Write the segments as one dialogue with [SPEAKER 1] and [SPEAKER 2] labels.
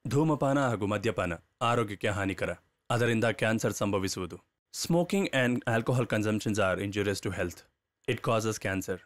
[SPEAKER 1] ಧೂಮಪಾನ ಹಾಗೂ ಮದ್ಯಪಾನ ಆರೋಗ್ಯಕ್ಕೆ ಹಾನಿಕರ ಅದರಿಂದ ಕ್ಯಾನ್ಸರ್ ಸಂಭವಿಸುವುದು smoking and alcohol consumptions are injurious to health it causes cancer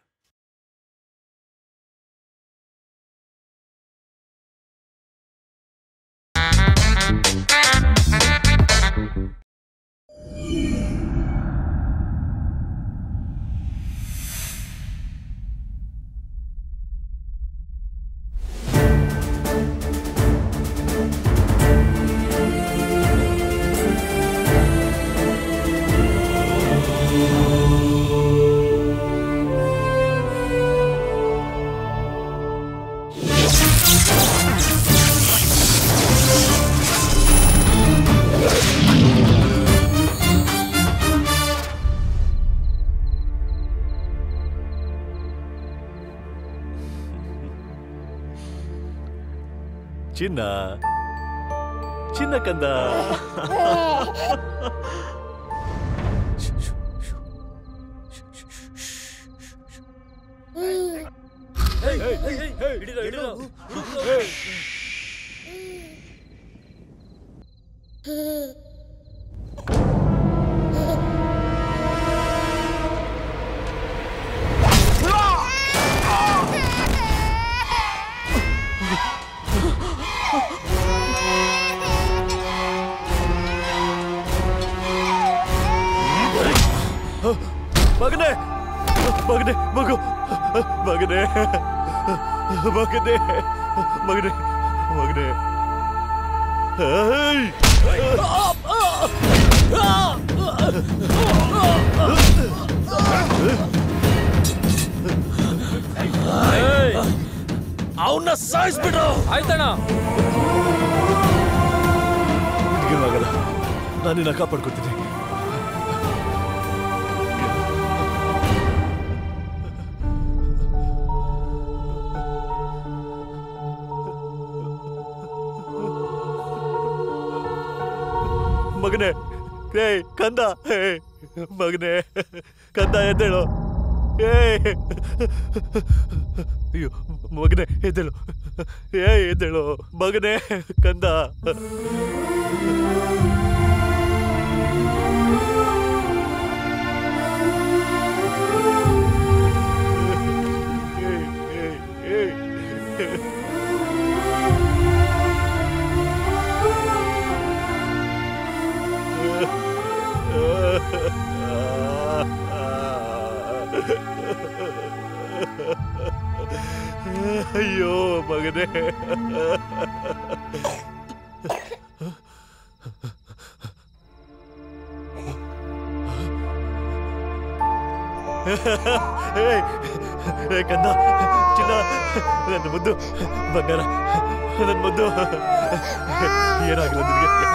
[SPEAKER 2] ಚಿನ್ನ ಚಿನ್ನ ಕಂದ ಮಗನೇ ಮಗನೇ ಮಗು ಮಗನೇ ಮಗನೇ ಮಗನೇ ಮಗನೇ ಏಯ್!
[SPEAKER 3] ಅವನ್ನ ಸಾಯಿಸ್ಬಿಡ್ರು ಆಯ್ತಣ್ಣ
[SPEAKER 2] ನಿನಗೇನಾಗಲ್ಲ ನಾನು ನಿನ್ನ ಕಾಪಾಡ್ಕೊತೀನಿ ಮಗನೇ ಏ ಕಂದ ಏ ಮಗನೇ ಕಂದ ಎದ್ದೇಳು ಏ ಅಯ್ಯೋ ಮಗನೇ ಎದ್ದೇಳು ಏ ಎದ್ದೇಳು ಮಗನೇ ಕಂದ ಅಯ್ಯೋ ಮಗನೇ ಏಯ್, ಏ ಕಂದ ಚಿನ್ನ ನನ್ನ ಮುದ್ದು ಬಂಗಾರ ನನ್ನ ಮುದ್ದು ಏನಾಗಿಲ್ಲ ನಿನಗೆ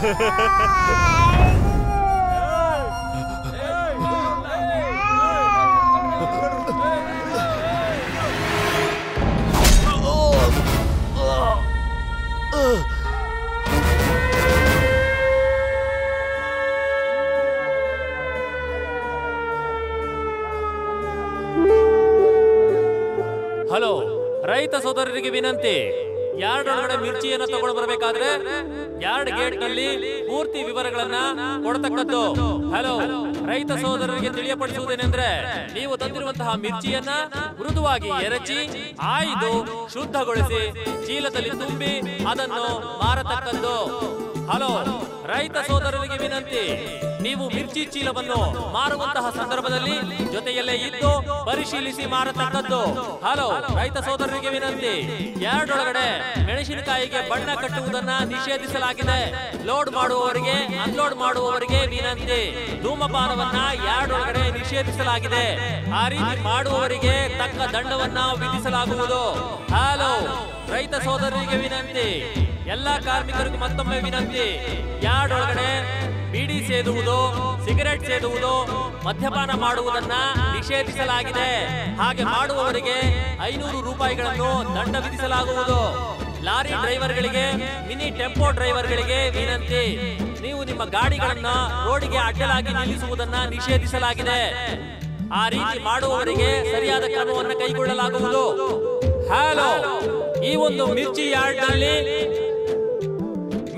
[SPEAKER 3] ಹಲೋ ರೈತ ಸೋದರರಿಗೆ ವಿನಂತಿ ಯಾರ್ಡ್ ಒಳಗಡೆ ಮಿರ್ಚಿಯನ್ನ ತಗೊಂಡು ಬರಬೇಕಾದ್ರೆ ಯಾರ್ಡ್ ಗೇಟ್ ನಲ್ಲಿ ಪೂರ್ತಿ ವಿವರಗಳನ್ನ ಕೊಡತಕ್ಕದ್ದು ಹಲೋ ರೈತ ಸೋದರರಿಗೆ ತಿಳಿಯಪಡಿಸುವುದೇನೆಂದ್ರೆ ನೀವು ತಂದಿರುವಂತಹ ಮಿರ್ಚಿಯನ್ನ ಮೃದುವಾಗಿ ಎರಚಿ ಆಯ್ದು ಶುದ್ಧಗೊಳಿಸಿ ಚೀಲದಲ್ಲಿ ತುಂಬಿ ಅದನ್ನು ಮಾರತಕ್ಕದ್ದು ಹಲೋ ರೈತ ಸೋದರರಿಗೆ ವಿನಂತಿ ನೀವು ಮಿರ್ಚಿ ಚೀಲವನ್ನು ಮಾರುವಂತಹ ಸಂದರ್ಭದಲ್ಲಿ ಜೊತೆಯಲ್ಲೇ ಇದ್ದು ಪರಿಶೀಲಿಸಿ ಮಾರತಕ್ಕದ್ದು ಹಲೋ ರೈತ ಸೋದರರಿಗೆ ವಿನಂತಿ ಯಾರ್ಡ್ ಒಳಗಡೆ ಮೆಣಸಿನಕಾಯಿಗೆ ಬಣ್ಣ ಕಟ್ಟುವುದನ್ನ ನಿಷೇಧಿಸಲಾಗಿದೆ ಲೋಡ್ ಮಾಡುವವರಿಗೆ ಅನ್ಲೋಡ್ ಮಾಡುವವರಿಗೆ ವಿನಂತಿ ಧೂಮಪಾನವನ್ನ ಯಾರ್ಡ್ ಒಳಗಡೆ ನಿಷೇಧಿಸಲಾಗಿದೆ ಆ ರೀತಿ ಮಾಡುವವರಿಗೆ ತಕ್ಕ ದಂಡವನ್ನ ವಿಧಿಸಲಾಗುವುದು ಹಲೋ ರೈತ ಸೋದರರಿಗೆ ವಿನಂತಿ ಎಲ್ಲಾ ಕಾರ್ಮಿಕರಿಗೂ ಮತ್ತೊಮ್ಮೆ ವಿನಂತಿ ಯಾರ್ಡ್ ಒಳಗಡೆ ಬೀಡಿ ಸೇದುವುದು ಸಿಗರೆಟ್ ಸೇದುವುದು ಮದ್ಯಪಾನ ಮಾಡುವುದನ್ನ ನಿಷೇಧಿಸಲಾಗಿದೆ ಹಾಗೆ ಮಾಡುವವರಿಗೆ ಐನೂರು ರೂಪಾಯಿಗಳನ್ನು ದಂಡ ವಿಧಿಸಲಾಗುವುದು ಲಾರಿ ಡ್ರೈವರ್ಗಳಿಗೆ ಮಿನಿ ಟೆಂಪೋ ಡ್ರೈವರ್ಗಳಿಗೆ ವಿನಂತಿ ನೀವು ನಿಮ್ಮ ಗಾಡಿಗಳನ್ನ ರೋಡಿಗೆ ಅಡ್ಡಲಾಗಿ ನಿಲ್ಲಿಸುವುದನ್ನ ನಿಷೇಧಿಸಲಾಗಿದೆ ಆ ರೀತಿ ಮಾಡುವವರಿಗೆ ಸರಿಯಾದ ಕ್ರಮವನ್ನು ಕೈಗೊಳ್ಳಲಾಗುವುದು ಹಲೋ ಈ ಒಂದು ಮಿರ್ಚಿ ಯಾರ್ಡ್ ನಲ್ಲಿ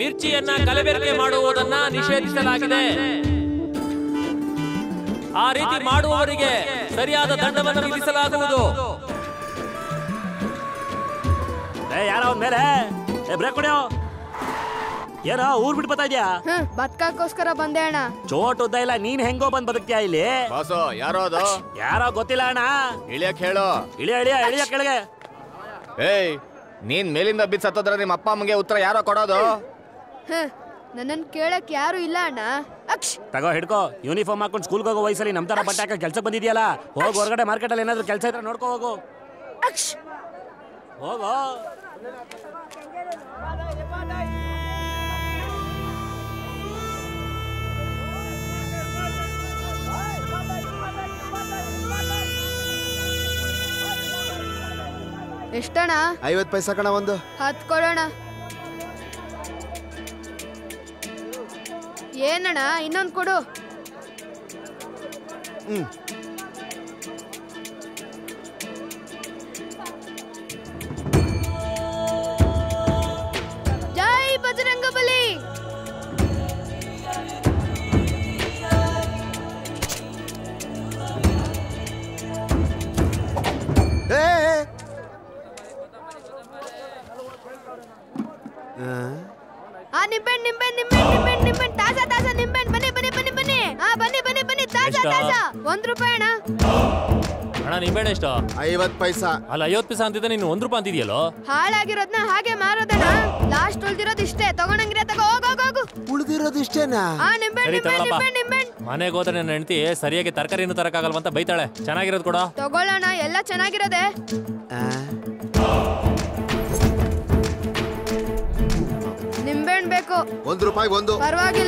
[SPEAKER 3] ಮಿರ್ಚಿಯನ್ನ ಕಲಬೆರಕೆ ಮಾಡುವುದನ್ನ ನಿಷೇಧಿಸಲಾಗಿದೆ ಆ ರೀತಿ ಮಾಡುವವರಿಗೆ ಸರಿಯಾದ ದಂಡವನ್ನು ವಿಧಿಸಲಾಗುವುದು
[SPEAKER 4] ಏ ಯಾರ ಅವ್ನ್ ಮೇಲೆ ಏ ಬ್ರೇಕ್ ಕೊಡ್ಯೋ ಏನೋ ಊರ್ ಬಿಟ್ಟು ಬರ್ತಾ ಇದ್ಯಾ
[SPEAKER 5] ಹ್ಮ್ ಬದ್ಕಕ್ಕೋಸ್ಕರ ಬಂದೆ ಅಣ್ಣ
[SPEAKER 4] ಚೋಟ್ ಉದ್ದ ಇಲ್ಲ ನೀನ್ ಹೆಂಗೋ ಬಂದ್ ಬದುಕ್ತಿಯಾ ಇಲ್ಲಿ
[SPEAKER 2] ಬಾಸು ಯಾರೋ ಅದು
[SPEAKER 4] ಯಾರೋ ಗೊತ್ತಿಲ್ಲ ಅಣ್ಣ
[SPEAKER 2] ಇಳಿಯಕ್ ಹೇಳು
[SPEAKER 4] ಇಳಿಯ ಇಳಿಯ ಇಳಿಯ ಕೆಳಗೆ
[SPEAKER 2] ಏಯ್ ನೀನ್ ಮೇಲಿಂದ ಬಿದ್ದು ಸತ್ತೋದ್ರೆ ನಿಮ್ಮ ಅಪ್ಪ ಅಮ್ಮಗೆ ಉತ್ತರ ಯಾರೋ ಕೊಡೋದು
[SPEAKER 5] ಹ್ಮ್ ನನ್ನನ್ ಕೇಳಕ್ ಯಾರು ಇಲ್ಲ ಅಣ್ಣ ಅಕ್ಷ್
[SPEAKER 4] ತಗೋ ಹಿಡ್ಕೋ ಯೂನಿಫಾರ್ಮ್ ಹಾಕೊಂಡು ಸ್ಕೂಲ್ಗೆ ಹೋಗೋ ವಯಸ್ಸಲ್ಲಿ ನಮ್ ತರ ಬಟ್ಟೆ ಹಾಕೋ ಕೆಲ್ಸಕ್ಕೆ ಬಂದಿದ್ಯಲ್ಲ ಹೋಗ್ ಹೊರಗಡೆ ಮಾರ್ಕೆಟ್ ಅಲ್ಲಿ ಏನಾದ್ರು ಕೆಲಸ ಇದ್ರೆ ನೋಡ್ಕೋ ಹೋಗು
[SPEAKER 5] ಅಕ್ಷ್
[SPEAKER 4] ಹೋಗೋ
[SPEAKER 5] ಎಷ್ಟಣ್ಣ
[SPEAKER 6] ಐವತ್ತು ಪೈಸಾ ಕಣ ಒಂದು
[SPEAKER 5] ಹತ್ ಕೊಡೋಣ ಏನಣ್ಣ ಇನ್ನೊಂದ್ ಕೊಡು
[SPEAKER 6] ಹ್ಮ್
[SPEAKER 5] ಜೈ ಬಜರಂಗ ಬಲಿ
[SPEAKER 6] ಏ, ಏ. ಆ,
[SPEAKER 5] ಆ ನಿಂಬೆಹಣ್ಣು ನಿಂಬೆಹಣ್ಣು ನಿಂಬೆಹಣ್ಣು ನಿಂಬೆಹಣ್ಣು ನಿಂಬೆಹಣ್ಣು ತಾಜಾ ತಾಜಾ ನಿಂಬೆಹಣ್ಣು ಬನ್ನಿ ಬನ್ನಿ ಬನ್ನಿ ಬನ್ನಿ ಆ ಬನ್ನಿ ಬನ್ನಿ ಬನ್ನಿ ತಾಜಾ
[SPEAKER 3] ಎಷ್ಟಾ?
[SPEAKER 5] ತಾಜಾ ಒಂದ್ ರೂಪಾಯಿ ಅಣ್ಣ
[SPEAKER 3] ಅಣ್ಣ ನಿಂಬೆಹಣ್ಣು ಎಷ್ಟು
[SPEAKER 6] ಐವತ್ತು ಪೈಸಾ
[SPEAKER 3] ಅಲ್ಲ ಐವತ್ತು ಪೈಸೆ ಅಂತಿದ್ದೆ ನೀನು ಒಂದ್ ರೂಪಾಯಿ ಅಂತಿದ್ಯಲ್ಲೋ
[SPEAKER 5] ಹಾಳಾಗಿರೋದ್ನ ಹಾಗೆ ಮಾರೋದಣ್ಣ ಲಾಸ್ಟ್ ಉಳ್ದಿರೋದು ಇಷ್ಟೇ ತಗೊಂಡಂಗಿರ ತಗೋ ಹೋಗ್ ಹೋಗ್ ಹೋಗು
[SPEAKER 6] ಉಳಿದಿರೋದು ಇಷ್ಟೇನಾ
[SPEAKER 5] ಆ ನಿಂಬೆಹಣ್ಣು
[SPEAKER 3] ಸರಿ,
[SPEAKER 5] ನಿಂಬೆಹಣ್ಣು
[SPEAKER 3] ತಗೊಳಪ್ಪ.
[SPEAKER 5] ನಿಂಬೆಹಣ್ಣು ನಿಂಬೆಹಣ್ಣು
[SPEAKER 3] ಮನೆಗೆ ಹೋದ್ರೆ ನನ್ನ ಹೆಂಡತಿ ಸರಿಯಾಗಿ ತರಕಾರಿನೂ ತರಕಾಗಲ್ವಂತ ಬೈತಾಳೆ ಚೆನ್ನಾಗಿರೋದು ಕೊಡ
[SPEAKER 5] ತಗೊಳ್ಳೋಣ ಎಲ್ಲ ಚೆನ್ನಾಗಿರೋದೆ
[SPEAKER 6] ಆ,
[SPEAKER 5] ನಿಂಬೆಹಣ್ಣು ಬೇಕು
[SPEAKER 6] ಒಂದು ರೂಪಾಯಿ ಒಂದು
[SPEAKER 5] ಪರವಾಗಿಲ್ಲ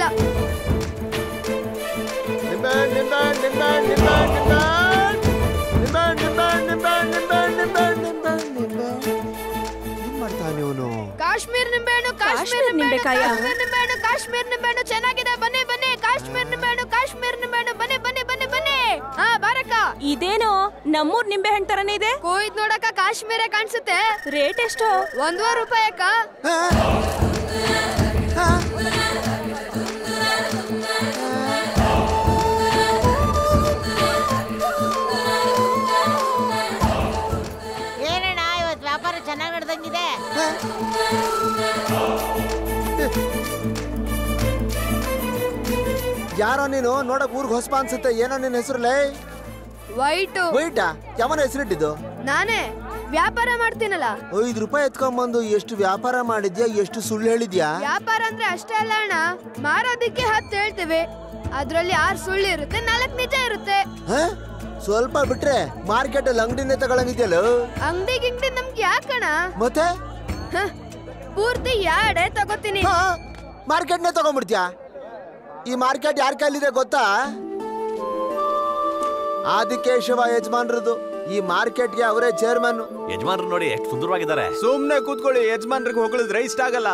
[SPEAKER 6] ನಿಂಬೆ ನಿಂಬೆ ನಿಂಬೆ ನಿಂಬೆ ನಿಂಬೆ ನಿಂಬೆ ನಿಂಬೆ ನಿಂಬೆ ನಿಂಬೆ ನಿಂಬೆ ನಿಂಬೆ ಏನ್ ಮಾಡ್ತಾನೆ ಇವನು
[SPEAKER 5] ಕಾಶ್ಮೀರ್ ನಿಂಬೆಹಣ್ಣು ಕಾಶ್ಮೀರ್ ನಿಂಬೆಕಾಯಿ ಕಾಶ್ಮೀರ್ ನಿಂಬೆಹಣ್ಣು ಕಾಶ್ಮೀರ್ ನಿಂಬೆಹಣ್ಣು ಚೆನ್ನಾಗಿದೆ ಬನ್ನಿ ಬನ್ನಿ ಕಾಶ್ಮೀರ್ ನಿಂಬೆಹಣ್ಣು ಕಾಶ್ಮೀರ್ ನಿಂಬೆಹಣ್ಣು ಬನ್ನಿ ಬನ್ನಿ ಬನ್ನಿ ಬನ್ನಿ ಹಾ ಬಾರಕ್ಕ
[SPEAKER 7] ಇದೇನೋ ನಮ್ಮೂರ್ ನಿಂಬೆ ಹಣ್ಣು ತರನೇ ಇದೆ
[SPEAKER 5] ಕೊಯ್ದ್ ನೋಡಕ್ಕ ಕಾಶ್ಮೀರ ಕಾಣಿಸುತ್ತೆ
[SPEAKER 7] ರೇಟ್ ಎಷ್ಟು
[SPEAKER 5] ಒಂದೂವರೆ ರೂಪಾಯಿ ಅಕ್ಕ
[SPEAKER 8] ಏನಣ್ಣ ಇವತ್ತು ವ್ಯಾಪಾರ ಚೆನ್ನಾಗಿ ನಡೆದಂಗಿದೆ
[SPEAKER 6] ಯಾರೋ ನೀನು ನೋಡಕ್ ಊರ್ಗ್ ಹೊಸಪ ಅನ್ಸುತ್ತೆ ಏನೋ ನಿನ್ನ ಹೆಸರುಲೇ
[SPEAKER 5] ವೈಟು
[SPEAKER 6] ವೈಟಾ ಯಾವನ ಹೆಸರಿಟ್ಟಿದ್ದು
[SPEAKER 5] ನಾನೇ ವ್ಯಾಪಾರ ಮಾಡ್ತೀನಲ್ಲ
[SPEAKER 6] ಐದು ರೂಪಾಯಿ ಎತ್ಕೊಂಬಂದು ಎಷ್ಟು ವ್ಯಾಪಾರ ಮಾಡಿದ್ಯಾ ಎಷ್ಟು ಸುಳ್ಳು ಹೇಳಿದ್ಯಾ
[SPEAKER 5] ವ್ಯಾಪಾರ ಅಂದ್ರೆ ಅಷ್ಟೇ ಅಲ್ಲ ಅಣ್ಣ ಮಾರೋದಿಕ್ಕೆ ಹತ್ತು ಹೇಳ್ತೇವೆ ಅದ್ರಲ್ಲಿ ಆರು ಸುಳ್ಳು ಇರುತ್ತೆ ನಾಲ್ಕು ನಿಜ ಇರುತ್ತೆ
[SPEAKER 6] ಹ? ಸ್ವಲ್ಪ ಬಿಟ್ರೆ ಮಾರ್ಕೆಟ್ ಅಲ್ಲಿ ಅಂಗಡಿನೇ ತಗೊಳಂಗಿದ್ಯಲ್ಲ
[SPEAKER 5] ಅಂಗಡಿ ಗಿಂಗಡಿ ನಮ್ಗೆ ಯಾಕಣ
[SPEAKER 6] ಮತ್ತೆ
[SPEAKER 5] ಹ, ಪೂರ್ತಿ ಯಾಡೆ ತಗೋತೀನಿ
[SPEAKER 6] ಮಾರ್ಕೆಟ್ನೇ ತಗೊಂಡ್ಬಿಡ್ತೀಯಾ ಈ ಮಾರ್ಕೆಟ್ ಯಾರ ಕೈಲಿದೆ ಗೊತ್ತಾ ಆದಿಕೇಶವ ಯಜಮಾನ್ರದು ಈ ಮಾರ್ಕೆಟ್ಗೆ ಅವರೇ ಚೇರ್ಮನ್
[SPEAKER 2] ಯಜಮಾನ್ರು ನೋಡಿ ಎಷ್ಟು ಸುಂದರವಾಗಿದ್ದಾರೆ
[SPEAKER 9] ಸುಮ್ನೆ ಕೂತ್ಕೊಳ್ಳಿ ಯಜಮಾನ್ರಿಗೆ ಹೊಗಳಿದ್ರೆ ಇಷ್ಟ ಆಗಲ್ಲ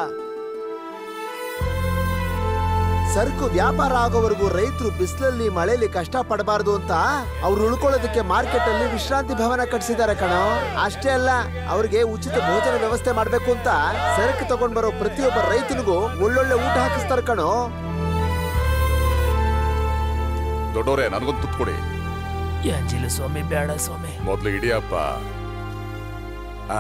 [SPEAKER 6] ಸರಕು ವ್ಯಾಪಾರ ಆಗೋವರೆಗೂ ರೈತರು ಬಿಸಿಲಲ್ಲಿ ಮಳೆಯಲ್ಲಿ ಕಷ್ಟ ಪಡಬಾರ್ದು ಅಂತ ಅವ್ರು ಉಳ್ಕೊಳ್ಳೋದಕ್ಕೆ ಮಾರ್ಕೆಟ್ ಅಲ್ಲಿ ವಿಶ್ರಾಂತಿ ಭವನ ಕಟ್ಸಿದ್ದಾರೆ ಕಣೋ ಅಷ್ಟೇ ಅಲ್ಲ ಅವ್ರಿಗೆ ಉಚಿತ ಭೋಜನ ವ್ಯವಸ್ಥೆ ಮಾಡ್ಬೇಕು ಅಂತ ಸರಕು ತಗೊಂಡ್ ಬರೋ ಪ್ರತಿಯೊಬ್ಬ ರೈತನಿಗೂ ಒಳ್ಳೊಳ್ಳೆ ಊಟ ಹಾಕಿಸ್ತಾರೆ ಕಣೋ
[SPEAKER 10] ದೊಡ್ಡವರೇ ನನಗೊಂದು ತುತ್ತು ಕೊಡಿ
[SPEAKER 3] ಅಂಜಿಲು ಸ್ವಾಮಿ ಬೇಡ ಸ್ವಾಮಿ
[SPEAKER 10] ಮೊದ್ಲು ಇಡಿಯಪ್ಪ ಆ.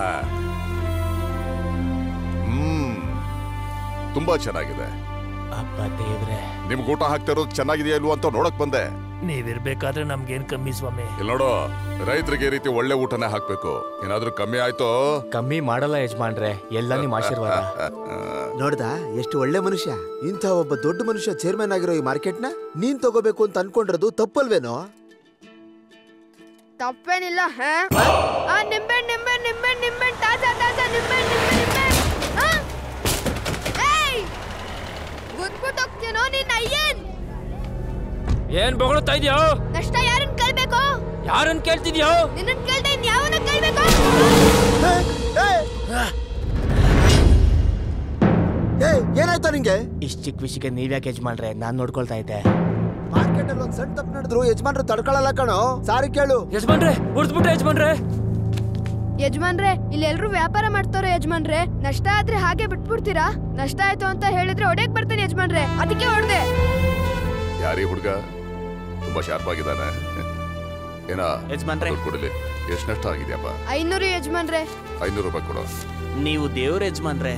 [SPEAKER 10] ಹ್ಮ್ ತುಂಬಾ ಚೆನ್ನಾಗಿದೆ
[SPEAKER 3] ಅಪ್ಪ ದೇವ್ರೆ
[SPEAKER 10] ನಿಮ್ಗೆ ಊಟ ಹಾಕ್ತಿರೋದು ಚೆನ್ನಾಗಿದೆಯಾ ಇಲ್ವೋ ಅಂತ ನೋಡಕ್ ಬಂದೆ
[SPEAKER 3] ನೀವಿರ್ಬೇಕಾದ್ರೆ ನಮ್ಗೇನ್ ಕಮ್ಮಿ ಸ್ವಾಮಿ
[SPEAKER 10] ಇಲ್ಲಿ ನೋಡು ರೈತರಿಗೆ ಈ ರೀತಿ ಒಳ್ಳೆ ಊಟನೇ ಹಾಕ್ಬೇಕು ಏನಾದ್ರೂ ಕಮ್ಮಿ ಆಯ್ತೋ
[SPEAKER 9] ಕಮ್ಮಿ ಮಾಡಲ್ಲ ಯಜಮಾನ್ರೆ ಎಲ್ಲ ನಿಮ್ಮ ಆಶೀರ್ವಾದ
[SPEAKER 6] ನೋಡ್ದ ಎಷ್ಟು ಒಳ್ಳೆ ಮನುಷ್ಯ ಇಂಥ ಒಬ್ಬ ದೊಡ್ಡ ಮನುಷ್ಯ ಚೇರ್ಮನ್ ಆಗಿರೋ ಈ ಮಾರ್ಕೆಟ್ನ ನೀನ್ ತಗೋಬೇಕು ಅಂತ ಅನ್ಕೊಂಡಿರೋದು ತಪ್ಪಲ್ವೇನೋ
[SPEAKER 5] ತಪ್ಪೇನಿಲ್ಲ ಹ? ಆ ನಿಂಬೆ ನಿಂಬೆ ನಿಂಬೆ ನಿಂಬೆ ತಾಜಾ ತಾಜಾ ನಿಂಬೆ ನಿಂಬೆ ನಿಂಬೆ ಆ? ಏಯ್ ಗುದ್ಬಿಟ್ಟು ಹೋಗ್ತೀನೋ ನಿನ್ನ ಅಯ್ಯನ್
[SPEAKER 3] ಏನ್ ಬೊಗಳುತ್ತಾ ಇದೆಯೋ
[SPEAKER 5] ನಷ್ಟ ಯಾರನ್ನ ಕೇಳ್ಬೇಕು
[SPEAKER 3] ಯಾರನ್ ಕೇಳ್ತಿದ್ಯೋ
[SPEAKER 5] ನಿನ್ನನ್ ಕೇಳ್ದೆ ಇನ್ ಯಾವನ್ನ ಕೇಳ್ಬೇಕು
[SPEAKER 6] ಏ ಏನಾಯ್ತಾ ನಿಂಗೆ
[SPEAKER 9] ಇಷ್ಟ ಚಿಕ್ಕ ವಿಷಯಕ್ಕೆ ನೀವ್ಯಾಕೆ ಯಜಮಾನ್ರೆ ನಾನ್ ನೋಡ್ಕೊಳ್ತಾ ಇದ್ದೆ
[SPEAKER 6] ಮಾರ್ಕೆಟ್ ಅಲ್ಲಿ ಒಂದ್ ಸಣ್ಣ ತಪ್ಪು ನಡೆದ್ರು ಯಜಮಾನ್ರು ತಡ್ಕೊಳಲ್ಲ ಕಣೋ ಸಾರಿ ಕೇಳು
[SPEAKER 3] ಯಜಮಾನ್ರೆ ಹೊಡ್ದ್ಬಿಟ್ರೆ ಯಜಮಾನ್ರೆ
[SPEAKER 5] ಯಜಮಾನ್ರೆ ಇಲ್ಲಿ ಎಲ್ರು ವ್ಯಾಪಾರ ಮಾಡ್ತಾರೋ ಯಜಮಾನ್ರೆ ನಷ್ಟ ಆದ್ರೆ ಹಾಗೆ ಬಿಟ್ಬಿಡ್ತೀರಾ ನಷ್ಟ ಆಯ್ತು ಅಂತ ಹೇಳಿದ್ರೆ ಒಡೆಯಕ್ ಬರ್ತೇನೆ ಯಜಮಾನ್ರೆ ಅದಕ್ಕೆ ಹೊಡ್ದೆ
[SPEAKER 10] ಯಾರೀ ಹುಡುಗ ತುಂಬಾ ಶಾರ್ಪ್ ಆಗಿದ್ದಾನೆ ಏನ
[SPEAKER 9] ಯಜಮಾನ್ರೆ.
[SPEAKER 10] ದುಡ್ಡು ಕೊಡಲಿ ಎಷ್ಟು ನಷ್ಟ ಆಗಿದೆಯಪ್ಪ
[SPEAKER 5] ಐನೂರು ಯಜಮಾನ್ರೆ
[SPEAKER 10] ಐನೂರು ರೂಪಾಯಿ ಕೊಡು
[SPEAKER 9] ನೀವು ದೇವ್ರ ಯಜಮಾನ್ರೆ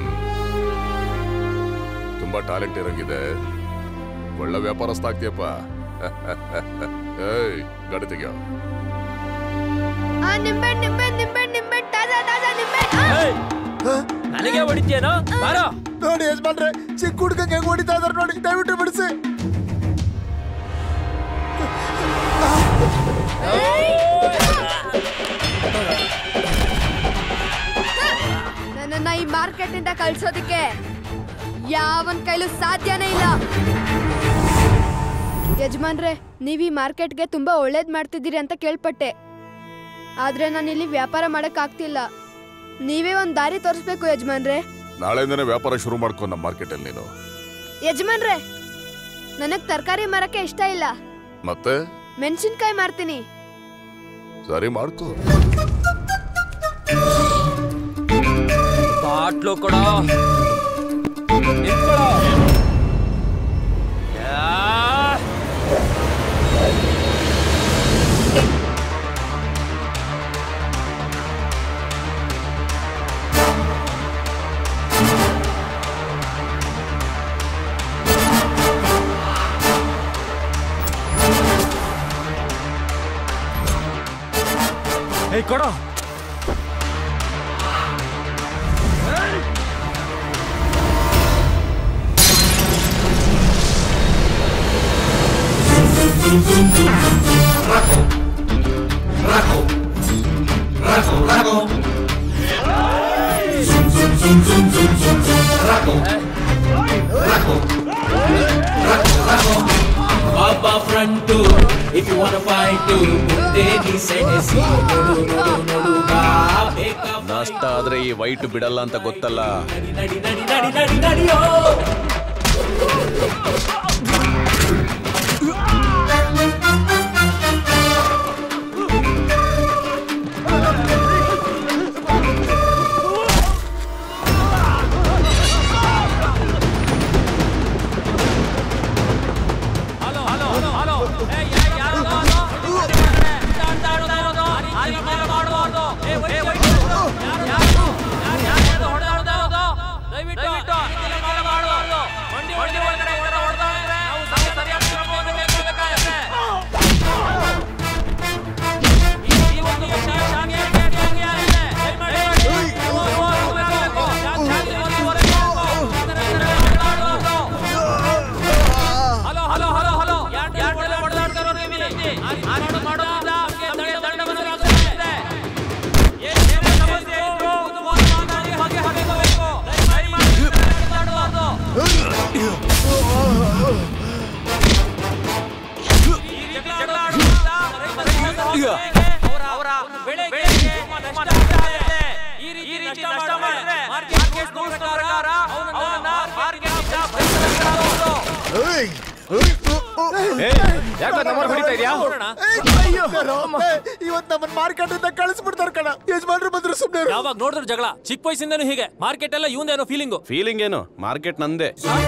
[SPEAKER 10] ತುಂಬಾ ಟ್ಯಾಲೆಂಟ್ ಇರಂಗಿದೆ ಒಳ್ಳೆ ವ್ಯಾಪಾರಸ್ಥ ಆಗ್ತೀಯಪ್ಪ ಏಯ್ ಗಾಡಿ ತೆಗಿಯೋ
[SPEAKER 5] ಆ ನಿಂಬೆ ನಿಂಬೆ ನಿಂಬೆ ನಿಂಬೆ ತಾಜಾ ತಾಜಾ ನಿಂಬೆ ಆ!
[SPEAKER 3] ನನಗೆ ಹೊಡಿತೀಯೇನೋ ಬಾರೋ
[SPEAKER 6] ನೋಡಿ ಯಜಮಾನ್ರೆ ಚಿಕ್ಕ ಹುಡ್ಗಂಗೆ ಹೆಂಗ್ ಹೊಡಿತಾ ಇದಾರೆ ನೋಡಿ ದಯವಿಟ್ಟು ಬಿಡಿಸಿ
[SPEAKER 5] ನನ್ನನ್ನ ಈ ಮಾರ್ಕೆಟ್ ಇಂದ ಕಳ್ಸೋದಕ್ಕೆ ಯಾವನ್ ಕೈಲೂ ಸಾಧ್ಯನೇ ಇಲ್ಲ ಯಜಮಾನ್ರೆ ನೀವ್ ಈ ಮಾರ್ಕೆಟ್ಗೆ ತುಂಬಾ ಒಳ್ಳೇದ್ ಮಾಡ್ತಿದ್ದೀರಿ ಅಂತ ಕೇಳ್ಪಟ್ಟೆ ಆದ್ರೆ ನಾನು ಇಲ್ಲಿ ವ್ಯಾಪಾರ ಮಾಡಕ್ ಆಗ್ತಿಲ್ಲ ನೀವೇ ಒಂದ್ ದಾರಿ ತೋರಿಸ್ಬೇಕು ಯಜಮಾನ್ರೆ
[SPEAKER 10] ನಾಳೆಯಿಂದನೇ ವ್ಯಾಪಾರ ಶುರು ಮಾಡ್ಕೊ ನಮ್ಮ ಮಾರ್ಕೆಟಲ್ಲಿ ನೀನು
[SPEAKER 5] ಯಜಮಾನ್ರೆ ನನಗ್ ತರಕಾರಿ ಮಾರಕ್ಕೆ ಇಷ್ಟ ಇಲ್ಲ
[SPEAKER 10] ಮತ್ತೆ
[SPEAKER 5] ಮೆಣಸಿನ್ಕಾಯಿ ಮಾರ್ತೀನಿ
[SPEAKER 10] ಸರಿ ಮಾಡ್ಕೋ
[SPEAKER 3] ಬಾಟ್ಲು ಕೊಡೋ ನಿಂತ್ಕೊಳ್ಳೋ. ಯಾ.
[SPEAKER 9] ಏಯ್ ಕೊಡೋ
[SPEAKER 11] ಬಾಬಾ front if you want fight ಮುಂದೆ ನೀ ಸೆಣಸಿ ನೋಡು ನೋಡು ನೋಡು ಬಾ ಬೇಕಾ
[SPEAKER 2] ನಷ್ಟ ಆದ್ರೆ ಈ ವೈಟ್ ಬಿಡಲ್ಲ ಅಂತ ಗೊತ್ತಲ್ಲ
[SPEAKER 11] ನಡಿ ನಡಿ ನಡಿ ನಡಿ ನಡಿ ನಡಿಯೋ
[SPEAKER 3] ಹಲೋ ಹಲೋ ಹಲೋ ಹಲೋ ಏ ಯಾ ಯಾರು ಅದು? ಅಂತ ಅಂತ ಆಡೋದು ಆಡೋದು. ಆರಿ ಮೇಲೆ ಮಾಡಬಾರ್ದು. ಏ ವೈ ವೈ ಯಾರು ಯಾರು ಯಾರು ಯಾರು ಹೊಡೆದಾಡೋದು ಆಡೋದು? ದಯವಿಟ್ಟು ಈ ರೀತಿ ಮಾಡಬಾರ್ದು. ಮಂಡಿ ಮಂಡಿ ಒಳಗಡೆ ಹೊಡೆದ ಹೊಡೆದಾಡಿದ್ರೆ ನಾವು ಸರಿ- ಸರಿಯಾದ ಕ್ರಮವನ್ನು ಕೈಗೊಳ್ಳಬೇಕಾಗುತ್ತೆ. ಈ- ಈ ಒಂದು ವಿಷಯ ಶಾಮಿಯಾನಿಗೆ ಶಾಮಿಯಾನಿಗೆ. ದಯಮಾಡಿ ನೀವು ನೀವು ಹೋಗ್ಬೇಕು. ಶಾ- ಶಾಂತಿ ಮುಂದುವರೆಬೇಕು. ಇದನ್ನ- ಇದನ್ನ ಮಾಡಬಾರ್ದು. ಹಲೋ ಹಲೋ ಹಲೋ ಹಲೋ ಯಾರು ಯಾರು ಹೊಡೆದಾಡ್ತಾರೋ ನೀವು ಇಲ್ಲಿ? ಆರೋಪ ಮಾಡೋದ್ರಿಂದ ನಮಗೆ ದಂಡವನ್ನು ಹಾಕುತ್ತದೆ. ಏನ್ ಏನೇ ಸಮಸ್ಯೆ ಇದ್ರೂ ಒಂದು ಮಾತಾಡಿ ಬಗೆಹರಿಸಬೇಕು. ದಯಮಾಡಿ ಮಾತಾಡಬಾರ್ದು. ಈ ರೀತಿ ಜಗಳ ಆಡೋದ್ರಿಂದ ರೈತರ ಸಮಸ್ಯೆ ಅವರ ಅವರ ಬೆಳೆಗೆ ನಷ್ಟ ಆಗ್ತಾ ಇದೆ. ಈ ರೀತಿ ನಷ್ಟ ಮಾಡಿದ್ರೆ ಮಾರ್ಕೆಟ್ ರೂಲ್ಸ್ ಪ್ರಕಾರ ಅವನನ್ನ ಮಾರ್ಕೆಟ್
[SPEAKER 2] ಯಾಕೋ ನಮ್ಮನ್ನ ಹೊಡಿತಾ ಇದ್ಯಾ
[SPEAKER 6] ಇವತ್ ನಮ್ಮನ್ ಮಾರ್ಕೆಟ್ ಇಂದ ಕಳಿಸ್ಬಿಡ್ತಾರ ಕಣ ಯಜಮಾನ್ರು ಬಂದ್ರು ಸುಮ್ನೆ
[SPEAKER 3] ಯಾವಾಗ ನೋಡಿದ್ರು ಜಗಳ ಚಿಕ್ಕ ವಯಸ್ಸಿಂದನೂ ಹೀಗೆ ಮಾರ್ಕೆಟ್ ಎಲ್ಲ ಇವಂದೇನೋ ಫೀಲಿಂಗು
[SPEAKER 2] ಫೀಲಿಂಗ್ ಏನು ಮಾರ್ಕೆಟ್ ನಂದೇ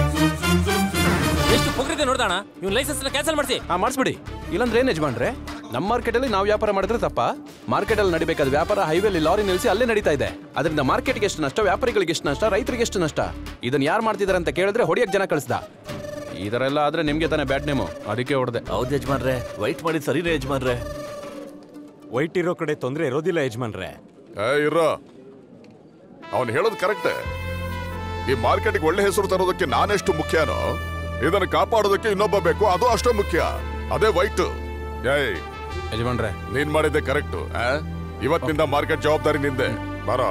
[SPEAKER 3] ಎಷ್ಟು ಪೊಗ್ರಿದೆ ನೋಡ್ದಾಣ ಇವ್ನ ಲೈಸೆನ್ಸ್ ಕ್ಯಾನ್ಸಲ್ ಮಾಡಿಸಿ
[SPEAKER 2] ಹಾ ಮಾಡಿಸ್ಬಿಡಿ ಇಲ್ಲಂದ್ರೆ ಏನ್ ಯಜಮಾನ್ರೆ ನಮ್ಮ ಮಾರ್ಕೆಟ್ ಅಲ್ಲಿ ನಾವು ವ್ಯಾಪಾರ ಮಾಡಿದ್ರೆ ತಪ್ಪ ಮಾರ್ಕೆಟ್ ಅಲ್ಲಿ ನಡಿಬೇಕಾದ ವ್ಯಾಪಾರ ಹೈವೇಲಿ ಲಾರಿ ನಿಲ್ಲಿಸಿ ಅಲ್ಲೇ ನಡೀತಾ ಇದೆ ಅದರಿಂದ ಮಾರ್ಕೆಟ್ಗೆ ಎಷ್ಟು ನಷ್ಟ ವ್ಯಾಪಾರಿಗಳಿಗೆ ಎಷ್ಟು ನಷ್ಟ ರೈತರಿಗೆ ಎಷ್ಟು ನಷ್ಟ ಇದನ್ನ ಯಾರು ಮಾಡ್ತಿದಾರೆ ಅಂತ ಕೇಳಿದ್ರೆ ಹೊಡಿಯಕ್ ಜನ ಕಳಿಸ್ದ ಈ ತರ ಎಲ್ಲ ಆದ್ರೆ ನಿಮ್ಗೆ ತಾನೇ ಬ್ಯಾಟ್ ನೇಮು ಅದಕ್ಕೆ ಹೊಡೆದೆ
[SPEAKER 4] ಹೌದು ಯಜಮಾನ್ರೆ ವೈಟ್ ಮಾಡಿದ್ ಸರಿನೇ ಯಜಮಾನ್ರೆ
[SPEAKER 12] ವೈಟ್ ಇರೋ ಕಡೆ ತೊಂದ್ರೆ ಇರೋದಿಲ್ಲ ಯಜಮಾನ್ರೆ
[SPEAKER 10] ಏ ಇರೋ ಅವನು ಹೇಳೋದು ಕರೆಕ್ಟ್ ಈ ಮಾರ್ಕೆಟ್ಗೆ ಒಳ್ಳೆ ಹೆಸರು ತರೋದಕ್ಕೆ ನಾನೆಷ್ಟು ಮುಖ್ಯನೋ ಇದನ್ನು ಕಾಪಾಡೋದಕ್ಕೆ ಇನ್ನೊಬ್ಬ ಬೇಕು ಅದು ಅಷ್ಟೇ ಮುಖ್ಯ ಅದೇ ವೈಟ್ ಏಯ್
[SPEAKER 2] ಯಜಮಾನ್ರೆ
[SPEAKER 10] ನೀನ್ ಮಾಡಿದ್ದೆ ಕರೆಕ್ಟ್ ಇವತ್ತಿನಿಂದ ಮಾರ್ಕೆಟ್ ಜವಾಬ್ದಾರಿ ನಿಂದೆ ಬರೋ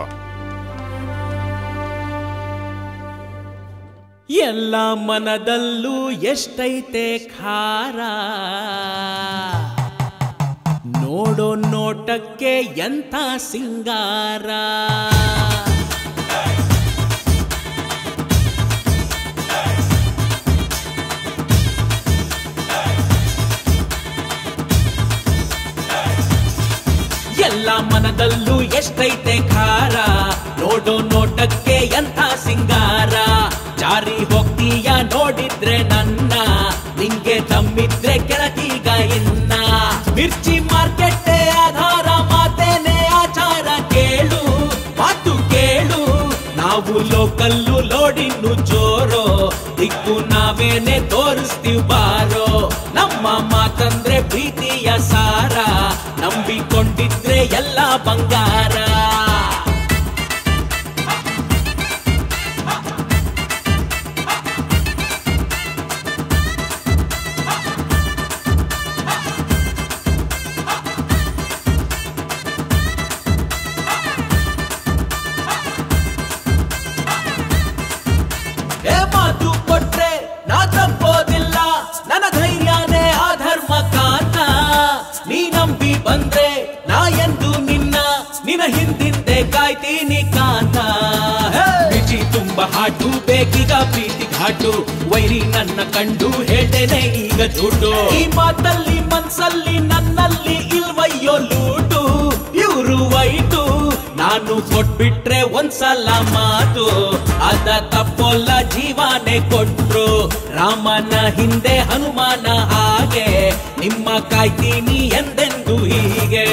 [SPEAKER 11] ಎಲ್ಲ ಮನದಲ್ಲೂ ಎಷ್ಟೈತೆ ಖಾರ ನೋಡೋ ನೋಟಕ್ಕೆ ಎಂಥ ಸಿಂಗಾರ ಎಲ್ಲ ಮನದಲ್ಲೂ ಎಷ್ಟೈತೆ ಖಾರ ನೋಡೋ ನೋಟಕ್ಕೆ ಎಂಥ ಸಿಂಗಾರ ಜಾರಿ ಹೋಗ್ತೀಯ ನೋಡಿದ್ರೆ ನನ್ನ ನಿಂಗೆ ದಮ್ಮಿದ್ರೆ ಕೆಳತೀಗ ಇನ್ನ ಮಿರ್ಚಿ ಮಾರ್ಕೆಟ್ ಆಧಾರ ಮಾತೇನೆ ಆಚಾರ ಕೇಳು ಮಾತು ಕೇಳು ನಾವು ಲೋಕಲ್ಲು ಲೋಡಿನ್ನು ಜೋರೋ ದಿಕ್ಕು ನಾವೇನೆ ತೋರಿಸ್ತೀವ್ ಬಾರೋ ನಮ್ಮ ಮಾತಂದ್ರೆ ಪ್ರೀತಿಯ ಸಾರ ನಂಬಿಕೊಂಡಿದ್ರೆ ಎಲ್ಲ ಬಂಗಾರ ಏ ಮಾತು ಕೊಟ್ರೆ ನಾ ತಪ್ಪೋದಿಲ್ಲ ನನ್ನ ಧೈರ್ಯನೇ ಆಧರ್ಮ ಕಾತ ನೀ ನಂಬಿ ಬಂದ್ರೆ ನಾ ಎಂದು ನಿನ್ನ ನಿನ್ನ ಹಿಂದಿಂದೆ ಕಾಯ್ತೀನಿ ಕಾತ ಬಿಜಿ ತುಂಬ ಹಾಟು ಬೇಕೀಗ ಪ್ರೀತಿ ಘಾಟು ವೈರಿ ನನ್ನ ಕಂಡು ಹೇಳ್ತೇನೆ ಈಗ ದುಡ್ಡು ಈ ಮಾತಲ್ಲಿ ಮನ್ಸಲ್ಲಿ ನನ್ನಲ್ಲಿ ಇಲ್ವಯ್ಯೋ ಲೂಟು ಇವ್ರು ವೈಟು ನಾನು ಕೊಟ್ಬಿಟ್ರೆ ಒಂದ್ಸಲ ಮಾತು ಅದ ತಪ್ಪೊಲ್ಲ ಜೀವಾನೆ ಕೊಟ್ರು ರಾಮನ ಹಿಂದೆ ಹನುಮಾನ ಹಾಗೆ ನಿಮ್ಮ ಕಾಯ್ತೀನಿ ಎಂದೆಂದು ಹೀಗೆ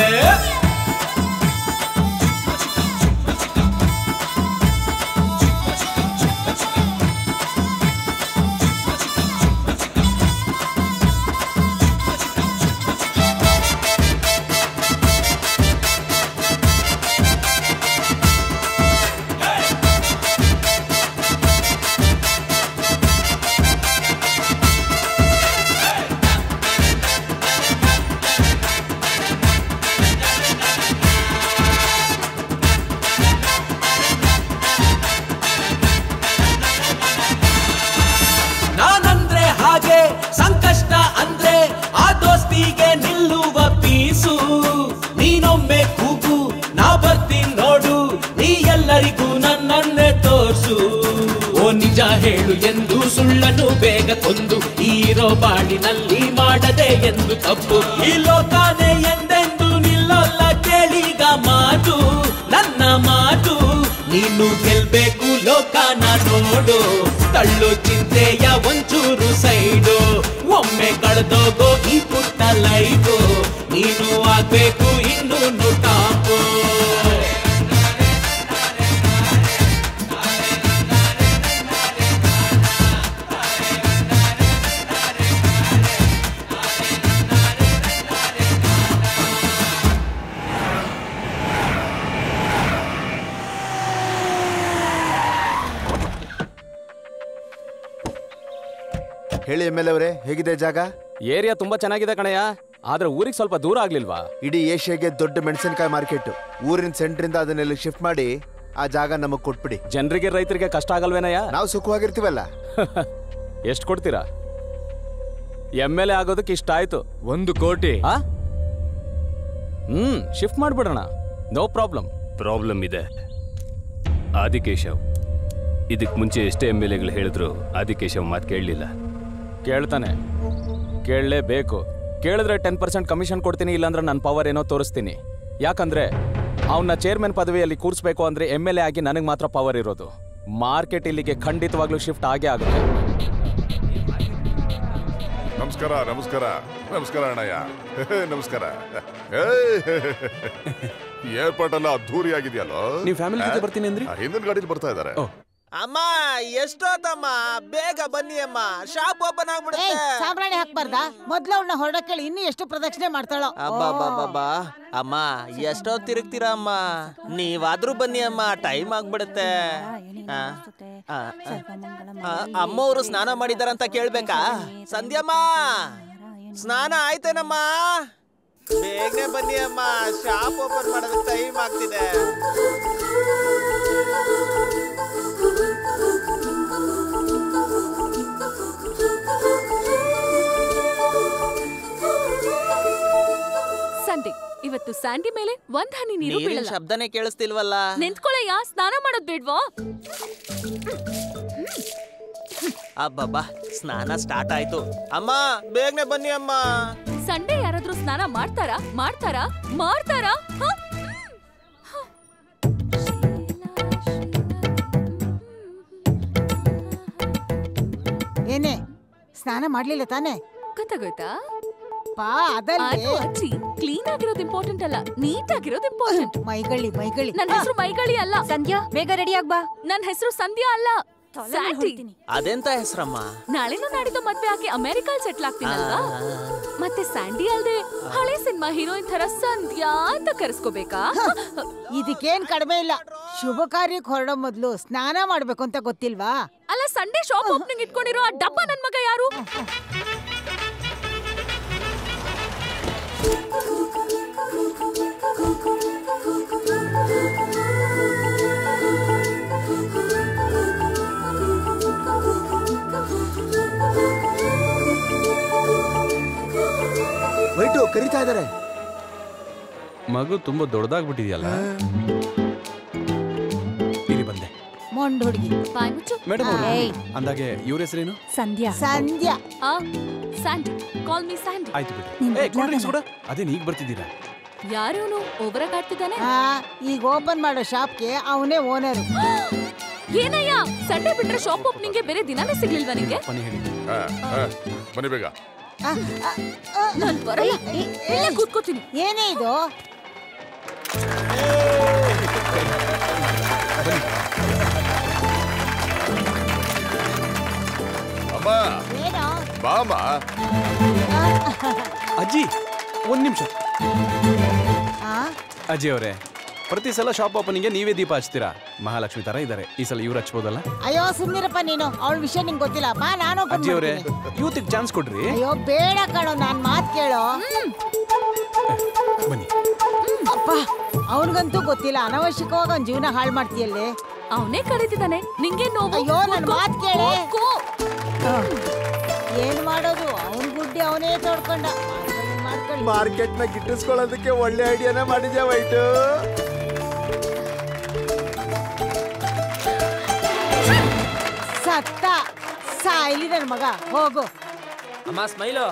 [SPEAKER 11] ನಾನಂದ್ರೆ ಹಾಗೆ ಸಂಕಷ್ಟ ಅಂದ್ರೆ ಆ ದೋಸ್ತಿಗೆ ನಿಲ್ಲುವ ಪೀಸು ನೀನೊಮ್ಮೆ ಕೂಗು ನಾ ಬರ್ತೀನಿ ನೋಡು ನೀ ಎಲ್ಲರಿಗೂ ನನ್ನನ್ನೇ ತೋರ್ಸು ಓ ನಿಜ ಹೇಳು ಎಂದು ಸುಳ್ಳನ್ನು ಬೇಗ ಕೊಂದು ಈರೋ ಬಾಳಿನಲ್ಲಿ ಮಾಡದೆ ಎಂದು ತಪ್ಪು ಈ ಲೋಕಾನೆ ಎಂದೆಂದು ನಿಲ್ಲೋಲ್ಲ ಕೇಳೀಗ ಮಾತು ನನ್ನ ಮಾತು ನೀನು ಗೆಲ್ಬೇಕು ಲೋಕಾನ ನೋಡು ತಳ್ಳು ಚಿಂತೆಯ ಒಂಚೂರು ಸೈಡು ಒಮ್ಮೆ ಕಳೆದೋಗೋ ಈ ಪುಟ್ಟ ಲೈಫು ನೀನು ಆಗ್ಬೇಕು ಇನ್ನೂ ಟಾಪು
[SPEAKER 6] ಹೇಳಿ ಎಮ್ ಎಲ್ ಅವರೇ ಹೇಗಿದೆ ಜಾಗ
[SPEAKER 2] ಏರಿಯಾ ತುಂಬಾ ಚೆನ್ನಾಗಿದೆ ಕಣಯ್ಯ ಆದ್ರೆ ಊರಿಗೆ ಸ್ವಲ್ಪ ದೂರ ಆಗ್ಲಿಲ್ವಾ
[SPEAKER 6] ಇಡೀ ಏಷ್ಯಾಗೆ ದೊಡ್ಡ ಮೆಣಸಿನಕಾಯಿ ಮಾರ್ಕೆಟ್ ಊರಿನ ಸೆಂಟ್ರಿಂದ ಅದನ್ನೆಲ್ಲ ಶಿಫ್ಟ್ ಮಾಡಿ ಆ ಜಾಗ ನಮಗ್ ಕೊಟ್ಬಿಡಿ
[SPEAKER 2] ಜನರಿಗೆ ರೈತರಿಗೆ ಕಷ್ಟ ಆಗಲ್ವೇನಯ್ಯ
[SPEAKER 6] ನಾವು ಸುಖವಾಗಿರ್ತೀವಲ್ಲ
[SPEAKER 2] ಎಷ್ಟು ಕೊಡ್ತೀರಾ ಎಮ್ ಎಲ್ ಎ ಆಗೋದಕ್ಕೆ ಇಷ್ಟ ಆಯ್ತು
[SPEAKER 12] ಒಂದು ಕೋಟಿ
[SPEAKER 2] ಆ ಹ್ಮ್ ಶಿಫ್ಟ್ ಮಾಡ್ಬಿಡೋಣ ನೋ ಪ್ರಾಬ್ಲಮ್
[SPEAKER 13] ಪ್ರಾಬ್ಲಮ್ ಇದೆ ಆದಿಕೇಶವ್ ಇದಕ್ಕೆ ಮುಂಚೆ ಎಷ್ಟೇ ಎಮ್ ಎಲ್ ಎಗಳು ಹೇಳಿದ್ರು ಆದಿಕೇಶವ್ ಮಾತು ಕೇಳಲಿಲ್ಲ
[SPEAKER 2] ಕೇಳ್ತಾನೆ ಕೇಳಲೇಬೇಕು ಕೇಳಿದ್ರೆ ಟೆನ್ ಪರ್ಸೆಂಟ್ ಕಮಿಷನ್ ಕೊಡ್ತೀನಿ ಇಲ್ಲಾಂದ್ರೆ ನನ್ನ ಪವರ್ ಏನೋ ತೋರಿಸ್ತೀನಿ ಯಾಕಂದ್ರೆ ಅವನ್ನ ಚೇರ್ಮನ್ ಪದವಿಯಲ್ಲಿ ಕೂರಿಸ್ಬೇಕು ಅಂದ್ರೆ ಎಮ್ ಎಲ್ ಎ ಆಗಿ ನನಗೆ ಮಾತ್ರ ಪವರ್ ಇರೋದು ಮಾರ್ಕೆಟ್ ಇಲ್ಲಿಗೆ ಖಂಡಿತವಾಗ್ಲೂ ಶಿಫ್ಟ್ ಆಗೇ ಆಗುತ್ತೆ
[SPEAKER 10] ನಮಸ್ಕಾರ ನಮಸ್ಕಾರ ನಮಸ್ಕಾರ ಅಣ್ಣಯ್ಯ ನಮಸ್ಕಾರ ಏರ್ಪೋರ್ಟ್ ಎಲ್ಲ ಅದ್ಧೂರಿ ಆಗಿದೆಯಲ್ಲೋ
[SPEAKER 2] ನೀವ್ family ಜೊತೆ ಬರ್ತೀನಿ ಅಂದ್ರಿ?
[SPEAKER 10] ಹಿಂದಿನ ಗಾಡಿಲಿ ಬರ್ತಾ ಇದಾರೆ
[SPEAKER 9] ಅಮ್ಮ ಎಷ್ಟೊತ್ತಮ್ಮ ಬೇಗ ಬನ್ನಿ ಅಮ್ಮ ಶಾಪ್ ಓಪನ್ ಆಗ್ಬಿಡುತ್ತೆ
[SPEAKER 8] ಸಾಂಬ್ರಾಣಿ ಹಾಕ್ಬಾರ್ದಾ ಮೊದ್ಲು ಅವಳನ್ನ ಹೊರಡಕ್ಕೇಳಿ ಇನ್ನು ಎಷ್ಟು ಪ್ರದಕ್ಷಿಣೆ ಮಾಡ್ತಾಳೋ
[SPEAKER 9] ಅಬ್ಬಬ್ಬಬ್ಬಬ್ಬಾ ಅಮ್ಮ ಎಷ್ಟೊತ್ತು ತಿರುಗ್ತೀರಾ ಅಮ್ಮ ನೀವಾದ್ರೂ ಬನ್ನಿ ಅಮ್ಮ ಟೈಮ್ ಆಗ್ಬಿಡುತ್ತೆ ಆ, ಆ, ಆ, ಅಮ್ಮವ್ರು ಸ್ನಾನ ಮಾಡಿದಾರಂತ ಕೇಳ್ಬೇಕಾ ಸಂಧ್ಯಮ್ಮ ಸ್ನಾನ ಆಯ್ತೇನಮ್ಮ ಬೇಗನೆ ಬನ್ನಿ ಅಮ್ಮ ಶಾಪ್ ಓಪನ್ ಮಾಡೋದಕ್ಕೆ ಟೈಮ್ ಆಗ್ತಿದೆ
[SPEAKER 14] ಸಂಡೆ ಇವತ್ತು ಸ್ಯಾಂಡಿ ಮೇಲೆ ಒಂದ್ ಹನಿ ನೀರು
[SPEAKER 9] ನೀರಿನ
[SPEAKER 14] ಬೀಳಲ್ಲ
[SPEAKER 9] ಶಬ್ದನೇ ಕೇಳಿಸ್ತಿಲ್ವಲ್ಲ
[SPEAKER 14] ನಿಂತ್ಕೊಳ್ಳಯ್ಯ ಸ್ನಾನ ಮಾಡೋದ್ ಬೇಡ್ವಾ
[SPEAKER 9] ಅಬ್ಬಬ್ಬಾ ಸ್ನಾನ ಸ್ಟಾರ್ಟ್ ಆಯ್ತು ಅಮ್ಮ ಬೇಗನೆ ಬನ್ನಿ ಅಮ್ಮ
[SPEAKER 14] ಸಂಡೆ ಯಾರಾದ್ರೂ ಸ್ನಾನ ಮಾಡ್ತಾರಾ ಮಾಡ್ತಾರಾ ಮಾಡ್ತಾರಾ ಹ?
[SPEAKER 8] ಏನೇ ಸ್ನಾನ ಮಾಡ್ಲಿಲ್ಲ ತಾನೇ
[SPEAKER 14] ಗೊತ್ತಾಗೋಯ್ತಾ
[SPEAKER 8] ಪಾ ಅದಲ್ಲೇ
[SPEAKER 14] ಆಯ್ತು ಅಜ್ಜಿ ಕ್ಲೀನ್ ಆಗಿರೋದು ಇಂಪಾರ್ಟೆಂಟ್ ಅಲ್ಲ ನೀಟ್ ಆಗಿರೋದು ಇಂಪಾರ್ಟೆಂಟ್
[SPEAKER 8] ಮೈಗಳಿ ಮೈಗಳಿ
[SPEAKER 14] ನನ್ನ ಹೆಸರು ಮೈಗಳಿ ಅಲ್ಲ ಸಂಧ್ಯಾ ಬೇಗ ರೆಡಿ ಆಗ್ಬಾ ನನ್ನ ಹೆಸರು ಸಂಧ್ಯಾ ಅಲ್ಲ ಸ್ಯಾಟಿ
[SPEAKER 9] ಅದೆಂತ ಹೆಸರಮ್ಮ
[SPEAKER 14] ನಾಳೆನೂ ನಾಡಿದ್ದು ಮದ್ವೆ ಆಗಿ ಅಮೆರಿಕಲ್ ಸೆಟ್ಲ್ ಆಗ್ತೀನಲ್ವಾ ಮತ್ತೆ ಸ್ಯಾಂಡಿ ಅಲ್ದೆ ಹಳೆ ಸಿನಿಮಾ ಹೀರೋಯಿನ್ ತರ ಸಂಧ್ಯಾ ಅಂತ ಕರೆಸ್ಕೋಬೇಕಾ
[SPEAKER 8] ಇದಕ್ಕೇನ್ ಕಡಿಮೆ ಇಲ್ಲ ಶುಭ ಕಾರ್ಯಕ್ಕೆ ಹೊರಡೋ ಮೊದ್ಲು ಸ್ನಾನ ಮಾಡ್ಬೇಕು ಅಂತ ಗೊತ್ತಿಲ್ವಾ
[SPEAKER 14] ಅಲ್ಲ ಸಂಡೇ ಶಾಪ್ ಓಪನಿಂಗ್ ಇಟ್ಕೊಂಡಿರೋ ಆ ಡಬ್ಬ ನನ್ ಮಗ ಯಾರು
[SPEAKER 6] ವೈಟು ಕರಿತಾ ಇದಾರೆ
[SPEAKER 2] ಮಗು ತುಂಬಾ ದೊಡ್ಡದಾಗ್ಬಿಟ್ಟಿದ್ಯಲ್ಲ ಇಲ್ಲಿ ಬಂದೆ
[SPEAKER 8] ಮೊಂಡ್ ಹುಡುಗಿ
[SPEAKER 14] ಬಾಯ್ ಮುಚ್ಚು
[SPEAKER 2] ಮೇಡಮ್
[SPEAKER 14] ಏಯ್.
[SPEAKER 2] ಅಂದಾಗೆ ಇವ್ರ ಹೆಸರೇನು
[SPEAKER 14] ಸಂಧ್ಯಾ
[SPEAKER 8] ಸಂಧ್ಯಾ
[SPEAKER 14] ಆ ಸ್ಯಾಂಡಿ ಕಾಲ್ ಮೀ ಸ್ಯಾಂಡಿ
[SPEAKER 2] ಆಯ್ತು ಬಿಡಿ ಏ ಕೂಲ್ ಡ್ರಿಂಕ್ಸ್ ಕೂಡ ಅದೇನ್ ಈಗ ಬರ್ತಿದ್ದೀರಾ
[SPEAKER 14] ಯಾರು ಓವರಾಗ್ ಆಡ್ತಿದ್ದಾನೆ
[SPEAKER 8] ಆ, ಈಗ ಓಪನ್ ಮಾಡೋ ಶಾಪ್ಗೆ ಅವನೇ ಓನರ್
[SPEAKER 14] ಏನಯ್ಯ ಸಂಡೇ ಬಿಟ್ರೆ ಶಾಪ್ ಓಪನಿಂಗ್ಗೆ ಬೇರೆ ದಿನಾನೇ ಸಿಗ್ಲಿಲ್ವಾ ನಿಂಗೆ
[SPEAKER 2] ಬನ್ನಿ ಹೇಳಿ
[SPEAKER 10] ಆ, ಆ, ಬನ್ನಿ ಬೇಗ
[SPEAKER 14] ನಾನ್ ಬರಲ್ಲ ಇಲ್ಲೇ ಕೂತ್ಕೋತೀನಿ
[SPEAKER 8] ಏನೇ ಇದು
[SPEAKER 10] ಅಮ್ಮ
[SPEAKER 8] ಏನೋ
[SPEAKER 10] ಬಾಮ
[SPEAKER 2] ಅಜ್ಜಿ ಒಂದ್ ನಿಮಿಷ
[SPEAKER 8] ಆ
[SPEAKER 2] ಅಜ್ಜಿ ಅವರೇ ಪ್ರತಿ ಸಲ ಶಾಪ್ ಓಪನಿಂಗ್ಗೆ ನೀವೇ ದೀಪ ಹಚ್ತೀರಾ ಮಹಾಲಕ್ಷ್ಮಿ ತರ ಇದಾರೆ ಈ ಸಲ ಇವ್ರು ಹಚ್ಬೋದಲ್ಲ
[SPEAKER 8] ಅಯ್ಯೋ ಸುಮ್ನಿರಪ್ಪ ನೀನು ಅವಳ ವಿಷಯ ನಿಂಗೆ ಗೊತ್ತಿಲ್ಲ ಬಾ ನಾನು open
[SPEAKER 2] ಅಜ್ಜಿ ಅವರೇ
[SPEAKER 8] ಮಾಡ್ತೀನಿ.
[SPEAKER 2] ಯೂತಿಗೆ ಚಾನ್ಸ್ ಕೊಡ್ರಿ
[SPEAKER 8] ಅಯ್ಯೋ ಬೇಡ ಕಣೋ ನಾನ್ ಮಾತ್ ಕೇಳೋ
[SPEAKER 2] ಬನ್ನಿ
[SPEAKER 8] ಅಪ್ಪ ಅವನಿಗಂತೂ ಗೊತ್ತಿಲ್ಲ ಅನವಶ್ಯಕವಾಗಿ ಅವ್ನ ಜೀವನ ಹಾಳು ಮಾಡ್ತೀಯಲ್ಲೇ
[SPEAKER 14] ಅವನೇ ಕರೀತಿದ್ದಾನೆ ನಿಂಗೆ ನೋವು
[SPEAKER 8] ಅಯ್ಯೋ ನನ್
[SPEAKER 14] ಕೂತ್ಕೋ.
[SPEAKER 8] ಮಾತ್ ಕೇಳೆ
[SPEAKER 14] ಕೂತ್ಕೋ.
[SPEAKER 8] ಏನ್ ಮಾಡೋದು ಅವನ್ ಗುಡ್ಡಿ ಅವನೇ ತೋಡ್ಕೊಂಡ ಮಾಡ್ಕೊಳ್ಳಿ
[SPEAKER 6] ಮಾರ್ಕೆಟ್ ನ ಗಿಟ್ಟಿಸ್ಕೊಳ್ಳೋದಕ್ಕೆ ಒಳ್ಳೆ ಐಡಿಯಾನ ಮಾಡಿದ್ಯಾ ವೈಟು
[SPEAKER 8] ಸತ್ತ ಸಾಯ್ಲಿ ನನ್ ಮಗ ಹೋಗು
[SPEAKER 3] ಅಮ್ಮ ಸ್ಮೈಲು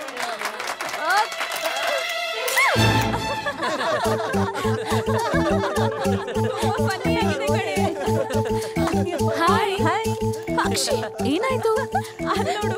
[SPEAKER 14] ಹಾಯ್ ಹಾಯ್ ಅಕ್ಷಿ ಏನಾಯ್ತು ನೋಡು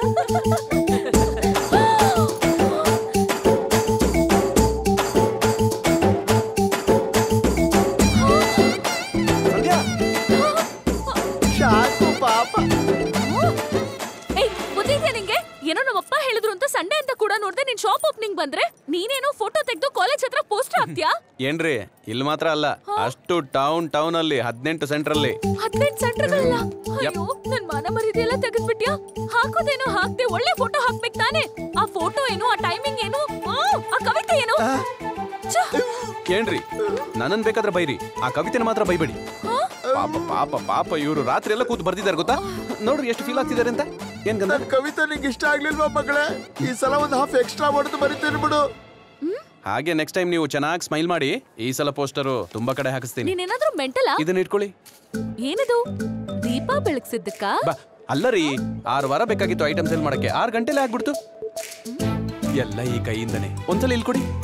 [SPEAKER 6] ಶಾಕು ಪಾಪ
[SPEAKER 14] ಏಯ್ ಬುದ್ಧಿ ಇದೆಯಾ ನಿಂಗೆ ಏನೋ ನಮ್ಮಪ್ಪ ಹೇಳಿದ್ರು ಅಂತ ಸಂಡೆ ಅಂತ ಕೂಡ ನೋಡ್ದೆ ನಿನ್ ಶಾಪ್ ಓಪನಿಂಗ್ ಬಂದ್ರೆ ನೀನೇನೋ ಫೋಟೋ ತೆಗೆದು ಕಾಲೇಜ್ ಹತ್ರ ಪೋಸ್ಟರ್ ಹಾಕ್ತೀಯಾ
[SPEAKER 2] ಏನ್ರಿ ಇಲ್ಲಿ ಮಾತ್ರ ಅಲ್ಲ ಅಷ್ಟು ಟೌನ್ ಟೌನ್ ಅಲ್ಲಿ ಹದಿನೆಂಟು ಸೆಂಟ್ರಲ್ಲಿ
[SPEAKER 14] ಹದಿನೆಂಟು ಸೆಂಟರ್ಗಳಲ್ಲ ಅಯ್ಯೋ ನನ್ ಮಾನ ಮರಿದೆಲ್ಲ ತೆಗೆದ್ಬಿಟ್ಯಾ ಹಾಕೋದೇನೋ ಹಾಕ್ದೆ ಒಳ್ಳೆ ಫೋಟೋ ಹಾಕ್ಬೇಕು ತಾನೆ ಆ ಫೋಟೋ ಏನು ಆ ಟೈಮಿಂಗ್ ಏನು ಆ, ಆ ಕವಿತೆ ಏನು ಛ,
[SPEAKER 2] ಏನ್ರಿ ನನ್ನನ್ ಬೇಕಾದ್ರೆ ಬೈರಿ ಆ ಕವಿತೆನ ಮಾತ್ರ ಬೈಬೇಡಿ ಪಾಪ ಪಾಪ ಪಾಪ ಇವರು ರಾತ್ರಿ ಎಲ್ಲ ಕೂತು ಬರ್ದಿದ್ದಾರೆ ಗೊತ್ತಾ ನೋಡ್ರಿ ಎಷ್ಟು ಫೀಲ್ ಆಗ್ತಿದ್ದಾರೆ ಅಂತ ಏನ್ ಗಂಧ
[SPEAKER 6] ನನ್ ಕವಿತೆ ನಿಂಗೆ ಇಷ್ಟ ಆಗ್ಲಿಲ್ವಾ ಮಗಳೇ ಈ ಸಲ ಒಂದು ಹಾಫ್ ಎಕ್ಸ್ಟ್ರಾ ಹೊಡೆದು ಬರೀತೇನೆ ಬಿಡು
[SPEAKER 2] ಹಾಗೆ ನೆಕ್ಸ್ಟ್ ಟೈಮ್ ನೀವು ಚೆನ್ನಾಗಿ ಸ್ಮೈಲ್ ಮಾಡಿ ಈ ಸಲ ಪೋಸ್ಟರು ತುಂಬಾ ಕಡೆ ಹಾಕಿಸ್ತೀನಿ
[SPEAKER 14] ನೀನೇನಾದ್ರೂ ಮೆಂಟಲಾ
[SPEAKER 2] ಇದನ್ನ ಇಟ್ಕೊಳ್ಳಿ
[SPEAKER 14] ಏನಿದು ದೀಪ ಬೆಳಗ್ಸಿದ್ದಕ್ಕ
[SPEAKER 2] ಬಾ ಅಲ್ಲ ರೀ ಆರು ವಾರ ಬೇಕಾಗಿತ್ತು ಐಟಮ್ ಸೇಲ್ ಮಾಡಕ್ಕೆ ಆರು ಗಂಟೆಲೆ ಆಗ್ಬಿಡ್ತು ಎಲ್ಲ ಈ ಕೈಯಿಂದನೇ ಒಂದ್ಸಲ ಇಲ್ಲಿ ಕೊಡಿ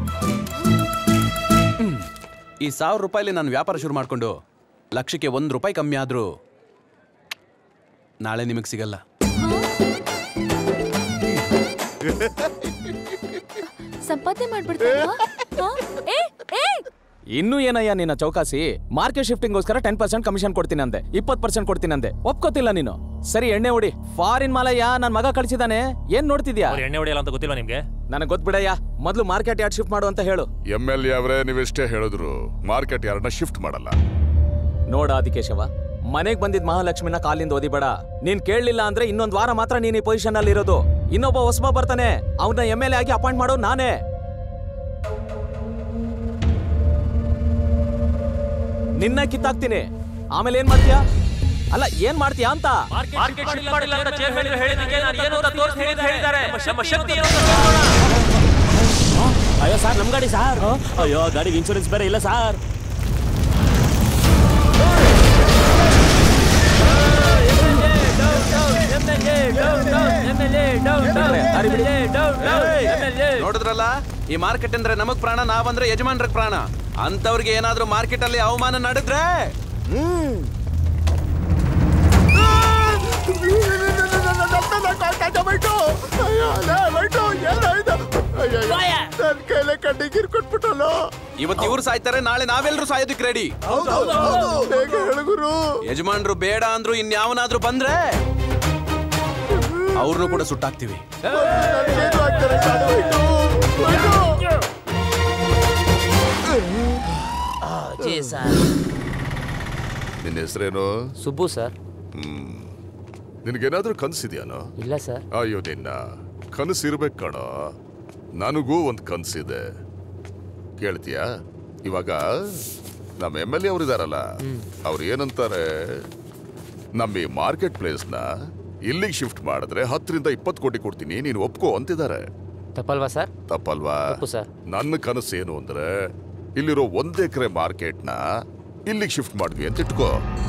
[SPEAKER 2] ಹ್ಮ್. ಈ ಸಾವಿರ ರೂಪಾಯಿಲಿ ನಾನು ವ್ಯಾಪಾರ ಶುರು ಮಾಡ್ಕೊಂಡು ಲಕ್ಷಕ್ಕೆ ಒಂದ್ ರೂಪಾಯಿ ಕಮ್ಮಿ ಆದ್ರೂ ನಾಳೆ ನಿಮಗೆ ಸಿಗಲ್ಲ
[SPEAKER 14] ಸಂಪಾದನೆ ಮಾಡ್ಬಿಡ್ತಾರಾ ಆ? ಏ ಏ
[SPEAKER 15] ಇನ್ನು ಏನಯ್ಯ ನಿನ್ನ ಚೌಕಾಸಿ ಮಾರ್ಕೆಟ್ ಶಿಫ್ಟಿಂಗ್ಗೋಸ್ಕರ ಟೆನ್ ಪರ್ಸೆಂಟ್ ಕಮಿಷನ್ ಕೊಡ್ತೀನಿ ಅಂದೆ ಇಪ್ಪತ್ತು ಪರ್ಸೆಂಟ್ ಕೊಡ್ತೀನಿ ಅಂದೆ ಒಪ್ಕೋತಿಲ್ಲ ನೀನು ಸರಿ ಎಣ್ಣೆ ಹೊಡಿ ಫಾರಿನ್ ಮಾಲಯ್ಯ ನನ್ ಮಗ ಕಳ್ಸಿದಾನೆ ಏನ್ ನೋಡ್ತಿದ್ಯಾ
[SPEAKER 4] ಅವ್ರು ಎಣ್ಣೆ ಹೊಡಿಯಲ್ಲ ಅಂತ ಗೊತ್ತಿಲ್ಲ ನಿಮ್ಗೆ
[SPEAKER 15] ನನಗೆ ಗೊತ್ಬಿಡಯ್ಯ ಮೊದ್ಲು ಮಾರ್ಕೆಟ್ ಯಾರ್ಡ್ ಶಿಫ್ಟ್ ಮಾಡು ಅಂತ ಹೇಳು
[SPEAKER 10] ಎಂ ಎಲ್ ಎ ಅವರೇ ನೀವೆಷ್ಟೇ ಹೇಳಿದ್ರು ಮಾರ್ಕೆಟ್ ಯಾರನ್ನ ಶಿಫ್ಟ್ ಮಾಡಲ್ಲ
[SPEAKER 15] ನೋಡ ಆದಿಕೇಶವ ಮನೆಗ್ ಬಂದಿದ್ ಮಹಾಲಕ್ಷ್ಮಿನ ಕಾಲಿಂದ ಓದಿಬೇಡ ನೀನ್ ಕೇಳಲಿಲ್ಲ ಅಂದ್ರೆ ಇನ್ನೊಂದ್ ವಾರ ಮಾತ್ರ ನೀನ್ ಈ ಪೊಸಿಷನ್ ಅಲ್ಲಿ ಇರೋದು ಇನ್ನೊಬ್ಬ ಹೊಸಬ ಬರ್ತಾನೆ ಅವನ್ನ ಎಮ್ ಎಲ್ ಎ ಆಗಿ ಅಪಾಯಿಂಟ್ ಮಾಡೋ ನಾನೇ ನಿನ್ನ ಕಿತ್ತಾಕ್ತೀನಿ ಆಮೇಲೆ ಏನ್ ಮಾಡ್ತೀಯಾ ಅಲ್ಲ ಏನ್ ಮಾಡ್ತೀಯಾ ಅಂತ
[SPEAKER 4] ಮಾರ್ಕೆಟ್ ಶಿಫ್ಟ್ ಮಾಡಿಲ್ಲ ಅಂತ ಚೇರ್ಮನ್ ಹೇಳಿದಕ್ಕೆ ನಾನು ಏನು ಅಂತ ತೋರಿಸಿ ಹೇಳಿದ್ದಾರೆ ನಮ್ಮ ಶಕ್ತಿ ಏನು ಅಂತ ನೋಡೋಣ.
[SPEAKER 16] ಅಯ್ಯೋ ಸರ್ ನಮ್ ಗಾಡಿ ಸರ್ ಅಯ್ಯೋ ಗಾಡಿಗೆ ಇನ್ಶೂರೆನ್ಸ್ ಬೇರೆ ಇಲ್ಲ ಸರ್
[SPEAKER 2] ನೋಡಿದ್ರಲ್ಲ ಈ ಮಾರ್ಕೆಟ್ ಅಂದ್ರೆ ನಮಗ್ ಪ್ರಾಣ ನಾವಂದ್ರೆ ಯಜಮಾನ್ರಿಗೆ ಪ್ರಾಣ ಅಂತವ್ರಿಗೆ ಏನಾದ್ರೂ ಮಾರ್ಕೆಟ್ ಅಲ್ಲಿ ಅವಮಾನ ನಡೆದ್ರೆ
[SPEAKER 6] ಹ್ಮ್ ಕಣ್ಣಿಗೆ ಕೊಟ್ಬಿಟ್ಟಲ್ಲ
[SPEAKER 2] ಇವತ್ತು ಇವ್ರು ಸಾಯ್ತಾರೆ ನಾಳೆ ನಾವೆಲ್ಲರೂ ಸಾಯೋದಕ್ಕೆ ರೆಡಿ
[SPEAKER 6] ಬೇಗ ಹೇಳು ಗುರು
[SPEAKER 2] ಯಜಮಾನ್ರು ಬೇಡ ಅಂದ್ರು ಇನ್ಯಾವನಾದ್ರೂ ಬಂದ್ರೆ ಅವ್ರನ್ನೂ ಕೂಡ ಸುಟ್ಟಾಕ್ತಿವಿ
[SPEAKER 6] ನನ್ಗೇನು ಆಗ್ತಾರೆ ಕಾಣು, ಹೋಯ್ತು, ಹೋಯ್ತು.
[SPEAKER 9] ಜಿ ಸರ್
[SPEAKER 10] ನಿನ್ನ ಹೆಸರೇನು
[SPEAKER 3] ಸುಬ್ಬು ಸರ್
[SPEAKER 10] ಹ್ಮ್ ನಿನಗೇನಾದ್ರೂ ಕನ್ಸಿದ್ಯಾನೋ
[SPEAKER 3] ಇಲ್ಲ ಸರ್
[SPEAKER 10] ಅಯ್ಯೋ ನಿನ್ನ ಕನಸಿರ್ಬೇಕು ಕಣ ನನಗೂ ಒಂದು ಕನಸಿದೆ ಕೇಳ್ತೀಯಾ ಇವಾಗ ನಮ್ಮ ಎಮ್ ಎಲ್ ಎ ಅವರಿದಾರಲ್ಲ ಅವ್ರು ಏನಂತಾರೆ ನಮ್ಮ ಈ ಮಾರ್ಕೆಟ್ ಪ್ಲೇಸ್ನ ಇಲ್ಲಿಗೆ ಶಿಫ್ಟ್ ಮಾಡಿದ್ರೆ ಹತ್ತರಿಂದ ಇಪ್ಪತ್ತು ಕೋಟಿ ಕೊಡ್ತೀನಿ ನೀನು ಒಪ್ಕೋ ಅಂತಿದ್ದಾರೆ
[SPEAKER 3] ತಪ್ಪಲ್ವಾ ಸರ್
[SPEAKER 10] ತಪ್ಪಲ್ವಾ
[SPEAKER 3] ತಪ್ಪು ಸರ್
[SPEAKER 10] ನನ್ನ ಕನಸು ಏನು ಅಂದ್ರೆ ಇಲ್ಲಿರೋ ಒಂದ್ ಎಕರೆ ಮಾರ್ಕೆಟ್ನ ಇಲ್ಲಿಗೆ ಶಿಫ್ಟ್ ಮಾಡಿದ್ವಿ ಅಂತ ಇಟ್ಕೋ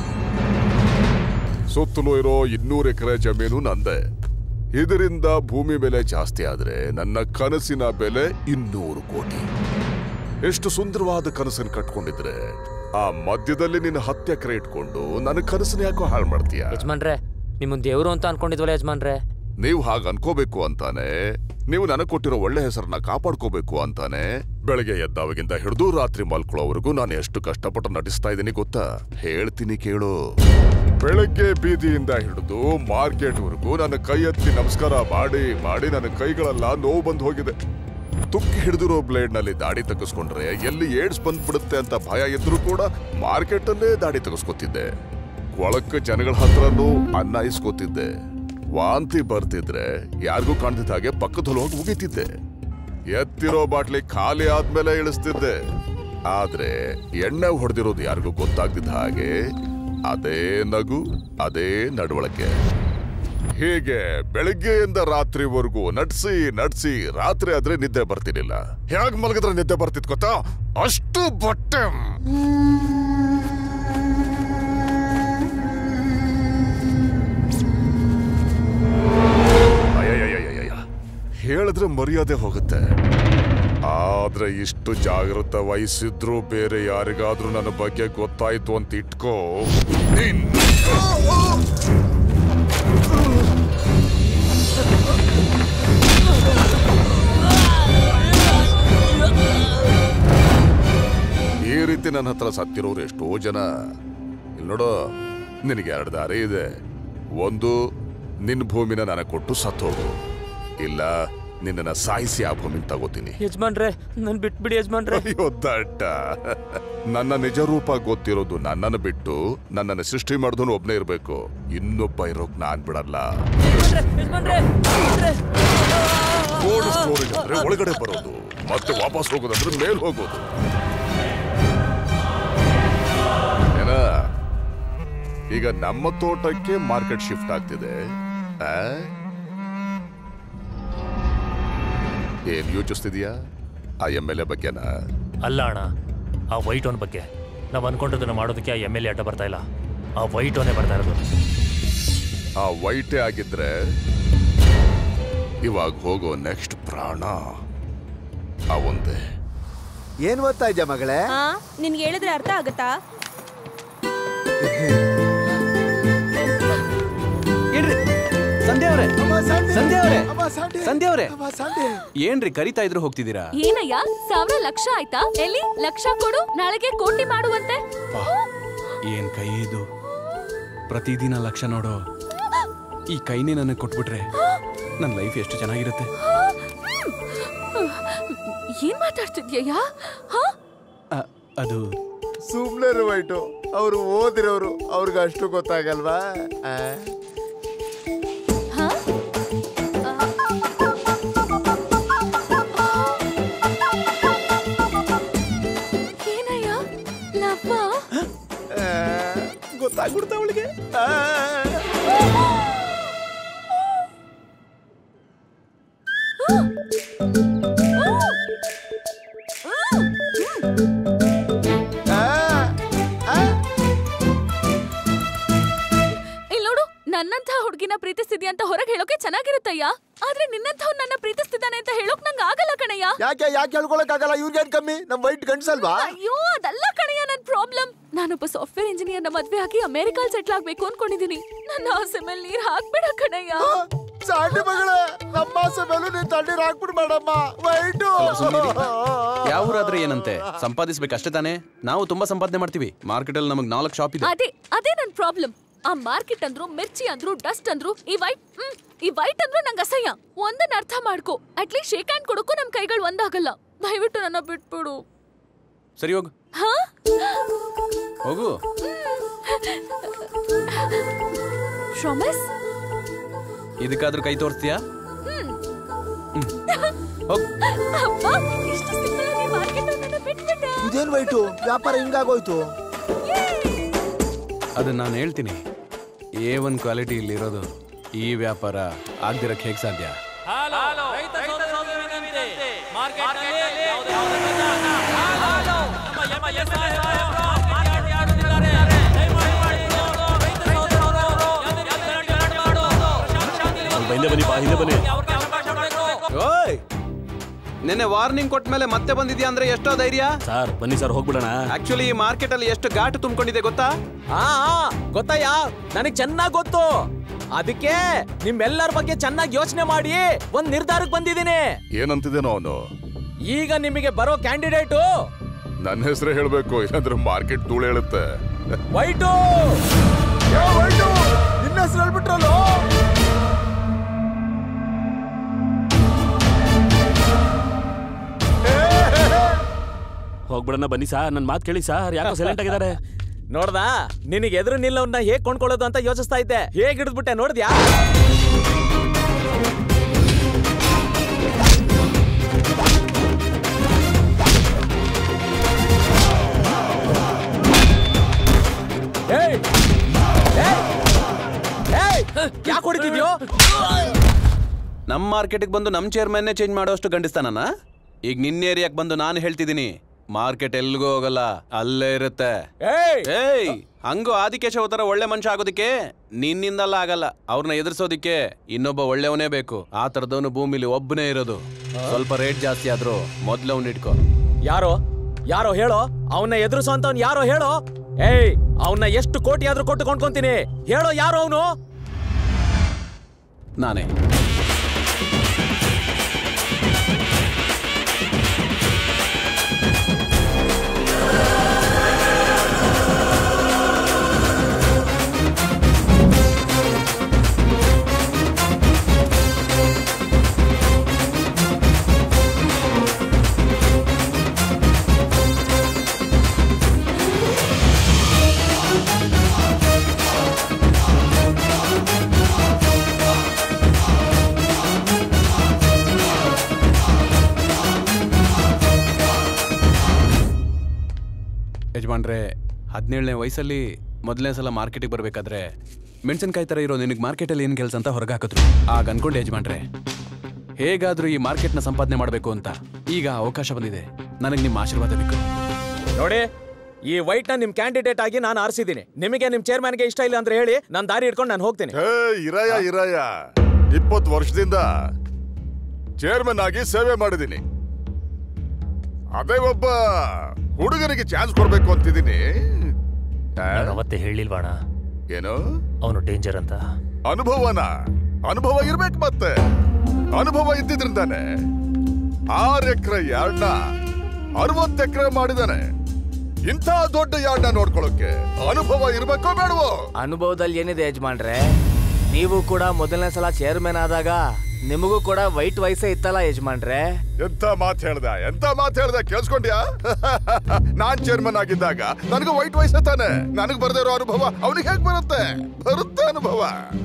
[SPEAKER 10] ಸುತ್ತಲೂ ಇರೋ ಇನ್ನೂರು ಎಕರೆ ಜಮೀನು ನಂದೆ ಇದರಿಂದ ಭೂಮಿ ಬೆಲೆ ಜಾಸ್ತಿ ಆದ್ರೆ ನನ್ನ ಕನಸಿನ ಬೆಲೆ ಇನ್ನೂರು ಕೋಟಿ ಎಷ್ಟು ಸುಂದರವಾದ ಕನಸನ್ನು ಕಟ್ಕೊಂಡಿದ್ರೆ ಆ ಮಧ್ಯದಲ್ಲಿ ನಿನ್ನ ಹತ್ತು ಎಕರೆ ಇಟ್ಕೊಂಡು ನನ್ನ ಕನಸನ್ನ ಯಾಕೋ ಹಾಳು ಮಾಡ್ತೀಯ
[SPEAKER 3] ಯಜಮಾನ್ರೆ ನಿಮ್ಮನ್ ದೇವ್ರು ಅಂತ ಅನ್ಕೊಂಡಿದ್ವಲ್ಲ ಯಜಮಾನ್ರೆ
[SPEAKER 10] ನೀವು ಹಾಗೆ ಅನ್ಕೋಬೇಕು ಅಂತಾನೆ ನೀವು ನನಗೆ ಕೊಟ್ಟಿರೋ ಒಳ್ಳೆ ಹೆಸರನ್ನ ಕಾಪಾಡ್ಕೋಬೇಕು ಅಂತಾನೆ ಬೆಳಗ್ಗೆ ಎದ್ದಾವಾಗಿಂದ ಹಿಡಿದು ರಾತ್ರಿ ಮಲ್ಕೊಳ್ಳೋವರೆಗೂ ನಾನು ಎಷ್ಟು ಕಷ್ಟಪಟ್ಟು ನಟಿಸ್ತಾ ಇದ್ದೀನಿ ಗೊತ್ತಾ ಹೇಳ್ತೀನಿ ಕೇಳು ಬೆಳಗ್ಗೆ ಬೀದಿಯಿಂದ ಹಿಡಿದು ಮಾರ್ಕೆಟ್ವರೆಗೂ ನನ್ನ ಕೈ ಎತ್ತಿ ನಮಸ್ಕಾರ ಮಾಡಿ ಮಾಡಿ ನನ್ನ ಕೈಗಳೆಲ್ಲ ನೋವು ಬಂದು ಹೋಗಿದೆ ತುಕ್ಕಿ ಹಿಡಿದಿರೋ ಬ್ಲೇಡ್ ನಲ್ಲಿ ದಾಡಿ ತೆಗೆಸ್ಕೊಂಡ್ರೆ ಎಲ್ಲಿ ಏಡ್ಸ್ ಬಂದ್ಬಿಡುತ್ತೆ ಅಂತ ಭಯ ಇದ್ರೂ ಕೂಡ ಮಾರ್ಕೆಟ್ ಅಲ್ಲೇ ದಾಡಿ ತೆಗೆಸ್ಕೊತಿದ್ದೆ ಒಳಕ್ಕೆ ಜನಗಳ ಹತ್ರನೂ ಅನ್ನ ಇಸ್ಕೋತಿದ್ದೆ ವಾಂತಿ ಬರ್ತಿದ್ರೆ ಯಾರಿಗೂ ಕಾಣ್ತಿದ್ದ ಹಾಗೆ ಪಕ್ಕದಲ್ಲಿ ಹೋಗಿ ಉಗಿತಿದ್ದೆ ಎತ್ತಿರೋ ಬಾಟ್ಲಿ ಖಾಲಿ ಆದ್ಮೇಲೆ ಇಳಿಸ್ತಿದ್ದೆ ಆದ್ರೆ ಎಣ್ಣೆ ಹೊಡೆದಿರೋದು ಯಾರಿಗೂ ಗೊತ್ತಾಗ್ತಿದ್ದ ಹಾಗೆ ಅದೇ ನಗು ಅದೇ ನಡವಳಿಕೆ ಹೀಗೆ ಬೆಳಗ್ಗೆಯಿಂದ ರಾತ್ರಿವರೆಗೂ ನಡ್ಸಿ ನಡ್ಸಿ ರಾತ್ರಿ ಆದ್ರೆ ನಿದ್ದೆ ಬರ್ತಿರ್ಲಿಲ್ಲ ಹೇಗ್ ಮಲಗಿದ್ರೆ ನಿದ್ದೆ ಬರ್ತಿತ್ ಗೊತ್ತಾ ಅಷ್ಟು ಬಟ್ಟೆ ಅಯ್ಯಯ್ಯಯ್ಯಯ್ಯಯ್ಯ. ಹೇಳಿದ್ರೆ ಮರ್ಯಾದೆ ಹೋಗುತ್ತೆ ಆದ್ರೆ ಇಷ್ಟು ಜಾಗೃತ ವಹಿಸಿದ್ರು ಬೇರೆ ಯಾರಿಗಾದ್ರೂ ನನ್ನ ಬಗ್ಗೆ ಗೊತ್ತಾಯ್ತು ಅಂತ ಇಟ್ಕೋ ನಿನ್ ಈ ರೀತಿ ನನ್ನ ಹತ್ರ ಸತ್ತಿರೋರು ಎಷ್ಟೋ ಜನ ಇಲ್ಲಿ ನೋಡು ನಿನಗೆ ಎರಡು ದಾರಿ ಇದೆ ಒಂದು ನಿನ್ನ ಭೂಮಿನ ನನಗೆ ಕೊಟ್ಟು ಸತ್ತೋಗು ಇಲ್ಲ ನಿನ್ನನ್ನ ಸಾಯಿಸಿ ಆ ಭೂಮಿನ ತಗೋತೀನಿ
[SPEAKER 3] ಯಜಮಾನ್ರೆ ನನ್ ಬಿಟ್ಬಿಡಿ ಯಜಮಾನ್ರೆ
[SPEAKER 10] ಅಯ್ಯೋ ದಡ್ಡ ನನ್ನ ನಿಜ ರೂಪ ಗೊತ್ತಿರೋದು ನನ್ನನ್ನು ಬಿಟ್ಟು ನನ್ನನ್ನು ಸೃಷ್ಟಿ ಮಾಡಿದವನು ಒಬ್ನೇ ಇರ್ಬೇಕು ಇನ್ನೊಬ್ಬ ಇರೋಕ್ ನಾನ್ ಬಿಡಲ್ಲ ಕೋಲ್ಡ್ ಸ್ಟೋರೇಜ್ ಅಂದ್ರೆ ಒಳಗಡೆ ಬರೋದು ಮತ್ತೆ ವಾಪಸ್ ಹೋಗೋದಂದ್ರೆ ಮೇಲ್ ಹೋಗೋದು ಏನ ಈಗ ನಮ್ಮ ತೋಟಕ್ಕೆ ಮಾರ್ಕೆಟ್ ಶಿಫ್ಟ್ ಆಗ್ತಿದೆ ಆ? ಏನ್ ಯೋಚಿಸ್ತಿದ್ಯಾ ಆ ಎಮ್ ಎಲ್ ಎ ಬಗ್ಗೆನಾ
[SPEAKER 4] ಅಲ್ಲ ಅಣ್ಣ ಆ ವೈಟ್ ಓನ್ ಬಗ್ಗೆ ನಾವು ಅನ್ಕೊಂಡಿದ್ದನ್ನ ಮಾಡೋದಕ್ಕೆ ಆ ಎಮ್ ಎಲ್ ಎ ಅಡ್ಡ ಬರ್ತಾ ಇಲ್ಲ ಆ ವೈಟ್ ಓನೇ ಬರ್ತಾ ಇರೋದು
[SPEAKER 10] ಆ ವೈಟೇ ಆಗಿದ್ರೆ ಇವಾಗ ಹೋಗೋ ನೆಕ್ಸ್ಟ್ ಪ್ರಾಣ ಆ ಒಂದೇ
[SPEAKER 6] ಏನ್ ಓದ್ತಾ ಇದ್ಯಾ ಮಗಳೇ
[SPEAKER 7] ಆ ನಿನ್ಗೆ ಹೇಳಿದ್ರೆ ಅರ್ಥ ಆಗತ್ತಾ
[SPEAKER 2] ಸಂಧ್ಯಾ ಅವ್ರೆ ಸಂಧ್ಯಾ ಅವ್ರೆ ಸಂಧ್ಯಾ ಅವ್ರೆ
[SPEAKER 6] ಅಮ್ಮ, ಸಂಡೆ.
[SPEAKER 2] ಏನ್ರಿ ಕರಿತಾ ಇದ್ರು ಹೋಗ್ತಿದ್ದೀರಾ
[SPEAKER 14] ಏನಯ್ಯ ಸಾವಿರ ಲಕ್ಷ ಆಯ್ತಾ ಎಲ್ಲಿ ಲಕ್ಷ ಕೊಡು ನಾಳೆಗೆ ಕೋಟಿ ಮಾಡುವಂತೆ
[SPEAKER 2] ಏನ್ ಕೈ ಇದು ಪ್ರತಿದಿನ ಲಕ್ಷ ನೋಡೋ ಈ ಕೈನೇ ನನಗೆ ಕೊಟ್ಬಿಟ್ರೆ ನನ್ನ ಲೈಫ್ ಎಷ್ಟು ಚೆನ್ನಾಗಿರುತ್ತೆ
[SPEAKER 14] ಏನ್ ಮಾತಾಡ್ತಿದ್ಯಯ್ಯ ಹಾ
[SPEAKER 2] ಅ, ಅದು
[SPEAKER 6] ಸುಮ್ನೆ ವೈಟು ಅವ್ರು ಓದಿರೋರು ಅವ್ರಿಗೆ ಅಷ್ಟು ಗೊತ್ತಾಗಲ್ವಾ ಆ?
[SPEAKER 14] ಏನಯ್ಯ ಲವ್ವ
[SPEAKER 6] ಆ, ಗೊತ್ತಾಗ್ಬಿಡ್ತಾ ಅವಳಿಗೆ
[SPEAKER 14] ಇಲ್ಲಿ ನೋಡು ನನ್ನಂತ ಹುಡುಗಿನ ಪ್ರೀತಿಸ್ತಿದ್ಯಾ ಅಂತ ಹೊರಗೆ ಹೇಳೋಕೆ ಚೆನ್ನಾಗಿರುತ್ತಯ್ಯ ಆದ್ರೆ ನಿನ್ನಂಥವ್ ನನ್ನ ಪ್ರೀತಿಸ್ತಿದ್ದಾನೆ ಅಂತ ಹೇಳೋಕ್ ನಂಗೆ ಆಗಲ್ಲ ಕಣಯ್ಯ
[SPEAKER 6] ಯಾಕೆ ಯಾಕೆ ಹೇಳ್ಕೊಳಕ್ಕಾಗಲ್ಲ ಇವ್ರಿಗೇನ್ ಕಮ್ಮಿ ನಮ್ ವೈಟ್ ಗಂಡ್ಸಲ್ವಾ
[SPEAKER 14] ಅಯ್ಯೋ ಅದಲ್ಲ ಕಣಯ್ಯ ನನ್ ಪ್ರಾಬ್ಲಮ್ ನಾನೊಬ್ಬ ಸಾಫ್ಟ್ವೇರ್ ಇಂಜಿನಿಯರ್ ನ ಮದ್ವೆ ಆಗಿ ಅಮೆರಿಕಲ್ ಸೆಟ್ಲ್ ಆಗ್ಬೇಕು ಅನ್ಕೊಂಡಿದೀನಿ ನನ್ನ ಆಸೆ ಮೇಲೆ ನೀರ್ ಹಾಕ್ಬೇಡ ಕಣಯ್ಯ
[SPEAKER 6] ಸಾಟಿ ಮಗಳೇ ನಮ್ಮ ಆಸೆ ಮೇಲೂ ನೀನ್ ತಣ್ಣೀರ್ ಹಾಕ್ಬಿಡು ಮೇಡಮ್ಮ ವೈಟು
[SPEAKER 2] ಯಾವ ಊರಾದ್ರೆ ಏನಂತೆ ಸಂಪಾದಿಸ್ಬೇಕಷ್ಟೇ ತಾನೇ ನಾವು ತುಂಬಾ ಸಂಪಾದನೆ ಮಾಡ್ತೀವಿ ಮಾರ್ಕೆಟ್ ಅಲ್ಲಿ ನಮಗೆ ನಾಲ್ಕು ಶಾಪ್ ಇದೆ
[SPEAKER 14] ಅದೇ ಅದೇ ನನ್ ಪ್ರಾಬ್ಲಮ್ ಆ ಮಾರ್ಕೆಟ್ ಅಂದ್ರು ಮಿರ್ಚಿ ಅಂದ್ರು ಡಸ್ಟ್ ಅಂದ್ರು ಈ ವೈಟ್ ಹ್ಮ್ ಈ ವೈಟ್ ಅಂದ್ರು ನಂಗೆ ಅಸಹ್ಯ ಒಂದನ್ನ ಅರ್ಥ ಮಾಡ್ಕೋ ಅಟ್ಲೀಸ್ಟ್ ಶೇಕ್ ಹ್ಯಾಂಡ್ ಕೊಡಕ್ಕೂ ನಮ್ ಕೈಗಳು ಒಂದಾಗಲ್ಲ ದಯವಿಟ್ಟು ನನ್ನ ಬಿಟ್ಬಿಡು
[SPEAKER 2] ಸರಿ ಹೋಗು
[SPEAKER 14] ಹಾ
[SPEAKER 2] ಹೋಗು
[SPEAKER 14] ಪ್ರಾಮಿಸ್
[SPEAKER 2] ಇದಕ್ಕಾದ್ರೂ ಕೈ ತೋರಿಸ್ತೀಯಾ ಹೋಗ್
[SPEAKER 14] ಅಪ್ಪ ಇಷ್ಟು ಸಿಂಪಲ್ ಆಗಿ ಮಾರ್ಕೆಟ್ ನನ್ನ ಬಿಟ್ಬಿಟ್ಟ
[SPEAKER 6] ಇದೇನ್ ವೈಟು ವ್ಯಾಪಾರ ಹಿಂಗಾಗೋಯ್ತು
[SPEAKER 2] ಅದನ್ನ ನಾನು ಹೇಳ್ತೀನಿ ಎ ಒನ್ ಕ್ವಾಲಿಟಿ ಇಲ್ಲಿರೋದು ಈ ವ್ಯಾಪಾರ ಆಗ್ದಿರಕ್ಕೆ ಹೇಗೆ ಸಾಧ್ಯ
[SPEAKER 3] ರೈತ ಸೋದರರಿಗೆ ವಿನಂತಿ. ಮಾರ್ಕೆಟ್ನಲ್ಲಿ ಯಾವುದೇ ಅವಕಾಶ ಹಲೋ. ನಮ್ಮ ಎಂ- ಎಂ- ಮಾರ್ಕೆಟ್ ಯಾರ್ದಿದ್ದಾರೆ? ದಯಮಾಡಿ ಮಾಡಿ ನೋಡು. ರೈತ ಸೋದರರು ಯಾವುದೇ ರೀತಿ ಗಲಾಟೆ ಮಾಡಬಾರ್ದು. ಶಾಂತಿಯಲ್ಲಿ
[SPEAKER 16] ಸ್ವಲ್ಪ ಹಿಂದೆ ಬನ್ನಿ ಬಾ ಹಿಂದೆ ಬನ್ನಿ
[SPEAKER 3] ಅವ್ರಿಗೆ ಅವಕಾಶ ಬೇಕು.
[SPEAKER 2] ಓಯ್ ನಿನ್ನೆ ವಾರ್ನಿಂಗ್ ಕೊಟ್ಟ ಮೇಲೆ ಮತ್ತೆ ಬಂದಿದ್ಯಾ ಅಂದ್ರೆ ಎಷ್ಟೋ ಧೈರ್ಯ
[SPEAKER 16] ಸರ್ ಬನ್ನಿ ಸರ್ ಹೋಗ್ಬಿಡೋಣ
[SPEAKER 2] ಆಕ್ಚುಲಿ ಈ ಮಾರ್ಕೆಟ್ ಅಲ್ಲಿ ಎಷ್ಟು ಘಾಟು ತುಂಬಿಕೊಂಡಿದೆ ಗೊತ್ತಾ
[SPEAKER 15] ಆ ಆ, ಗೊತ್ತಾಯಾ ನನಗ್ ಚೆನ್ನಾಗ್ ಗೊತ್ತು ಅದಕ್ಕೆ ನಿಮ್ಮೆಲ್ಲರ ಬಗ್ಗೆ ಚೆನ್ನಾಗಿ ಯೋಚನೆ ಮಾಡಿ ಒಂದ್ ನಿರ್ಧಾರಕ್ಕೆ ಬಂದಿದ್ದೀನಿ
[SPEAKER 10] ಏನಂತಿದ್ದೇನೋ ಅವನು
[SPEAKER 15] ಈಗ ನಿಮಗೆ ಬರೋ ಕ್ಯಾಂಡಿಡೇಟು
[SPEAKER 10] ನನ್ನ ಹೆಸರೇ ಹೇಳ್ಬೇಕು ಇಲ್ಲಾಂದ್ರೆ ಮಾರ್ಕೆಟ್ ಧೂಳು ಹೇಳುತ್ತೆ
[SPEAKER 15] ವೈಟು
[SPEAKER 6] ನಿನ್ನ ಹೆಸರು ಹೇಳ್ಬಿಟ್ರಲ್ಲ
[SPEAKER 16] ಹೋಗ್ಬಿಡೋಣ ಬನ್ನಿ ಸರ್ ನನ್ನ ಮಾತು ಕೇಳಿ ಸರ್ ಯಾಕೋ ಸೈಲೆಂಟ್ ಆಗಿದ್ದಾರೆ
[SPEAKER 15] ನೋಡ್ದಾ ನಿನಗೆ ಎದುರು ನಿಲ್ಲವನ್ನ ಹೇಗ್ ಕೊಂಡ್ಕೊಳ್ಳೋದು ಅಂತ ಯೋಚಿಸ್ತಾ ಇದ್ದೆ ಹೇಗ್ ಹಿಡಿದ್ಬಿಟ್ಟೆ ನೋಡಿದ್ಯಾ ಏಯ್! ಏಯ್! ಏಯ್! ಯಾಕ್ ಹೊಡಿತಿದ್ಯೋ
[SPEAKER 2] ನಮ್ಮ ಮಾರ್ಕೆಟ್ಗೆ ಬಂದು ನಮ್ಮ ಚೇರ್ಮನ್ನೇ ಚೇಂಜ್ ಮಾಡೋಷ್ಟು ಗಂಡಿಸ್ತಾನ ಈಗ ನಿನ್ನ ಏರಿಯಾಕ್ ಬಂದು ನಾನು ಹೇಳ್ತಿದ್ದೀನಿ ಮಾರ್ಕೆಟ್ ಎಲ್ಗೂ ಹೋಗಲ್ಲ ಅಲ್ಲೇ ಇರುತ್ತೆ
[SPEAKER 15] ಏಯ್!
[SPEAKER 2] ಏಯ್ ಹಂಗು ಆದಿಕೇಶವ ತರ ಒಳ್ಳೆ ಮನುಷ್ಯ ಆಗೋದಿಕ್ಕೆ ನಿನ್ನಿಂದಲ್ಲ ಆಗಲ್ಲ ಅವ್ರನ್ನ ಎದುರಿಸೋದಿಕ್ಕೆ ಇನ್ನೊಬ್ಬ ಒಳ್ಳೆಯವನೇ ಬೇಕು ಆ ತರದವನು ಭೂಮಿಲಿ ಒಬ್ಬನೇ ಇರೋದು ಸ್ವಲ್ಪ ರೇಟ್ ಜಾಸ್ತಿ ಆದ್ರೂ ಮೊದ್ಲು ಅವ್ನ ಇಟ್ಕೋ
[SPEAKER 15] ಯಾರೋ ಯಾರೋ ಹೇಳೋ ಅವನ್ನ ಎದುರಿಸೋ ಅಂತವ್ನ್ ಯಾರೋ ಹೇಳೋ ಏಯ್ ಅವನ್ನ ಎಷ್ಟು ಕೋಟಿ ಆದ್ರೂ ಕೊಟ್ಟು ಕೊಂಡ್ಕೊಂತೀನಿ ಹೇಳೋ ಯಾರೋ ಅವನು
[SPEAKER 2] ನಾನೇ ಯಜಮಾನ್ರೆ ಹದಿನೇಳನೇ ವಯಸ್ಸಲ್ಲಿ ಮೊದಲನೇ ಸಲ ಮಾರ್ಕೆಟಿಗೆ ಬರಬೇಕಾದ್ರೆ ಮೆಣಸಿನ್ಕಾಯಿ ಥರ ಇರೋ ನಿನಗೆ ಮಾರ್ಕೆಟಲ್ಲಿ ಏನು ಕೆಲಸ ಅಂತ ಹೊರಗೆ ಹಾಕಿದ್ರು ಆಗ ಅನ್ಕೊಂಡೆ ಯಜಮಾನ್ರೆ ಹೇಗಾದ್ರೂ ಈ ಮಾರ್ಕೆಟ್ನ ಸಂಪಾದನೆ ಮಾಡಬೇಕು ಅಂತ ಈಗ ಅವಕಾಶ ಬಂದಿದೆ ನನಗೆ ನಿಮ್ಮ ಆಶೀರ್ವಾದ ಬೇಕು
[SPEAKER 15] ನೋಡಿ ಈ ವೈಟ್ ನ ನಿಮ್ ಕ್ಯಾಂಡಿಡೇಟ್ ಆಗಿ ನಾನು ಆರಿಸಿದ್ದೀನಿ ನಿಮಗೆ ನಿಮ್ ಚೇರ್ಮನ್ಗೆ ಇಷ್ಟ ಇಲ್ಲ ಅಂದ್ರೆ ಹೇಳಿ ನಾನು ದಾರಿ ಇಟ್ಕೊಂಡು ನಾನು ಹೋಗ್ತೀನಿ
[SPEAKER 10] ಹೇ ಇರಯ ಇರಯ ಇಪ್ಪತ್ತು ವರ್ಷದಿಂದ ಚೇರ್ಮನ್ ಆಗಿ ಸೇವೆ ಮಾಡಿದ್ದೀನಿ ಅದೇ ಒಬ್ಬ ಹುಡುಗನಿಗೆ ಚಾನ್ಸ್ ಕೊಡ್ಬೇಕು ಅಂತಿದ್ದೀನಿ ಆ?
[SPEAKER 4] ನಾನು ಅವತ್ತೇ ಹೇಳಿಲ್ವಾಣ
[SPEAKER 10] ಏನು
[SPEAKER 4] ಅವನು ಡೇಂಜರ್ ಅಂತ
[SPEAKER 10] ಅನುಭವನ ಅನುಭವ ಇರ್ಬೇಕು ಮತ್ತೆ ಅನುಭವ ಇದ್ದಿದ್ರಿಂದಾನೆ ಆರ್ ಎಕರೆ ಯಾರ್ಡ್ನ ಅರವತ್ತು ಎಕರೆ ಮಾಡಿದಾನೆ ಇಂಥ ದೊಡ್ಡ ಯಾರ್ಡ್ನ ನೋಡ್ಕೊಳ್ಳೋಕೆ ಅನುಭವ ಇರ್ಬೇಕೋ ಬೇಡವೋ
[SPEAKER 9] ಅನುಭವದಲ್ಲಿ ಏನಿದೆ ಯಜಮಾನ್ರೆ ನೀವು ಕೂಡ ಮೊದಲನೇ ಸಲ ಚೇರ್ಮನ್ ಆದಾಗ ನಿಮಗೂ ಕೂಡ ವೈಟ್ ವಯಸ್ಸೇ ಇತ್ತಲ್ಲ ಯಜಮಾನ್ರೆ
[SPEAKER 10] ಎಂತ ಮಾತು ಹೇಳ್ದ ಎಂತ ಮಾತು ಹೇಳ್ದ ಕೇಳಿಸ್ಕೊಂಡ್ಯಾ ನಾನ್ ಚೇರ್ಮನ್ ಆಗಿದ್ದಾಗ ನನಗೂ ವೈಟ್ ವಯಸ್ಸೇ ತಾನೆ ನನಗ್ ಬರ್ದೇ ಇರೋ ಅನುಭವ ಅವನಿಗೆ ಹೇಗ್ ಬರುತ್ತೆ ಬರುತ್ತೆ ಅನುಭವ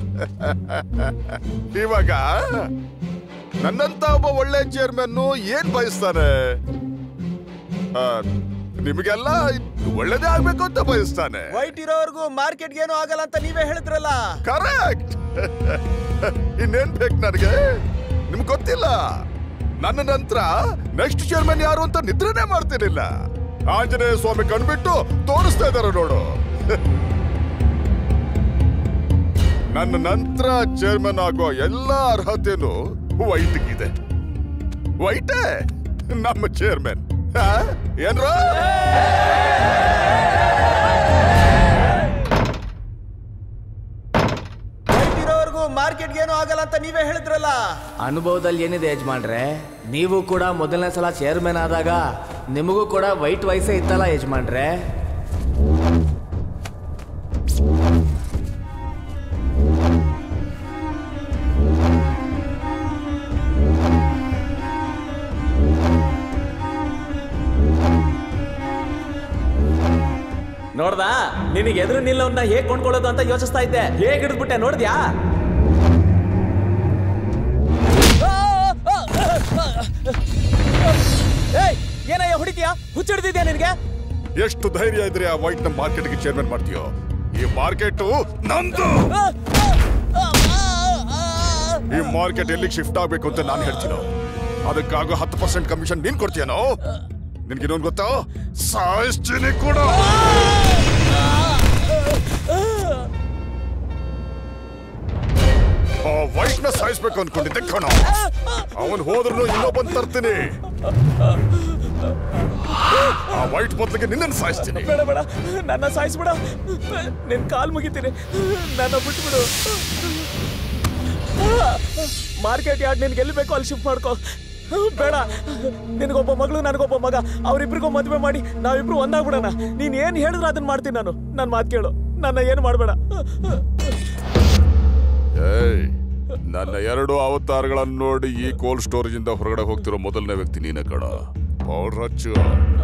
[SPEAKER 10] ಇವಾಗ ನನ್ನಂತ ಒಬ್ಬ ಒಳ್ಳೆ ಚೇರ್ಮನ್ ಏನ್ ಬಯಸ್ತಾನೆ ಆ, ನಿಮಗೆಲ್ಲ ಒಳ್ಳೇದೇ ಆಗ್ಬೇಕು ಅಂತ ಬಯಸ್ತಾನೆ
[SPEAKER 9] ವೈಟ್ ಇರೋವರೆಗೂ ಮಾರ್ಕೆಟ್ಗೆ ಏನೂ ಆಗಲ್ಲ ಅಂತ ನೀವೇ ಹೇಳಿದ್ರಲ್ಲ
[SPEAKER 10] ಕರೆಕ್ಟ್ ಇನ್ನೇನ್ ಬೇಕು ನನಗೆ ನಿಮ್ಗೆ ಗೊತ್ತಿಲ್ಲ ನನ್ನ ನಂತರ ನೆಕ್ಸ್ಟ್ ಚೇರ್ಮನ್ ಯಾರು ಅಂತ ನಿದ್ರೆನೇ ಮಾಡ್ತಿರ್ಲಿಲ್ಲ ಆಂಜನೇಯ ಸ್ವಾಮಿ ಕಣ್ಬಿಟ್ಟು ತೋರಿಸ್ತಾ ಇದಾರೆ ನೋಡು ನನ್ನ ನಂತರ ಚೇರ್ಮನ್ ಆಗೋ ಎಲ್ಲಾ ಅರ್ಹತೆನೂ ವೈಟ್ಗಿದೆ ವೈಟೇ ನಮ್ಮ ಚೇರ್ಮನ್ ಏನ್ರ
[SPEAKER 9] ವೈಟ್ ಇರೋವರೆಗೂ
[SPEAKER 17] ಇರೋವರೆಗೂ ಮಾರ್ಕೆಟ್ಗೆ ಏನೂ ಆಗಲ್ಲ ಅಂತ ನೀವೇ ಹೇಳಿದ್ರಲ್ಲ
[SPEAKER 18] ಅನುಭವದಲ್ಲಿ ಏನಿದೆ ಯಜಮಾನ್ರೆ ನೀವು ಕೂಡ ಮೊದಲನೇ ಸಲ ಚೇರ್ಮನ್ ಆದಾಗ ನಿಮಗೂ ಕೂಡ ವೈಟ್ ವಯಸ್ಸೇ ಇತ್ತಲ್ಲ ಯಜಮಾನ್ರೆ
[SPEAKER 15] ನೋಡ್ದಾ ನಿನಗೆ ಎದುರು ನಿಲ್ಲವನ್ನ ಹೇಗ್ ಕೊಂಡ್ಕೊಳ್ಳೋದು ಅಂತ ಯೋಚಿಸ್ತಾ ಇದ್ದೆ ಹೇಗ್ ಹಿಡಿದ್ಬಿಟ್ಟೆ ನೋಡ್ದ್ಯಾ ಏಯ್ ಏನಯ್ಯ ಹೊಡಿತೀಯಾ ಹುಚ್ಚಿಡ್ದಿದ್ಯಾ ನಿನಗೆ
[SPEAKER 10] ಎಷ್ಟು ಧೈರ್ಯ ಇದ್ರೆ ಆ ವೈಟ್ ನ ಮಾರ್ಕೆಟ್ಗೆ ಚೇರ್ಮನ್ ಮಾಡ್ತೀಯೋ ಈ ಮಾರ್ಕೆಟ್ ನಂದು ಈ ಮಾರ್ಕೆಟ್ ಎಲ್ಲಿಗೆ ಶಿಫ್ಟ್ ಆಗ್ಬೇಕು ಅಂತ ನಾನು ಹೇಳ್ತೀನೋ ಅದಕ್ಕಾಗ ಹತ್ತು ಪರ್ಸೆಂಟ್ ಕಮಿಷನ್ ನೀನ್ ಕೊಡ್ತೀಯನೋ ನಿನ್ಗೆ ಇನ್ನೊಂದು ಗೊತ್ತಾ ಸಾಯಿಸ್ತೀನಿ ಕೂಡ ಆ ವೈಟ್ ನ ಸಾಯಿಸ್ಬೇಕು ಅನ್ಕೊಂಡಿದ್ದೆ ಕಣ ಅವನ್ ಹೋದ್ರು ಇನ್ನೊಬ್ಬನ್ ತರ್ತೀನಿ ಆ ವೈಟ್ ಬದಲಿಗೆ ನಿನ್ನನ್ನು ಸಾಯಿಸ್ತೀನಿ
[SPEAKER 15] ಬೇಡ ಬೇಡ ನನ್ನ ಸಾಯಿಸ್ಬಿಡ ನಿನ್ ಕಾಲ್ ಮುಗಿತೀನಿ ನನ್ನ ಬಿಟ್ಬಿಡು ಮಾರ್ಕೆಟ್ ಯಾರ್ಡ್ ನಿನ್ಗೆ ಎಲ್ಲಿ ಬೇಕೋ ಅಲ್ಲಿ ಶಿಫ್ಟ್ ಮಾಡ್ಕೋ ಬೇಡ ನಿನಗೊಬ್ಬ ಮಗಳು ನನಗೊಬ್ಬ ಮಗ ಅವ್ರಿಬ್ರಿಗೂ ಮದುವೆ ಮಾಡಿ ನಾವಿಬ್ರು ಒಂದಾಗ್ಬಿಡೋಣ ನೀನ್ ಏನ್ ಹೇಳಿದ್ರು ಅದನ್ನ ಮಾಡ್ತೀನಿ ನಾನು ನನ್ನ ಮಾತು ಕೇಳು ನನ್ನ ಏನು ಮಾಡಬೇಡ
[SPEAKER 10] ಏಯ್ ನನ್ನ ಎರಡು ಅವತಾರಗಳನ್ನು ನೋಡಿ ಈ ಕೋಲ್ಡ್ ಸ್ಟೋರೇಜ್ ಇಂದ ಹೊರಗಡೆ ಹೋಗ್ತಿರೋ ಮೊದಲನೇ ವ್ಯಕ್ತಿ ನೀನೇ ಕಣ ಪೌಡರ್ ಹಚ್ಚು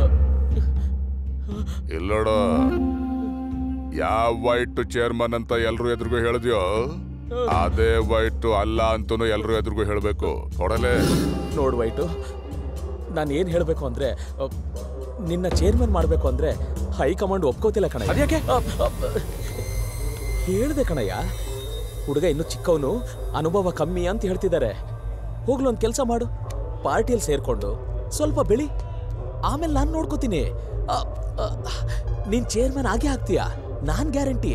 [SPEAKER 10] ಇಲ್ಲೋಡ ಯಾವ ವೈಟ್ ಚೇರ್ಮನ್ ಅಂತ ಎಲ್ರು ಎದುರಿಗೂ ಹೇಳಿದ್ಯೋ ಅದೇ ವೈಟ್ ಅಲ್ಲ ಅಂತನೂ ಎಲ್ರು ಎದುರಿಗೂ ಹೇಳ್ಬೇಕು ಕೊಡಲೇ
[SPEAKER 15] ನೋಡು ವೈಟು ನಾನು ಏನು ಹೇಳಬೇಕು ಅಂದ್ರೆ ಅ, ನಿನ್ನ ಚೇರ್ಮನ್ ಮಾಡಬೇಕು ಅಂದ್ರೆ ಹೈಕಮಾಂಡ್ ಒಪ್ಕೋತಿಲ್ಲ ಕಣಯ್ಯ
[SPEAKER 2] ಅದ್ಯಾಕೆ?
[SPEAKER 15] ಅ, ಅ, ಹೇಳ್ದೆ ಕಣಯ್ಯ ಹುಡುಗ ಇನ್ನು ಚಿಕ್ಕವನು ಅನುಭವ ಕಮ್ಮಿ ಅಂತ ಹೇಳ್ತಿದ್ದಾರೆ ಹೋಗ್ಲು ಒಂದು ಕೆಲಸ ಮಾಡು ಪಾರ್ಟಿಯಲ್ಲಿ ಸೇರ್ಕೊಂಡು ಸ್ವಲ್ಪ ಬೆಳಿ ಆಮೇಲೆ ನಾನು ನೋಡ್ಕೋತೀನಿ ಅ, ಅ, ನೀನ್ ಚೇರ್ಮನ್ ಆಗೇ ಆಗ್ತೀಯಾ ನಾನ್ ಗ್ಯಾರಂಟಿ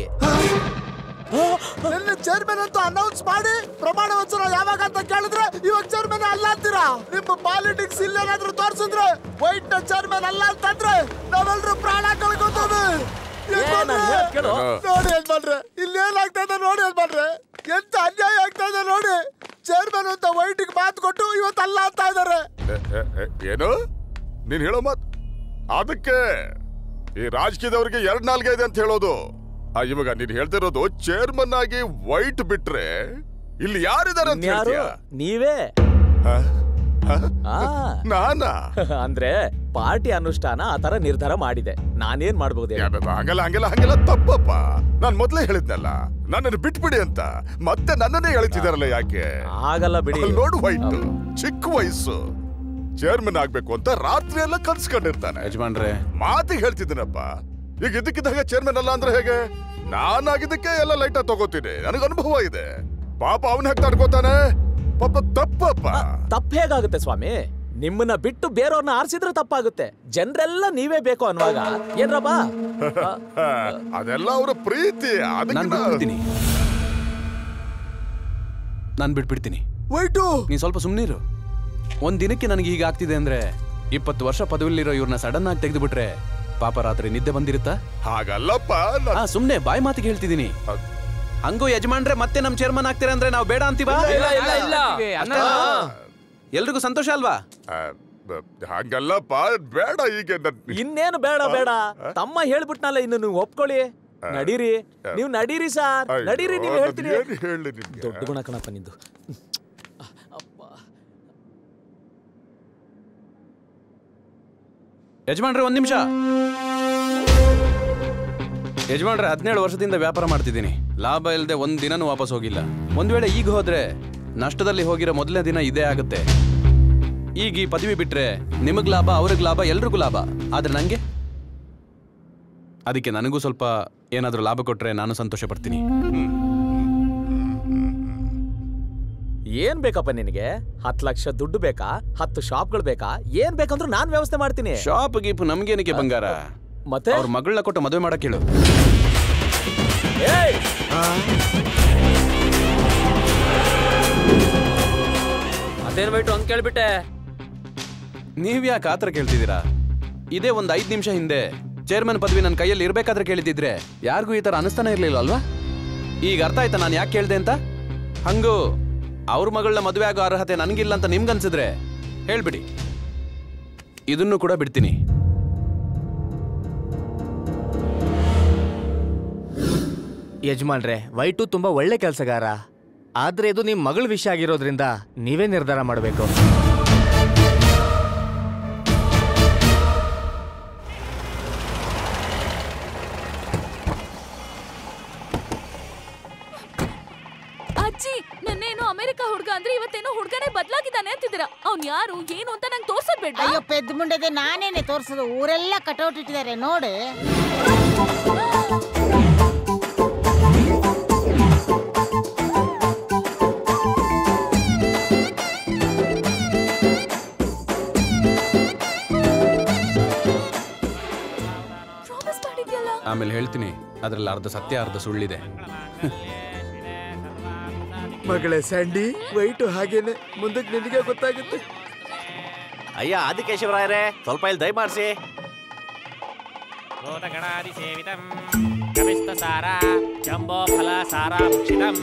[SPEAKER 6] ನನ್ನ ಚೇರ್ಮನ್ ಅಂತ ಅನೌನ್ಸ್ ಮಾಡಿ ಪ್ರಮಾಣ ವಚನ ಯಾವಾಗ ಅಂತ ಕೇಳಿದ್ರೆ ಇವಾಗ ಚೇರ್ಮನ್ ಅಲ್ಲ ಅಂತೀರಾ ನಿಮ್ಮ ಪಾಲಿಟಿಕ್ಸ್ ಇಲ್ಲೇನಾದ್ರೂ ತೋರ್ಸಿದ್ರೆ ವೈಟ್ ನ ಚೇರ್ಮನ್ ಅಲ್ಲ ಅಂತಂದ್ರೆ ನಾವೆಲ್ಲರೂ ಪ್ರಾಣ ಕಳ್ಕೊತೇವೆ
[SPEAKER 15] ನಾನ್ ಹೇಳ್ದ್ ಕೇಳು.
[SPEAKER 6] ನೋಡಿ ಯಜಮಾನ್ರೆ ಇಲ್ಲಿ ಏನಾಗ್ತಾ ಇದೆ ನೋಡಿ ಯಜಮಾನ್ರೆ ಎಂತ ಅನ್ಯಾಯ ಆಗ್ತಾ ಇದೆ ನೋಡಿ ಚೇರ್ಮನ್ ಅಂತ ವೈಟ್ಗೆ ಮಾತು ಕೊಟ್ಟು ಇವತ್ತು ಅಲ್ಲ ಅಂತ ಇದಾರೆ
[SPEAKER 10] ಎ, ಎ, ಎ, ಏನು ನೀನ್ ಹೇಳೋ ಮಾತ್ ಅದಕ್ಕೆ ಈ ರಾಜಕೀಯದವ್ರಿಗೆ ಎರಡ್ ನಾಲ್ಗೆ ಇದೆ ಅಂತ ಹೇಳೋದು ಆ, ಇವಾಗ ನೀನ್ ಹೇಳ್ತಿರೋದು ಚೇರ್ಮನ್ ಆಗಿ ವೈಟ್ ಬಿಟ್ರೆ ಇಲ್ಲಿ ಯಾರಿದ್ದಾರೆ ಅಂತ
[SPEAKER 15] ಯಾರು
[SPEAKER 10] ಹೇಳ್ತೀಯಾ?
[SPEAKER 15] ನೀವೇ
[SPEAKER 10] ಹ? ಹ?
[SPEAKER 15] ಆ.
[SPEAKER 10] ನಾನಾ
[SPEAKER 15] ಅಂದ್ರೆ ಪಾರ್ಟಿ ಅನುಷ್ಠಾನ ಆ ತರ ನಿರ್ಧಾರ ಮಾಡಿದೆ ನಾನೇನ್ ಮಾಡ್ಬೋದು ಹೇಳು?
[SPEAKER 10] ಹಂಗಲ್ಲ ಹಂಗಲ್ಲ ಹಂಗಲ್ಲ ತಪ್ಪಪ್ಪ ನಾನ್ ಮೊದ್ಲೇ ಹೇಳಿದ್ನಲ್ಲ ನನ್ನನ್ನು ಬಿಟ್ಬಿಡಿ ಅಂತ ಮತ್ತೆ ನನ್ನನ್ನೇ ಹೇಳ್ತಿದಾರಲ್ಲ ಯಾಕೆ
[SPEAKER 15] ಆಗಲ್ಲ ಬಿಡಿ
[SPEAKER 10] ಅಲ್ಲಿ ನೋಡು ವೈಟ್ ಚಿಕ್ಕ ವಯಸ್ಸು ಚೇರ್ಮನ್ ಆಗ್ಬೇಕು ಅಂತ ರಾತ್ರಿ ಎಲ್ಲ ಕನ್ಸ್ಕೊಂಡಿರ್ತಾನೆ
[SPEAKER 2] ಯಜಮಾನ್ರೆ
[SPEAKER 10] ಮಾತಿಗೆ ಹೇಳ್ತಿದ್ದೀನಪ್ಪ ಈಗ ಇದಕ್ಕಿದ್ದಾಗ ಚೇರ್ಮನ್ ಅಲ್ಲ ಅಂದ್ರೆ ಹೇಗೆ ನಾನಾಗಿದ್ದಕ್ಕೆ ಎಲ್ಲ ಲೈಟ್ ತಗೋತೀನಿ ನನಗೆ ಅನುಭವ ಇದೆ ಪಾಪ ಅವನ ಹೇಗೆ ತಡ್ಕೋತಾನೆ ಪಾಪ ತಪ್ಪಪ್ಪ
[SPEAKER 15] ತಪ್ಪ ಹೇಗಾಗುತ್ತೆ ಸ್ವಾಮಿ ನಿಮ್ಮನ್ನ ಬಿಟ್ಟು ಬೇರೆಯವ್ರನ್ನ ಆರಿಸಿದ್ರೆ ತಪ್ಪಾಗುತ್ತೆ ಜನರೆಲ್ಲ ನೀವೇ ಬೇಕು ಅನ್ನುವಾಗ ಏನ್ರಪ್ಪ
[SPEAKER 10] ಅದೆಲ್ಲ ಅವರ ಪ್ರೀತಿ
[SPEAKER 2] ನಾನು ಬಿಟ್ಬಿಡ್ತೀನಿ ನಾನು ಬಿಟ್ಬಿಡ್ತೀನಿ
[SPEAKER 6] ವೈಟು
[SPEAKER 2] ನೀನ್ ಸ್ವಲ್ಪ ಸುಮ್ಮನಿರು ಒಂದ್ ದಿನಕ್ಕೆ ನನಗೆ ಈಗ ಆಗ್ತಿದೆ ಅಂದ್ರೆ ಇಪ್ಪತ್ತು ವರ್ಷ ಪದವಿಲಿರೋ ಇವ್ರನ್ನ ಸಡನ್ ಆಗಿ ತೆಗೆದುಬಿಟ್ರೆ ಪಾಪ ರಾತ್ರಿ ನಿದ್ದೆ ಬಂದಿರುತ್ತಾ
[SPEAKER 10] ಹಾಗಲ್ಲಪ್ಪ
[SPEAKER 2] ಹಾ ಸುಮ್ನೆ ಬಾಯಿ ಮಾತಿಗೆ ಹೇಳ್ತಿದ್ದೀನಿ ಹಂಗೂ ಯಜಮಾನ್ರೆ ಮತ್ತೆ ನಮ್ ಚೇರ್ಮನ್ ಆಗ್ತೀರಾ ಅಂದ್ರೆ ನಾವು ಬೇಡ ಅಂತೀವ
[SPEAKER 3] ಇಲ್ಲ, ಇಲ್ಲ, ಇಲ್ಲ.
[SPEAKER 2] ಅಷ್ಟೇನಾ? ಎಲ್ರಿಗೂ ಸಂತೋಷ ಅಲ್ವಾ
[SPEAKER 10] ಆ, ಬ- ಹಂಗಲ್ಲಪ್ಪ ಬೇಡ ಈಗ ನನ್-
[SPEAKER 15] ಇನ್ನೇನು ಬೇಡ ಬೇಡ ತಮ್ಮ ಹೇಳ್ಬಿಟ್ನಲ್ಲ ಇನ್ನು ನೀವು ಒಪ್ಕೊಳ್ಳಿ ನಡೀರಿ ನೀವು ನಡೀರಿ ಸಾರ್
[SPEAKER 10] ಅಯ್ಯೋ,
[SPEAKER 15] ನಡೀರಿ ನೀವು
[SPEAKER 10] ನಾನ್
[SPEAKER 15] ಹೇಳ್ತೀನಿ
[SPEAKER 10] ಏನ್ ಹೇಳಿ ನಿಮ್ಗೆ?
[SPEAKER 15] ದೊಡ್ಡ ಗುಣ ಕಣಪ್ಪ ನಿಂದು
[SPEAKER 2] ಯಜಮಾನ್ರೆ ಒಂದ್ ನಿಮಿಷ ಯಜಮಾನ್ರೆ ಹದಿನೇಳು ವರ್ಷದಿಂದ ವ್ಯಾಪಾರ ಮಾಡ್ತಿದ್ದೀನಿ ಲಾಭ ಇಲ್ಲದೆ ಒಂದ್ ದಿನನೂ ವಾಪಸ್ ಹೋಗಿಲ್ಲ ಒಂದ್ ವೇಳೆ ಈಗ ಹೋದ್ರೆ ನಷ್ಟದಲ್ಲಿ ಹೋಗಿರೋ ಮೊದಲನೇ ದಿನ ಇದೇ ಆಗುತ್ತೆ ಈಗ ಈ ಪದವಿ ಬಿಟ್ರೆ ನಿಮಗ್ ಲಾಭ ಅವ್ರಿಗೆ ಲಾಭ ಎಲ್ರಿಗೂ ಲಾಭ ಆದ್ರೆ ನಂಗೆ ಅದಕ್ಕೆ ನನಗೂ ಸ್ವಲ್ಪ ಏನಾದ್ರೂ ಲಾಭ ಕೊಟ್ರೆ ನಾನು ಸಂತೋಷ ಪಡ್ತೀನಿ
[SPEAKER 15] ಏನ್ ಬೇಕಪ್ಪ ನಿನಗೆ ಹತ್ತು ಲಕ್ಷ ದುಡ್ಡು ಬೇಕಾ ಹತ್ತು ಶಾಪ್ಗಳು ಬೇಕಾ ಏನ್ ಬೇಕಂದ್ರೂ ನಾನ್ ವ್ಯವಸ್ಥೆ ಮಾಡ್ತೀನಿ
[SPEAKER 2] ಶಾಪ್ ಗೀಪ್ ನಮ್ಗೇನಕ್ಕೆ ಬಂಗಾರ
[SPEAKER 15] ಮತ್ತೆ
[SPEAKER 2] ಅವ್ರ ಮಗಳನ್ನ ಕೊಟ್ಟು ಮದುವೆ ಮಾಡಕ್ ಹೇಳು
[SPEAKER 15] ಏಯ್!
[SPEAKER 3] ಅದೇನ್ ವೈಟು ಹಂಗ್ ಕೇಳ್ಬಿಟ್ಟೆ
[SPEAKER 2] ನೀವ್ ಯಾಕೆ ಆತರ ಕೇಳ್ತಿದ್ದೀರಾ ಇದೇ ಒಂದ್ ಐದ್ ನಿಮಿಷ ಹಿಂದೆ ಚೇರ್ಮನ್ ಪದವಿ ನನ್ನ ಕೈಯಲ್ಲಿ ಇರ್ಬೇಕಾದ್ರೆ ಕೇಳಿದಿದ್ರೆ ಯಾರಿಗೂ ಈ ತರ ಅನಿಸ್ತಾನೆ ಇರ್ಲಿಲ್ಲ ಅಲ್ವಾ ಈಗ ಅರ್ಥ ಆಯ್ತಾ ನಾನು ಯಾಕೆ ಕೇಳ್ದೆ ಅಂತ ಹಂಗು ಅವ್ರ ಮಗಳನ್ನ ಮದುವೆ ಆಗೋ ಅರ್ಹತೆ ನನಗಿಲ್ಲ ಅಂತ ನಿಮ್ಗನ್ಸಿದ್ರೆ ಹೇಳ್ಬಿಡಿ ಇದನ್ನು ಕೂಡ ಬಿಡ್ತೀನಿ
[SPEAKER 18] ಯಜಮಾನ್ರೆ ವೈಟು ತುಂಬಾ ಒಳ್ಳೆ ಕೆಲಸಗಾರ ಆದ್ರೆ ಇದು ನಿಮ್ ಮಗಳ ವಿಷಯ ಆಗಿರೋದ್ರಿಂದ ನೀವೇ ನಿರ್ಧಾರ ಮಾಡಬೇಕು
[SPEAKER 14] ಅಜ್ಜಿ ನನ್ನೇನು ಅಮೆರಿಕ ಹುಡ್ಗ ಅಂದ್ರೆ ಇವತ್ತೇನೋ ಹುಡ್ಗನೇ ಬದಲಾಗಿದ್ದಾನೆ ಅಂತಿದ್ದೀರಾ ಅವ್ನ್ ಯಾರು ಏನು ಅಂತ ನಂಗೆ ತೋರ್ಸೋದ್ ಬೇಡ
[SPEAKER 8] ಅಯ್ಯೋ ಪೆದ್ದ ಮುಂಡೆದೆ ನಾನೇನೆ ತೋರ್ಸೋದು ಊರೆಲ್ಲ ಕಟೌಟ್ ಇಟ್ಟಿದ್ದಾರೆ ನೋಡಿ
[SPEAKER 14] ಪ್ರಾಮಿಸ್ ಮಾಡಿದ್ಯಲ್ಲ
[SPEAKER 2] ಆಮೇಲೆ ಹೇಳ್ತೀನಿ ಅದ್ರಲ್ಲಿ ಅರ್ಧ ಸತ್ಯ ಅರ್ಧ ಸುಳ್ಳಿದೆ
[SPEAKER 17] ಮಗಳೇ ಸ್ಯಾಂಡಿ ವೈಟು ಹಾಗೇನೆ ಮುಂದಕ್ಕೆ ನಿನಗೆ ಗೊತ್ತಾಗುತ್ತೆ
[SPEAKER 19] ಅಯ್ಯ ಆದಿಕೇಶವರಾಯರೇ ಸ್ವಲ್ಪ ಇಲ್ಲಿ ದಯಮಾಡಿಸಿ
[SPEAKER 3] ಭೂತಗಣಾದಿ ಸೇವಿತಂ ಕವಿಸ್ತ ಸಾರ ಜಂಬೋ ಫಲ ಸಾರ ಭಕ್ಷಿತಂ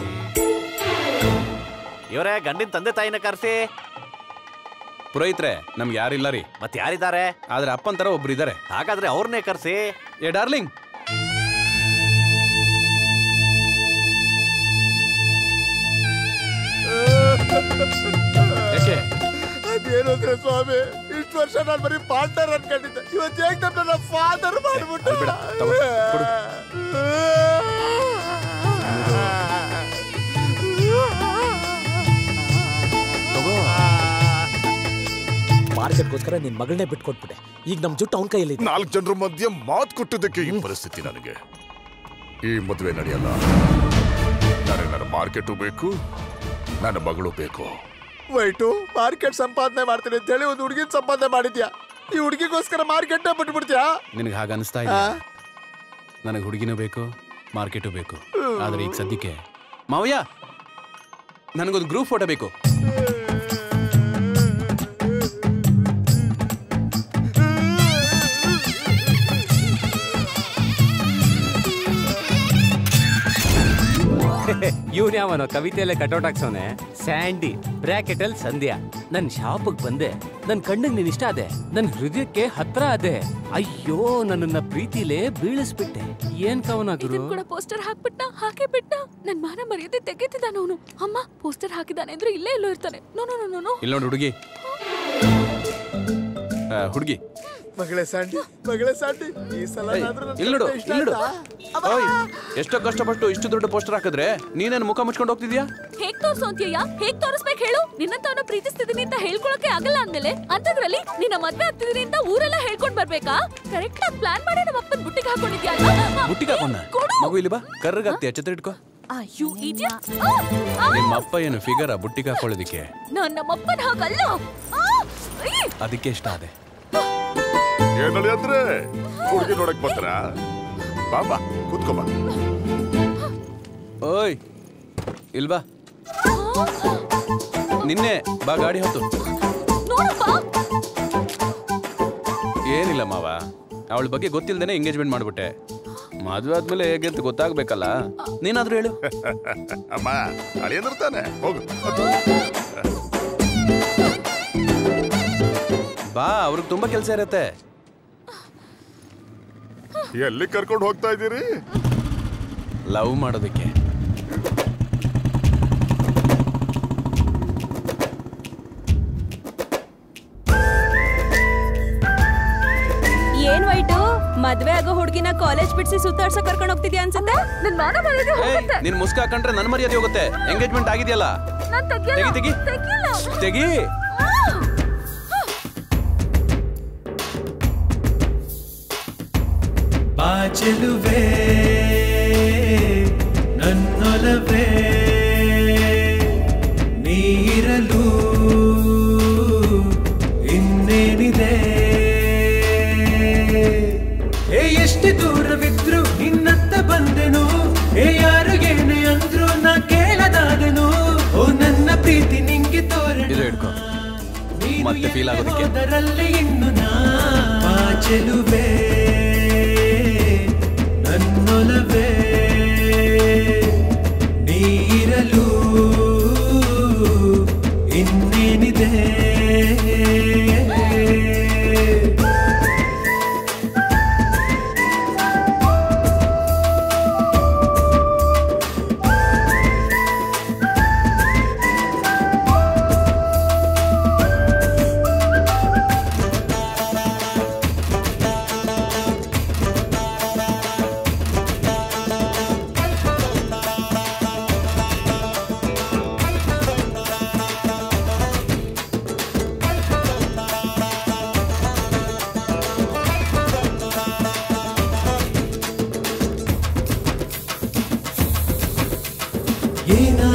[SPEAKER 19] ಇವರೇ ಗಂಡಿನ ತಂದೆ ತಾಯಿನ ಕರೆಸಿ
[SPEAKER 2] ಪುರೋಹಿತ್ರೆ ನಮ್ಗೆ ಯಾರಿಲ್ಲ ರೀ
[SPEAKER 19] ಮತ್ತೆ ಯಾರಿದ್ದಾರೆ
[SPEAKER 2] ಆದ್ರೆ ಅಪ್ಪನ್ ತರ ಒಬ್ರು ಇದ್ದಾರೆ
[SPEAKER 19] ಹಾಗಾದ್ರೆ ಅವ್ರನ್ನೇ ಕರೆಸಿ
[SPEAKER 2] ಏ ಡಾರ್ಲಿಂಗ್ ಯಾಕೆ
[SPEAKER 17] ಅದೇನಂದ್ರೆ ಸ್ವಾಮಿ ಇಷ್ಟು ವರ್ಷ ನಾನು ಬರೀ ಪಾರ್ಟ್ನರ್ ಅನ್ಕೊಂಡಿದ್ದೆ ಇವತ್ತು ಹೇಗೆ ನನ್ನ ಫಾದರ್ ಮಾಡ್ಬಿಟ್ಟು
[SPEAKER 15] ಮಾರ್ಕೆಟ್ಗೋಸ್ಕರ ನಿನ್ ಮಗಳನ್ನೇ ಬಿಟ್ಕೊಟ್ಬಿಟ್ಟೆ ಈಗ ನಮ್ ಜುಟ್ಟು ಅವನ ಕೈಯಲ್ಲಿ
[SPEAKER 10] ನಾಲ್ಕು ಜನರ ಮಧ್ಯೆ ಮಾತು ಕೊಟ್ಟಿದ್ದಕ್ಕೆ ಈ ಪರಿಸ್ಥಿತಿ ನನಗೆ ಈ ಮದುವೆ ನಡೆಯಲ್ಲ ನನಗೆ ನನ್ನ ಮಾರ್ಕೆಟು ಬೇಕು ನನ್ನ ಮಗಳು ಬೇಕು
[SPEAKER 17] ವೈಟು ಮಾರ್ಕೆಟ್ ಸಂಪಾದನೆ ಮಾಡ್ತೀನಿ ಅಂತ ಹೇಳಿ ಒಂದು ಹುಡುಗಿನ ಸಂಪಾದನೆ ಮಾಡಿದ್ಯಾ ಈ ಹುಡುಗಿಗೋಸ್ಕರ ಮಾರ್ಕೆಟ್ ಬಿಟ್ಬಿಡ್ತೀಯಾ
[SPEAKER 2] ನಿನಗೆ ಹಾಗೆ ಅನಿಸ್ತಾ ಇಲ್ಲ ನನಗೆ ಹುಡುಗಿನೂ ಬೇಕು ಮಾರ್ಕೆಟು ಬೇಕು ಆದ್ರೆ ಈಗ ಸದ್ಯಕ್ಕೆ ಮಾವಯ್ಯ ನನಗೊಂದು ಗ್ರೂಪ್ ಫೋಟೋ ಬೇಕು
[SPEAKER 13] ಇವನ್ ಯಾವನೋ ಕವಿತೆಯಲ್ಲೇ ಕಟೌಟ್ ಹಾಕ್ಸೋನೆ ಸ್ಯಾಂಡಿ ಬ್ರಾಕೆಟ್ ಅಲ್ಲಿ ಸಂಧ್ಯಾ ನನ್ ಶಾಪಕ್ ಬಂದೆ ನನ್ ಕಣ್ಣಿಗೆ ನೀನ್ ಇಷ್ಟ ಅದೆ ನನ್ ಹೃದಯಕ್ಕೆ ಹತ್ರ ಅದೆ ಅಯ್ಯೋ ನನ್ನನ್ನ ಪ್ರೀತಿಲೇ ಬೀಳಿಸ್ಬಿಟ್ಟೆ ಏನ್ ಕವನ ಗುರು
[SPEAKER 14] ಇದನ್ ಕೂಡ ಪೋಸ್ಟರ್ ಹಾಕ್ಬಿಟ್ಟ ಹಾಕೇ ಬಿಟ್ಟ ನನ್ ಮಾನ ಮರ್ಯಾದೆ ತೆಗೆತಿದ್ದಾನ ಅವನು ಅಮ್ಮ ಪೋಸ್ಟರ್ ಹಾಕಿದಾನೆ ಅಂದ್ರೆ ಇಲ್ಲೇ ಎಲ್ಲೋ ಇರ್ತಾನೆ ನೋ ನೋ ನೋ ನೋ
[SPEAKER 2] ಇಲ್ಲಿ ನೋಡಿ ಹುಡುಗಿ ಹುಡುಗಿ
[SPEAKER 17] ಮಗಳೇ ಸ್ಯಾಂಡಿ ಮಗಳೇ ಸ್ಯಾಂಡಿ ಈ ಸಲ ಏನಾದ್ರೂ ನನ್
[SPEAKER 2] ಇಲ್ಲಿ ನೋಡು
[SPEAKER 17] ಕತೆ ಇಷ್ಟ
[SPEAKER 2] ಇಲ್ಲಿ ನೋಡು
[SPEAKER 17] ಆಯ್ತಾ?
[SPEAKER 2] ಓಯ್ ಎಷ್ಟೋ ಕಷ್ಟಪಟ್ಟು ಇಷ್ಟು ದೊಡ್ಡ ಪೋಸ್ಟರ್ ಹಾಕಿದ್ರೆ ನೀನೇನು ಮುಖ ಮುಚ್ಕೊಂಡು ಹೋಗ್ತಿದ್ಯಾ
[SPEAKER 14] ಹೇಗ್ ತೋರ್ಸೋಂತೀಯ ಹೇಗ್ ತೋರಿಸ್ಬೇಕು ಹೇಳು ನಿನ್ನಂತವನ್ನ ಪ್ರೀತಿಸ್ತಿದೀನಿ ಅಂತ ಹೇಳ್ಕೊಳಕ್ಕೆ ಆಗಲ್ಲ ಅಂದ್ಮೇಲೆ ಅಂತದ್ರಲ್ಲಿ ನಿನ್ನ ಮದ್ವೆ ಆಗ್ತಿದೀನಿ ಅಂತ ಊರೆಲ್ಲ ಹೇಳ್ಕೊಂಡ್ ಬರ್ಬೇಕಾ ಕರೆಕ್ಟ್ ಆಗಿ ಪ್ಲಾನ್ ಮಾಡಿ ನಮ್ಮ ಅಪ್ಪನ್ ಬುಟ್ಟಿಗೆ ಹಾಕೊಂಡಿದ್ಯಾ
[SPEAKER 2] ಬುಟ್ಟಿಗೆ ಹಾಕೊಂಡ ಮಗು ಇಲ್ಲಿ ಬಾ ಕರ್ರಗಾಗ್ತೀಯ ಛತ್ರ ಇಟ್ಕೋ
[SPEAKER 14] ಅಯ್ಯೋ ಇದ್ಯಾ
[SPEAKER 2] ನಿಮ್ಮ ಅಪ್ಪ ಏನು ಫಿಗರ ಬುಟ್ಟಿಗೆ ಹಾಕೊಳ್ಳೋದಿಕ್ಕೆ
[SPEAKER 14] ನಾನ್ ನಮ್ಮಪ್ಪನ ಹಾಗಲ್ಲ ಆ, ಐ!
[SPEAKER 2] ಅದಕ್ಕೆ ಇಷ್ಟ ಅದೇ
[SPEAKER 10] ಏನಲ್ಲಿ ಅಂದ್ರೆ ಹುಡುಗಿ ನೋಡಕ್ ಬಂದ್ರ ಬಾಬಾ ಕೂತ್ಕೋ ಬಾ
[SPEAKER 2] ಓಯ್ ಇಲ್ವಾ ನಿನ್ನೆ ಬಾ ಗಾಡಿ ಹೊತ್ತು ಏನಿಲ್ಲ ಮಾವ ಅವಳ ಬಗ್ಗೆ ಗೊತ್ತಿಲ್ದೇನೆ ಎಂಗೇಜ್ಮೆಂಟ್ ಮಾಡ್ಬಿಟ್ಟೆ ಮದುವೆ ಆದ್ಮೇಲೆ ಹೇಗೆ ಅಂತ ಗೊತ್ತಾಗ್ಬೇಕಲ್ಲ ನೀನಾದ್ರೂ ಹೇಳು
[SPEAKER 10] ಅಮ್ಮ ಅಳಿಯಂದಿರ್ತಾನೆ ಹೋಗು
[SPEAKER 2] ಬಾ ಅವ್ರಿಗೆ ತುಂಬಾ ಕೆಲಸ ಇರತ್ತೆ
[SPEAKER 10] ಎಲ್ಲಿ ಕರ್ಕೊಂಡು ಹೋಗ್ತಾ ಇದ್ದೀರಿ
[SPEAKER 2] ಲವ್ ಮಾಡೋದಕ್ಕೆ
[SPEAKER 7] ಏನ್ ವೈಟು ಮದ್ವೆ ಆಗೋ ಹುಡ್ಗಿನ ಕಾಲೇಜ್ ಬಿಡ್ಸಿ ಸುತ್ತಾಡ್ಸಕ್ ಕರ್ಕೊಂಡ್ ಹೋಗ್ತಿದ್ಯಾ ಅನ್ಸುತ್ತೆ
[SPEAKER 14] ನನ್ ಮಾನ ಮರ್ಯಾದೆ
[SPEAKER 2] ಏಯ್, ನಿನ್ ಮುಸ್ಕ ಹಾಕೊಂಡ್ರೆ ನನ್ ಮರ್ಯಾದೆ ಹೋಗುತ್ತೆ ಎಂಗೇಜ್ಮೆಂಟ್ ಆಗಿದೆಯಲ್ಲ
[SPEAKER 14] ನಾನ್ ತೆಗಿಯಲ್ಲ
[SPEAKER 2] ತೆಗಿ, ತೆಗಿ.
[SPEAKER 14] ತೆಗಿಯಲ್ಲ
[SPEAKER 2] ತೆಗಿ
[SPEAKER 11] ಬಾಚಲುವೆ ನನ್ನೊಲವೇ ನೀರಲು ಇನ್ನೇನಿದೆ ಏ ಎಷ್ಟು ದೂರವಿದ್ರು ನಿನ್ನತ್ತ ಬಂದೆನು ಏ ಯಾರು ಏನೇ ಅಂದ್ರು ನಾ ಕೇಳದಾದೆನು ಓ ನನ್ನ ಪ್ರೀತಿ ನಿಂಗೆ ತೋರಣ
[SPEAKER 2] ಇದು ಹಿಡ್ಕೊ ಮತ್ತೆ ಫೀಲ್ ಆಗೋದಕ್ಕೆ
[SPEAKER 11] ಅದರಲ್ಲಿ ಇನ್ನು ನಾ ಬಾಚಲುವೆ ನನ್ನೊಲವೇ ನೀರಲು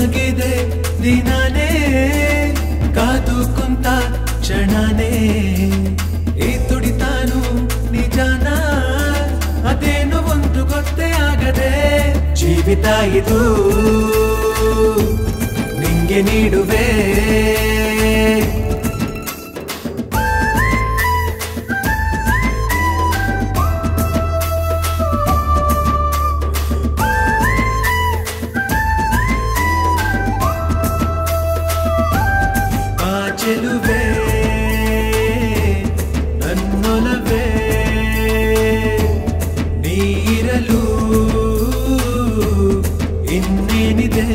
[SPEAKER 11] ಆಗಿದೆ ದಿನಾನೇ ಕಾದು ಕುಂತ ಕ್ಷಣನೇ ಈ ತುಡಿತಾನು ನಿಜಾನ ಅದೇನು ಒಂದು ಗೊತ್ತೇ ಆಗದೆ ಜೀವಿತ ಇದು ನಿಂಗೆ ನೀಡುವೆ ಆ ಚೆಲುವೆ ನನ್ನೊಲವೇ ನೀರಲು ಇನ್ನೇನಿದೆ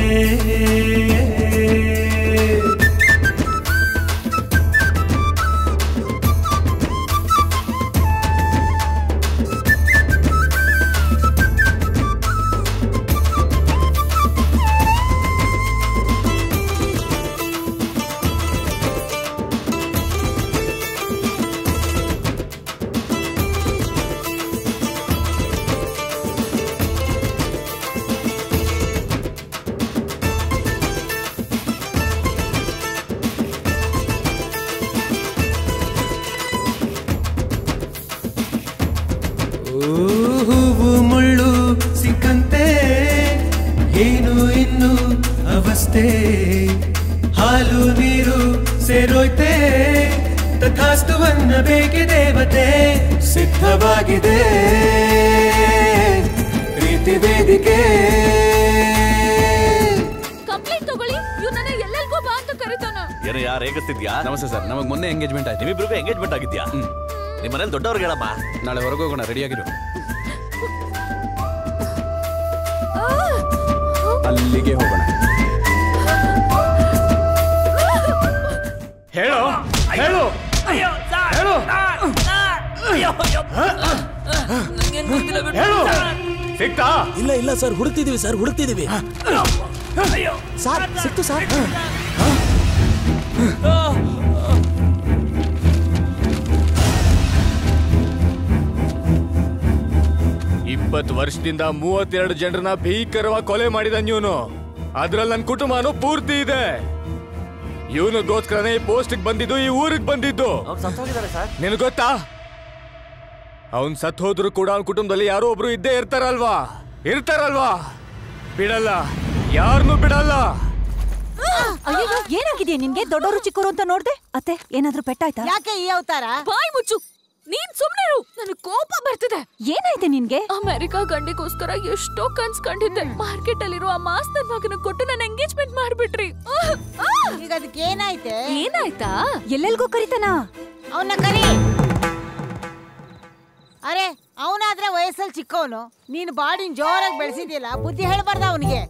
[SPEAKER 11] ಓ, ಹೂವು ಮುಳ್ಳು ಸಿಕ್ಕಂತೆ ಏನು ಇನ್ನು ಅವಸ್ಥೆ ಹಾಲು ನೀರು ಸೇರೋಯ್ತೆ ತಥಾಸ್ತುವನ್ನ ಬೇಕೆ ದೇವತೆ ಸಿದ್ಧವಾಗಿದೆ ಪ್ರೀತಿ ವೇದಿಕೆ
[SPEAKER 14] ಕಂಪ್ಲೇಂಟ್ ತಗೊಳ್ಳಿ ಇವ್ನನ್ನ ಎಲ್ಲೆಲ್ಗೋ ಬಾ ಅಂತ ಕರೀತಾನ
[SPEAKER 19] ಏನೋ ಯಾರು ರೇಗಿಸ್ತಿದ್ಯಾ
[SPEAKER 2] ನಮಸ್ತೆ ಸರ್ ನಮಗೆ ಮೊನ್ನೆ ಎಂಗೇಜ್ಮೆಂಟ್ ಆಯ್ತು
[SPEAKER 19] ನಿಮ್ಮಿಬ್ರಿಗೂ ಎಂಗೇಜ್ಮೆಂಟ್ ಆಗಿದ್ಯಾ ನಿಮ್ಮ ಮನೇಲಿ ದೊಡ್ಡವ್ರಿಗೆ ಹೇಳಮ್ಮ
[SPEAKER 2] ನಾಳೆ ಹೊರಗೆ ಹೋಗೋಣ ರೆಡಿಯಾಗಿರು ಅಲ್ಲಿಗೆ ಹೋಗೋಣ
[SPEAKER 3] ಹೇಳು ಹೇಳು ಹೇಳು ಹೇಳು ಸಿಕ್ತಾ
[SPEAKER 15] ಇಲ್ಲ ಇಲ್ಲ ಸರ್ ಹುಡುಕ್ತಿದೀವಿ ಸರ್ ಹುಡುಕ್ತಿದೀವಿ ಸರ್ ಸಿಕ್ತು ಸರ್
[SPEAKER 20] ಇಪ್ಪತ್ತು ವರ್ಷದಿಂದ ಮೂವತ್ತೆರಡು ಜನರನ್ನ ಭೀಕರವಾಗಿ ಕೊಲೆ ಮಾಡಿದ ಇವನು ಅದ್ರಲ್ಲಿ ನನ್ನ ಕುಟುಂಬನೂ ಪೂರ್ತಿ ಇದೆ ಇವನಿಗೋಸ್ಕರನೇ ಈ ಪೋಸ್ಟ್ ಬಂದಿದ್ದು ಈ ಊರಿಗೆ ಬಂದಿದ್ದು ನಿನಗೆ ಗೊತ್ತಾ ಅವನ್ ಸತ್ ಹೋದ್ರು ಕೂಡ ಅವನ ಕುಟುಂಬದಲ್ಲಿ ಯಾರೋ ಒಬ್ರು ಇದ್ದೇ ಇರ್ತಾರಲ್ವಾ ಇರ್ತಾರಲ್ವಾ ಬಿಡಲ್ಲ ಯಾರನ್ನೂ ಬಿಡಲ್ಲ
[SPEAKER 7] ಅಯ್ಯೋ ಏನಾಗಿದೆಯಾ ನಿನ್ಗೆ ದೊಡ್ಡವರು ಚಿಕ್ಕವರು ಅಂತ ನೋಡ್ದೆ ಅತ್ತೆ ಏನಾದ್ರೂ ಪೆಟ್ಟಾಯ್ತಾ
[SPEAKER 8] ಯಾಕೆ ಈ ಅವತಾರ
[SPEAKER 14] ಬಾಯ್ ಮುಚ್ಚು ನೀನ್ ಸುಮ್ನೆ ಇರು ನನಗೆ ಕೋಪ ಬರ್ತಿದೆ
[SPEAKER 7] ಏನಾಯ್ತೆ ನಿನ್ಗೆ
[SPEAKER 14] ಅಮೆರಿಕಾ ಗಂಡಿಗೋಸ್ಕರ ಎಷ್ಟೋ ಕನ್ಸ್ ಕಂಡಿದ್ದೆ ಮಾರ್ಕೆಟ್ ಅಲ್ಲಿರುವ ಆ ಮಾಸ್ ನನ್ ಮಗನ ಕೊಟ್ಟು ನನ್ನ ಎಂಗೇಜ್ಮೆಂಟ್ ಮಾಡ್ಬಿಟ್ರಿ ಆಹ್! ಆಹ್!
[SPEAKER 8] ಈಗ ಅದಕ್ಕೆ ಏನಾಯ್ತೆ
[SPEAKER 14] ಏನಾಯ್ತಾ
[SPEAKER 7] ಎಲ್ಲೆಲ್ಗೋ ಕರಿತಾನ
[SPEAKER 8] ಅವನ್ನ ಕರಿ ಅರೆ ಅವನಾದ್ರೆ ವಯಸ್ಸಲ್ಲಿ ಚಿಕ್ಕವನು ನೀನು ಬಾಡಿನ ಜೋರಾಗಿ ಬೆಳೆಸಿದ್ಯಲ್ಲ ಬುದ್ಧಿ ಹೇಳ್ಬಾರ್ದ ಅವನಿಗೆ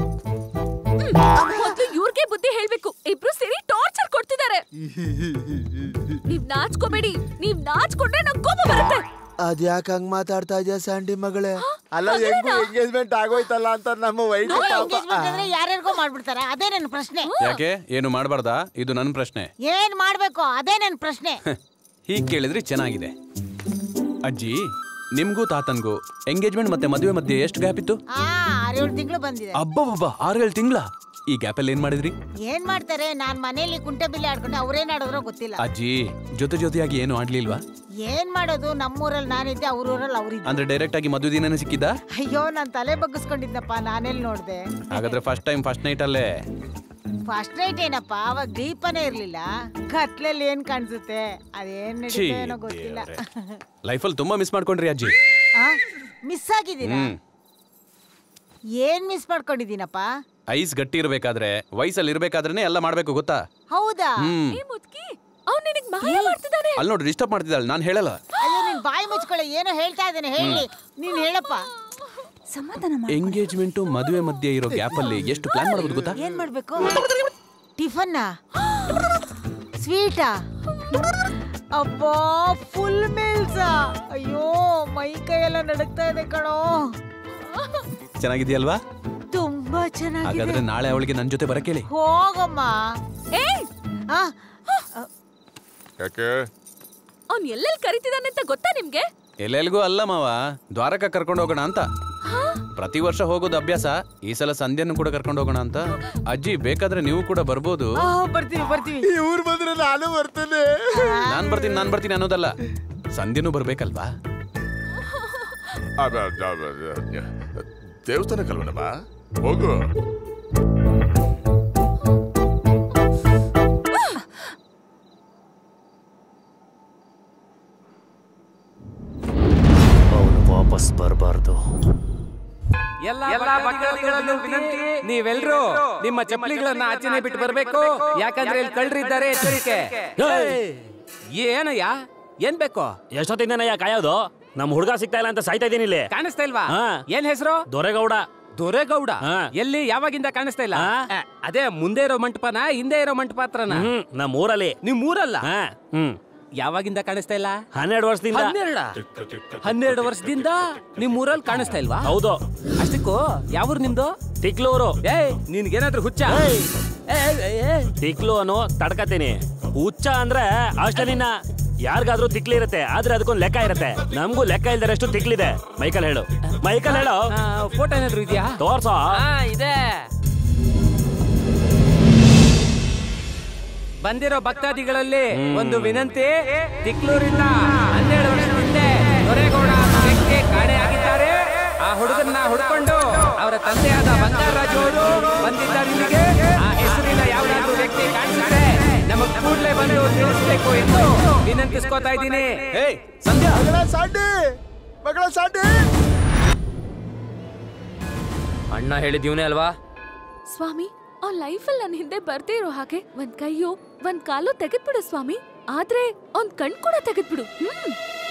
[SPEAKER 14] ಮೊದ್ಲು ಇವ್ರಿಗೆ ಬುದ್ಧಿ ಹೇಳ್ಬೇಕು ಇಬ್ರು ಸೇರಿ ಟಾರ್ಚರ್ ಕೊಡ್ತಿದ್ದಾರೆ ನೀವ್ ನಾಚ್ಕೋಬೇಡಿ ನೀವ್ ನಾಚ್ಕೊಂಡ್ರೆ ನಂಗ್ ಕೋಪ ಬರುತ್ತೆ
[SPEAKER 6] ಅದ್ಯಾಕ್ ಹಂಗ್ ಮಾತಾಡ್ತಾ ಇದ್ಯಾ ಸ್ಯಾಂಡಿ ಮಗಳೇ ಅಲ್ಲ ಹೆಂಗು ಎಂಗೇಜ್ಮೆಂಟ್ ಆಗೋಯ್ತಲ್ಲ ಅಂತ ನಮ್ಮ ವೈಟ್ ಪಾಪ
[SPEAKER 8] ಎಂಗೇಜ್ಮೆಂಟ್ ಅಂದ್ರೆ ಯಾರ್ಯಾರಿಗೋ ಮಾಡ್ಬಿಡ್ತಾರ ಅದೇ ನನ್ನ ಪ್ರಶ್ನೆ
[SPEAKER 2] ಯಾಕೆ ಏನು ಮಾಡಬಾರ್ದಾ ಇದು ನನ್ನ ಪ್ರಶ್ನೆ
[SPEAKER 8] ಏನ್ ಮಾಡ್ಬೇಕು ಅದೇ ನನ್ನ ಪ್ರಶ್ನೆ
[SPEAKER 2] ಹೀಗೆ ಕೇಳಿದ್ರೆ ಚೆನ್ನಾಗಿದೆ ಅಜ್ಜಿ ನಿಮ್ಗೂ ತಾತನ್ಗೂ ಎಂಗೇಜ್ಮೆಂಟ್ ಮತ್ತೆ ಮದುವೆ ಮಧ್ಯೆ ಎಷ್ಟು ಗ್ಯಾಪ್ ಇತ್ತು
[SPEAKER 8] ಆ ಆರೇಳು ತಿಂಗಳು ಬಂದಿದೆ
[SPEAKER 2] ಅಬ್ಬಬ್ಬಬ್ಬ ಆರೇಳು ತಿಂಗಳ ಈ ಗ್ಯಾಪಲ್ಲಿ ಏನ್ ಮಾಡಿದ್ರಿ
[SPEAKER 8] ಏನ್ ಮಾಡ್ತಾರೆ ನಾನ್ ಮನೇಲಿ ಕುಂಟೆ ಬಿಲ್ಲಿ ಆಡ್ಕೊಂಡು ಅವ್ರೇನ್ ಆಡೋದ್ರೋ ಗೊತ್ತಿಲ್ಲ
[SPEAKER 2] ಅಜ್ಜಿ ಜೊತೆ ಜೊತೆಯಾಗಿ ಏನು ಆಡ್ಲಿಲ್ವಾ
[SPEAKER 8] ಏನ್ ಮಾಡೋದು ನಮ್ಮೂರಲ್ಲಿ ನಾನಿದ್ದೆ ಅವ್ರೂರಲ್ಲಿ ಅವ್ರಿದ್ದೆ
[SPEAKER 2] ಅಂದ್ರೆ ಡೈರೆಕ್ಟ್ ಆಗಿ ಮದುವೆ ದಿನನೇ ಸಿಕ್ಕಿದ್ದ
[SPEAKER 8] ಅಯ್ಯೋ ನಾನ್ ತಲೆ ಬಗ್ಗಿಸ್ಕೊಂಡಿದ್ನಪ್ಪ ನಾನೆಲ್ಲಿ ನೋಡ್ದೆ
[SPEAKER 2] ಹಾಗಾದ್ರೆ ಫಸ್ಟ್ ಟೈಮ್ ಫಸ್ಟ್ ನೈಟ್ ಅಲ್ಲೇ
[SPEAKER 8] ಫಸ್ಟ್ ನೈಟ್ ಏನಪ್ಪ ಅವಾಗ ದೀಪನೇ ಇರ್ಲಿಲ್ಲ ಕತ್ಲಲ್ಲಿ ಏನ್ ಕಾಣಿಸುತ್ತೆ ಅದೇನ್
[SPEAKER 2] ಛೀ,
[SPEAKER 8] ನಡೀತೋ ಏನೋ ಗೊತ್ತಿಲ್ಲ
[SPEAKER 2] ಲೈಫಲ್ಲಿ ತುಂಬಾ ಮಿಸ್ ಮಾಡ್ಕೊಂಡ್ರಿ ಅಜ್ಜಿ
[SPEAKER 8] ಮಿಸ್ ಆಗಿದ್ದೀರಾ
[SPEAKER 2] ಹ್ಮ್
[SPEAKER 8] ಏನ್ ಮಿಸ್ ಮಾಡ್ಕೊಂಡಿದ್ದೀನಪ್ಪ
[SPEAKER 2] ಐಸ್ ಗಟ್ಟಿ ಇರ್ಬೇಕಾದ್ರೆ ವಯಸ್ಸಲ್ಲಿ ಇರ್ಬೇಕಾದ್ರೆ ಎಲ್ಲ ಮಾಡ್ಬೇಕು ಗೊತ್ತಾ
[SPEAKER 8] ಹೌದಾ
[SPEAKER 2] ಹ್ಮ್
[SPEAKER 14] ಅವ್ನ್ ನಿನಗ್ ಮಾಯ ಮಾಡ್ತಿದ್ದಾನೆ
[SPEAKER 2] ಅಲ್ಲಿ ನೋಡಿ ಡಿಸ್ಟರ್ಬ್ ಮಾಡ್ತಿದ್ದಾಳೆ ನಾನು ಹೇಳಲ್ಲ
[SPEAKER 8] ಅಯ್ಯೋ ನಿನ್ ಬಾಯಿ ಮುಚ್ಕೊಳ್ಳೆ ಏನೋ ಹೇಳ್ತಾ ಇದ್ದೇನೆ ಹೇಳಿ ನೀನ್ ಹೇಳಪ್ಪ
[SPEAKER 7] ಸಮಾಧಾನ
[SPEAKER 2] ಎಂಗೇಜ್ಮೆಂಟ್ ಮದುವೆ ಮಧ್ಯೆ ಇರೋ ಗ್ಯಾಪ್ ಅಲ್ಲಿ ಎಷ್ಟು ಪ್ಲಾನ್ ಮಾಡ್ಬೋದು ಗೊತ್ತಾ
[SPEAKER 8] ಏನ್ ಮಾಡ್ಬೇಕು ಟಿಫನ್ನ ಸ್ವೀಟಾ ಅಬ್ಬಾ ಫುಲ್ ಮೀಲ್ಸಾ ಅಯ್ಯೋ ಮೈ ಕೈಯೆಲ್ಲ ನಡುಗ್ತಾ ಇದೆ ಕಣೋ
[SPEAKER 2] ಚೆನ್ನಾಗಿದೆಯಲ್ವಾ
[SPEAKER 8] ತುಂಬಾ ಚೆನ್ನಾಗಿದೆ
[SPEAKER 2] ಹಾಗಾದ್ರೆ ನಾಳೆ ಅವಳಿಗೆ ನನ್ನ ಜೊತೆ ಬರಕ್ ಹೇಳಿ
[SPEAKER 8] ಹೋಗಮ್ಮ
[SPEAKER 14] ಏಯ್
[SPEAKER 8] ಆ,
[SPEAKER 10] ಯಾಕೆ
[SPEAKER 14] ಅವ್ನ್ ಎಲ್ಲೆಲ್ಲಿ ಕರಿತಿದ್ದಾನೆ ಅಂತ ಗೊತ್ತಾ ನಿಮ್ಗೆ
[SPEAKER 2] ಎಲ್ಲೆಲ್ಗೂ ಅಲ್ಲ ಮಾವ ದ್ವಾರಕ ಕರ್ಕೊಂಡು ಹೋಗೋಣ ಅಂತ ಪ್ರತಿ ವರ್ಷ ಹೋಗೋದು ಅಭ್ಯಾಸ ಈ ಸಲ ಸಂಧ್ಯನು ಕೂಡ ಕರ್ಕೊಂಡು ಹೋಗೋಣ ಅಂತ ಅಜ್ಜಿ ಬೇಕಾದ್ರೆ ನೀವು ಕೂಡ ಬರ್ಬೋದು
[SPEAKER 8] ಆ, ಬರ್ತೀವಿ ಬರ್ತೀವಿ
[SPEAKER 17] ಇವ್ರು ಬಂದ್ರೆ ನಾನು ಬರ್ತೇನೆ
[SPEAKER 2] ನಾನ್ ಬರ್ತೀನಿ ನಾನ್ ಬರ್ತೀನಿ ಅನ್ನೋದಲ್ಲ ಸಂಧ್ಯನು ಬರ್ಬೇಕಲ್ವಾ
[SPEAKER 10] ಅದ- ಅದ- ಅದ- ಅದ- ದೇವಸ್ಥಾನಕ್ಕಲ್ವನಮ್ಮ ಹೋಗು
[SPEAKER 4] ಅವನು ವಾಪಸ್ ಬರಬಾರ್ದು
[SPEAKER 13] ಎಲ್ಲ ಭಕ್ತಾದಿಗಳಲ್ಲೂ ವಿನಂತಿ ನೀವೆಲ್ರೂ ನಿಮ್ಮ ಚಪ್ಪಲಿಗಳನ್ನ ಆಚೆನೆ ಬಿಟ್ಟು ಬರ್ಬೇಕು ಯಾಕಂದ್ರೆ ಇಲ್ಲಿ ಕಳ್ರಿದ್ದಾರೆ ಎಚ್ಚರಿಕೆ ಏಯ್! ಏನಯ್ಯ ಏನ್ ಬೇಕು
[SPEAKER 16] ಎಷ್ಟೊತ್ತಿಂದನಯ್ಯ ಕಾಯೋದು ನಮ್ ಹುಡುಗ ಸಿಗ್ತಾ ಇಲ್ಲ ಅಂತ ಸಾಯ್ತಾ ಇದೀನಿ ಇಲ್ಲಿ
[SPEAKER 13] ಕಾಣಿಸ್ತಾ ಇಲ್ವಾ
[SPEAKER 16] ಹಾ.
[SPEAKER 13] ಏನ್ ಹೆಸರು
[SPEAKER 16] ದೊರೆಗೌಡ
[SPEAKER 13] ದೊರೆಗೌಡ
[SPEAKER 16] ಹಾ.
[SPEAKER 13] ಎಲ್ಲಿ ಯಾವಾಗಿಂದ ಕಾಣಿಸ್ತಾ ಇಲ್ಲ ಆ, ಅದೇ ಮುಂದೆ ಇರೋ ಮಂಟಪನ ಹಿಂದೆ ಇರೋ ಮಂಟಪ ಹತ್ರನ
[SPEAKER 16] ಹ್ಮ್ ನಮ್ ಊರಲ್ಲಿ
[SPEAKER 13] ನಿಮ್ ಊರಲ್ಲ
[SPEAKER 16] ಹಾ, ಹ್ಮ್
[SPEAKER 13] ಯಾವಾಗಿಂದ ಕಾಣಿಸ್ತಾ ಇಲ್ಲ
[SPEAKER 16] ಹನ್ನೆರಡು ವರ್ಷದಿಂದ
[SPEAKER 13] ಹನ್ನೆರಡ ಹನ್ನೆರಡು ವರ್ಷದಿಂದ ನಿಮ್ ಊರಲ್ಲಿ ಕಾಣಿಸ್ತಾ ಇಲ್ವಾ
[SPEAKER 16] ಹೌದು
[SPEAKER 13] ಅಷ್ಟಕ್ಕೂ ಯಾವೂರ್ ನಿಮ್ದು
[SPEAKER 16] ತಿಕ್ಲೂರು
[SPEAKER 13] ಏಯ್ ನಿನ್ಗೇನಾದ್ರೂ ಹುಚ್ಚ
[SPEAKER 16] ತಿಕ್ಲು ಅನ್ನೋ ತಡ್ಕತೀನಿ ಹುಚ್ಚ ಅಂದ್ರೆ ಅಷ್ಟಲಿನ ಯಾರಿಗಾದ್ರೂ ತಿಕ್ಲಿ ಇರುತ್ತೆ ಆದ್ರೆ ಅದಕ್ಕೊಂದು ಲೆಕ್ಕ ಇರುತ್ತೆ ನಮಗೂ ಲೆಕ್ಕ ಇಲ್ದರಷ್ಟು ತಿಕ್ಲಿದೆ ಮೈಕಲ್ ಹೇಳು ಮೈಕಲ್ ಹೇಳು
[SPEAKER 13] ಫೋಟೋ ಏನಾದ್ರು ಇದೆಯಾ
[SPEAKER 16] ತೋರ್ಸೋ
[SPEAKER 13] ಇದೆ ಬಂದಿರೋ ಭಕ್ತಾದಿಗಳಲ್ಲಿ ಒಂದು ವಿನಂತಿ ತಿಕ್ಲೂರಿಂದ ಹನ್ನೆರಡು ವರ್ಷದ ಹಿಂದೆ ದೊರೆಗೌಡ ಅನ್ನೋ ವ್ಯಕ್ತಿ ಕಾಣೆಯಾಗಿದ್ದಾರೆ ಆ ಹುಡುಗನ್ನ ಹುಡ್ಕೊಂಡು ಅವರ ತಂದೆಯಾದ ಬಂಗಾರರಾಜು ಅವರು ಬಂದಿದ್ದಾರೆ ಇಲ್ಲಿಗೆ ಆ ಹೆಸರಿನ ಯಾವ್ದಾದ್ರು ವ್ಯಕ್ತಿ ಕಾಣಿಸಿದ್ರೆ ನಮಗ್ ಕೂಡ್ಲೇ ಬಂದು ತಿಳಿಸ್ಬೇಕು ಎಂದು ವಿನಂತಿಸ್ಕೋತಾ ಇದ್ದೀನಿ
[SPEAKER 17] ಮಗಳ ಸಾಂಡಿ ಮಗಳ ಸಾಂಡಿ
[SPEAKER 3] ಅಣ್ಣ ಹೇಳಿದೀವನೇ ಅಲ್ವಾ
[SPEAKER 14] ಸ್ವಾಮಿ ಅವ್ನ್ ಲೈಫಲ್ಲಿ ನನ್ನ ಹಿಂದೆ ಬರ್ದೇ ಇರೋ ಹಾಗೆ ಒಂದ್ ಕೈಯೋ ಒಂದ್ ಕಾಲು ತೆಗೆದ್ಬಿಡು ಸ್ವಾಮಿ ಆದ್ರೆ ಅವ್ನ್ ಕಣ್ ಕೂಡ ತೆಗೆದ್ಬಿಡು ಹ್ಮ್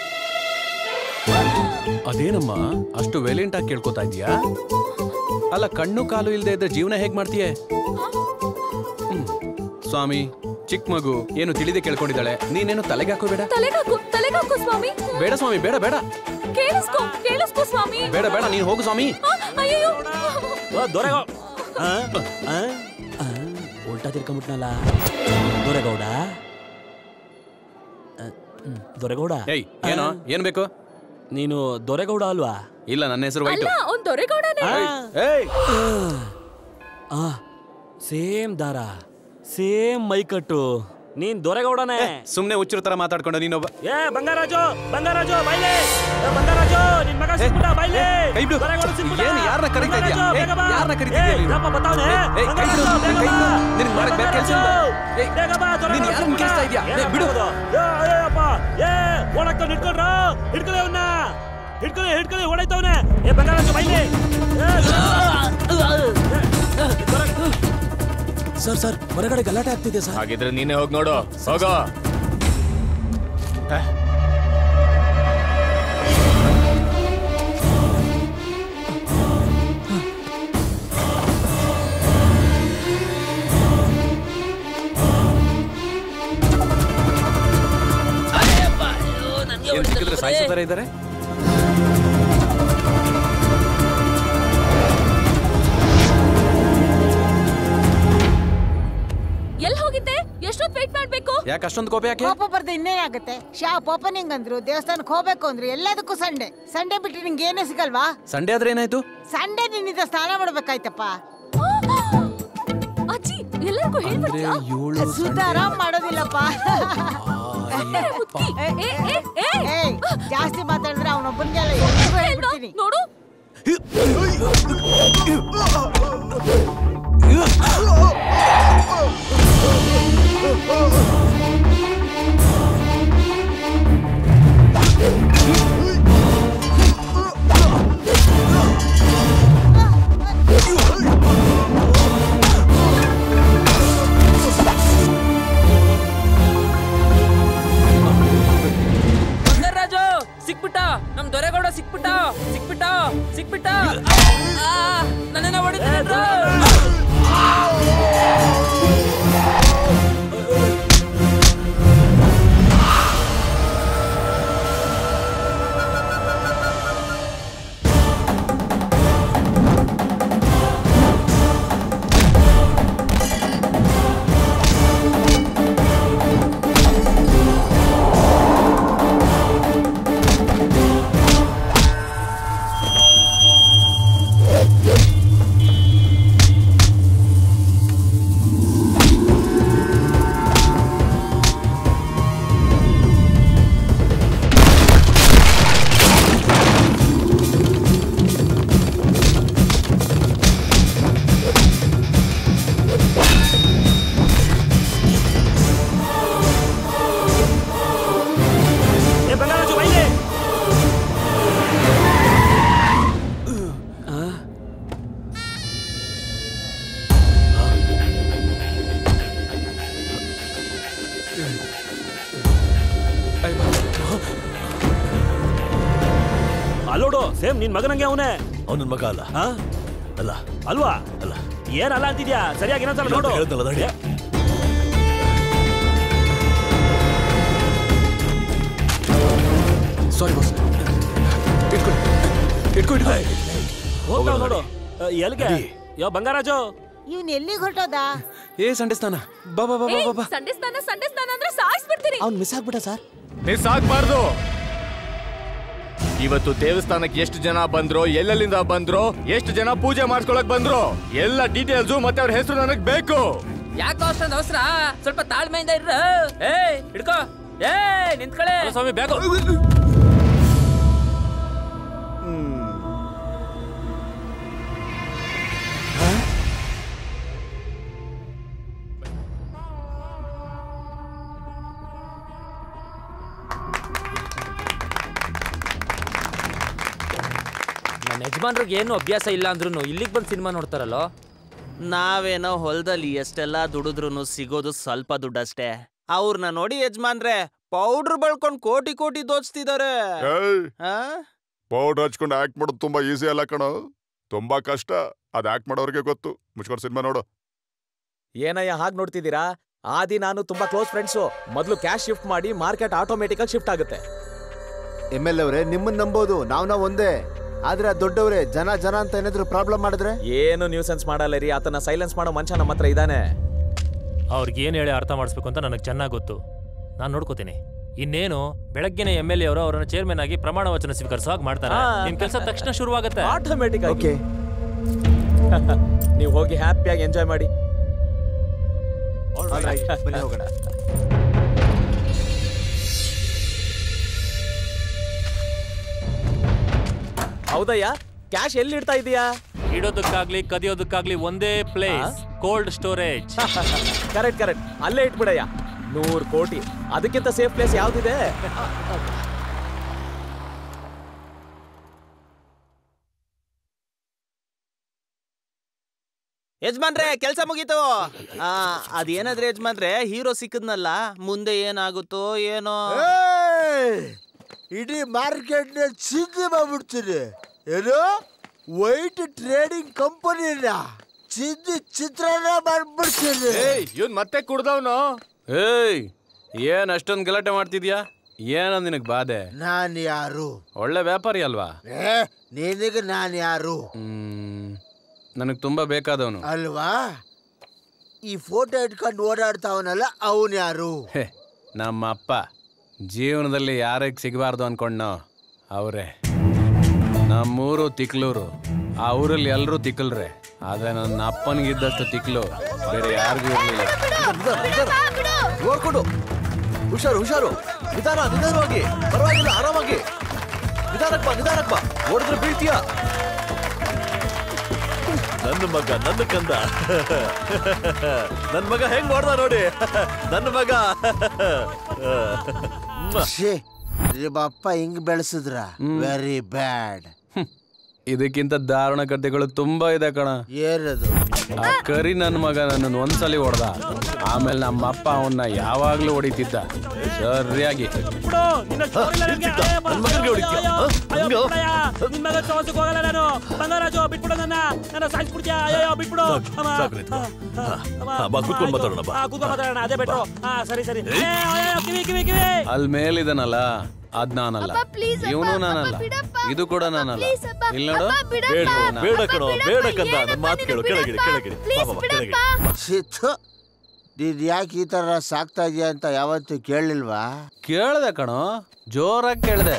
[SPEAKER 2] ಅದೇನಮ್ಮ ಅಷ್ಟು ವೇಲೆಂಟ್ ಆಗಿ ಕೇಳ್ಕೊತಾ ಇದೀಯಾ ಅಲ್ಲ ಕಣ್ಣು ಕಾಲು ಇಲ್ದೇ ಇದ್ರೆ ಜೀವನ ಹೇಗ್ ಮಾಡ್ತೀಯೆ ಹ್ಮ್. ಸ್ವಾಮಿ ಚಿಕ್ಕ ಮಗು ಏನು ತಿಳಿದೆ ಕೇಳ್ಕೊಂಡಿದ್ದಾಳೆ ನೀನೇನು ತಲೆಗೆ ಹಾಕೋಬೇಡ
[SPEAKER 14] ತಲೆಗಾಕು ತಲೆಗಾಕು ಸ್ವಾಮಿ
[SPEAKER 2] ಬೇಡ ಸ್ವಾಮಿ ಬೇಡ ಬೇಡ
[SPEAKER 14] ಕೇಳಿಸ್ಕೊ ಕೇಳಿಸ್ಕೊ ಸ್ವಾಮಿ
[SPEAKER 2] ಬೇಡ ಬೇಡ ನೀನ್ ಹೋಗು ಸ್ವಾಮಿ
[SPEAKER 14] ಆ, ಅಯ್ಯಯ್ಯೋ
[SPEAKER 16] ದೊರೆಗೌ ಆ? ಆ? ಆ? ಉಲ್ಟಾ ತಿರ್ಕೊಂಬಿಟ್ನಲ್ಲ ದೊರೆಗೌಡ ಆ, ಹ್ಮ್. ದೊರೆಗೌಡ
[SPEAKER 2] ಏಯ್ ಏನೋ ಏನ್ ಬೇಕು
[SPEAKER 16] ನೀನು ದೊರೆಗೌಡ ಅಲ್ವಾ
[SPEAKER 2] ಇಲ್ಲ ನನ್ನ ಹೆಸರು
[SPEAKER 14] ಅಲ್ಲ
[SPEAKER 2] ವೈಟು
[SPEAKER 14] ಅವ್ನ್ ದೊರೆಗೌಡನೇ
[SPEAKER 2] ಏಯ್
[SPEAKER 16] ಆ ಸೇಮ್ ದಾರ ಸೇಮ್ ಮೈಕಟ್ಟು ನೀನ್ ದೊರೆಗೌಡನೇ
[SPEAKER 2] ಸುಮ್ನೆ ಹುಚ್ಚರ ತರ ಮಾತಾಡ್ಕೊಂಡು ನೀನೊಬ್ಬ
[SPEAKER 16] ಏ ಬಂಗಾರಾಜು ಬಂಗಾರಾಜು ಬೈಲೆ ಏ, ಬಂಗಾರಾಜು ನಿನ್ ಮಗ ಸಿಕ್ಬಿಟ್ಟ ಬೈಲೆ
[SPEAKER 2] ಕೈ ಬಿಡು.
[SPEAKER 16] ದೊರೆಗೌಡ ಸಿಕ್ಬಿಟ್ಟ
[SPEAKER 2] ಏನ್ ಯಾರ್ನ ಕರೀತಾ ಇದ್ಯಾ?
[SPEAKER 16] ಬಂಗಾರಾಜು,
[SPEAKER 2] ಏ,
[SPEAKER 16] ಬೇಗ ಬಾ.
[SPEAKER 2] ಯಾರ್ನ ಕರೀತಾ ಇದ್ಯಾ
[SPEAKER 16] ಏ,
[SPEAKER 2] ನೀನು?
[SPEAKER 16] ಇರಪ್ಪ ಬರ್ತಾವ್ನೆ.
[SPEAKER 2] ಏ, ಕೈ ಬಿಡು,
[SPEAKER 16] ಬಂಗಾರಾಜು, ಬೇಗ
[SPEAKER 2] ಕೈ
[SPEAKER 16] ಬಾ.
[SPEAKER 2] ಬಿಡು. ನಿನಗ್ ಮಾಡಕ್ ಬೇರೆ ಕೆಲ್ಸ ಇಲ್ವಾ? ಏ,
[SPEAKER 16] ಬೇಗ ಬಾ, ದೊರೆಗೌಡ
[SPEAKER 2] ನೀನ್ ಯಾರನ್ನ
[SPEAKER 16] ಸಿಕ್ಬಿಟ್ಟ.
[SPEAKER 2] ಕೆಲ್ಸ ಇದ್ಯಾ? ಏ,
[SPEAKER 16] ಏನಪ್ಪ
[SPEAKER 2] ಬಿಡು.
[SPEAKER 16] ಇದು? ಏ, ಏ, ಅಪ್ಪ ಏ ಓಡಾಕ್ತಾವ್ ನಿಂತ್ಕೊಂಡ್ರ ಹಿಡ್ಕೊಳ್ಳಿ ಅವನ್ನ ಹಿಡ್ಕೊಳ್ಳಿ ಹಿಡ್ಕೊಳ್ಳಿ ಓಡಾಯ್ತವನೆ ಏ ಬಂಗಾರಾಜು ಬೈಲೆ
[SPEAKER 15] ಸರ್ ಸರ್ ಹೊರಗಡೆ ಗಲಾಟೆ ಆಗ್ತಿದೆ ಸರ್
[SPEAKER 20] ಹಾಗಿದ್ರೆ ನೀನೇ ಹೋಗಿ ನೋಡು ಹೋಗೋ
[SPEAKER 2] ಏನ್ ಸಿಕ್ಕಿದ್ರೆ ಸಾಯಿಸೋ ತರ ಇದ್ದಾರೆ
[SPEAKER 14] ಎಲ್ ಹೋಗಿದ್ದೆ ಎಷ್ಟೊತ್ತು ವೇಟ್ ಮಾಡ್ಬೇಕು
[SPEAKER 2] ಯಾಕೆ ಅಷ್ಟೊಂದು ಕೋಪ ಯಾಕೆ
[SPEAKER 8] ಕೋಪ ಬರ್ದೆ ಇನ್ನೇನಾಗುತ್ತೆ ಶಾಪ್ ಓಪನಿಂಗ್ ಅಂದ್ರು ದೇವಸ್ಥಾನಕ್ಕೆ ಹೋಗ್ಬೇಕು ಅಂದ್ರು ಎಲ್ಲದಕ್ಕೂ ಸಂಡೆ ಸಂಡೆ ಬಿಟ್ಟು ನಿಂಗೆ ಏನೂ ಸಿಗಲ್ವಾ
[SPEAKER 2] ಸಂಡೇ ಆದ್ರೆ ಏನಾಯ್ತು
[SPEAKER 8] ಸಂಡೆ ನಿನ್ನಿಂದ ಸ್ನಾನ ಮಾಡ್ಬೇಕಾಯ್ತಪ್ಪ
[SPEAKER 14] ಅಜ್ಜಿ ಎಲ್ಲರಿಗೂ ಹೇಳ್ಬಿಡ್ತೀಯಾ
[SPEAKER 8] ಸುಧಾರ ಮಾಡೋದಿಲ್ಲಪ್ಪ
[SPEAKER 14] ಏ, ಏ, ಏ, ಏ.
[SPEAKER 8] ಏಯ್, ಜಾಸ್ತಿ ಮಾತಾಡಿದ್ರೆ ಅವನೊಬ್ಬನಿಗೆಲ್ಲ ಎಲ್ರಿಗೂ ಹೇಳ್ಬಿಡ್ತೀನಿ
[SPEAKER 14] ನೋಡು
[SPEAKER 3] ರಾಜು ಸಿಕ್ಬಿಟ್ಟ ನಮ್ ದೊರೆಗೌಡ ಸಿಕ್ಬಿಟ್ಟ ಸಿಕ್ಬಿಟ್ಟ ಸಿಕ್ಬಿಟ್ಟ ನನ್ನನ್ನ ಹೊಡಿತಾರೆ
[SPEAKER 16] ನಿನ್ ಮಗನಂಗೆ ಅವನೇ
[SPEAKER 19] ಅವನ ಮಗ ಅಲ್ಲ ಅಲ್ಲ
[SPEAKER 16] ಅಲ್ವಾ
[SPEAKER 19] ಅಲ್ಲ
[SPEAKER 16] ಏನಲ್ಲ ಅಂತಿದ್ಯಾ ಸರಿಯಾಗಿ ಇನ್ನೊಂದ್ಸಲ ನೋಡು
[SPEAKER 19] ಹೇಳ್ದಲ್ಲ ನಡಿ.
[SPEAKER 2] ಸಾರಿ ಬಾಸ್ ಇಟ್ಕೊಳ್ಳಿ ಇಟ್ಕೊ ಇಟ್ಕೊ
[SPEAKER 16] ಹೋಗ್ತಾವ್ ನೋಡು ಅ, ಎಲ್ಗೆ ಯೋ ಬಂಗಾರಾಜು
[SPEAKER 8] ಇವ್ನ್ ಎಲ್ಲಿಗೆ ಹೊರಟೋದ
[SPEAKER 2] ಏ ಸಂಡೆ ಸ್ನಾನ ಬಾ ಬಾ ಬಾ ಬಾ ಬಾ ಬಾ
[SPEAKER 14] ಸಂಡೆ ಸ್ನಾನ ಸಂಡೆ ಸ್ನಾನ ಅಂದ್ರೆ ಸಾಯಿಸ್ಬಿಡ್ತೀನಿ
[SPEAKER 2] ಅವ್ನು ಮಿಸ್ ಆಗ್ಬಿಟ್ಟ ಸರ್
[SPEAKER 20] ಮಿಸ್ ಆಗ್ಬಾರ್ದು ಇವತ್ತು ದೇವಸ್ಥಾನಕ್ಕೆ ಎಷ್ಟು ಜನ ಬಂದ್ರು ಎಲ್ಲೆಲ್ಲಿಂದ ಬಂದ್ರು ಎಷ್ಟು ಜನ ಪೂಜೆ ಮಾಡ್ಕೊಳಕ್ ಬಂದ್ರು ಎಲ್ಲ ಡೀಟೇಲ್ಸು ಮತ್ತೆ ಅವ್ರ ಹೆಸರು ನನಗ್ ಬೇಕು
[SPEAKER 3] ಯಾಕೋ ಅಷ್ಟೊಂದು ಅವಸರ ಸ್ವಲ್ಪ ತಾಳ್ಮೆಯಿಂದ ಇರ್ರ ಏ ಹಿಡ್ಕೋ ಏ ನಿಂತ್ಕಳೆ
[SPEAKER 4] ಸ್ವಾಮಿ ಬ್ಯಾಗು
[SPEAKER 3] ನನ್ನ ಯಜಮಾನ್ರಿಗೆ ಏನು ಅಭ್ಯಾಸ ಇಲ್ಲ ಅಂದ್ರೂ ಇಲ್ಲಿಗೆ ಬಂದು ಸಿನಿಮಾ ನೋಡ್ತಾರಲ್ಲೋ
[SPEAKER 9] ನಾವೇನೋ ಹೊಲದಲ್ಲಿ ಎಷ್ಟೆಲ್ಲ ದುಡಿದ್ರು ಸಿಗೋದು ಸ್ವಲ್ಪ ದುಡ್ಡಷ್ಟೇ ಅವ್ರನ್ನ ನೋಡಿ ಯಜಮಾನ್ರೆ ಪೌಡ್ರ್ ಬಳ್ಕೊಂಡ್ ಕೋಟಿ ಕೋಟಿ ದೋಚ್ತಿದಾರೆ ಆ?
[SPEAKER 10] ಪೌಡರ್ ಹಚ್ಕೊಂಡು ಆಕ್ಟ್ ಮಾಡೋದು ತುಂಬಾ ಈಸಿ ಅಲ್ಲ ಕಣೋ ತುಂಬಾ ಕಷ್ಟ ಅದ್ ಆಕ್ಟ್ ಮಾಡೋರ್ಗೆ ಗೊತ್ತು ಮುಚ್ಕೊಂಡು ಸಿನಿಮಾ ನೋಡು
[SPEAKER 15] ಏನಯ್ಯ ಹಾಗೆ ನೋಡ್ತಿದ್ದೀರಾ ಆದಿ ನಾನು ತುಂಬಾ ಕ್ಲೋಸ್ ಫ್ರೆಂಡ್ಸು ಮೊದಲು ಕ್ಯಾಶ್ ಶಿಫ್ಟ್ ಮಾಡಿ ಮಾರ್ಕೆಟ್ ಆಟೋಮೆಟಿಕ್ ಆಗಿ ಶಿಫ್ಟ್ ಆಗುತ್ತೆ
[SPEAKER 6] ಎಮ್ ಎಲ್ ಅವರೇ ನಿಮ್ಮನ್ನ ನಂಬೋದು ನಾವ್ ನಾವ್ ಒಂದೇ ಆದ್ರೆ ಆ ದೊಡ್ಡವ್ರೆ ಜನ ಜನ ಅಂತ ಏನಾದ್ರು ಪ್ರಾಬ್ಲಮ್ ಮಾಡಿದ್ರೆ
[SPEAKER 15] ಏನು ನ್ಯೂಸೆನ್ಸ್ ಮಾಡಲ್ಲ ರೀ ಆತನ ಸೈಲೆನ್ಸ್ ಮಾಡೋ ಮನುಷ್ಯ ನಮ್ಮ ಹತ್ರ ಇದ್ದಾನೆ
[SPEAKER 4] ಅವ್ರಿಗೆ ಏನು ಹೇಳಿ ಅರ್ಥ ಮಾಡಿಸ್ಬೇಕು ಅಂತ ನನಗೆ ಚೆನ್ನಾಗಿ ಗೊತ್ತು ನಾನು ನೋಡ್ಕೋತೀನಿ ಇನ್ನೇನು ಬೆಳಗ್ಗೆನೆ ಎಮ್ ಎಲ್ ಎ ಅವರು ಅವರನ್ನ ಚೇರ್ಮನ್ ಆಗಿ ಪ್ರಮಾಣ ವಚನ ಸ್ವೀಕರಿಸೋ ಹಾಗೆ ಮಾಡ್ತಾರೆ
[SPEAKER 15] ಹಾ.
[SPEAKER 4] ನಿಮ್ ಕೆಲಸ ತಕ್ಷಣ ಶುರುವಾಗುತ್ತೆ
[SPEAKER 15] ಆಟೋಮೆಟಿಕ್ ಆಗಿ ನೀವು ಹೋಗಿ ಹ್ಯಾಪಿಯಾಗಿ ಎಂಜಾಯ್ ಮಾಡಿ
[SPEAKER 6] ಬನ್ನಿ ಹೋಗೋಣ
[SPEAKER 15] ಹೌದಯ್ಯ ಕ್ಯಾಶ್ ಎಲ್ಲಿ ಇಡ್ತಾ ಇದೀಯಾ
[SPEAKER 4] ಇಡೋದಕ್ಕಾಗ್ಲಿ ಕದಿಯೋದಕ್ಕಾಗ್ಲಿ ಒಂದೇ place cold storage
[SPEAKER 15] correct correct ಅಲ್ಲೇ ಇಟ್ಬಿಡಯ್ಯ ನೂರು ಕೋಟಿ ಅದಕ್ಕಿಂತ ಸೇಫ್ ಪ್ಲೇಸ್ ಯಾವ್ದಿದೆ
[SPEAKER 9] ಯಜಮಾನ್ರೆ ಕೆಲ್ಸ ಮುಗೀತು ಆ ಅದೇನಾದ್ರೆ ಯಜಮಾನ್ರೆ ಹೀರೋ ಸಿಕ್ಕದ್ನಲ್ಲ ಮುಂದೆ ಏನಾಗುತ್ತೋ ಏನೋ
[SPEAKER 6] ಇಡೀ ಮಾರ್ಕೆಟ್ ಚಿಂದಿ ಮಾಡ್ಬಿಡ್ತೀನಿ ಏನು ವೈಟ್ ಟ್ರೇಡಿಂಗ್ ಕಂಪನಿನ ಚಿಂದಿ ಚಿತ್ರಾನ್ನ ಮಾಡ್ಬಿಡ್ತೀನಿ
[SPEAKER 20] ಇವನ್ ಮತ್ತೆ ಕುಡ್ದವ್ನು
[SPEAKER 2] ಏಯ್ ಏನ್ ಅಷ್ಟೊಂದು ಗಲಾಟೆ ಮಾಡ್ತಿದ್ಯಾ ಏನೋ ನಿನಗ್ ಬಾಧೆ
[SPEAKER 6] ನಾನ್ ಯಾರು
[SPEAKER 2] ಒಳ್ಳೆ ವ್ಯಾಪಾರಿ ಅಲ್ವಾ
[SPEAKER 6] ಏ ನಿನಗೆ ನಾನ್ ಯಾರು
[SPEAKER 2] ಹ್ಮ್ ನನಗ್ ತುಂಬಾ ಬೇಕಾದವನು
[SPEAKER 6] ಅಲ್ವಾ ಈ ಫೋಟೋ ಇಟ್ಕೊಂಡು ಓಡಾಡ್ತಾವನಲ್ಲ ಅವನ್ ಯಾರು
[SPEAKER 2] ಹೇ ನಮ್ಮ ಅಪ್ಪ ಜೀವನದಲ್ಲಿ ಯಾರಿಗೆ ಸಿಗಬಾರ್ದು ಅನ್ಕೊಂಡ್ನೋ ಅವರೇ ನಮ್ಮೂರು ತಿಕ್ಲೂರು ಆ ಊರಲ್ಲಿ ಎಲ್ಲರೂ ತಿಕ್ಕಲ್ರೆ ಆದ್ರೆ ನನ್ನ ಅಪ್ಪನಿಗಿದ್ದಷ್ಟು ತಿಕ್ಲು ಬೇರೆ ಯಾರಿಗೂ ಇರಲಿಲ್ಲ
[SPEAKER 19] ನೋಡ್ಕೊಂಡು ಹುಷಾರು ಹುಷಾರು ನಿಧಾನ ನಿಧಾನವಾಗಿ ಪರವಾಗಿಲ್ಲ ಆರಾಮಾಗಿ ನಿಧಾನಕ್ ಬಾ ನಿಧಾನಕ್ ಬಾ ಓಡಿದ್ರೆ ಬೀಳ್ತೀಯ ನನ್ನ ಮಗ ನನ್ನ ಕಂದ ನನ್ನ ಮಗ ಹೆಂಗ್ ನೋಡ್ದ ನೋಡಿ ನನ್ನ ಮಗ
[SPEAKER 6] ಛೇ, ನಿಮ್ಮ ಅಪ್ಪ ಹಿಂಗ್ ಬೆಳೆಸಿದ್ರ ವೆರಿ ಬ್ಯಾಡ್
[SPEAKER 2] ಇದಕ್ಕಿಂತ ದಾರುಣ ಕಥೆಗಳು ತುಂಬಾ ಇದೆ ಕಣ
[SPEAKER 6] ಏನದು
[SPEAKER 2] ಆ ಕರಿ ನನ್ನ ಮಗ ನನ್ನನ್ನು ಒಂದ್ಸಲಿ ಹೊಡೆದ ಆಮೇಲೆ ನಮ್ಮ ಅಪ್ಪ ಅವನ್ನ ಯಾವಾಗ್ಲೂ ಹೊಡಿತಿದ್ದ ಸರಿಯಾಗಿ
[SPEAKER 16] ನಿನ್ ಮಗ ಸೋಸಕ್ ಹೋಗಲ್ಲ ನಾನು ಬಂಗಾರಾಜು ಬಿಟ್ಬಿಡು ನನ್ನ ನನ್ನ ಸಾಯಿಸ್ಬಿಡ್ತೀಯ ಅಯ್ಯೋ ಬಿಟ್ಬಿಡು ಅಮ್ಮ.
[SPEAKER 19] ಸಾಕು ನಿಂತ್ಕೊ. ಹಾ, ಬಾ ಕೂತ್ಕೊಂಡು ಮಾತಾಡೋಣ ಬಾ
[SPEAKER 16] ಆ, ಕೂತ್ಕೊಂಡು ಮಾತಾಡೋಣ ಅದೇ ಬೆಟ್ರು ಹಾ ಸರಿ ಸರಿ ಏ, ಅಯ್ಯೋ, ಕಿವಿ ಕಿವಿ ಕಿವಿ
[SPEAKER 2] ಅಲ್ಲಿ ಮೇಲಿದನಲ್ಲ ಅದ್ ನಾನಲ್ಲ
[SPEAKER 5] ಅಪ್ಪ, please ಅಪ್ಪ,
[SPEAKER 2] ಇವನು
[SPEAKER 5] ಅಪ್ಪ,
[SPEAKER 2] ನಾನಲ್ಲ
[SPEAKER 5] ಬಿಡಪ್ಪ.
[SPEAKER 2] ಇದು ಕೂಡ ನಾನಲ್ಲ
[SPEAKER 5] please ಅಪ್ಪ,
[SPEAKER 2] ಇಲ್ಲ ನೋಡು
[SPEAKER 5] ಅಪ್ಪ, ಬಿಡಪ್ಪ.
[SPEAKER 19] ಬೇಡ
[SPEAKER 2] ಇದು
[SPEAKER 19] ಬೇಡ
[SPEAKER 2] ನಾನು.
[SPEAKER 19] ಕಣೋ ಬೇಡ ಕಂದ ನನ್ನ ಮಾತು ಕೇಳು ಕೆಳಗಿಡಿ ಕೆಳಗಿಡಿ ಬಾ ಬಾ, ಬಾ, ಕೆಳಗಿಡಿ
[SPEAKER 6] ಶಿತ್ತು ನೀನ್ ಯಾಕೆ ಈ ತರ ಸಾಕ್ತಾ ಇದೀಯ ಅಂತ ಯಾವತ್ತೂ ಕೇಳಲಿಲ್ವಾ
[SPEAKER 2] ಕೇಳ್ದೆ ಕಣೋ ಜೋರಾಗಿ ಕೇಳ್ದೆ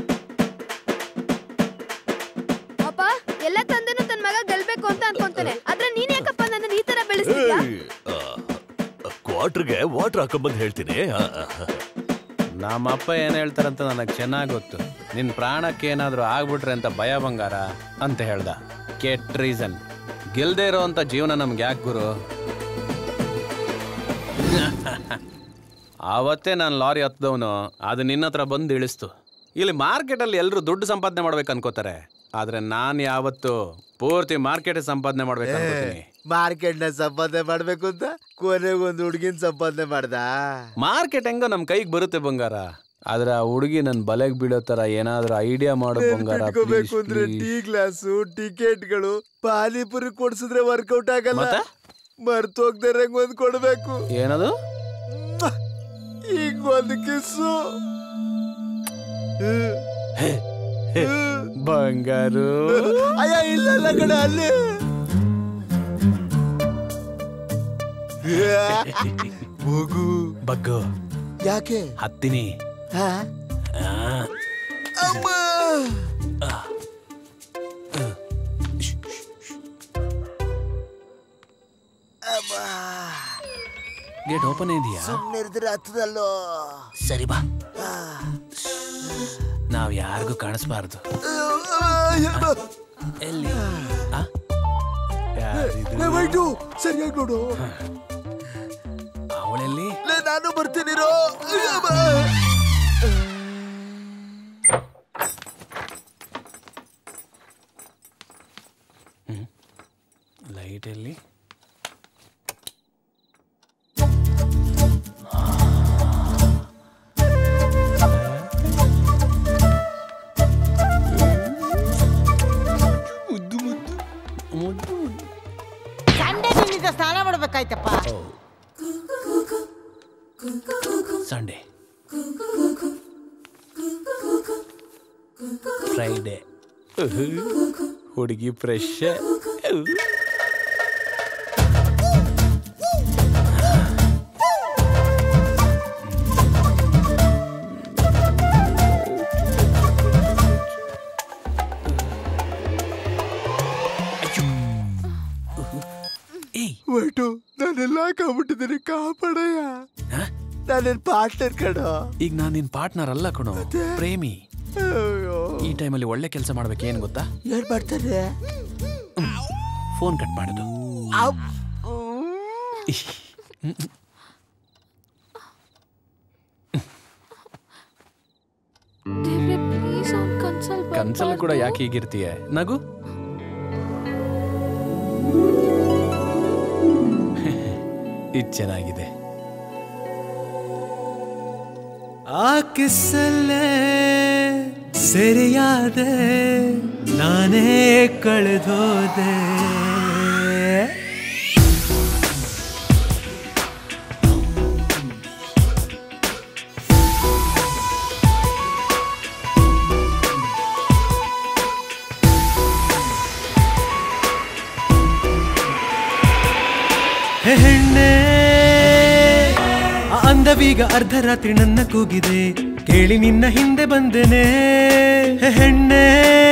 [SPEAKER 5] ಅಪ್ಪ ಎಲ್ಲ ತಂದೆನೂ ತನ್ನ ಮಗ ಗೆಲ್ಬೇಕು ಅಂತ ಅನ್ಕೊಂತಾನೆ ಆದ್ರೆ ನೀನ್ ಯಾಕಪ್ಪ ನನ್ನ ಈ ತರ ಬೆಳೆಸ್ತಿದ್ಯಾ
[SPEAKER 19] ಕ್ವಾರ್ಟರ್ಗೆ ವಾಟರ್ ಹಾಕೊಂಬಂದು ಹೇಳ್ತೀನಿ ಆ, ಆ, ಆ.
[SPEAKER 2] ನಮ್ಮಪ್ಪ ಏನ್ ಹೇಳ್ತಾರಂತ ನನಗೆ ಚೆನ್ನಾಗಿ ಗೊತ್ತು ನಿನ್ ಪ್ರಾಣಕ್ಕೆ ಏನಾದ್ರೂ ಆಗ್ಬಿಟ್ರೆ ಅಂತ ಭಯ ಬಂಗಾರ ಅಂತ ಹೇಳ್ದ ಕೆಟ್ ರೀಸನ್ ಗೆಲ್ದೇ ಇರೋ ಅಂತ ಜೀವನ ನಮ್ಗೆ ಯಾಕೆ ಗುರು ಆವತ್ತೇ ನಾನು ಲಾರಿ ಹತ್ತದವನು ಅದು ನಿನ್ನ ಹತ್ರ ಬಂದು ಇಳಿಸ್ತು ಇಲ್ಲಿ ಮಾರ್ಕೆಟಲ್ಲಿ ಎಲ್ಲರೂ ದುಡ್ಡು ಸಂಪಾದನೆ ಮಾಡ್ಬೇಕು ಅನ್ಕೋತಾರೆ ಆದ್ರೆ ನಾನು ಯಾವತ್ತು ಪೂರ್ತಿ ಮಾರ್ಕೆಟ್ ಸಂಪಾದನೆ ಮಾಡ್ಬೇಕು ಅನ್ಕೋತೀನಿ
[SPEAKER 6] ಮಾರ್ಕೆಟ್ ನ ಸಂಪಾದನೆ ಮಾಡ್ಬೇಕು ಅಂತ ಕೊನೆಗೆ ಒಂದು ಹುಡುಗಿನ ಸಂಪಾದನೆ ಮಾಡ್ದ
[SPEAKER 2] ಮಾರ್ಕೆಟ್ ಹೆಂಗೋ ನಮ್ ಕೈಗೆ ಬರುತ್ತೆ ಬಂಗಾರ ಆದ್ರೆ ಆ ಹುಡುಗಿ ನನ್ ಬಲೆಗ್ ಬೀಳೋ ತರ ಏನಾದ್ರೂ ಐಡಿಯಾ ಮಾಡೋ ಬಂಗಾರ
[SPEAKER 17] ಇಟ್ಕೋಬೇಕು ಅಂದ್ರೆ ಟೀ ಗ್ಲಾಸು ಟಿಕೆಟ್ಗಳು ಪಾನಿಪುರಿ ಕೊಡ್ಸಿದ್ರೆ ವರ್ಕೌಟ್ ಆಗಲ್ಲ
[SPEAKER 2] ಮತ್ತೆ?
[SPEAKER 17] ಮರ್ತೋಗ್ದರೆ ಒಂದ್ ಕೊಡ್ಬೇಕು
[SPEAKER 2] ಏನದು
[SPEAKER 17] ಈಗ ಒಂದು ಕಿಸ್ಸು
[SPEAKER 2] ಬಂಗಾರು
[SPEAKER 17] ಅಯ್ಯ ಇಲ್ಲ ಇಲ್ಲ ಕಡೆ ಅಲ್ಲಿ ಹೋಗು
[SPEAKER 2] ಬಗ್ಗು
[SPEAKER 17] ಯಾಕೆ
[SPEAKER 2] ಹತ್ತೀನಿ
[SPEAKER 17] ಹಾ?
[SPEAKER 2] ಆ,
[SPEAKER 17] ಅಮ್ಮ
[SPEAKER 2] ಗೇಟ್ ಓಪನ್ ಇದೆಯಾ
[SPEAKER 17] ಸುಮ್ಮನಿರಿದ್ರೆ ಹತ್ತದಲ್ಲೋ
[SPEAKER 2] ಸರಿ ಬಾ ನಾವ್ ಯಾರಿಗೂ ಕಾಣಿಸ್ಬಾರ್ದು ಎಲ್ಲಿ ಆ? ಯಾರಿದು?
[SPEAKER 17] ವೈಟು ಸರಿಯಾಗಿ ನೋಡು
[SPEAKER 2] ಅವಳೆಲ್ಲಿ
[SPEAKER 17] ಲೇ, ನಾನು ಬರ್ತೀನಿರೋ
[SPEAKER 2] ಲೈಟ್ ಎಲ್ಲಿ
[SPEAKER 8] ಸಂಡೆ ನಿನ್ನಿಂದ ಸ್ನಾನ ಮಾಡ್ಬೇಕಾಯ್ತಪ್ಪ
[SPEAKER 2] ಸಂಡೇ ಫ್ರೈಡೆ ಹುಡುಗಿ ಫ್ರೆಶ್
[SPEAKER 17] ವೈಟು ನಾನೆಲ್ಲ ಹಾಕೊಂಡ್ಬಿಟ್ಟಿದ್ದೀನಿ ಕಾಪಾಡಯ್ಯ ನಾನೇನ್ ಪಾರ್ಟ್ನರ್ ಕಣೋ
[SPEAKER 2] ಈಗ ನಾನು ನಿನ್ ಪಾರ್ಟ್ನರ್ ಅಲ್ಲ ಕಣೋ ಪ್ರೇಮಿ ಈ ಟೈಮಲ್ಲಿ ಒಳ್ಳೆ ಕೆಲಸ ಮಾಡ್ಬೇಕು ಏನ್ ಗೊತ್ತಾ
[SPEAKER 17] ಏನ್ ಮಾಡ್ತಾರೆ
[SPEAKER 2] ಫೋನ್ ಕಟ್ ಮಾಡುದು
[SPEAKER 14] ದೇವ್ರೆ ಪ್ಲೀಸ್ ಅವ್ನ್ ಕನ್ಸಲ್
[SPEAKER 2] ಕನ್ಸಲ್ಲಿ ಕೂಡ ಯಾಕೆ ಹೀಗಿರ್ತೀಯ ನಗು ಇದು ಚೆನ್ನಾಗಿದೆ
[SPEAKER 11] ಆ ಕಿಸ್ಸಲ್ಲೇ ಸೆರೆಯಾದೆ ನಾನೇ ಕಳೆದೋದೆ ಹೆ ಹೆಣ್ಣೆ ಆ ಅಂದವೀಗ ಅರ್ಧರಾತ್ರಿ ನನ್ನ ಕೂಗಿದೆ ಕೇಳಿ ನಿನ್ನ ಹಿಂದೆ ಬಂದೆನೆ ಹೆ ಹೆಣ್ಣೆ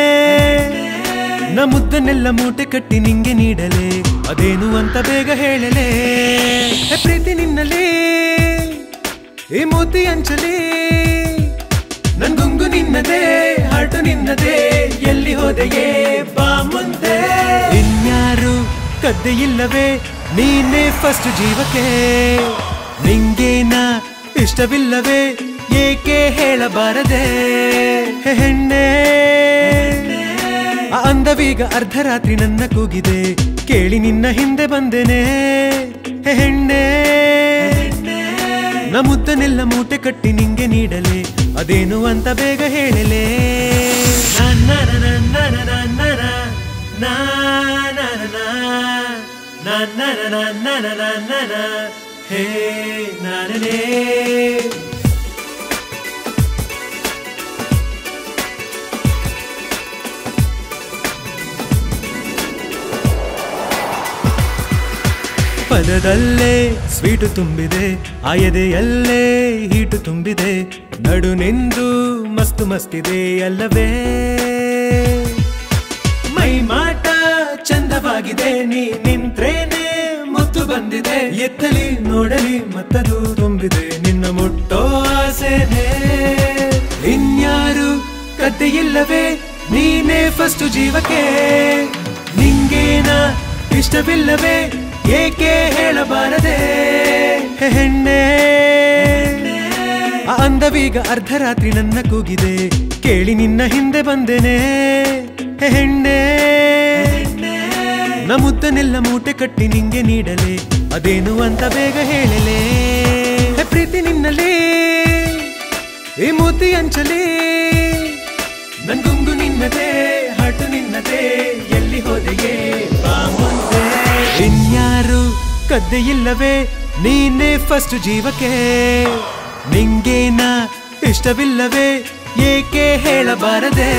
[SPEAKER 11] ನ ಮುದ್ದನ್ನೆಲ್ಲ ಮೂಟೆ ಕಟ್ಟಿ ನಿಂಗೆ ನೀಡಲೆ ಅದೇನು ಅಂತ ಬೇಗ ಹೇಳಲೆ ಹೆ ಪ್ರೀತಿ ನಿನ್ನಲಿ ಈ ಮೋತಿ ಅಂಚಲಿ ನನ್ ಗುಂಗು ನಿನ್ನದೇ ಹಾಟು ನಿನ್ನದೇ ಎಲ್ಲಿ ಹೋದೆಯೇ ಬಾ ಮುಂದೆ ಇನ್ಯಾರು ಕದ್ದೆ ಇಲ್ಲವೇ ನೀನೇ ಫಸ್ಟ್ ಜೀವಕ್ಕೆ ನಿಂಗೇನ ಇಷ್ಟವಿಲ್ಲವೇ ಏಕೆ ಹೇಳಬಾರದೆ ಹೆ ಹೆಣ್ಣೆ ಆ ಅಂದವೀಗ ಅರ್ಧರಾತ್ರಿ ನನ್ನ ಕೂಗಿದೆ ಕೇಳಿ ನಿನ್ನ ಹಿಂದೆ ಬಂದೆನೆ ಹೆ ಹೆಣ್ಣೆ ನ ಮುದ್ದನೆಲ್ಲ ಮೂಟೆ ಕಟ್ಟಿ ನಿಂಗೆ ನೀಡಲೆ ಅದೇನು ಅಂತ ಬೇಗ ಹೇಳಲೆ ನನ್ನ ನನ್ನ ನನ್ನ ನನ್ನ ನನ್ನ ನನ್ನ ನನ್ನ ನನ್ನ ನನ್ನ ಹೇ ನಾನನೇ ಪದದಲ್ಲೇ ಸ್ವೀಟು ತುಂಬಿದೆ ಆ ಎದೆಯಲ್ಲೇ ಹೀಟು ತುಂಬಿದೆ ನಡು ನಿಂದು ಮಸ್ತು ಮಸ್ತಿದೆ ಅಲ್ಲವೇ ಮೈ ಮಾಟ ಚಂದವಾಗಿದೆ ನೀ ನಿಂತ್ರೇನೆ ಮುತ್ತು ಬಂದಿದೆ ಎತ್ತಲಿ ನೋಡಲಿ ಮತ್ತದು ತುಂಬಿದೆ ನಿನ್ನ ಮುಟ್ಟೋ ಆಸೆನೆ ಇನ್ಯಾರು ಕತ್ತೆ ಇಲ್ಲವೇ ನೀನೇ ಫಸ್ಟ್ ಜೀವಕ್ಕೆ ನಿಂಗೇನ ಇಷ್ಟವಿಲ್ಲವೇ ಏಕೆ ಹೇಳಬಾರದೆ ಹೆ ಹೆಣ್ಣೆ ಆ ಅಂದವೀಗ ಅರ್ಧರಾತ್ರಿ ನನ್ನ ಕೂಗಿದೆ ಕೇಳಿ ನಿನ್ನ ಹಿಂದೆ ಬಂದೆನೆ ಹೆ ಹೆಣ್ಣೆ ನ ಮುದ್ದನೆಲ್ಲ ಮೂಟೆ ಕಟ್ಟಿ ನಿಂಗೆ ನೀಡಲೆ ಅದೇನು ಅಂತ ಬೇಗ ಹೇಳಲೆ ಹೆ ಪ್ರೀತಿ ನಿನ್ನಲೇ ಈ ಮೂತಿ ಅಂಚಲಿ ನನ್ಗುಂಗು ನಿನ್ನದೇ ಹಟು ನಿನ್ನದೇ ಎಲ್ಲಿ ಹೋದೆಯೇ ಬಾ ಮುಂದೆ ಇನ್ಯಾರು ಕದ್ದೆ ಇಲ್ಲವೇ ನೀನೇ ಫಸ್ಟ್ ಜೀವಕ್ಕೆ ನಿಂಗೇನ ಇಷ್ಟವಿಲ್ಲವೇ ಏಕೆ ಹೇಳಬಾರದೆ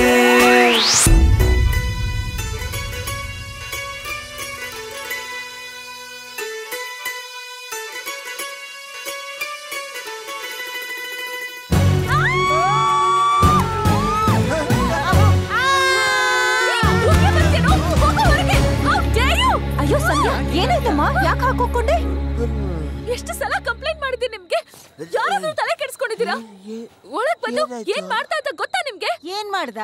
[SPEAKER 7] ಅಯ್ಯೋ ಸಂಧ್ಯಾ ಏನಾಯ್ತಮ್ಮ ಯಾಕೆ ಹಾಕೋಕೊಂಡೆ
[SPEAKER 14] ಎಷ್ಟು ಸಲ ಕಂಪ್ಲೇಂಟ್ ಮಾಡಿದ್ದೀನಿ ನಿಮ್ಗೆ ಯಾರಾದ್ರೂ ತಲೆ ಕೆಡಿಸ್ಕೊಂಡಿದ್ದೀರಾ ಒಳಗ್ ಬಂದು ಏನ್ ಮಾಡ್ತಾ ಇದ್ದ ಗೊತ್ತಾ ನಿಮ್ಗೆ
[SPEAKER 8] ಏನ್ ಮಾಡ್ದ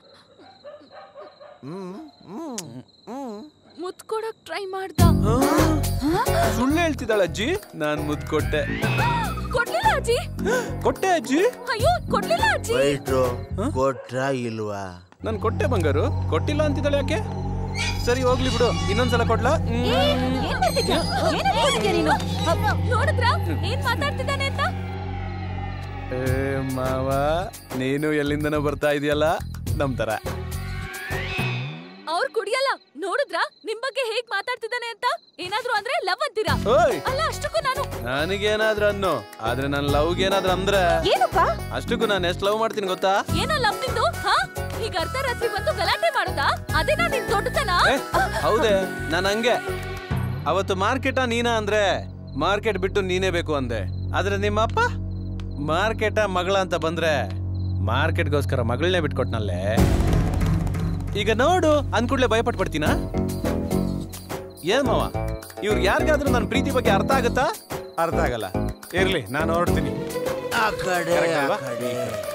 [SPEAKER 14] ಮುತ್ ಕೊಡಕ್ ಟ್ರೈ ಮಾಡ್ದ
[SPEAKER 2] ಸುಳ್ಳು ಹೇಳ್ತಿದ್ದಾಳ ಅಜ್ಜಿ ನಾನ್ ಮುದ್ ಕೊಟ್ಟೆ
[SPEAKER 14] ಕೊಡ್ಲಿಲ್ಲ ಅಜ್ಜಿ
[SPEAKER 2] ಕೊಟ್ಟೆ ಅಜ್ಜಿ
[SPEAKER 14] ಅಯ್ಯೋ ಕೊಡ್ಲಿಲ್ಲ ಅಜ್ಜಿ
[SPEAKER 6] ವೈಟ್ರು ಕೊಟ್ರಾ ಇಲ್ವಾ
[SPEAKER 2] ನಾನ್ ಕೊಟ್ಟೆ ಬಂಗಾರು ಕೊಟ್ಟಿಲ್ಲ ಅಂತಿದ್ದಾಳೆ ಯಾಕೆ ಸರಿ ಹೋಗ್ಲಿ ಬಿಡು ಇನ್ನೊಂದ್ಸಲ ಕೊಡ್ಲಾ
[SPEAKER 14] ಏನ್ ಮಾಡ್ತಿದ್ಯಾ ಏನ್ ಅನ್ಕೊಂಡಿದ್ಯಾ ನೀನು ನೋಡಿದ್ರ ಏನ್ ಮಾತಾಡ್ತಿದ್ದಾನೆ ಅಂತ
[SPEAKER 2] ಏ ಮಾವ ನೀನು ಎಲ್ಲಿಂದನೋ ಬರ್ತಾ ಇದೆಯಲ್ಲ ನಮ್ ತರ
[SPEAKER 14] ಅವ್ರು ಕುಡಿಯಲ್ಲ ನೋಡಿದ್ರ ನಿಮ್ ಬಗ್ಗೆ ಹೇಗ್ ಮಾತಾಡ್ತಿದ್ದಾನೆ ಅಂತ ಏನಾದ್ರೂ ಅಂದ್ರೆ ಲವ್ ಅಂತೀರಾ
[SPEAKER 2] ಓಯ್.
[SPEAKER 14] ಅಲ್ಲ ಅಷ್ಟಕ್ಕೂ ನಾನು
[SPEAKER 2] ನನಗೇನಾದ್ರೂ ಅನ್ನು ಆದ್ರೆ ನನ್ ಲವ್ಗೆ ಏನಾದ್ರೂ ಅಂದ್ರೆ
[SPEAKER 14] ಏನಪ್ಪ
[SPEAKER 2] ಅಷ್ಟಕ್ಕೂ ನಾನು ಎಷ್ಟು ಲವ್ ಮಾಡ್ತೀನಿ ಗೊತ್ತಾ
[SPEAKER 14] ಏನೋ ಲವ್ ನಿಂದು ಹಾ ಈಗ ಅರ್ಧ ರಾತ್ರಿ ಬಂದು ಗಲಾಟೆ ಮಾಡೋದಾ ಅದೇನಾ ನಿನ್ ದೊಡ್ಡತನ
[SPEAKER 2] ಏ, ಹೌದೇ ನಾನು ಹಂಗೆ ಅವತ್ತು ಮಾರ್ಕೆಟ ನೀನಾ ಅಂದ್ರೆ ಮಾರ್ಕೆಟ್ ಬಿಟ್ಟು ನೀನೇ ಬೇಕು ಅಂದೆ ಆದ್ರೆ ನಿಮ್ಮಪ್ಪ ಮಾರ್ಕೆಟ ಮಗಳ ಅಂತ ಬಂದ್ರೆ ಮಾರ್ಕೆಟ್ಗೋಸ್ಕರ ಮಗಳನ್ನೇ ಬಿಟ್ಕೊಟ್ನಲ್ಲೇ ಈಗ ನೋಡು ಅಂದ್ಕೂಡ್ಲೆ ಭಯಪಟ್ ಪಡ್ತೀನ ಏನ್ ಮಾವ ಇವ್ರು ಯಾರಿಗಾದ್ರೂ ನನ್ನ ಪ್ರೀತಿ ಬಗ್ಗೆ ಅರ್ಥ ಆಗುತ್ತಾ ಅರ್ಥ ಆಗಲ್ಲ ಇರ್ಲಿ ನಾನು ಹೊರಡ್ತೀನಿ
[SPEAKER 6] ಆ ಕಡೆ
[SPEAKER 2] Correct
[SPEAKER 6] ಆ
[SPEAKER 2] ಅಲ್ವಾ?
[SPEAKER 6] ಕಡೆ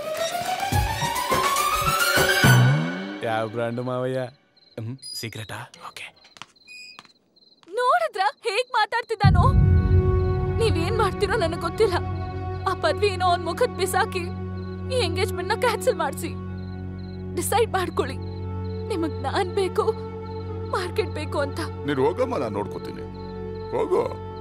[SPEAKER 2] ಯಾವ ಬ್ರಾಂಡ್ ಮಾವಯ್ಯ ಸೀಕ್ರೆಟಾ ಓಕೆ
[SPEAKER 14] ನೋಡಿದ್ರ ಹೇಗ್ ಮಾತಾಡ್ತಿದ್ದಾನೋ ನೀವೇನ್ ಮಾಡ್ತಿರೋ ನನಗ್ ಗೊತ್ತಿಲ್ಲ ಆ ಪದವಿ ಏನೋ ಅವ್ನ್ ಮುಖದ್ ಬಿಸಾಕಿ ಈ ಎಂಗೇಜ್ಮೆಂಟ್ ನ ಕ್ಯಾನ್ಸಲ್ ಮಾಡಿಸಿ ಡಿಸೈಡ್ ಮಾಡ್ಕೊಳ್ಳಿ ನಿಮಗ್ ನಾನ್ ಬೇಕು ಮಾರ್ಕೆಟ್ ಬೇಕು ಅಂತ
[SPEAKER 10] ನೀನು ಹೋಗಮ್ಮ ನಾನು ನೋಡ್ಕೋತೀನಿ ಹೋಗು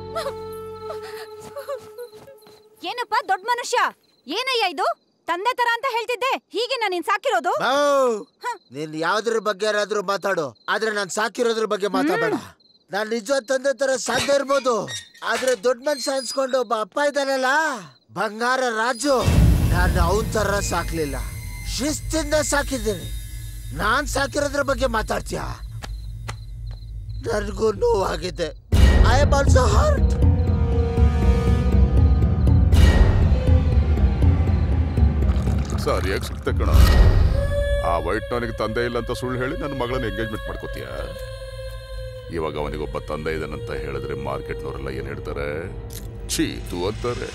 [SPEAKER 7] ಏನಪ್ಪ ದೊಡ್ಡ ಮನುಷ್ಯ ಏನಯ್ಯ ಇದು ತಂದೆ ತರ ಅಂತ ಹೇಳ್ತಿದ್ದೆ ಹೀಗೆ ನಾನು ನಿನ್ ಸಾಕಿರೋದು
[SPEAKER 6] ಬಾವ್, ನೀನ್ ಯಾವ್ದ್ರ ಬಗ್ಗೆ ಯಾರಾದ್ರೂ ಮಾತಾಡು ಆದ್ರೆ ನಾನ್ ಸಾಕಿರೋದ್ರ ಬಗ್ಗೆ ಮಾತಾಡಬೇಡ ನಾನ್ ನಿಜ ತಂದೆ ತರ ಸಾಧ್ಯ ಇರ್ಬೋದು ಆದ್ರೆ ದೊಡ್ಡ ಮನುಷ್ಯ ಅನ್ಸ್ಕೊಂಡು ಒಬ್ಬ ಅಪ್ಪ ಇದ್ದಾನಲ್ಲ ಬಂಗಾರ ರಾಜು ನಾನು ಅವನ್ ತರ ಸಾಕ್ಲಿಲ್ಲ ಶಿಸ್ತಿಂದ ಸಾಕಿದ್ದೀನಿ ನಾನ್ ಸಾಕಿರೋದ್ರ ಬಗ್ಗೆ ಮಾತಾಡ್ತೀಯ ನನಗೂ ನೋವಾಗಿದೆ ಐ ಆಮ್ ಆಲ್ಸೋ ಹರ್ಟ್
[SPEAKER 10] ಸರಿಯಾಗಿ ಸಿಕ್ತೆ ಕಣ ಆ ವೈಟ್ ನನಗೆ ತಂದೆ ಇಲ್ಲ ಅಂತ ಸುಳ್ಳು ಹೇಳಿ ನನ್ನ ಮಗಳನ್ನ ಎಂಗೇಜ್ಮೆಂಟ್ ಮಾಡ್ಕೋತೀಯ ಇವಾಗ ಅವನಿಗೊಬ್ಬ ತಂದೆ ಇದ್ದಾನಂತ ಹೇಳಿದ್ರೆ ಮಾರ್ಕೆಟ್ನವರೆಲ್ಲ ಏನ್ ಹೇಳ್ತಾರೆ ಚೀತು ಅಂತಾರೆ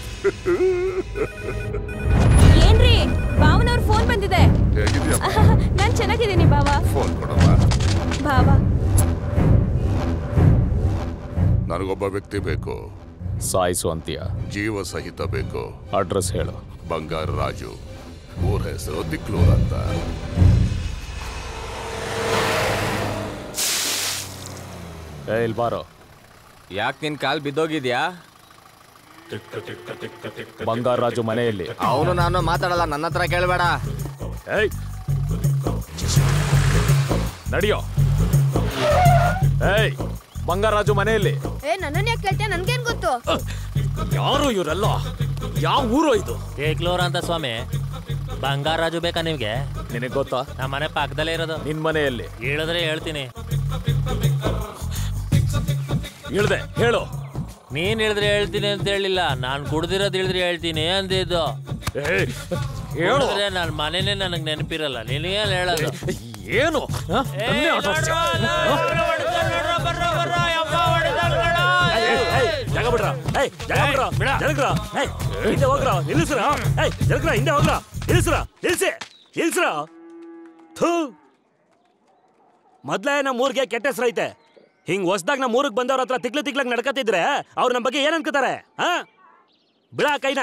[SPEAKER 7] ಏನ್ರಿ ಭಾವನವ್ರ ಫೋನ್ ಬಂದಿದೆ
[SPEAKER 10] ಹೇಗಿದ್ಯಾ
[SPEAKER 7] ನಾನ್ ಚೆನ್ನಾಗಿದ್ದೀನಿ ಬಾವ
[SPEAKER 10] ಫೋನ್ ಕೊಡಮ್ಮ
[SPEAKER 7] ಭಾವ
[SPEAKER 10] ನನಗೊಬ್ಬ ವ್ಯಕ್ತಿ ಬೇಕು
[SPEAKER 15] ಸಾಯಿಸು ಅಂತೀಯ
[SPEAKER 10] ಜೀವ ಸಹಿತ ಬೇಕು
[SPEAKER 15] ಅಡ್ರೆಸ್ ಹೇಳು
[SPEAKER 10] ಬಂಗಾರ ರಾಜು ಊರ ಹೆಸರು ದಿಕ್ಲೂರ್ ಅಂತ
[SPEAKER 15] ಏ ಇಲ್ಲಿ ಬಾರೋ
[SPEAKER 18] ಯಾಕೆ ನಿನ್ ಕಾಲ್ ಬಿದ್ದೋಗಿದ್ಯಾ
[SPEAKER 15] ಬಂಗಾರ ರಾಜು ಮನೆಯಲ್ಲಿ
[SPEAKER 18] ಅವನು ನಾನು ಮಾತಾಡಲ್ಲ ನನ್ನ ಹತ್ರ ಕೇಳಬೇಡ
[SPEAKER 15] ಏಯ್ ನಡಿಯೋ ಏಯ್ ಬಂಗಾರಾಜು ಮನೆಯಲ್ಲಿ
[SPEAKER 5] ಏ ನನ್ನನ್ನ ಯಾಕೆ ಕೇಳ್ತೀಯ ನನ್ಗೇನ್ ಗೊತ್ತು
[SPEAKER 15] ಯಾರು ಇವರೆಲ್ಲ ಯಾವ ಊರು ಇದು
[SPEAKER 4] ಏಕ್ಲೋರ ಅಂತ ಸ್ವಾಮಿ ಬಂಗಾರಾಜು ಬೇಕಾ ನಿಮ್ಗೆ
[SPEAKER 15] ನಿನಗೆ ಗೊತ್ತಾ
[SPEAKER 4] ನಮ್ಮ ಮನೆ ಪಕ್ಕದಲ್ಲೇ ಇರೋದು
[SPEAKER 15] ನಿನ್ ಮನೆಯಲ್ಲಿ
[SPEAKER 4] ಹೇಳಿದ್ರೆ ಹೇಳ್ತೀನಿ
[SPEAKER 15] ಇಳ್ದೆ ಹೇಳು
[SPEAKER 4] ನೀನ್ ಹೇಳಿದ್ರೆ ಹೇಳ್ತೀನಿ ಅಂತ ಹೇಳಿಲ್ಲ ನಾನ್ ಕುಡ್ದಿರೋದ್ ಹೇಳಿದ್ರೆ ಹೇಳ್ತೀನಿ ಅಂದಿದ್ದು
[SPEAKER 15] ಹೇಳು.
[SPEAKER 4] ಕುಡ್ದ್ರೆ ನನ್ ಮನೇನೆ ನನಗ್ ನೆನಪಿರಲ್ಲ ನಿನಗೆ ಹೇಳೋದು
[SPEAKER 15] ಏನು ಹ? ನನ್ನೇ ಆಟ ಆಡ್ಸ್ತೀಯ? ಏಯ್, ಏಯ್, ಜಾಗ ಬಿಡ್ರ ಏಯ್ ಜಾಗ ಬಿಡ್ರ ಜರಗ್ರ ಏಯ್ ಹಿಂದೆ ಹೋಗ್ರ ನಿಲ್ಲಿಸ್ರ ಏಯ್ ಜರಗ್ರ ಹಿಂದೆ ಹೋಗ್ರ ನಿಲ್ಲಿಸ್ರ ನಿಲ್ಸಿ ನಿಲ್ಸ್ರ
[SPEAKER 16] ಥೂ ಮೊದ್ಲೇ ನಮ್ಮ ಊರಿಗೆ ಕೆಟ್ಟ ಹೆಸರೈತೆ ಹಿಂಗ್ ಹೊಸ್ದಾಗ ನಮ್ಮ ಊರಿಗೆ ಬಂದವ್ರ ಹತ್ರ ತಿಕ್ಲು ತಿಕ್ಲಕ್ ನಡ್ಕತಿದ್ರೆ ಅವ್ರು ನಮ್ಮ ಬಗ್ಗೆ ಏನ್ ಅನ್ಕೋತಾರೆ ಹಾ ಬಿಡ ಕೈನ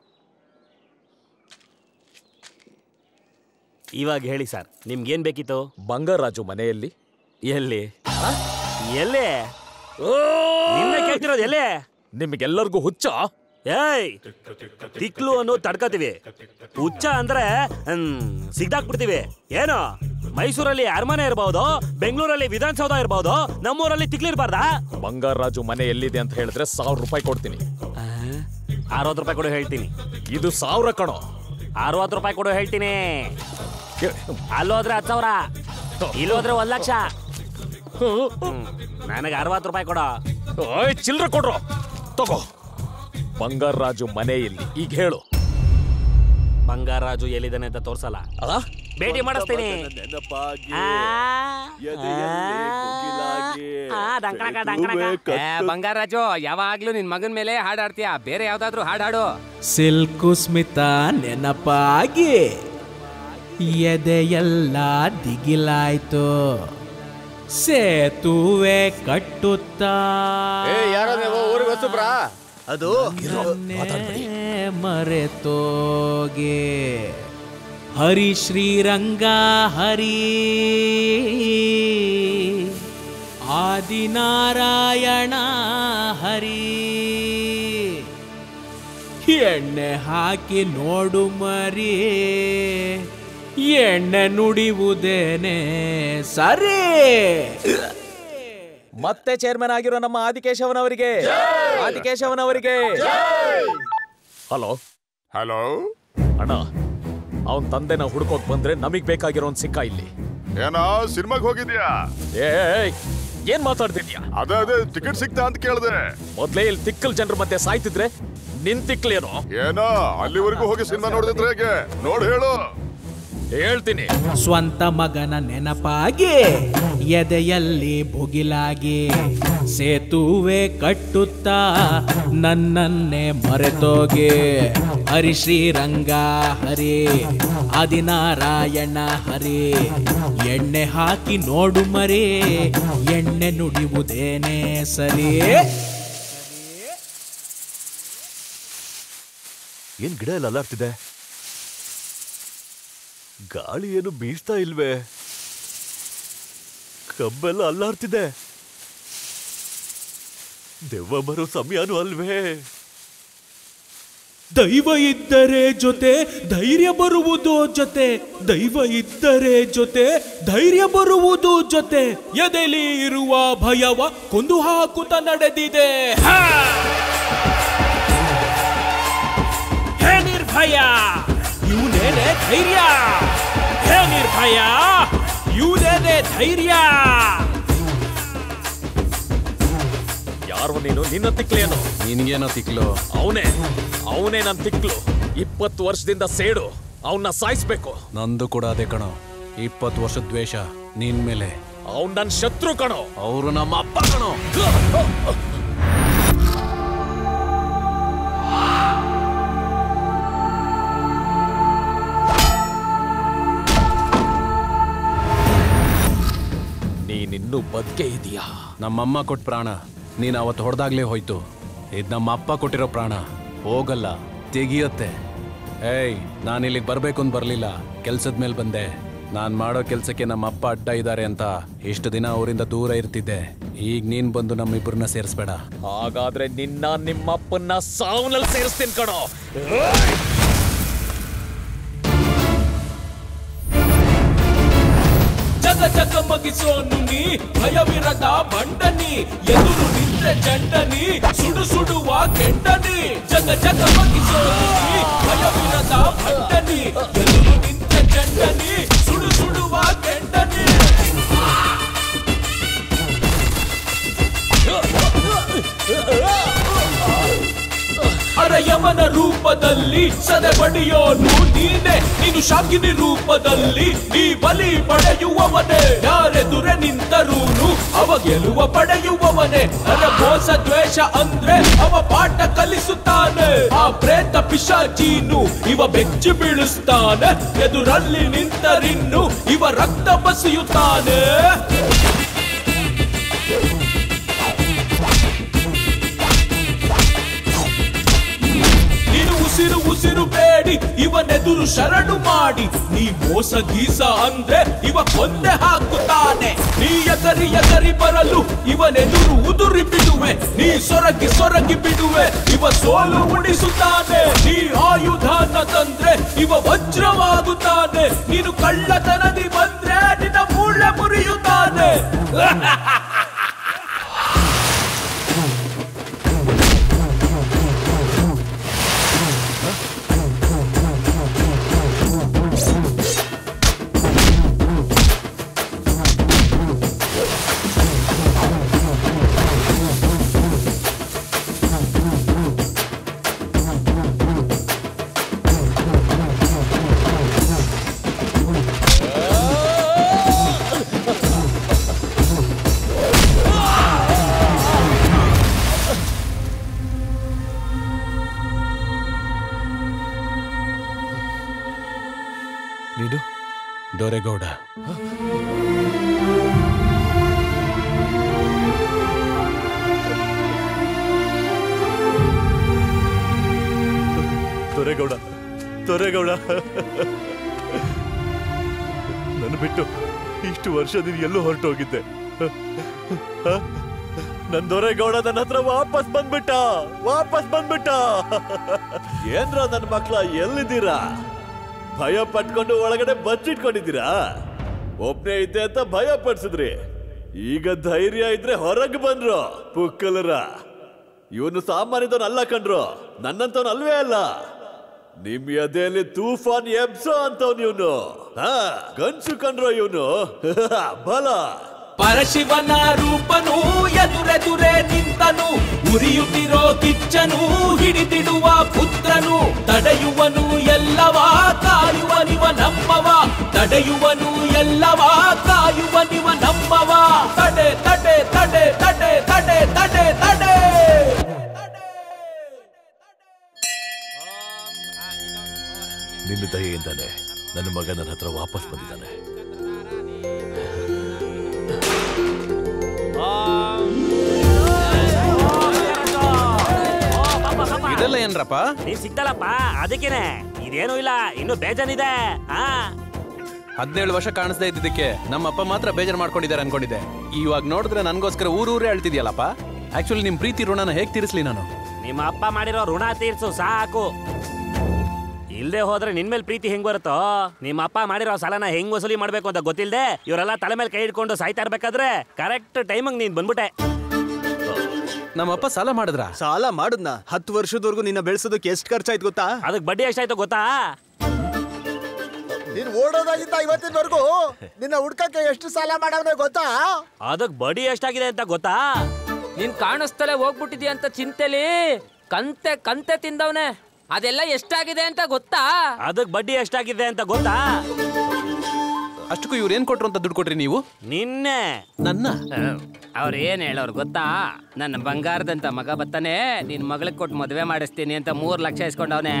[SPEAKER 16] ಇವಾಗ ಹೇಳಿ ಸರ್ ನಿಮ್ಗೇನ್ ಬೇಕಿತ್ತು
[SPEAKER 15] ಬಂಗಾರಾಜು ಮನೆಯಲ್ಲಿ
[SPEAKER 16] ಎಲ್ಲಿ ಎಲ್ಲಿ ನಿನ್ನೆ ಕೇಳ್ತಿರೋದು ಎಲ್ಲಿ
[SPEAKER 15] ನಿಮಗೆಲ್ಲರಿಗೂ ಹುಚ್ಚ
[SPEAKER 16] ಏಯ್ ತಿಕ್ಲು ಅನ್ನೋ ತಡ್ಕತೀವಿ ಹುಚ್ಚ ಅಂದ್ರೆ ಸಿಗ್ದಾಕ್ಬಿಡ್ತೀವಿ ಏನು ಮೈಸೂರಲ್ಲಿ ಅರಮನೆ ಇರಬಹುದು ಬೆಂಗಳೂರಲ್ಲಿ ವಿಧಾನಸೌಧ ಇರಬಹುದು ನಮ್ಮೂರಲ್ಲಿ ತಿಕ್ಲಿರ್ಬಾರ್ದಾ
[SPEAKER 15] ಬಂಗಾರಾಜು ಮನೆ ಎಲ್ಲಿದೆ ಅಂತ ಹೇಳಿದ್ರೆ ಸಾವಿರ ರೂಪಾಯಿ ಕೊಡ್ತೀನಿ
[SPEAKER 16] ಅರವತ್ತು ರೂಪಾಯಿ ಕೊಡು ಹೇಳ್ತೀನಿ
[SPEAKER 15] ಇದು ಸಾವಿರ ಕಣೋ
[SPEAKER 16] ಅರವತ್ತು ರೂಪಾಯಿ ಕೊಡು ಹೇಳ್ತೀನಿ ಅಲ್ಲೋದ್ರೆ ಹತ್ತು ಸಾವಿರ ಇಲ್ಲೋದ್ರೆ ಒಂದ್ ಲಕ್ಷ ನನಗೆ ಅರವತ್ತು ರೂಪಾಯಿ ಕೊಡು
[SPEAKER 15] ಓಯ್ ಚಿಲ್ರೆ ಕೊಡ್ರು ತಗೋ ಬಂಗಾರಾಜು ಮನೆ ಎಲ್ಲಿ ಈಗ ಹೇಳು
[SPEAKER 16] ಬಂಗಾರಾಜು ಎಲ್ಲಿದ್ದಾನೆ ಅಂತ ತೋರ್ಸಲ್ಲ ಭೇಟಿ ಮಾಡಿಸ್ತೀನಿ
[SPEAKER 13] ಏ, ಬಂಗಾರಾಜು ಯಾವಾಗ್ಲೂ ನಿನ್ ಮಗನ್ ಮೇಲೆ ಹಾಡಾಡ್ತೀಯ ಬೇರೆ ಯಾವ್ದಾದ್ರು ಹಾಡಾಡು
[SPEAKER 11] ಸಿಲ್ಕು ಸ್ಮಿತ ನೆನಪಾಗಿ ಎದೆಯೆಲ್ಲ ದಿಗಿಲಾಯ್ತು ಸೇತುವೆ ಕಟ್ಟುತ್ತಾ
[SPEAKER 17] ಅದು
[SPEAKER 11] ಮರೆತೋಗೆ ಹರಿ ಶ್ರೀರಂಗ ಹರಿ ಆದಿನಾರಾಯಣ ಹರಿ ಎಣ್ಣೆ ಹಾಕಿ ನೋಡು ಮರಿ ಎಣ್ಣೆ ನುಡಿಯುವುದೇನೆ ಸರಿ ಮತ್ತೆ ಚೇರ್ಮನ್ ಆಗಿರೋ ನಮ್ಮ ಆದಿಕೇಶವನವರಿಗೆ ಆದಿಕೇಶವನವರಿಗೆ
[SPEAKER 15] ಹಲೋ
[SPEAKER 10] ಹಲೋ
[SPEAKER 15] ಅಣ್ಣ ಅವನ್ ತಂದೆನ ಹುಡ್ಕೋಕ್ ಬಂದ್ರೆ ನಮಗ್ ಬೇಕಾಗಿರೋನ್ ಸಿಕ್ಕ ಇಲ್ಲಿ
[SPEAKER 10] ಏನೋ ಸಿನಿಮಾಗ್ ಹೋಗಿದ್ಯಾ
[SPEAKER 15] ಏಯ್ ಏನ್ ಮಾತಾಡ್ತಿದ್ಯಾ
[SPEAKER 10] ಅದೇ ಅದೇ ಟಿಕೆಟ್ ಸಿಕ್ತಾ ಅಂತ ಕೇಳ್ದೆ
[SPEAKER 15] ಮೊದ್ಲೇ ಇಲ್ಲಿ ತಿಕ್ಕಲ್ ಜನರ ಮಧ್ಯೆ ಸಾಯ್ತಿದ್ರೆ ನಿನ್ ತಿಕ್ಲೇನೋ
[SPEAKER 10] ಏನೋ ಅಲ್ಲಿವರೆಗೂ ಹೋಗಿ ಸಿನಿಮಾ ನೋಡಿದ್ರೆ ಹೇಗೆ ನೋಡ್ ಹೇಳು
[SPEAKER 15] ಹೇಳ್ತೀನಿ
[SPEAKER 11] ಸ್ವಂತ ಮಗನ ನೆನಪಾಗಿ ಎದೆಯಲ್ಲಿ ಭುಗಿಲಾಗಿ ಸೇತುವೆ ಕಟ್ಟುತ್ತಾ ನನ್ನನ್ನೇ ಮರೆತೋಗೆ ಹರಿ ಶ್ರೀರಂಗ ಹರಿ ಆದಿನಾರಾಯಣ ಹರಿ ಎಣ್ಣೆ ಹಾಕಿ ನೋಡು ಮರಿ ಎಣ್ಣೆ ನುಡಿಯುವುದೇನೆ ಸರಿ
[SPEAKER 19] ಏನ್ ಗಿಡ ಎಲ್ಲ ಅಲ್ಲಾಡ್ತಿದೆ ಗಾಳಿ ಏನು ಬೀಸ್ತಾ ಇಲ್ವೇ ಕಬ್ಬೆಲ್ಲ ಅಲ್ಲಾಡ್ತಿದೆ ದೆವ್ವ ಬರೋ ಸಮಯನೂ ಅಲ್ವೇ
[SPEAKER 11] ದೈವ ಇದ್ದರೆ ಜೊತೆ ಧೈರ್ಯ ಬರುವುದು ಜೊತೆ ದೈವ ಇದ್ದರೆ ಜೊತೆ ಧೈರ್ಯ ಬರುವುದು ಜೊತೆ ಎದೆಲಿ ಇರುವ ಭಯವ ಕೊಂದು ಹಾಕುತ್ತ ನಡೆದಿದೆ ಹಾ! ಹೇ ನಿರ್ಭಯ ಇವನೇನೆ ಧೈರ್ಯ ಹೇ ನಿರ್ಭಯ ಇವನೇನೆ ಧೈರ್ಯ
[SPEAKER 15] ಯಾರು ನೀನು ನಿನ್ನ ತಿಕ್ಲೇನು
[SPEAKER 2] ನಿನ್ಗೇನೋ ತಿಕ್ಲು
[SPEAKER 15] ಅವನೇ ಅವನೇ ನನ್ ತಿಕ್ಲು ಇಪ್ಪತ್ತು ವರ್ಷದಿಂದ ಸೇಡು ಅವನ್ನ ಸಾಯಿಸ್ಬೇಕು
[SPEAKER 2] ನಂದು ಕೂಡ ಅದೇ ಕಣೋ ಇಪ್ಪತ್ತು ವರ್ಷದ ದ್ವೇಷ ನಿನ್ ಮೇಲೆ
[SPEAKER 15] ಅವ್ನ್ ನನ್ ಶತ್ರು ಕಣೋ
[SPEAKER 2] ಅವರು ನಮ್ಮ ಅಪ್ಪ ಕಣೋ
[SPEAKER 15] ನೀನಿನ್ನೂ ಬದುಕೆ ಇದೀಯಾ
[SPEAKER 2] ನಮ್ಮಮ್ಮ ಕೊಟ್ಟ ಪ್ರಾಣ ನೀನ್ ಅವತ್ತು ಹೊಡೆದಾಗ್ಲೇ ಹೋಯ್ತು ಇದ್ ನಮ್ಮ ಅಪ್ಪ ಕೊಟ್ಟಿರೋ ಪ್ರಾಣ ಹೋಗಲ್ಲ ತೆಗಿಯತ್ತೆ ಏಯ್ ನಾನು ಇಲ್ಲಿಗೆ ಬರ್ಬೇಕು ಅಂತ ಬರ್ಲಿಲ್ಲ ಕೆಲ್ಸದ ಮೇಲೆ ಬಂದೆ ನಾನ್ ಮಾಡೋ ಕೆಲ್ಸಕ್ಕೆ ನಮ್ಮ ಅಪ್ಪ ಅಡ್ಡ ಇದ್ದಾರೆ ಅಂತ ಇಷ್ಟು ದಿನ ಅವರಿಂದ ದೂರ ಇರ್ತಿದ್ದೆ ಈಗ ನೀನ್ ಬಂದು ನಮ್ಮಿಬ್ಬರನ್ನ ಸೇರಿಸ್ಬೇಡ
[SPEAKER 15] ಹಾಗಾದ್ರೆ ನಿನ್ನ ನಿಮ್ಮಪ್ಪನ್ನ ಸಾವನಲ್ಲಿ ಸೇರಿಸ್ತೀನಿ ಕಣೋ
[SPEAKER 11] ಜಗ ಜಗ ಮಗಿಸೋನು ನೀ ಭಯವಿರದ ಬಂಡನಿ ಎದುರು ನಿಂತ ಚಂಡನಿ ಸುಡು ಸುಡುವ ಕೆಂಡನಿ ಜಗ ಜಗ ಮಗಿಸೋನು ನೀ ಭಯವಿರದ ಬಂಡನಿ ಎದುರು ನಿಂತ ಚಂಡನಿ ಸುಡು ಸುಡುವ ಕೆಂಡನಿ ಅರಯಮನ ರೂಪದಲ್ಲಿ ಸದೆ ಬಡಿಯೋನು ನೀನೆ ನೀನು ಶಾಕಿನಿ ರೂಪದಲ್ಲಿ ನೀ ಬಲಿ ಪಡೆಯುವವನೇ ಯಾರೆದುರೆ ನಿಂತರೂನು ಅವ ಗೆಲುವ ಪಡೆಯುವವನೇ ನರಭೋಸ ದ್ವೇಷ ಅಂದ್ರೆ ಅವ ಪಾಠ ಕಲಿಸುತ್ತಾನೆ ಆ ಪ್ರೇತ ಪಿಶಾಚೀನು ಇವ ಬೆಚ್ಚಿ ಬೀಳಿಸ್ತಾನೆ ಎದುರಲ್ಲಿ ನಿಂತರಿನ್ನು ಇವ ರಕ್ತ ಬಸಿಯುತ್ತಾನೆ ನೀನು ಉಸಿರು ಉಸಿರು ಬೇಡಿ ಇವನೆದೆ ಎದುರು ಶರಣು ಮಾಡಿ ನೀ ಮೋಸ ಗೀಸ ಅಂದ್ರೆ ಇವ ಕೊಂದೆ ಹಾಕುತ್ತಾನೆ ನೀ ಎದರಿ ಎದರಿ ಬರಲು ಇವನೆದುರು ಉದುರಿ ಬಿಡುವೆ ನೀ ಸೊರಗಿ ಸೊರಗಿ ಬಿಡುವೆ ಇವ ಸೋಲು ಉಣಿಸುತ್ತಾನೆ ನೀ ಆಯುಧನ ತಂದ್ರೆ ಇವ ವಜ್ರವಾಗುತ್ತಾನೆ ನೀನು ಕಳ್ಳತನದಿ ಬಂದ್ರೆ ನಿನ್ನ ಮೂಳೆ ಮುರಿಯುತ್ತಾನೆ
[SPEAKER 2] ನೀನು ಡೋರೆಗೌಡ
[SPEAKER 19] ದೊರೆಗೌಡ ದೊರೆಗೌಡ ನನ್ನ ಬಿಟ್ಟು ಇಷ್ಟು ವರ್ಷ ನೀನು ಎಲ್ಲೂ ಹೊರಟೋಗಿದ್ದೆ ನನ್ ದೊರೆಗೌಡ ನನ್ನ ಹತ್ರ ವಾಪಸ್ ಬಂದ್ಬಿಟ್ಟ ವಾಪಸ್ ಬಂದ್ಬಿಟ್ಟ ಏನ್ರ ನನ್ನ ಮಕ್ಳ ಎಲ್ಲಿದ್ದೀರಾ ಭಯ ಪಟ್ಕೊಂಡು ಒಳಗಡೆ ಬಚ್ಚಿಟ್ಕೊಂಡಿದ್ದೀರಾ ಒಬ್ನೇ ಇದ್ದೆ ಅಂತ ಭಯ ಪಡ್ಸಿದ್ರಿ ಈಗ ಧೈರ್ಯ ಇದ್ರೆ ಹೊರಗೆ ಬಂದ್ರು ಪುಕ್ಕಲರ ಇವನು ಸಾಮಾನ್ಯದವನ್ ಅಲ್ಲ ಕಂಡ್ರು ನನ್ನಂತವನ್ ಅಲ್ವೇ ಅಲ್ಲ ನಿಮ್ ಎದೆಯಲ್ಲಿ ತೂಫಾನ್ ಎಬ್ಸೋ ಅಂತವ್ನು ಇವನು ಹಾ ಗಂಚು ಕಂಡ್ರೋ ಇವನು ಬಲ
[SPEAKER 11] ಪರಶಿವನ ರೂಪನು ಎದುರೆದುರೆ ನಿಂತನು ಉರಿಯುತ್ತಿರೋ ಕಿಚ್ಚನು ಹಿಡಿದಿಡುವ ಪುತ್ರನು ತಡೆಯುವನು ಎಲ್ಲವ ಕಾಯುವನಿವ ನಮ್ಮವ ತಡೆಯುವನು ಎಲ್ಲವ ಕಾಯುವನಿವ ನಮ್ಮವ ತಡೆ ತಡೆ ತಡೆ ತಡೆ ತಡೆ ತಡೆ ತಡೆ
[SPEAKER 19] ನಿನ್ನ ದಯೆಯಿಂದಾನೆ ನನ್ನ ಮಗ ನನ್ನ ಹತ್ರ ವಾಪಸ್ ಬಂದಿದ್ದಾನೆ
[SPEAKER 2] ಇದೆಲ್ಲ ಏನ್ರಪ್ಪ
[SPEAKER 16] ನೀನ್ ಸಿಕ್ತಲ್ಲಪ್ಪ ಅದಕ್ಕೇನೆ ಇದೇನೂ ಇಲ್ಲ ಇನ್ನು ಬೇಜಾನಿದೆ ಹಾ
[SPEAKER 2] ಹದಿನೇಳು ವರ್ಷ ಕಾಣಿಸ್ತಾ ಇದ್ದಿದ್ದಕ್ಕೆ ನಮ್ಮ ಅಪ್ಪ ಮಾತ್ರ ಬೇಜಾರು ಮಾಡ್ಕೊಂಡಿದ್ದಾರೆ ಅನ್ಕೊಂಡಿದ್ದೆ ಇವಾಗ ನೋಡಿದ್ರೆ ನನ್ಗೋಸ್ಕರ ಊರೂರೇ ಅಳ್ತಿದ್ಯಲ್ಲಪ್ಪ ಆಕ್ಚುಲಿ ನಿಮ್ ಪ್ರೀತಿ ಋಣನ ಹೇಗ್ ತೀರಿಸ್ಲಿ ನಾನು
[SPEAKER 16] ನಿಮ್ಮ ಅಪ್ಪ ಮಾಡಿರೋ ಋಣ ತೀರ್ಸು ಸಾಕು ಇಲ್ದೆ ಹೋದ್ರೆ ನಿನ್ ಮೇಲೆ ಪ್ರೀತಿ ಹೆಂಗ್ ಬರುತ್ತೋ ನಿಮ್ಮ ಅಪ್ಪ ಮಾಡಿರೋ ಸಾಲನ ಹೆಂಗ್ ವಸೂಲಿ ಮಾಡ್ಬೇಕು ಅಂತ ಗೊತ್ತಿಲ್ದೆ ಇವರೆಲ್ಲ ತಲೆ ಮೇಲೆ ಕೈ ಹಿಡ್ಕೊಂಡು ಸಾಯ್ತಾ ಇರ್ಬೇಕಾದ್ರೆ ಕರೆಕ್ಟ್ ಟೈಮಿಗೆ ನೀನ್ ಬಂದ್ಬಿಟ್ಟೆ
[SPEAKER 2] ನಮ್ಮಪ್ಪ ಸಾಲ ಮಾಡಿದ್ರ
[SPEAKER 17] ಸಾಲ ಮಾಡುದ್ನ ಹತ್ತು ವರ್ಷದವರೆಗೂ ನಿನ್ನ ಬೆಳೆಸೋದಕ್ಕೆ ಎಷ್ಟು ಖರ್ಚಾಯ್ತು ಗೊತ್ತಾ
[SPEAKER 16] ಅದಕ್ಕೆ ಬಡ್ಡಿ ಎಷ್ಟಾಯ್ತು ಗೊತ್ತಾ
[SPEAKER 17] ನೀನ್ ಓಡೋದಾಗಿದ್ದ ಇವತ್ತಿನವರೆಗೂ ನಿನ್ನ ಹುಡ್ಕಕ್ಕೆ ಎಷ್ಟು ಸಾಲ ಮಾಡವ್ನೆ ಗೊತ್ತಾ
[SPEAKER 16] ಅದಕ್ಕೆ ಬಡ್ಡಿ ಎಷ್ಟಾಗಿದೆ ಅಂತ ಗೊತ್ತಾ
[SPEAKER 3] ನೀನ್ ಕಾಣಿಸ್ತಲೇ ಹೋಗ್ಬಿಟ್ಟಿದ್ಯಾ ಅಂತ ಚಿಂತೆಲಿ ಕಂತೆ ಕಂತೆ ತಿಂದವನೆ ಅದೆಲ್ಲ ಎಷ್ಟಾಗಿದೆ ಅಂತ ಗೊತ್ತಾ
[SPEAKER 16] ಅದಕ್ಕೆ ಬಡ್ಡಿ ಎಷ್ಟಾಗಿದೆ ಅಂತ ಗೊತ್ತಾ
[SPEAKER 2] ಅಷ್ಟಕ್ಕೂ ಇವ್ರು ಏನ್ ಕೊಟ್ರು ಅಂತ ದುಡ್ಡು ಕೊಟ್ರಿ ನೀವು
[SPEAKER 16] ನಿನ್ನೆ
[SPEAKER 2] ನನ್ನ
[SPEAKER 3] ಅವ್ರು ಏನ್ ಹೇಳೋರು ಗೊತ್ತಾ ನನ್ನ ಬಂಗಾರದಂತ ಮಗ ಬತ್ತಾನೆ ನಿನ್ ಮಗಳಿಗೆ ಕೊಟ್ಟು ಮದುವೆ ಮಾಡಿಸ್ತೀನಿ ಅಂತ ಮೂರ್ ಲಕ್ಷ ಇಸ್ಕೊಂಡವನೆ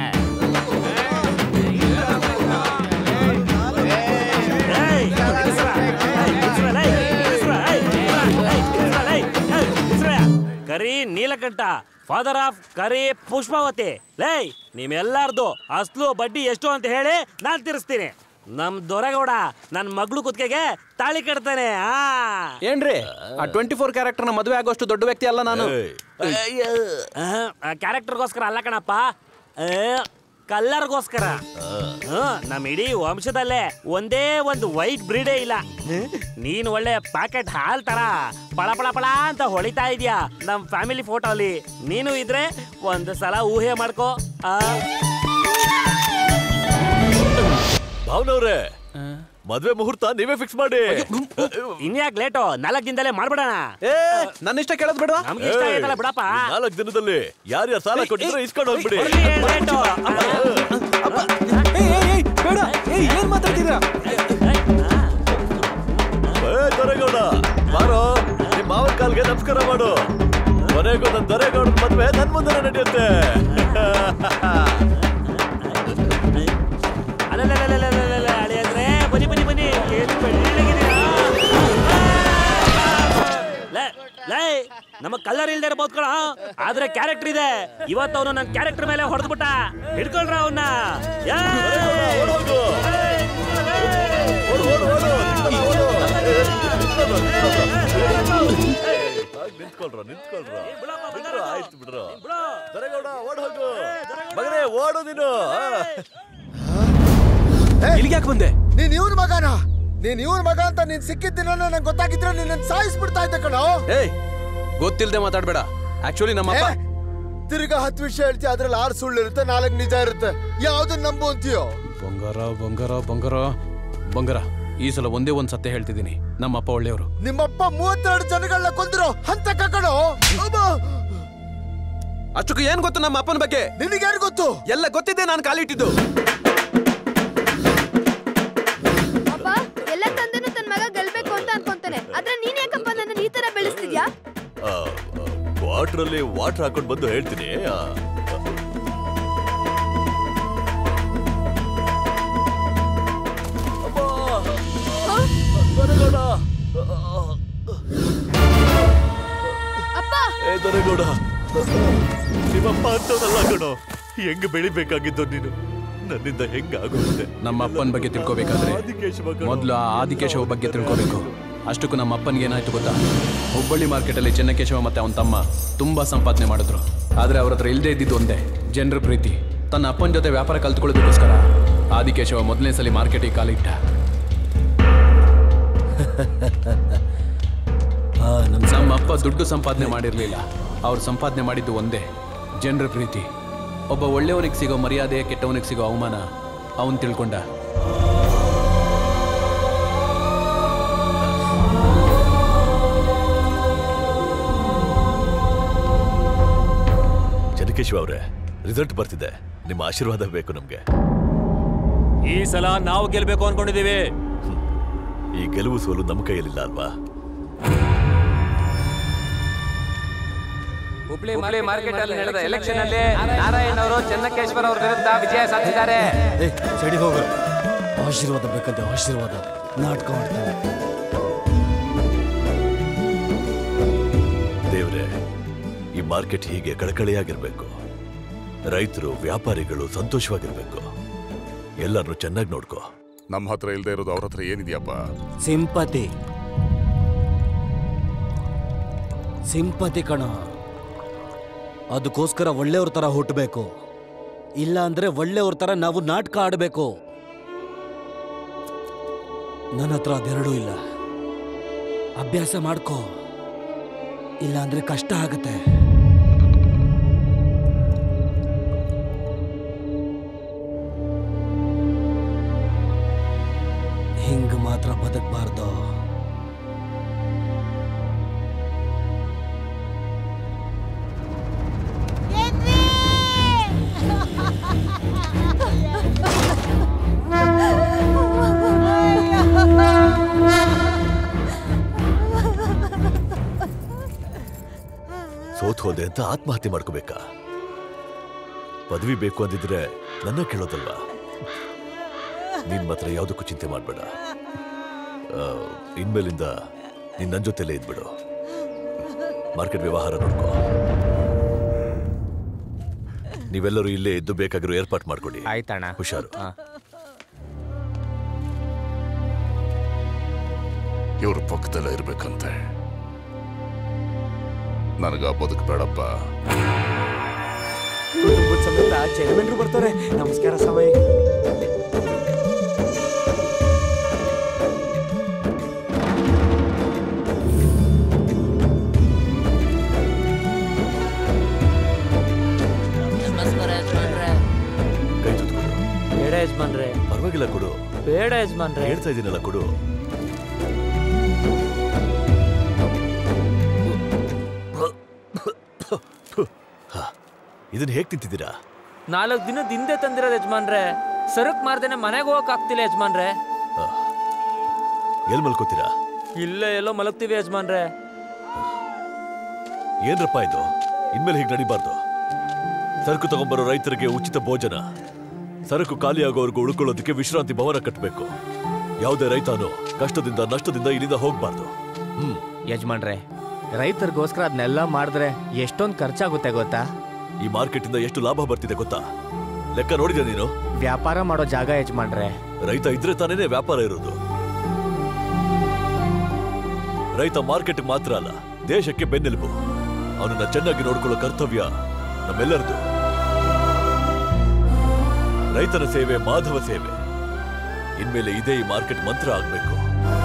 [SPEAKER 16] Kari Neelakanta father of Kari Pushpavathi lie ನಿಮ್ಮೆಲ್ಲಾರ್ದು ಅಸ್ಲು ಬಡ್ಡಿ ಎಷ್ಟು ಅಂತ ಹೇಳಿ ನಾನ್ ತೀರಿಸ್ತೀನಿ ನಮ್ ದೊರೆಗೌಡ ನನ್ ಮಗಳು ಕುತ್ತಿಗೆಗೆ ತಾಳಿ ಕಟ್ತಾನೆ ಆ
[SPEAKER 2] ಏನ್ರಿ ಆ ಟ್ವೆಂಟಿ ಫೋರ್ ಕ್ಯಾರೆಕ್ಟರ್ನ ಮದುವೆ ಆಗೋಷ್ಟು ದೊಡ್ಡ ವ್ಯಕ್ತಿ ಅಲ್ಲ ನಾನು
[SPEAKER 16] ಕ್ಯಾರೆಕ್ಟರ್ಗೋಸ್ಕರ ಅಲ್ಲ ಕಣಪ್ಪ ಕಲ್ಲರ್ಗೋಸ್ಕರ ನಮ್ ಇಡೀ ವಂಶದಲ್ಲೇ ಒಂದೇ ಒಂದು ವೈಟ್ ಬ್ರೀಡೇ ಇಲ್ಲ ನೀನ್ ಒಳ್ಳೆ ಪ್ಯಾಕೆಟ್ ಹಾಲ್ ತರ ಪಳ ಪಳ ಪಳ ಅಂತ ಹೊಳಿತಾ ಇದೀಯಾ ನಮ್ ಫ್ಯಾಮಿಲಿ ಫೋಟೋ ಅಲ್ಲಿ ನೀನು ಇದ್ರೆ ಒಂದು ಸಲ ಊಹೆ ಮಾಡ್ಕೋ ಆ
[SPEAKER 19] ಭಾವನವ್ರೆ ಮದ್ವೆ ಮುಹೂರ್ತ ನೀವೇ ಫಿಕ್ಸ್ ಮಾಡಿ
[SPEAKER 16] ಇನ್ಯಾಕ್ ಲೇಟು ನಾಲ್ಕು ದಿನದಲ್ಲೇ ಮಾಡ್ಬಿಡೋಣ
[SPEAKER 2] ನನ್ನ ಇಷ್ಟ ಕೇಳೋದ್ ಬೇಡ
[SPEAKER 16] ನಮ್ಗೆ ಇಷ್ಟ ಆಯ್ತಲ್ಲ ಬಿಡಪ್ಪ
[SPEAKER 19] ನಾಲ್ಕು ದಿನದಲ್ಲಿ ಯಾರ್ಯಾರು ಸಾಲ ಕೊಟ್ಟಿದ್ರು ಇಸ್ಕೊಂಡು ಹೋಗ್ಬಿಡಿ
[SPEAKER 2] ಬೇಡ ಏನ್ ಮಾತಾಡ್ತೀರಾ
[SPEAKER 19] ಏ ದೊರೆಗೌಡ ಬಾರೋ ನಿಮ್ ಮಾವನ ಕಾಲ್ಗೆ ನಮಸ್ಕಾರ ಮಾಡು ಕೊನೆಗೂ ನನ್ನ ದೊರೆಗೌಡ ಮದ್ವೆ ನನ್ ಮುಂದೆ ನಡೆಯುತ್ತೆ
[SPEAKER 16] ಅಲ್ಲಲ್ಲಲ್ಲಲ್ಲಲ್ಲಲ್ಲ, ಅಳಿಯಂದ್ರೆ ಬನ್ನಿ ಬನ್ನಿ ಬನ್ನಿ ಏನು ಬೆಳ್ಳಗಿದ್ದೀರಾ ಲೇ, ಲೇ ನಮಗ್ ಕಲರ್ ಇಲ್ದೇ ಇರ್ಬೋದು ಕಣ ಆದ್ರೆ ಕ್ಯಾರೆಕ್ಟರ್ ಇದೆ ಇವತ್ತು ಅವನು ನನ್ನ ಕ್ಯಾರೆಕ್ಟರ್ ಮೇಲೆ ಹೊಡೆದ್ಬಿಟ್ಟ ಹಿಡ್ಕೊಳ್ರ ಅವನ್ನ
[SPEAKER 19] ನಿಂತ್ಕೊಳ್ರ ನಿಂತ್ಕೊಳ್ರ ಬಿಡ್ರ ಆಯ್ತು ಬಿಡ್ರ ದೊರೆಗೌಡ ಓಡ್ ಹೋಗು ಮಗನೇ ಓಡು ನೀನು
[SPEAKER 2] ಇಲ್ಲಿಗೆ ಯಾಕೆ ಬಂದೆ
[SPEAKER 17] ನೀನ್ ಇವನ್ ಮಗನ ನೀನ್ ಇವನ್ ಮಗ ಅಂತ ನೀನ್ ಸಿಕ್ಕಿದ್ದಿನ ನಂಗೆ ಗೊತ್ತಾಗಿದ್ರೆ ನಿನ್ನ ಸಾಯಿಸ್ಬಿಡ್ತಾ ಇದ್ದೆ ಕಣೋ
[SPEAKER 2] ಏಯ್ ಗೊತ್ತಿಲ್ದೆ ಮಾತಾಡ್ಬೇಡ ಆಕ್ಚುಲಿ ನಮ್ಮ ಅಪ್ಪ
[SPEAKER 17] ಏ, ತಿರ್ಗಾ ಹತ್ತು ವಿಷಯ ಹೇಳ್ತೀಯ ಅದ್ರಲ್ಲಿ ಆರು ಸುಳ್ಳು ಇರುತ್ತೆ ನಾಲ್ಕು ನಿಜ ಇರುತ್ತೆ ಯಾವ್ದನ್ನ ನಂಬು ಅಂತೀಯೋ
[SPEAKER 2] ಬಂಗಾರ ಬಂಗಾರ ಬಂಗಾರ ಬಂಗಾರ ಈ ಸಲ ಒಂದೇ ಒಂದ್ ಸತ್ಯ ಹೇಳ್ತಿದ್ದೀನಿ ನಮ್ಮ ಅಪ್ಪ ಒಳ್ಳೆಯವರು
[SPEAKER 17] ನಿಮ್ಮಪ್ಪ ಮೂವತ್ತೆರಡು ಜನಗಳನ್ನ ಕೊಂದಿರೋ ಹಂತ ಕಣೋ
[SPEAKER 2] ಅಷ್ಟಕ್ಕೂ ಏನ್ ಗೊತ್ತು ನಮ್ಮ ಅಪ್ಪನ ಬಗ್ಗೆ
[SPEAKER 17] ನಿನಗೇನು ಗೊತ್ತು
[SPEAKER 2] ಎಲ್ಲ ಗೊತ್ತಿದ್ದೆ ನಾನು ಕಾಲಿಟ್ಟಿದ್ದು
[SPEAKER 5] ಅಪ್ಪ ಎಲ್ಲ ತಂದೆನೂ ತನ್ನ ಮಗ ಗೆಲ್ಬೇಕು ಅಂತ ಅನ್ಕೊಂತಾನೆ ಆದ್ರೆ ನೀನ್ ಯಾಕಪ್ಪ ನನ್ನ ಈ ತರ ಬೆಳೆಸ್ತಿದ್ಯಾ
[SPEAKER 19] ವಾಟರ್ ಅಲ್ಲಿ ವಾಟರ್ ಹಾಕೊಂಡ್ ಬಂದು ಹೇಳ್ತೀನಿ ಆ, ದೊರೆಗೌಡ
[SPEAKER 5] ಅಪ್ಪ
[SPEAKER 19] ಏ ದೊರೆಗೌಡ ನಿಮ್ಮಪ್ಪ ಅಂತದಲ್ಲ ಕಣೋ ಹೆಂಗ್ ಬೆಳಿಬೇಕಾಗಿದ್ದು ನೀನು ನನ್ನಿಂದ ಹೆಂಗ ಆಗುತ್ತೆ
[SPEAKER 2] ನಮ್ಮ ಅಪ್ಪನ ಬಗ್ಗೆ ತಿಳ್ಕೊಬೇಕಾದ್ರೆ
[SPEAKER 19] ಆದಿಕೇಶವ ಕಣೋ.
[SPEAKER 2] ಮೊದಲು ಆ ಆದಿಕೇಶವ ಬಗ್ಗೆ ತಿಳ್ಕೊಬೇಕು ಅಷ್ಟಕ್ಕೂ ನಮ್ಮ ಅಪ್ಪನಿಗೆ ಏನಾಯ್ತು ಗೊತ್ತಾ ಹುಬ್ಬಳ್ಳಿ ಮಾರ್ಕೆಟಲ್ಲಿ ಚೆನ್ನಕೇಶವ ಮತ್ತೆ ಅವನ ತಮ್ಮ ತುಂಬಾ ಸಂಪಾದನೆ ಮಾಡಿದ್ರು ಆದ್ರೆ ಅವ್ರ ಹತ್ರ ಇಲ್ಲದೆ ಇದ್ದಿದ್ದು ಒಂದೇ ಜನರ ಪ್ರೀತಿ ತನ್ನ ಅಪ್ಪನ ಜೊತೆ ವ್ಯಾಪಾರ ಕಲ್ತ್ಕೊಳ್ಳೋದಕ್ಕೋಸ್ಕರ ಆದಿಕೇಶವ ಮೊದಲನೇ ಸಲ ಮಾರ್ಕೆಟಿಗೆ ಕಾಲಿಟ್ಟ ನಮ್ಮ ಅಪ್ಪ ದುಡ್ಡು ಸಂಪಾದನೆ ಮಾಡಿರ್ಲಿಲ್ಲ ಅವ್ರು ಸಂಪಾದನೆ ಮಾಡಿದ್ದು ಒಂದೇ ಜನರ ಪ್ರೀತಿ ಒಬ್ಬ ಒಳ್ಳೆಯವನಿಗೆ ಸಿಗೋ ಮರ್ಯಾದೆ ಕೆಟ್ಟವನಿಗೆ ಸಿಗೋ ಅವಮಾನ ಅವನ್ ತಿಳ್ಕೊಂಡ
[SPEAKER 19] ಚೆನ್ನಕೇಶವ ಅವರೇ ರಿಸಲ್ಟ್ ಬರ್ತಿದೆ ನಿಮ್ಮ ಆಶೀರ್ವಾದ ಬೇಕು ನಮ್ಗೆ
[SPEAKER 4] ಈ ಸಲ ನಾವು ಗೆಲ್ಬೇಕು ಅನ್ಕೊಂಡಿದೀವಿ
[SPEAKER 19] ಈ ಗೆಲುವು ಸೋಲು ನಮ್ಮ ಕೈಯಲ್ಲಿಲ್ಲ ಅಲ್ವಾ
[SPEAKER 18] ಹುಬ್ಳಿ ಮಾರ್ಕೆಟ್ ಅಲ್ಲಿ ನಡೆದ ಎಲೆಕ್ಷನ್ ಅಲ್ಲಿ ನಾರಾಯಣ್ ಅವರು ಚೆನ್ನಕೇಶ್ವರ ಅವರ ವಿರುದ್ಧ ವಿಜಯ ಸಾಧಿಸಿದ್ದಾರೆ
[SPEAKER 21] ಸೈಡಿಗೆ ಹೋಗು ಆಶೀರ್ವಾದ ಬೇಕಂತೆ ಆಶೀರ್ವಾದ ನಾಟಕ ಮಾಡ್ತಾನೆ
[SPEAKER 19] ದೇವ್ರೆ ಈ ಮಾರ್ಕೆಟ್ ಹೀಗೆ ಕಳಕಳಿಯಾಗಿರ್ಬೇಕು ರೈತರು ವ್ಯಾಪಾರಿಗಳು ಸಂತೋಷವಾಗಿರ್ಬೇಕು ಎಲ್ಲರನ್ನು ಚೆನ್ನಾಗಿ ನೋಡ್ಕೋ
[SPEAKER 10] ನಮ್ಮ ಹತ್ರ ಇಲ್ದೇ ಇರೋದು ಅವ್ರ ಹತ್ರ ಏನಿದೆಯಪ್ಪ
[SPEAKER 21] ಸಿಂಪತಿ ಸಿಂಪತಿ ಕಣ ಅದಕ್ಕೋಸ್ಕರ ಒಳ್ಳೆಯವ್ರ ತರ ಹುಟ್ಟಬೇಕು ಇಲ್ಲ ಅಂದ್ರೆ ಒಳ್ಳೆಯವ್ರ ತರ ನಾವು ನಾಟಕ ಆಡಬೇಕು ನನ್ನ ಹತ್ರ ಅದೆರಡೂ ಇಲ್ಲ ಅಭ್ಯಾಸ ಮಾಡ್ಕೋ ಇಲ್ಲ ಅಂದ್ರೆ ಕಷ್ಟ ಆಗುತ್ತೆ ಹಿಂಗ್ ಮಾತ್ರ ಬದುಕಬಾರ್ದು
[SPEAKER 19] ಸೋತ್ ಹೋದೆ ಅಂತ ಆತ್ಮಹತ್ಯೆ ಮಾಡ್ಕೋಬೇಕಾ ಪದವಿ ಬೇಕು ಅಂದಿದ್ರೆ ನನ್ನ ಕೇಳೋದಲ್ವಾ ನೀನ್ ಮಾತ್ರ ಯಾವುದಕ್ಕೂ ಚಿಂತೆ ಮಾಡ್ಬೇಡ ಆ, ಇನ್ಮೇಲಿಂದ ನೀನ್ ನನ್ನ ಜೊತೆಲೇ ಇದ್ಬಿಡು ಮಾರ್ಕೆಟ್ ವ್ಯವಹಾರ ನೋಡ್ಕೋ ನೀವೆಲ್ಲರೂ ಇಲ್ಲೇ ಇದ್ದು ಬೇಕಾಗಿರೋ ಏರ್ಪಾಟ್ ಮಾಡ್ಕೊಡಿ
[SPEAKER 18] ಆಯ್ತಣ್ಣ
[SPEAKER 19] ಹುಷಾರು
[SPEAKER 10] ಇವ್ರ ಪಕ್ಕದಲ್ಲೇ ಇರ್ಬೇಕಂತೆ ನನಗ ಬದುಕು ಬೇಡಪ್ಪ
[SPEAKER 15] ಕುಟುಂಬದ ಸಮೇತ ಚೇರ್ಮನ್ರು ಬರ್ತಾರೆ ನಮಸ್ಕಾರ ಸಮಯ
[SPEAKER 3] ನಮಸ್ಕಾರ ಯಜಮಾನ್ರೆ
[SPEAKER 19] ಕೈ ತುತ್ಕೊಡು
[SPEAKER 3] ಬೇಡ ಯಜಮಾನ್ರೆ
[SPEAKER 19] ಪರವಾಗಿಲ್ಲ ಕೊಡು
[SPEAKER 3] ಬೇಡ ಯಜಮಾನ್ರೆ
[SPEAKER 19] ಹೇಳ್ತಾ ಇದ್ದೀನಲ್ಲ ಕೊಡು ಹ, ಇದನ್ನ ಹೇಗ್ ತಿಂತಿದ್ದೀರಾ
[SPEAKER 3] ನಾಲ್ಕು ದಿನದ ಹಿಂದೆ ತಂದಿರೋದು ಯಜಮಾನ್ರೆ ಸರಕ್ ಮಾರ್ದೇನೆ ಮನೆಗೆ ಹೋಗಕ್ ಆಗ್ತಿಲ್ಲ ಯಜಮಾನ್ರೆ
[SPEAKER 19] ಎಲ್ ಮಲ್ಕೋತೀರಾ
[SPEAKER 3] ಇಲ್ಲೇ ಎಲ್ಲೋ ಮಲಗ್ತೀವಿ ಯಜಮಾನ್ರೆ
[SPEAKER 19] ಏನ್ರಪ್ಪ ಇದು ಇನ್ಮೇಲೆ ಹೀಗೆ ನಡಿಬಾರ್ದು ಸರಕು ತಗೊಂಬರೋ ರೈತರಿಗೆ ಉಚಿತ ಭೋಜನ ಸರಕು ಖಾಲಿಯಾಗೋವರೆಗೂ ಉಳ್ಕೊಳ್ಳೋದಕ್ಕೆ ವಿಶ್ರಾಂತಿ ಭವನ ಕಟ್ಟಬೇಕು ಯಾವುದೇ ರೈತನು ಕಷ್ಟದಿಂದ ನಷ್ಟದಿಂದ ಇಲ್ಲಿಂದ ಹೋಗ್ಬಾರ್ದು ಹ್ಮ್
[SPEAKER 18] ಯಜಮಾನ್ರೆ ರೈತರಿಗೋಸ್ಕರ ಅದನ್ನೆಲ್ಲ ಮಾಡಿದ್ರೆ ಎಷ್ಟೊಂದು ಖರ್ಚಾಗುತ್ತೆ ಗೊತ್ತಾ
[SPEAKER 19] ಈ ಮಾರ್ಕೆಟ್ ಇಂದ ಎಷ್ಟು ಲಾಭ ಬರ್ತಿದೆ ಗೊತ್ತಾ ಲೆಕ್ಕ ನೋಡಿದ್ಯಾ ನೀನು
[SPEAKER 18] ವ್ಯಾಪಾರ ಮಾಡೋ ಜಾಗ ಯಜಮಾನ್ರೆ
[SPEAKER 19] ರೈತ ಇದ್ರೆ ತಾನೇನೆ ವ್ಯಾಪಾರ ಇರೋದು ರೈತ ಮಾರ್ಕೆಟ್ ಮಾತ್ರ ಅಲ್ಲ ದೇಶಕ್ಕೆ ಬೆನ್ನೆಲುಬು ಅವನನ್ನ ಚೆನ್ನಾಗಿ ನೋಡ್ಕೊಳ್ಳೋ ಕರ್ತವ್ಯ ನಮ್ಮೆಲ್ಲರದು ರೈತನ ಸೇವೆ ಮಾಧವ ಸೇವೆ ಇನ್ಮೇಲೆ ಇದೇ ಈ ಮಾರ್ಕೆಟ್ ಮಂತ್ರ ಆಗ್ಬೇಕು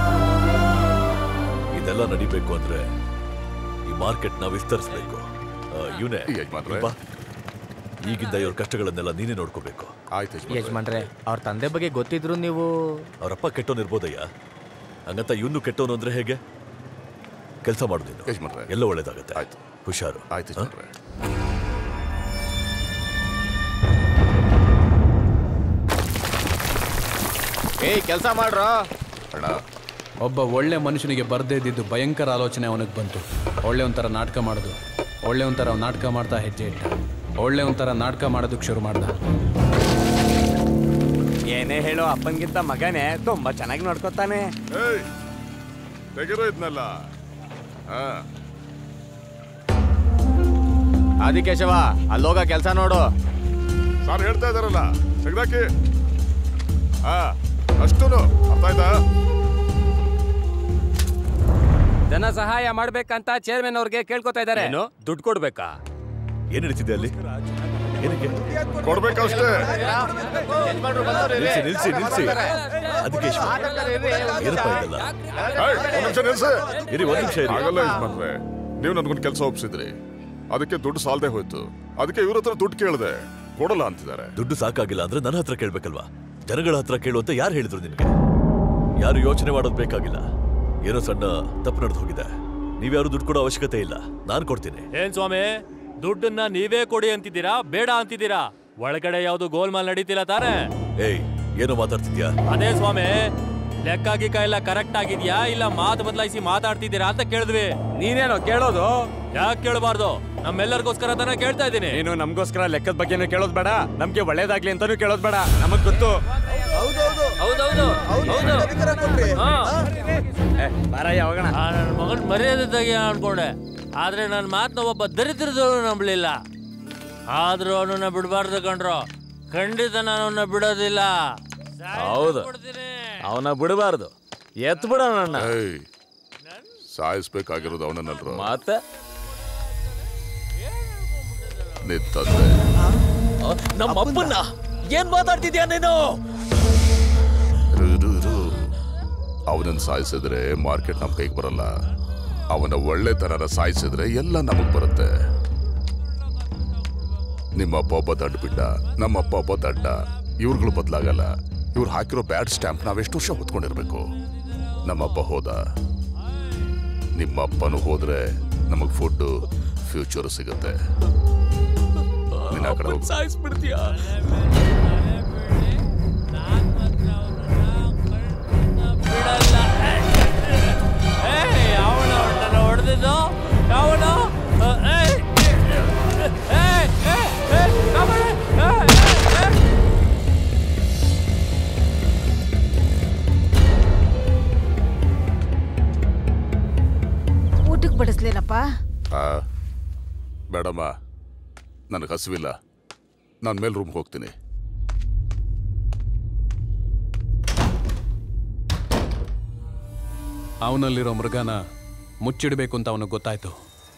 [SPEAKER 19] ಇದೆಲ್ಲ ನಡಿಬೇಕು ಅಂದ್ರೆ ಈ ಮಾರ್ಕೆಟ್ ನ ವಿಸ್ತರಿಸಬೇಕು ಇವನೇ ಬಾ. ಈಗಿಂದ ಇವ್ರ ಕಷ್ಟಗಳನ್ನೆಲ್ಲ ನೀನೇ ನೋಡ್ಕೋಬೇಕು
[SPEAKER 10] ಆಯ್ತು
[SPEAKER 18] ಯಜಮಾನ್ರೆ ಅವ್ರ ತಂದೆ ಬಗ್ಗೆ ಗೊತ್ತಿದ್ರು ನೀವು
[SPEAKER 19] ಅವರಪ್ಪ ಕೆಟ್ಟವನಿರ್ಬೋದಯ್ಯ ಹಂಗಂತ ಇವನು ಕೆಟ್ಟವನು ಅಂದ್ರೆ ಹೇಗೆ ಕೆಲಸ ಮಾಡು ನೀನು ಎಲ್ಲ ಒಳ್ಳೇದಾಗತ್ತೆ ಆಯ್ತು ಹುಷಾರು
[SPEAKER 10] ಆಯ್ತು
[SPEAKER 18] ಏಯ್ ಕೆಲಸ ಮಾಡ್ರ
[SPEAKER 2] ಒಬ್ಬ ಒಳ್ಳೆ ಮನುಷ್ಯನಿಗೆ ಬರ್ದೇ ಇದ್ದಿದ್ದು ಭಯಂಕರ ಆಲೋಚನೆ ಅವನಿಗೆ ಬಂತು ಒಳ್ಳೆ ಒಂಥರ ನಾಟಕ ಮಾಡೋದು ಒಳ್ಳೆ ಒಂಥರ ನಾಟಕ ಮಾಡ್ತಾ ಹೆಜ್ಜೆ ಇಟ್ಟ ಒಳ್ಳೆ ಒಂಥರ ನಾಟಕ ಮಾಡೋದಕ್ಕೆ ಶುರು ಮಾಡ್ದ
[SPEAKER 13] ಏನೇ ಹೇಳೋ ಅಪ್ಪನ್ಗಿಂತ ಮಗನೇ ತುಂಬಾ ಚೆನ್ನಾಗಿ ನೋಡ್ಕೊತಾನೆ
[SPEAKER 10] ಏಯ್ ತೆಗಿರೋ ಇದ್ನಲ್ಲ ಹಾ
[SPEAKER 18] ಆದಿಕೇಶವ ಅಲ್ಲೋಗ ಕೆಲಸ ನೋಡು
[SPEAKER 10] ಸರ್ ಹೇಳ್ತಾ ಇದಾರಲ್ಲ ತೆಗ್ದಾಕಿ ಹಾ ಅಷ್ಟೂನು ಅರ್ಥ ಆಯ್ತಾ
[SPEAKER 13] ಧನ ಸಹಾಯ ಮಾಡ್ಬೇಕಂತ ಚೇರ್ಮನ್ ಅವ್ರಿಗೆ ಕೇಳ್ಕೊತಾ ಇದಾರೆ
[SPEAKER 19] ಏನು
[SPEAKER 13] ದುಡ್ಡು ಕೊಡ್ಬೇಕಾ
[SPEAKER 19] ಏನ್ ನಡೀತಿದೆ ಅಲ್ಲಿ ಏನಕ್ಕೆ
[SPEAKER 10] ಕೊಡ್ಬೇಕಷ್ಟೇ
[SPEAKER 19] ನಿಲ್ಸಿ ನಿಲ್ಸಿ ನಿಲ್ಸಿ ಅದಕ್ಕೆ ಏನಪ್ಪ ಇದೆಲ್ಲ
[SPEAKER 10] ಏಯ್, ಒಂದ್ ನಿಮಿಷ ನಿಲ್ಸಿ
[SPEAKER 19] ಇರಿ ಒಂದ್ ನಿಮಿಷ ಇರಿ
[SPEAKER 10] ಆಗಲ್ಲ ಯಜಮಾನ್ರೆ ನೀವು ನನ್ಗೊಂದು ಕೆಲಸ ಒಪ್ಸಿದ್ರಿ ಅದಕ್ಕೆ ದುಡ್ಡು ಸಾಲದೆ ಹೋಯ್ತು ಅದಕ್ಕೆ ಇವ್ರ ಹತ್ರ ದುಡ್ಡು ಕೇಳಿದೆ ಕೊಡಲ್ಲ ಅಂತಿದ್ದಾರೆ
[SPEAKER 19] ದುಡ್ಡು ಸಾಕಾಗಿಲ್ಲ ಅಂದ್ರೆ ನನ್ನ ಹತ್ರ ಕೇಳ್ಬೇಕಲ್ವಾ ಜನಗಳ ಹತ್ರ ಕೇಳು ಅಂತ ಯಾರು ಹೇಳಿದ್ರು ನಿನ್ಗೆ ಯಾರು ಯೋಚನೆ ಮಾಡೋದು ಬೇಕಾಗಿಲ್ಲ ಏನೋ ಸಣ್ಣ ತಪ್ಪು ನಡೆದು ಹೋಗಿದೆ ನೀವ್ಯಾರು ದುಡ್ಡು ಕೊಡೋ ಅವಶ್ಯಕತೆ ಇಲ್ಲ ನಾನು ಕೊಡ್ತೀನಿ
[SPEAKER 4] ಏನ್ ಸ್ವಾಮಿ ದುಡ್ಡನ್ನ ನೀವೇ ಕೊಡಿ ಅಂತಿದ್ದೀರಾ ಬೇಡ ಅಂತಿದ್ದೀರಾ ಒಳಗಡೆ ಯಾವ್ದು ಗೋಲ್ಮಾಲ್ ನಡೀತಿಲ್ಲ ತಾನೇ
[SPEAKER 19] ಏಯ್ ಏನೋ ಮಾತಾಡ್ತಿದ್ಯಾ
[SPEAKER 4] ಅದೇ ಸ್ವಾಮಿ ಲೆಕ್ಕ ಗಿಕ್ಕ ಎಲ್ಲ ಕರೆಕ್ಟ್ ಆಗಿದ್ಯಾ ಇಲ್ಲ ಮಾತು ಬದಲಾಯಿಸಿ ಮಾತಾಡ್ತಿದ್ದೀರಾ ಅಂತ ಕೇಳಿದ್ವಿ
[SPEAKER 13] ನೀನೇನೋ ಕೇಳೋದು
[SPEAKER 4] ಯಾಕೆ ಕೇಳಬಾರ್ದು ನಮ್ಮೆಲ್ಲರಿಗೋಸ್ಕರ ತಾನೇ ಕೇಳ್ತಾ ಇದ್ದೀನಿ
[SPEAKER 13] ನೀನು ನಮ್ಗೋಸ್ಕರ ಲೆಕ್ಕದ ಬಗ್ಗೆನೂ ಕೇಳೋದ್ ಬೇಡ ನಮ್ಗೆ ಒಳ್ಳೇದಾಗ್ಲಿ ಅಂತಾನು ಕೇಳೋದ್ ಬೇಡ ನಮಗ್ ಗೊತ್ತು
[SPEAKER 3] ಹೌದೌದು ಹೌದು
[SPEAKER 13] ಬಾರಯ್ಯ ಹೋಗೋಣ
[SPEAKER 4] ನನ್ನ ಮಗನ್ ಮರ್ಯಾದೆ ತೆಗಿ ಅನ್ಕೊಂಡೆ ಆದ್ರೆ ನನ್ನ ಮಾತನ್ನ ಒಬ್ಬ ದರಿದ್ರದವನು ನಂಬಲಿಲ್ಲ ಆದ್ರೂ ಅವನನ್ನ ಬಿಡಬಾರ್ದು ಕಣ್ರು ಖಂಡಿತ ನಾನು ಅವನ್ನ ಬಿಡೋದಿಲ್ಲ
[SPEAKER 15] ಹೌದು ಅವನ ಬಿಡಬಾರ್ದು ಎತ್ ಬಿಡೋಣ
[SPEAKER 10] ಏಯ್ ಸಾಯಿಸ್ಬೇಕಾಗಿರೋದು ಅವನನ್ನಲ್ರು
[SPEAKER 15] ಮತ್ತೆ
[SPEAKER 10] ನಿನ್ ತಂದೆ
[SPEAKER 15] ನಮ್ಮ ಅಪ್ಪನ್ನ ಏನ್ ಮಾತಾಡ್ತಿದ್ಯಾ ನೀನು
[SPEAKER 10] ಅವನನ್ನ ಸಾಯಿಸಿದ್ರೆ ಮಾರ್ಕೆಟ್ ನಮ್ ಕೈಗೆ ಬರಲ್ಲ ಅವನ ಒಳ್ಳೆತನನ ಸಾಯಿಸಿದ್ರೆ ಎಲ್ಲ ನಮಗ್ ಬರುತ್ತೆ ನಿಮ್ಮಪ್ಪ ಒಬ್ಬ ದಡ್ಡ ಬಿಟ್ಟ ನಮ್ಮಪ್ಪ ಒಬ್ಬ ದಡ್ಡ ಇವ್ರುಗಳು ಬದಲಾಗಲ್ಲ ಇವ್ರು ಹಾಕಿರೋ ಬ್ಯಾಡ್ ಸ್ಟ್ಯಾಂಪ್ ನಾವೆಷ್ಟು ವರ್ಷ ಹೊತ್ಕೊಂಡಿರ್ಬೇಕು ನಮ್ಮಪ್ಪ ಹೋದ ನಿಮ್ಮಪ್ಪನು ಹೋದ್ರೆ ನಮಗ್ ಫುಡ್ ಫ್ಯೂಚರ್ ಸಿಗುತ್ತೆ ನೀನ್ ಆ ಕಡೆ ಹೋಗು.
[SPEAKER 15] ಸಾಯಿಸ್ಬಿಡ್ತೀಯ
[SPEAKER 4] ಅವನ ನನ್ನ ಹೊಡೆದಿದ್ದು ಅವನು
[SPEAKER 8] ಊಟಕ್ಕೆ ಬಡಿಸ್ಲೇನಪ್ಪ
[SPEAKER 10] ಆ, ಬೇಡಮ್ಮ ನನಗೆ ಹಸಿವಿಲ್ಲ ನಾನು ಮೇಲೆ ರೂಮ್ಗೆ ಹೋಗ್ತೀನಿ
[SPEAKER 2] ಅವನಲ್ಲಿರೋ ಮೃಗನ ಮುಚ್ಚಿಡಬೇಕು ಅಂತ ಅವನಿಗೆ ಗೊತ್ತಾಯ್ತು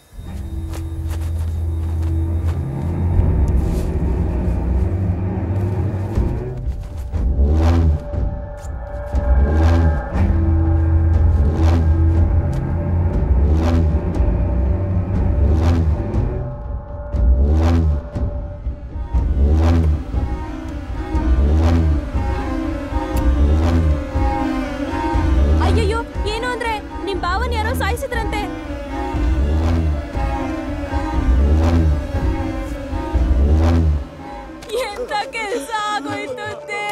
[SPEAKER 7] ಅಯ್ಯಯ್ಯೋ ಏನು ಅಂದ್ರೆ ನಿಮ್ ಭಾವನ್ ಯಾರೋ ಸಾಯಿಸಿದ್ರಂತೆ ಎಂತ ಕೆಲ್ಸ ಆಗೋಯ್ತು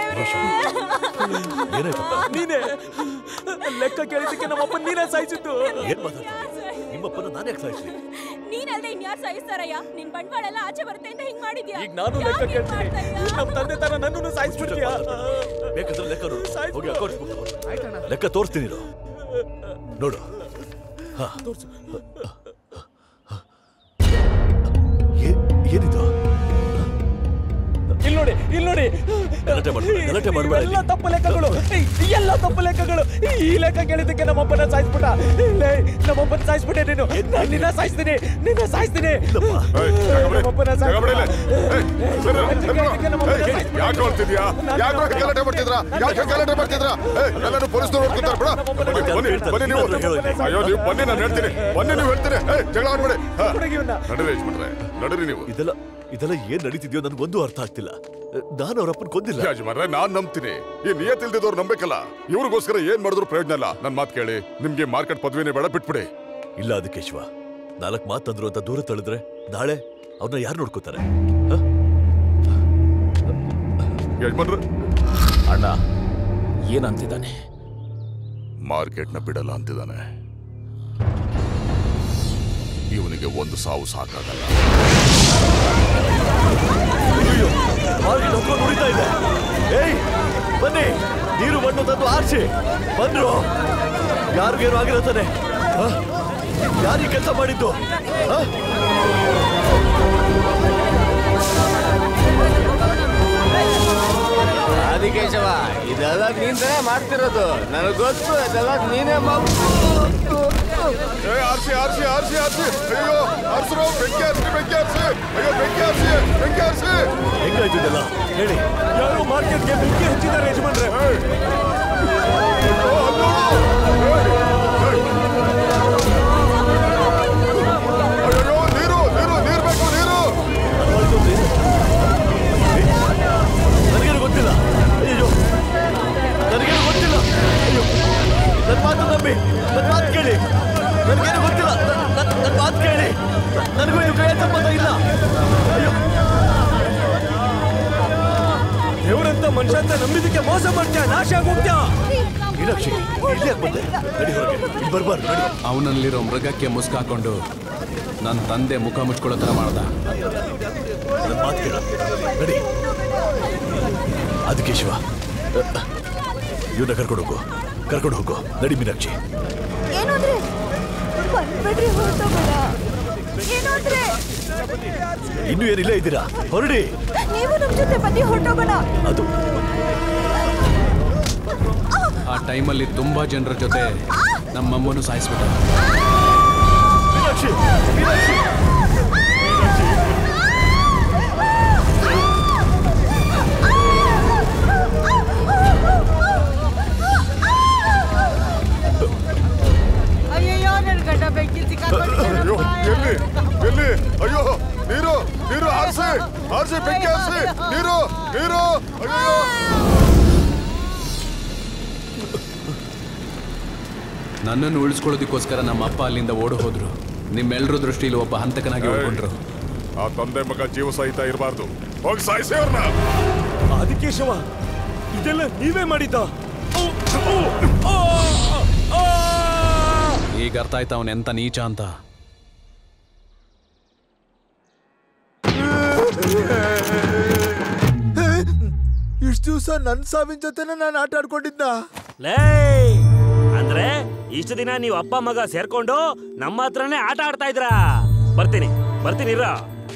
[SPEAKER 15] ನೀನೇ ಲೆಕ್ಕ ಕೇಳಿದ್ದಕ್ಕೆ ನಮ್ಮಪ್ಪ ನೀನೇ ಸಾಯಿಸಿದ್ದು
[SPEAKER 19] ಏನ್ ಮಾತಾಡ್ತಿದ್ಯಾ ನಿಮ್ಮಪ್ಪನ ನಾನೇ ಸಾಯಿಸ್ಲಿ
[SPEAKER 7] ನೀನಲ್ದೆ ಇನ್ಯಾರು ಸಾಯಿಸ್ತಾರಯ್ಯ ನಿನ್ ಬಂಡವಾಳ ಎಲ್ಲ ಆಚೆ ಬರುತ್ತೆ ಅಂತ ಹಿಂಗ್ ಮಾಡಿದ್ಯಾ
[SPEAKER 15] ಈಗ ನಾನು ಲೆಕ್ಕ ಕೇಳ್ತೀನಿ ನಮ್ಮ ತಂದೆ ತರ ನನ್ನನ್ನು ಸಾಯಿಸ್ಬಿಡ್ತೀಯ
[SPEAKER 19] ಬೇಕಾದ್ರೆ ಲೆಕ್ಕ ನೋಡು ಹೋಗಿ ಅಕೌಂಟ್ ಬುಕ್ ಲೆಕ್ಕ ತೋರಿಸ್ತೀನಿ ಇರು. ನೋಡು ಹಾ. ಏನಿದು
[SPEAKER 15] ಇಲ್ಲಿ ನೋಡಿ ಇಲ್ಲಿ ನೋಡಿ
[SPEAKER 19] ಗಲಾಟೆ ಮಾಡ್ಬೇಡ, ಗಲಾಟೆ ಮಾಡ್ಬೇಡ
[SPEAKER 15] ಎಲ್ಲ ತಪ್ಪು ಲೆಕ್ಕಗಳು ಎಲ್ಲ ತಪ್ಪು ಲೆಕ್ಕಗಳು ಈ ಲೆಕ್ಕ ಕೇಳಿದ್ದಕ್ಕೆ ನಮ್ಮಪ್ಪನ ಸಾಯಿಸ್ಬಿಟ್ಟ ಲೇ, ನಮ್ಮಪ್ಪನ ಸಾಯಿಸ್ಬಿಟ್ಟೆ ನೀನು ನಾನ್ ನಿನ್ನ ಸಾಯಿಸ್ತೀನಿ ನಿನ್ನ ಸಾಯಿಸ್ತೀನಿ ನಮ್ಮಪ್ಪನ ಸಾಯಿಸ್ಬಿಟ್ಟ.
[SPEAKER 10] ಯಾಕೆ ಹೊಳ್ತಿದ್ಯಾ ಯಾಕೆ ಗಲಾಟೆ ಮಾಡ್ತಿದ್ರ ಯಾಕೆ ಗಲಾಟೆ ಮಾಡ್ತಿದ್ರ ಎಲ್ಲರೂ ಪೊಲೀಸ್ ನೋಡ್ಕೊತಾರೆ ಬಿಡ ಬನ್ನಿ ಬನ್ನಿ ನೀವು ಅಯ್ಯೋ ನೀವು ಬನ್ನಿ ನಾನು ಹೇಳ್ತೀನಿ ಬನ್ನಿ ನೀವು ಹೇಳ್ತೀನಿ ಏ, ಜಗಳ ಆಡ್ಬೇಡಿ ಹಾ. ನಡೀರಿ ಯಜಮಾನ್ರೆ ನಡೀರಿ ನೀವು
[SPEAKER 19] ಇದೆಲ್ಲ ಇದೆಲ್ಲ ಏನ್ ನಡೀತಿದ್ಯೋ ನನ್ಗೊಂದು ಅರ್ಥ ಆಗ್ತಿಲ್ಲ ನಾನು ಅವ್ರ ಅಪ್ಪನ್ ಕೊಂದಿಲ್ಲ
[SPEAKER 10] ಯಜಮಾನ್ರೆ ನಾನ್ ನಂಬ್ತೀನಿ ಈ ನಿಯತ್ ಇಲ್ದಿದ್ದವ್ರು ನಂಬೇಕಲ್ಲ ಇವ್ರಿಗೋಸ್ಕರ ಏನ್ ಮಾಡಿದ್ರು ಪ್ರಯೋಜನ ಇಲ್ಲ ನನ್ ಮಾತು ಕೇಳಿ ನಿಮ್ಗೆ ಮಾರ್ಕೆಟ್ ಪದವಿನೇ ಬೇಡ ಬಿಟ್ಬಿಡಿ
[SPEAKER 19] ಇಲ್ಲ ಅದಕ್ಕೇಶ್ವ ನಾಲ್ಕು ಮಾತಂದ್ರು ಅಂತ ದೂರ ತಳಿದ್ರೆ ನಾಳೆ ಅವ್ರನ್ನ ಯಾರು ನೋಡ್ಕೋತಾರೆ
[SPEAKER 10] ಯಜಮಾನ್ರೆ
[SPEAKER 15] ಅಣ್ಣ ಏನಂತಿದ್ದಾನೆ
[SPEAKER 10] ಮಾರ್ಕೆಟ್ನ ಬಿಡಲ್ಲ ಅಂತಿದ್ದಾನೆ ಇವನಿಗೆ ಒಂದು ಸಾವು ಸಾಕಾಗಲ್ಲ
[SPEAKER 19] ಮಾರ್ಕೆಟ್ ಹೊತ್ಕೊಂಡು ಉಳಿತಾ ಇದೆ ಏಯ್ ಬನ್ನಿ ನೀರು ಮಣ್ಣು ತಂದು ಆರ್ಸಿ ಬಂದ್ರು ಯಾರಿಗೇನು ಆಗಿರುತ್ತಾನೆ ಯಾರೀ ಕೆಲಸ ಮಾಡಿದ್ದು ಆ?
[SPEAKER 18] ಆದಿಕೇಶವ ಇದೆಲ್ಲ ನೀನ್ ತಾನೇ ಮಾಡ್ತಿರೋದು ನನಗ್ ಗೊತ್ತು ಇದೆಲ್ಲ ನೀನೇ ಮಾಡ್-
[SPEAKER 10] ಏ ಆರ್ಸಿ ಆರ್ಸಿ ಆರ್ಸಿ ಆರ್ಸಿ ಅಯ್ಯೋ ಆರ್ಸ್ರು ಬೆಂಕಿ ಆರ್ಸಿ ಬೆಂಕಿ ಆರ್ಸಿ ಅಯ್ಯೋ ಬೆಂಕಿ ಆರ್ಸಿ ಬೆಂಕಿ ಆರ್ಸಿ
[SPEAKER 19] ಹೆಂಗಾಯ್ತು ಇದೆಲ್ಲ ಹೇಳಿ
[SPEAKER 15] ಯಾರು ಮಾರ್ಕೆಟ್ಗೆ ಬೆಂಕಿ ಹಚ್ಚಿದ್ದಾರೆ ಯಜಮಾನ್ರೆ
[SPEAKER 10] ಅಯ್ಯೋ ನೀರು ನೀರು ನೀರು ಬೇಕು ನೀರು
[SPEAKER 19] ನನಗೇನು ಗೊತ್ತಿಲ್ಲ ಅಯ್ಯೋ ನನಗೇನು ಗೊತ್ತಿಲ್ಲ ಅಯ್ಯೋ ನನ್ನ ಮಾತು ನಂಬಿ ನನ್ನ ಮಾತು ಕೇಳಿ ನನಗೇನು ಗೊತ್ತಿಲ್ಲ ನನ್ನ ನನ್ನ ಮಾತು ಕೇಳಿ ನನಗೂ ಇದು ಕೈ ಸಂಬಂಧ ಇಲ್ಲ ಅಯ್ಯೋ
[SPEAKER 15] ದೇವರಂತ ಮನುಷ್ಯ ಅಂತ ನಂಬಿದಕ್ಕೆ ಮೋಸ ಮಾಡ್ತೀಯ ನಾಶ ಆಗೋಗ್ತೀಯ
[SPEAKER 19] ಮೀನಾಕ್ಷಿ ಇಲ್ಲಿ ಯಾಕೆ ಬಂದೆ ನಡಿ ಹೊರಗೆ ಇಲ್ಲಿ ಬರ್ಬಾರ್ದು ನಡಿ
[SPEAKER 2] ಅವನಲ್ಲಿರೋ ಮೃಗಕ್ಕೆ ಮುಸ್ಕಾಕೊಂಡು ನನ್ನ ತಂದೆ ಮುಖ ಮುಚ್ಕೊಳ್ಳೋ ಥರ ಮಾಡ್ದ
[SPEAKER 19] ನನ್ನ ಮಾತು ಕೇಳ ನಡಿ ಅದಕ್ಕೆ ಶಿವ ಇವನ್ನ ಕರ್ಕೊಂಡು ಹೋಗು ಕರ್ಕೊಂಡು ಹೋಗು ನಡಿ ಮೀನಾಕ್ಷಿ
[SPEAKER 5] ಏನು ಅಂದ್ರೆ ಬಂದ್ಬಿಡ್ರಿ ಹೊರಟೋಗೋಣ ಏನು ಅಂದ್ರೆ
[SPEAKER 19] ಇನ್ನೂ ಏನಿಲ್ಲ ಇದ್ದೀರಾ ಹೊರಡಿ
[SPEAKER 5] ನೀವು ನಮ್ ಜೊತೆ ಬನ್ನಿ ಹೊರಟೋಗೋಣ
[SPEAKER 19] ಅದು
[SPEAKER 2] ಆ ಟೈಮಲ್ಲಿ ತುಂಬಾ ಜನರ ಜೊತೆ ನಮ್ಮಮ್ಮನು ಸಾಯಿಸ್ಬಿಟ್ಟ
[SPEAKER 19] ಮೀನಾಕ್ಷಿ ಮೀನಾಕ್ಷಿ
[SPEAKER 8] ಅಯ್ಯಯ್ಯೋ ನನ್ ಗಂಡ ಬೆಂಕಿ
[SPEAKER 10] ಅಯ್ಯೋ ಎಲ್ಲಿ ಎಲ್ಲಿ ಅಯ್ಯೋ ನೀರು ನೀರು ಆರ್ಸಿ ಆರ್ಸಿ ಬೆಂಕಿ ಆರ್ಸಿ ನೀರು ನೀರು ಅಯ್ಯೋ
[SPEAKER 2] ನನ್ನನ್ನು ಉಳಿಸ್ಕೊಳ್ಳೋದಕ್ಕೋಸ್ಕರ ನಮ್ಮ ಅಪ್ಪ ಅಲ್ಲಿಂದ ಓಡಿ ಹೋದ್ರು ನಿಮ್ಮೆಲ್ಲರ ದೃಷ್ಟಿಯಲ್ಲಿ ಒಬ್ಬ ಹಂತಕನಾಗಿ ಉಳ್ಕೊಂಡ್ರು
[SPEAKER 10] ಆ ತಂದೆ ಮಗ ಜೀವ ಸಹಿತ ಇರಬಾರ್ದು ಹೋಗಿ ಸಾಯಿಸಿ ಅವ್ರನ್ನ
[SPEAKER 15] ಆದಿಕೇಶವ ಇದೆಲ್ಲ ನೀವೇ ಮಾಡಿದ್ದ
[SPEAKER 2] ಈಗ ಅರ್ಥ ಆಯ್ತಾ ಅವನ್ ಎಂತ ನೀಚ ಅಂತ
[SPEAKER 17] ಇಷ್ಟು ದಿವಸ ನನ್ನ ಸಾವಿನ ಜೊತೆನೆ ನಾನು ಆಟ ಆಡ್ಕೊಂಡಿದ್ದ
[SPEAKER 16] ಲೇ ಅಂದ್ರೆ ಇಷ್ಟು ದಿನ ನೀವು ಅಪ್ಪ ಮಗ ಸೇರ್ಕೊಂಡು ನಮ್ಮ ಹತ್ರನೇ ಆಟ ಆಡ್ತಾ ಇದ್ರಾ ಬರ್ತೀನಿ ಬರ್ತೀನಿ ಇರ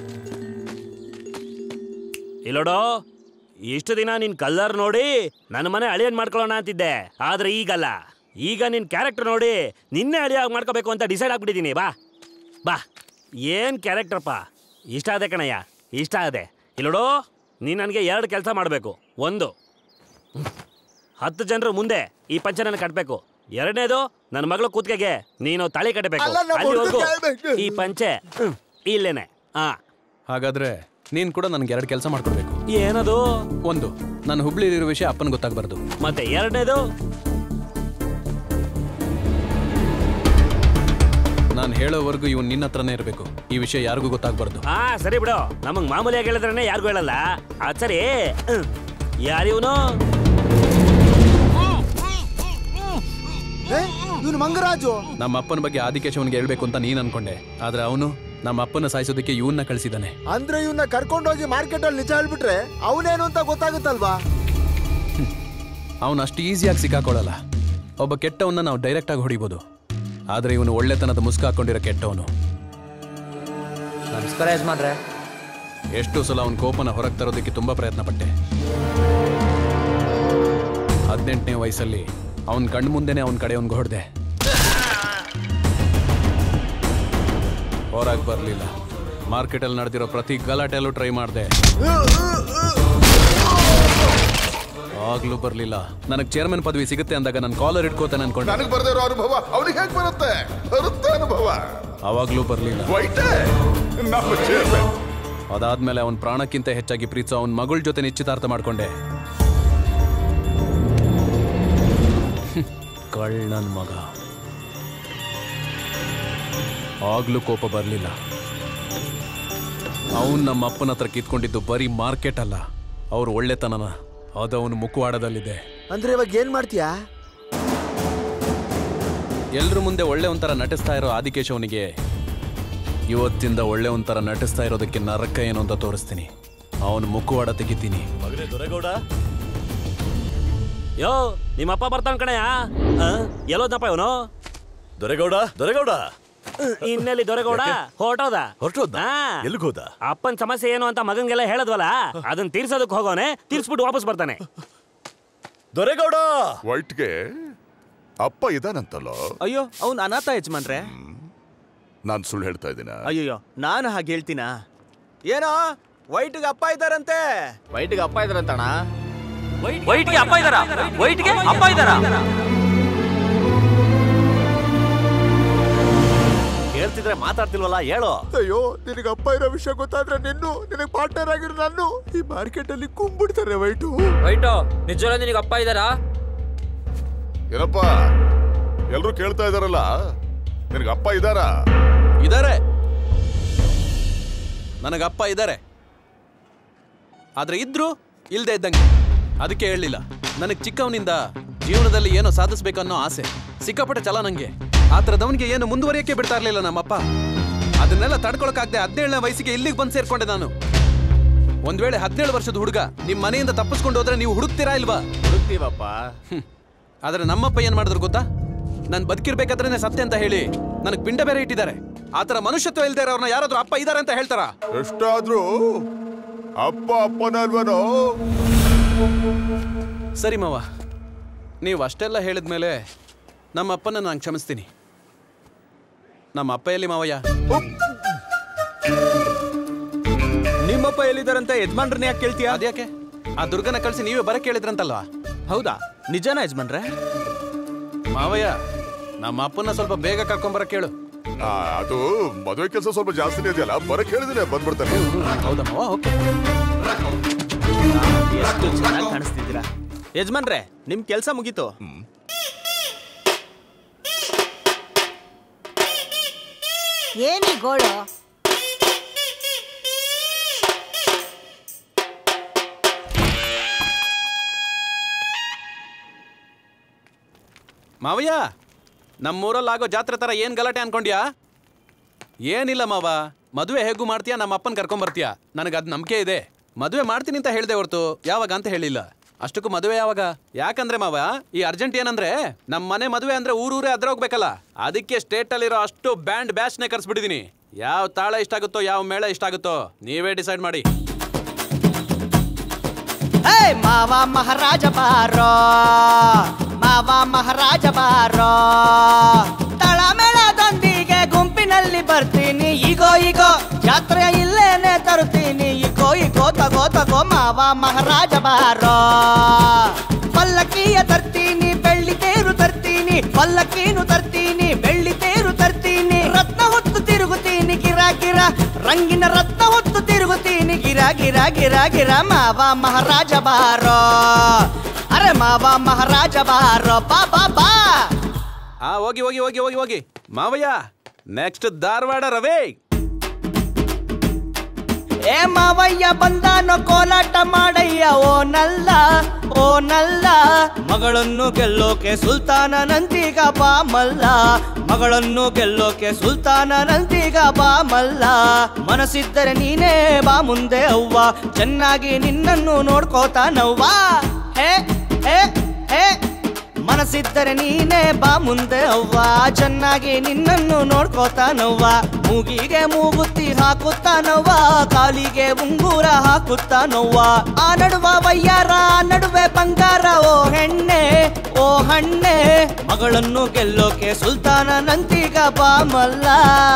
[SPEAKER 16] ಇಲ್ಲೋಡೋ ಇಷ್ಟು ದಿನ ನಿನ್ ಕಲ್ಲರ್ ನೋಡಿ ನನ್ನ ಮನೆ ಅಳಿಯನ್ ಮಾಡ್ಕೊಳ್ಳೋಣ ಅಂತಿದ್ದೆ ಆದ್ರೆ ಈಗಲ್ಲ ಈಗ ನಿನ್ ಕ್ಯಾರೆಕ್ಟರ್ ನೋಡಿ ನಿನ್ನೆ ಅಳಿಯಾಗಿ ಮಾಡ್ಕೋಬೇಕು ಅಂತ ಡಿಸೈಡ್ ಆಗ್ಬಿಟ್ಟಿದ್ದೀನಿ ಬಾ ಬಾ ಏನ್ ಕ್ಯಾರೆಕ್ಟರ್ಪ ಇಷ್ಟ ಆದೆ ಕಣಯ್ಯ ಇಷ್ಟ ಆದೆ ಇಲ್ಲೋಡು ನೀನ್ ನನಗೆ ಎರಡು ಕೆಲಸ ಮಾಡಬೇಕು ಒಂದು ಹತ್ತು ಜನರ ಮುಂದೆ ಈ ಪಂಚನ ಕಟ್ಟಬೇಕು ಎರಡನೇದು ನನ್ನ ಮಗಳ ಕೂತ್ಕೆಗೆ ನೀನು ತಾಳಿ ಕಟ್ಟಬೇಕು
[SPEAKER 17] ಅಲ್ಲ, ನಮ್ಮ
[SPEAKER 16] ಅಲ್ಲಿವರೆಗೂ
[SPEAKER 17] ಹುಡ್ಗನ್ ಕಾಯ್ಬೇಕು.
[SPEAKER 16] ಈ ಪಂಚೆ ಹ್ಮ್, ಇಲ್ಲೇನೆ ಹಾ
[SPEAKER 2] ಹಾಗಾದ್ರೆ ನೀನ್ ಕೂಡ ನನ್ಗೆ ಎರಡು ಕೆಲಸ ಮಾಡ್ಕೊಡ್ಬೇಕು
[SPEAKER 16] ಏನದು
[SPEAKER 2] ಒಂದು ನಾನು ಹುಬ್ಳಿಲಿರೋ ವಿಷಯ ಅಪ್ಪನ ಗೊತ್ತಾಗಬಾರ್ದು
[SPEAKER 16] ಮತ್ತೆ ಎರಡನೇದು
[SPEAKER 2] ನಾನು ಹೇಳೋವರೆಗೂ ಇವನ್ ನಿನ್ನ ಹತ್ರನೇ ಇರಬೇಕು ಈ ವಿಷಯ ಯಾರಿಗೂ ಗೊತ್ತಾಗಬಾರ್ದು
[SPEAKER 16] ಹಾ ಸರಿ ಬಿಡು ನಮಗ್ ಮಾಮೂಲಿಯಾಗಿ ಹೇಳಿದ್ರೆ ಯಾರಿಗೂ ಹೇಳಲ್ಲ ಅದ್ ಸರಿ ಯಾರಿವನು
[SPEAKER 6] ಇವನು ಮಂಗರಾಜು
[SPEAKER 2] ನಮ್ಮ ಅಪ್ಪನ ಬಗ್ಗೆ ಆದಿಕೇಶವನ್ಗೆ ಹೇಳ್ಬೇಕು ಅಂತ ನೀನ್ ಅನ್ಕೊಂಡೆ ಆದ್ರೆ ಅವನು ನಮ್ಮ ಅಪ್ಪನ ಸಾಯಿಸೋದಕ್ಕೆ ಇವನ್ನ ಕಳಿಸಿದ್ದಾನೆ
[SPEAKER 17] ಅಂದ್ರೆ ಇವನ್ನ ಕರ್ಕೊಂಡೋಗಿ ಮಾರ್ಕೆಟ್ ಅಲ್ಲಿ ನಿಜ ಹೇಳ್ಬಿಟ್ರೆ ಅವನೇನು ಅಂತ ಗೊತ್ತಾಗುತ್ತಲ್ವಾ
[SPEAKER 2] ಅವನು ಅಷ್ಟು ಈಸಿಯಾಗಿ ಸಿಕ್ಕಾಕೊಳ್ಳಲ್ಲ ಒಬ್ಬ ಕೆಟ್ಟವನ್ನ ನಾವು ಡೈರೆಕ್ಟ್ ಆಗಿ ಹೊಡಿಬೋದು ಆದ್ರೆ ಇವನು ಒಳ್ಳೆತನದ ಮುಸ್ಕ ಹಾಕೊಂಡಿರೋ ಕೆಟ್ಟವನು
[SPEAKER 18] ನಮಸ್ಕಾರ ಯಜಮಾನ್ರೆ
[SPEAKER 2] ಎಷ್ಟು ಸಲ ಅವನ ಕೋಪನ ಹೊರಗೆ ತರೋದಕ್ಕೆ ತುಂಬಾ ಪ್ರಯತ್ನ ಪಟ್ಟೆ ಹದಿನೆಂಟನೇ ವಯಸ್ಸಲ್ಲಿ ಅವನ ಕಣ್ಣು ಮುಂದೆನೆ ಅವನ ಕಡೆ ಅವ್ನಿಗೆ ಹೊಡೆದೆ ಹೊರಗೆ ಬರಲಿಲ್ಲ ಮಾರ್ಕೆಟಲ್ಲಿ ನಡೆದಿರೋ ಪ್ರತಿ ಗಲಾಟೆಯಲ್ಲೂ ಟ್ರೈ ಮಾಡಿದೆ ಆಗ್ಲೂ ಬರಲಿಲ್ಲ ನನಗೆ ಚೇರ್ಮನ್ ಪದವಿ ಸಿಗುತ್ತೆ ಅಂದಾಗ ನಾನು ಕಾಲರ್ ಇಟ್ಕೋತಾನೆ ಅನ್ಕೊಂಡೆ
[SPEAKER 10] ನನಗೆ ಬರದೇ ಇರೋ ಅನುಭವ ಅವನಿಗೆ ಹೇಗೆ ಬರುತ್ತೆ ಬರುತ್ತೆ ಅನುಭವ
[SPEAKER 2] ಅವಾಗ್ಲೂ ಬರಲಿಲ್ಲ
[SPEAKER 10] ವೈಟೇ ನಮ್ಮ ಚೇರ್ಮನ್
[SPEAKER 2] ಅದಾದ್ಮೇಲೆ ಅವನ ಪ್ರಾಣಕ್ಕಿಂತ ಹೆಚ್ಚಾಗಿ ಪ್ರೀತಿಸೋ ಅವನ ಮಗಳ ಜೊತೆ ನಿಶ್ಚಿತಾರ್ಥ ಮಾಡ್ಕೊಂಡೆ ಹ್ಮ್, ಕಳ್ಳನ್ ಮಗ ಆಗ್ಲೂ ಕೋಪ ಬರಲಿಲ್ಲ ಅವನ್ ನಮ್ಮ ಅಪ್ಪನ ಹತ್ರ ಕಿತ್ಕೊಂಡಿದ್ದು ಬರೀ ಮಾರ್ಕೆಟ್ ಅಲ್ಲ ಅವ್ರ ಒಳ್ಳೆತನನ ಅದು ಅವನ ಮುಖವಾಡದಲ್ಲಿದೆ
[SPEAKER 6] ಅಂದ್ರೆ ಇವಾಗ ಏನ್ ಮಾಡ್ತೀಯಾ
[SPEAKER 2] ಎಲ್ರ ಮುಂದೆ ಒಳ್ಳೆ ಒಂಥರ ನಟಿಸ್ತಾ ಇರೋ ಆದಿಕೇಶವನಿಗೆ ಇವತ್ತಿಂದ ಒಳ್ಳೆ ಒಂಥರ ನಟಿಸ್ತಾ ಇರೋದಕ್ಕೆ ನರಕ ಏನು ಅಂತ ತೋರಿಸ್ತೀನಿ ಅವನ ಮುಖವಾಡ ತೆಗಿತೀನಿ
[SPEAKER 19] ಮಗನೇ ದೊರೆಗೌಡ
[SPEAKER 16] ಯೋ ನಿಮ್ಮಪ್ಪ ಬರ್ತಾನ ಕಣಯ್ಯ ಆ, ಎಲ್ಲೋದ್ನಪ್ಪ ಇವನು
[SPEAKER 19] ದೊರೆಗೌಡ ದೊರೆಗೌಡ
[SPEAKER 16] ಇನ್ನೆಲ್ಲಿ ದೊರೆಗೌಡ ಹೊರಟೋದ
[SPEAKER 19] ಹೊರಟೋದ ಎಲ್ಲಿಗೋದ
[SPEAKER 16] ಅಪ್ಪನ್ ಸಮಸ್ಯೆ ಏನು ಅಂತ ಮಗನ್ಗೆಲ್ಲ ಹೇಳದ್ವಲ್ಲ ಅದನ್ನ ತೀರ್ಸೋದಕ್ಕೆ ಹೋಗೋನೆ ತೀರ್ಸ್ಬಿಟ್ಟು ವಾಪಸ್ ಬರ್ತಾನೆ
[SPEAKER 19] ದೊರೆಗೌಡ
[SPEAKER 10] ವೈಟ್ಗೆ ಅಪ್ಪ ಇದಾನಂತಲ್ಲೋ
[SPEAKER 9] ಅಯ್ಯೋ ಅವ್ನು ಅನಾಥ ಯಜಮಾನ್ರೆ
[SPEAKER 10] ನಾನು ಸುಳ್ಳು ಹೇಳ್ತಾ ಇದ್ದೀನ
[SPEAKER 9] ಅಯ್ಯೋ ನಾನು ಹಾಗೆ ಹೇಳ್ತೀನಾ ಏನೋ ವೈಟ್ಗೆ ಅಪ್ಪ ಇದ್ದಾರಂತೆ
[SPEAKER 18] ವೈಟ್ಗೆ ಅಪ್ಪ ಇದ್ರಂತಣ್ಣ
[SPEAKER 3] ವೈಟ್ಗೆ ಅಪ್ಪ ಇದ್ದಾರಾ ವೈಟ್ಗೆ ಅಪ್ಪ ಇದ್ದಾರಾ
[SPEAKER 19] ಹೇಳ್ತಿದ್ರೆ ಮಾತಾಡ್ತಿಲ್ವಲ್ಲ ಹೇಳೋ
[SPEAKER 17] ಅಯ್ಯೋ ನಿನಗೆ ಅಪ್ಪ ಇರೋ ವಿಷಯ ಗೊತ್ತಾದ್ರೆ ನಿನ್ನು ನಿನಗೆ ಪಾರ್ಟ್ನರ್ ಆಗಿರೋ ನಾನು ಈ ಮಾರ್ಕೆಟ್ ಅಲ್ಲಿ ಕುಂಬಿಡ್ತಾರೆ ವೈಟು
[SPEAKER 3] ವೈಟು ನಿಜವಲ್ಲ ನಿನಗೆ ಅಪ್ಪ ಇದ್ದಾರಾ
[SPEAKER 10] ಏನಪ್ಪ ಎಲ್ರು ಕೇಳ್ತಾ ಇದಾರಲ್ಲ ನಿನಗೆ ಅಪ್ಪ ಇದಾರಾ
[SPEAKER 2] ಇದಾರೆ ನನಗಪ್ಪ ಇದ್ದಾರೆ ಆದ್ರೆ ಇದ್ರು ಇಲ್ದೇ ಇದ್ದಂಗೆ ಅದಕ್ಕೆ ಹೇಳಲಿಲ್ಲ ನನಗೆ ಚಿಕ್ಕವನಿಂದ ಜೀವನದಲ್ಲಿ ಏನೋ ಸಾಧಿಸ್ಬೇಕು ಅನ್ನೋ ಆಸೆ ಸಿಕ್ಕಾಪಟ್ಟೆ ಛಲ ನಂಗೆ ಆ ಥರದವನಿಗೆ ಏನು ಮುಂದುವರಿಯಕ್ಕೆ ಬಿಡ್ತಾ ಇರ್ಲಿಲ್ಲ ನಮ್ಮಪ್ಪ ಅದನ್ನೆಲ್ಲ ತಡ್ಕೊಳಕ್ಕಾಗದೆ ಹದಿನೇಳನೇ ವಯಸ್ಸಿಗೆ ಇಲ್ಲಿಗೆ ಬಂದು ಸೇರ್ಕೊಂಡೆ ನಾನು ಒಂದ್ ವೇಳೆ ಹದಿನೇಳು ವರ್ಷದ ಹುಡುಗ ನಿಮ್ ಮನೆಯಿಂದ ತಪ್ಪಿಸ್ಕೊಂಡು ಹೋದ್ರೆ ನೀವು ಹುಡುಕ್ತೀರಾ ಇಲ್ವಾ
[SPEAKER 18] ಹುಡುಕ್ತೀವಪ್ಪ
[SPEAKER 2] ಆದ್ರೆ ನಮ್ಮಪ್ಪ ಏನ್ ಮಾಡಿದ್ರು ಗೊತ್ತಾ ನಾನು ಬದುಕಿರ್ಬೇಕಾದ್ರೆ ಸತ್ಯ ಅಂತ ಹೇಳಿ ನನಗೆ ಪಿಂಡ ಬೇರೆ ಇಟ್ಟಿದ್ದಾರೆ ಆತರ ಮನುಷ್ಯತ್ವ ಇಲ್ದೇ ಅವ್ರನ್ನ ಯಾರಾದ್ರೂ ಅಪ್ಪ ಇದಾರೆ ಅಂತ ಹೇಳ್ತಾರಾ
[SPEAKER 10] ಎಷ್ಟಾದ್ರೂ ಅಪ್ಪ ಅಪ್ಪನ ಅಲ್ವನೋ
[SPEAKER 2] ಸರಿ ಮಾವ ನೀವು ಅಷ್ಟೆಲ್ಲ ಹೇಳಿದ್ಮೇಲೆ ನಮ್ಮ ಅಪ್ಪನ ನಾನು ಕ್ಷಮಿಸ್ತೀನಿ ನಮ್ಮ ಅಪ್ಪ ಎಲ್ಲಿ ಮಾವಯ್ಯ
[SPEAKER 9] ನಿಮ್ಮಪ್ಪ ಎಲ್ಲಿದ್ದಾರಂತ ಯಜಮಾನ್ರನ್ನ ಯಾಕೆ ಕೇಳ್ತೀಯ
[SPEAKER 2] ಅದ್ಯಾಕೆ ಆ ದುರ್ಗನ ಕಳಿಸಿ ನೀವೇ ಬರಕ್ಕೆ ಹೇಳಿದ್ರಂತಲ್ವಾ
[SPEAKER 9] ಹೌದಾ ನಿಜಾನ ಯಜಮಾನ್ರೆ
[SPEAKER 2] ಮಾವಯ್ಯ ನಮ್ಮ ಅಪ್ಪನ ಸ್ವಲ್ಪ ಬೇಗ ಕರ್ಕೊಂಬರಕ್ ಕೇಳು
[SPEAKER 10] ಆ, ಅದು ಮದುವೆ ಕೆಲಸ ಸ್ವಲ್ಪ ಜಾಸ್ತಿನೇ ಇದೆಯಲ್ಲ ಬರಕ್ ಹೇಳಿದ್ರೆ ಬಂದ್ಬಿಡ್ತಾನೆ
[SPEAKER 2] ಹೌದಾ ಮಾವ ಓಕೆ
[SPEAKER 9] ಎಷ್ಟು ಚೆನ್ನಾಗಿ ಕಾಣಿಸ್ತಿದ್ದೀರಾ ಯಜಮಾನ್ರೆ ನಿಮ್ ಕೆಲಸ ಮುಗೀತು
[SPEAKER 8] ಏನಿ ಗೋಳು
[SPEAKER 2] ಮಾವಯ್ಯ ನಮ್ಮೂರಲ್ಲಿ ಆಗೋ ಜಾತ್ರೆ ತರ ಏನ್ ಗಲಾಟೆ ಅನ್ಕೊಂಡ್ಯಾ ಏನಿಲ್ಲ ಮಾವ ಮದುವೆ ಹೇಗೂ ಮಾಡ್ತೀಯಾ ನಮ್ಮ ಅಪ್ಪನ ಕರ್ಕೊಂಬರ್ತೀಯಾ ನನಗೆ ಅದು ನಂಬಿಕೆ ಇದೆ ಮದುವೆ ಮಾಡ್ತೀನಿ ಅಂತ ಹೇಳ್ದೆ ಹೊರ್ತು ಯಾವಾಗ ಅಂತ ಹೇಳಿಲ್ಲ ಅಷ್ಟಕ್ಕೂ ಮದುವೆ ಯಾವಾಗ ಯಾಕಂದ್ರೆ ಮಾವ ಈ ಅರ್ಜೆಂಟ್ ಏನಂದ್ರೆ ನಮ್ಮ ಮನೆ ಮದುವೆ ಅಂದ್ರೆ ಊರೂರೇ ಅದ್ರ ಹೋಗ್ಬೇಕಲ್ಲ ಅದಕ್ಕೆ ಸ್ಟೇಟ್ ಅಲ್ಲಿರೋ ಅಷ್ಟು ಬ್ಯಾಂಡ್ ಬ್ಯಾಚ್ನೇ ಕರ್ಸ್ಬಿಟ್ಟಿದೀನಿ ಯಾವ ತಾಳ ಇಷ್ಟ ಆಗುತ್ತೋ ಯಾವ ಮೇಳ ಇಷ್ಟ ಆಗುತ್ತೋ ನೀವೇ ಡಿಸೈಡ್ ಮಾಡಿ
[SPEAKER 1] ಹೇ ಮಾವ ಮಹಾರಾಜ ಬಾರೋ ಮಾವ ಮಹಾರಾಜ ಬಾರೋ ತಳಮೇಳದೊಂದಿಗೆ ಗುಂಪಿನಲ್ಲಿ ಬರ್ತೀನಿ ಈಗೋ ಈಗೋ ಜಾತ್ರೆ ಇಲ್ಲೇನೆ ತರುತ್ತೀನಿ ಈಗೋ ಈಗೋ ತಗೋ ತಗೋ ಮಾವ ಮಹಾರಾಜ ಬಾರೋ ಪಲ್ಲಕ್ಕಿಯ ತರ್ತೀನಿ ಬೆಳ್ಳಿ ತೇರು ತರ್ತೀನಿ ಪಲ್ಲಕ್ಕೀನು ತರ್ತೀನಿ ಬೆಳ್ಳಿ ತೇರು ತರ್ತೀನಿ ರತ್ನ ಹೊತ್ತು ತಿರುಗುತ್ತೀನಿ ಗಿರ ಗಿರ ರಂಗಿನ ರತ್ನ ಹೊತ್ತು ತಿರುಗುತ್ತೀನಿ ಗಿರ ಗಿರ ಗಿರ ಗಿರ ಮಾವ ಮಹಾರಾಜ ಬಾರೋ ಅರೆ ಮಾವ ಮಹಾರಾಜ ಬಾರೋ ಬಾ ಬಾ ಬಾ
[SPEAKER 2] ಆ ಹೋಗಿ ಹೋಗಿ ಹೋಗಿ ಹೋಗಿ ಹೋಗಿ ಮಾವಯ್ಯ ನೆಕ್ಸ್ಟ್ ಧಾರವಾಡ ರವಿ
[SPEAKER 1] ಏ ಮಾವಯ್ಯ ಬಂದಾನೋ ಕೋಲಾಟ ಮಾಡಯ್ಯ ಓ ನಲ್ಲ ಓ ನಲ್ಲ ಮಗಳನ್ನು ಗೆಲ್ಲೋಕೆ ಸುಲ್ತಾನ ನಂತಿಗ ಬಾ ಮಲ್ಲ ಮಗಳನ್ನು ಗೆಲ್ಲೋಕೆ ಸುಲ್ತಾನ ನಂತಿಗ ಬಾ ಮಲ್ಲ ಮನಸ್ಸಿದ್ದರೆ ನೀನೇ ಬಾ ಮುಂದೆ ಅವ್ವ ಚೆನ್ನಾಗಿ ನಿನ್ನನ್ನು ನೋಡ್ಕೋತಾನವ್ವ ಹೇ ಹೇ ಹೇ ಮನಸ್ಸಿದ್ದರೆ ನೀನೇ ಬಾ ಮುಂದೆ ಅವ್ವ ಚೆನ್ನಾಗಿ ನಿನ್ನನ್ನು ನೋಡ್ಕೋತಾನವ್ವ ಮೂಗಿಗೆ ಮೂಗುತ್ತಿ ಹಾಕುತ್ತಾನವ್ವ ಕಾಲಿಗೆ ಉಂಗೂರ ಹಾಕುತ್ತಾನವ್ವ ಆ ನಡುವ ವಯ್ಯಾರ ಆ ನಡುವೆ ಬಂಗಾರ ಓ ಹೆಣ್ಣೆ ಓ ಹಣ್ಣೆ ಮಗಳನ್ನು ಗೆಲ್ಲೋಕೆ ಸುಲ್ತಾನ ನಂತಿಗ ಬಾ ಮಲ್ಲ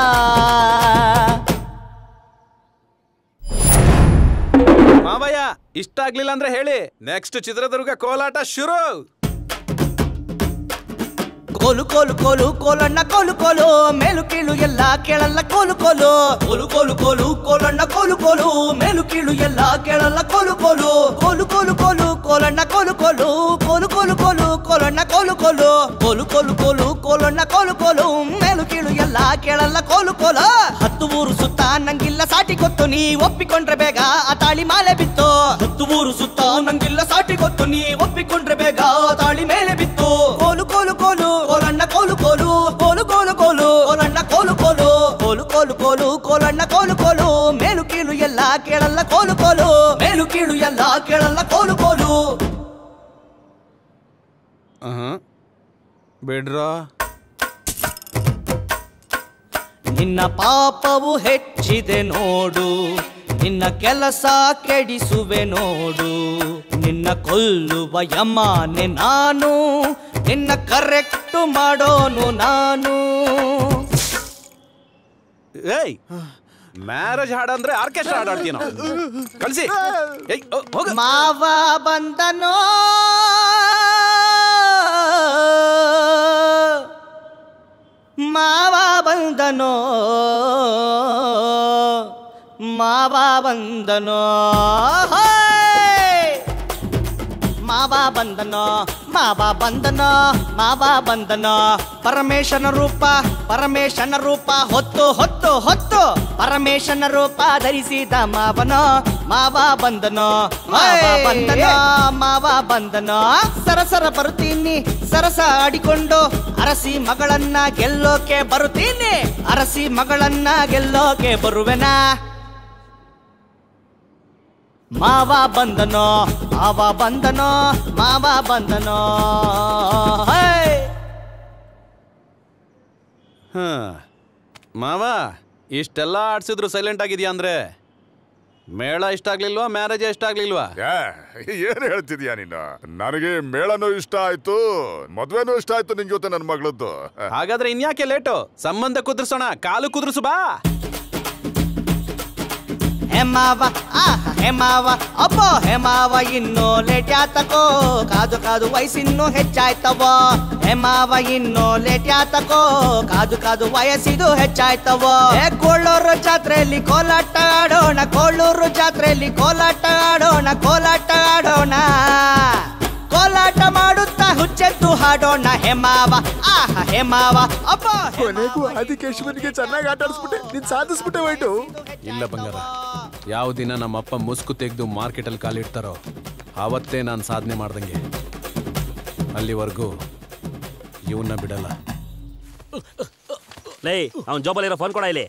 [SPEAKER 2] ಮಾವಯ್ಯ ಇಷ್ಟ ಆಗ್ಲಿಲ್ಲ ಅಂದ್ರೆ ಹೇಳಿ ನೆಕ್ಸ್ಟ್ ಚಿತ್ರದುರ್ಗ ಕೋಲಾಟ ಶುರು
[SPEAKER 1] ಕೋಲು ಕೋಲು ಕೋಲು ಕೋಲಣ್ಣ ಕೋಲು ಕೋಲು ಮೇಲು ಕೀಳು ಎಲ್ಲ ಕೇಳಲ್ಲ ಕೋಲು ಕೋಲು ಕೋಲು ಕೋಲು ಕೋಲು ಕೋಲಣ್ಣ ಕೋಲು ಕೋಲು ಮೇಲು ಕೀಳು ಎಲ್ಲ ಕೇಳಲ್ಲ ಕೋಲು ಕೋಲು ಕೋಲು ಕೋಲು ಕೋಲು ಕೋಲಣ್ಣ ಕೋಲು ಕೋಲು ಕೋಲು ಕೋಲು ಕೋಲು ಕೋಲಣ್ಣ ಕೋಲು ಕೋಲು ಕೋಲು ಕೋಲು ಕೋಲು ಕೋಲಣ್ಣ ಕೋಲು ಕೋಲು ಮೇಲು ಕೀಳು ಎಲ್ಲ ಕೇಳಲ್ಲ ಕೋಲು ಕೋಲು ಹತ್ತು ಊರು ಸುತ್ತ ನಂಗಿಲ್ಲ ಸಾಟಿ ಗೊತ್ತು ನೀ ಒಪ್ಪಿಕೊಂಡ್ರೆ ಬೇಗ ಆ ತಾಳಿ ಮಾಲೆ ಬಿತ್ತು ಹತ್ತು ಊರು ಸುತ್ತ ನಂಗಿಲ್ಲ ಸಾಟಿ ಗೊತ್ತು ನೀ ಒಪ್ಪಿಕೊಂಡ್ರೆ ಬೇಗ ಆ ತಾಳಿ ಮೇಲೆ ಬಿತ್ತು ಕೋಲು ಕೋಲು ಕೋಲು ಕೋಲಣ್ಣ ಕೋಲು ಕೋಲು ಕೋಲು ಕೋಲು ಕೋಲು ಕೋಲಣ್ಣ ಕೋಲು ಕೋಲು ಕೋಲು ಕೋಲು ಕೋಲು ಕೋಲಣ್ಣ ಕೋಲು ಕೋಲು ಮೇಲು ಕೀಳು ಎಲ್ಲ ಕೇಳಲ್ಲ ಕೋಲು ಕೋಲು ಮೇಲು ಕೀಳು ಎಲ್ಲ ಕೇಳಲ್ಲ ಕೋಲು ಕೋಲು
[SPEAKER 2] ಬಿಡ್ರೋ
[SPEAKER 1] ನಿನ್ನ ಪಾಪವು ಹೆಚ್ಚಿದೆ ನೋಡು ನಿನ್ನ ಕೆಲಸ ಕೆಡಿಸುವೆ ನೋಡು ನಿನ್ನ ಕೊಲ್ಲುವ ಯಮಾನೆ ನಾನು ನಿನ್ನ ಕರೆಕ್ಟ್ ಮಾಡೋನು ನಾನು
[SPEAKER 2] ಏಯ್ ಮ್ಯಾರೇಜ್ ಹಾಡಂದ್ರೆ ಆರ್ಕೆಸ್ಟ್ರಾ ಹಾಡು ಹಾಡ್ತೀನೋ ಕಳ್ಸಿ ಏಯ್ ಓ, ಹೋಗು.
[SPEAKER 1] ಮಾವ ಬಂದನೋ ಮಾವ ಬಂದನೋ ಮಾವ ಬಂದನೋ ಹೋಯ್! ಮಾವ ಬಂದನೋ ಮಾವ ಬಂದನೋ ಮಾವ ಬಂದನೋ ಪರಮೇಶನ ರೂಪ ಪರಮೇಶನ ರೂಪ ಹೊತ್ತು ಹೊತ್ತು ಹೊತ್ತು ಪರಮೇಶನ ರೂಪ ಧರಿಸಿದ ಮಾವನೋ ಮಾವ ಬಂದನೋ ಮಾವ ಬಂದನೋ ಮಾವ ಬಂದನೋ ಸರಸರ ಬರುತ್ತೀನಿ ಸರಸ ಆಡಿಕೊಂಡು ಅರಸಿ ಮಗಳನ್ನ ಗೆಲ್ಲೋಕೆ ಬರುತ್ತೀನಿ ಅರಸಿ ಮಗಳನ್ನ ಗೆಲ್ಲೋಕೆ ಬರುವೆನಾ ಮಾವ ಬಂದನೋ ಮಾವ ಬಂದನೋ ಮಾವ ಬಂದನೋ ಹೇ
[SPEAKER 2] ಹ ಮಾವ ಇಷ್ಟೆಲ್ಲ ಆಡ್ಸಿದ್ರು ಸೈಲೆಂಟ್ ಆಗಿದ್ಯಾ ಅಂದ್ರೆ ಮೇಳ ಇಷ್ಟ ಆಗ್ಲಿಲ್ವಾ ಮ್ಯಾರೇಜ್ ಇಷ್ಟ ಆಗ್ಲಿಲ್ವಾ
[SPEAKER 10] ಏನ್ ಹೇಳ್ತಿದ್ಯಾ ನೀನು ನನಗೆ ಮೇಳನೂ ಇಷ್ಟ ಆಯ್ತು ಮದ್ವೆನೂ ಇಷ್ಟ ಆಯ್ತು ನಿನ್ ಜೊತೆ ನನ್ ಮಗಳದ್ದು
[SPEAKER 2] ಹಾಗಾದ್ರೆ ಇನ್ಯಾಕೆ ಲೇಟು ಸಂಬಂಧ ಕುದುರ್ಸೋಣ ಕಾಲು ಕುದುರ್ಸು ಬಾ
[SPEAKER 1] ಹೇಮಾವ ಆಹ ಹೇಮಾವ ಅಬ್ಬೋ ಹೇಮಾವ ಇನ್ನು ಲೇಟ್ ಯಾತಕೋ ಕಾದು ಕಾದು ವಯಸ್ಸಿನ್ನು ಹೆಚ್ಚಾಯ್ತವೋ ಹೇಮಾವ ಇನ್ನು ಲೇಟ್ ಯಾತಕೋ ಕಾದು ಕಾದು ವಯಸ್ಸಿದು ಹೆಚ್ಚಾಯ್ತವೋ ಏ ಕೊಳ್ಳೂರು ಜಾತ್ರೆಯಲ್ಲಿ ಕೋಲಾಟ ಆಡೋಣ ಕೊಳ್ಳೂರು ಜಾತ್ರೆಯಲ್ಲಿ ಕೋಲಾಟ ಆಡೋಣ ಕೋಲಾಟ ಆಡೋಣ ಕೋಲಾಟ ಮಾಡುತ್ತಾ ಹುಚ್ಚೆತ್ತು ಹಾಡೋಣ ಹೇಮಾವ ಆಹ ಹೇಮಾವ ಅಬ್ಬ
[SPEAKER 17] ಕೊನೆಗೂ ಆದಿಕೇಶ್ವನಿಗೆ ಚೆನ್ನಾಗಿ ಆಟ ಆಡಿಸ್ಬಿಟ್ಟೆ ನೀನ್ ಸಾಧಿಸ್ಬಿಟ್ಟೆ ವೈಟು
[SPEAKER 2] ಇಲ್ಲ ಬಂಗಾರ ಯಾವ ದಿನ ನಮ್ಮಪ್ಪ ಮುಸ್ಕು ತೆಗೆದು ಮಾರ್ಕೆಟಲ್ಲಿ ಕಾಲಿಡ್ತಾರೋ ಆವತ್ತೇ ನಾನು ಸಾಧನೆ ಮಾಡ್ದಂಗೆ ಅಲ್ಲಿವರೆಗೂ ಇವನ್ನ ಬಿಡಲ್ಲ
[SPEAKER 16] ಲೇ ಅವ್ನ್ ಜೋಬಲ್ಲಿರೋ ಫೋನ್ ಕೊಡ ಇಲ್ಲಿ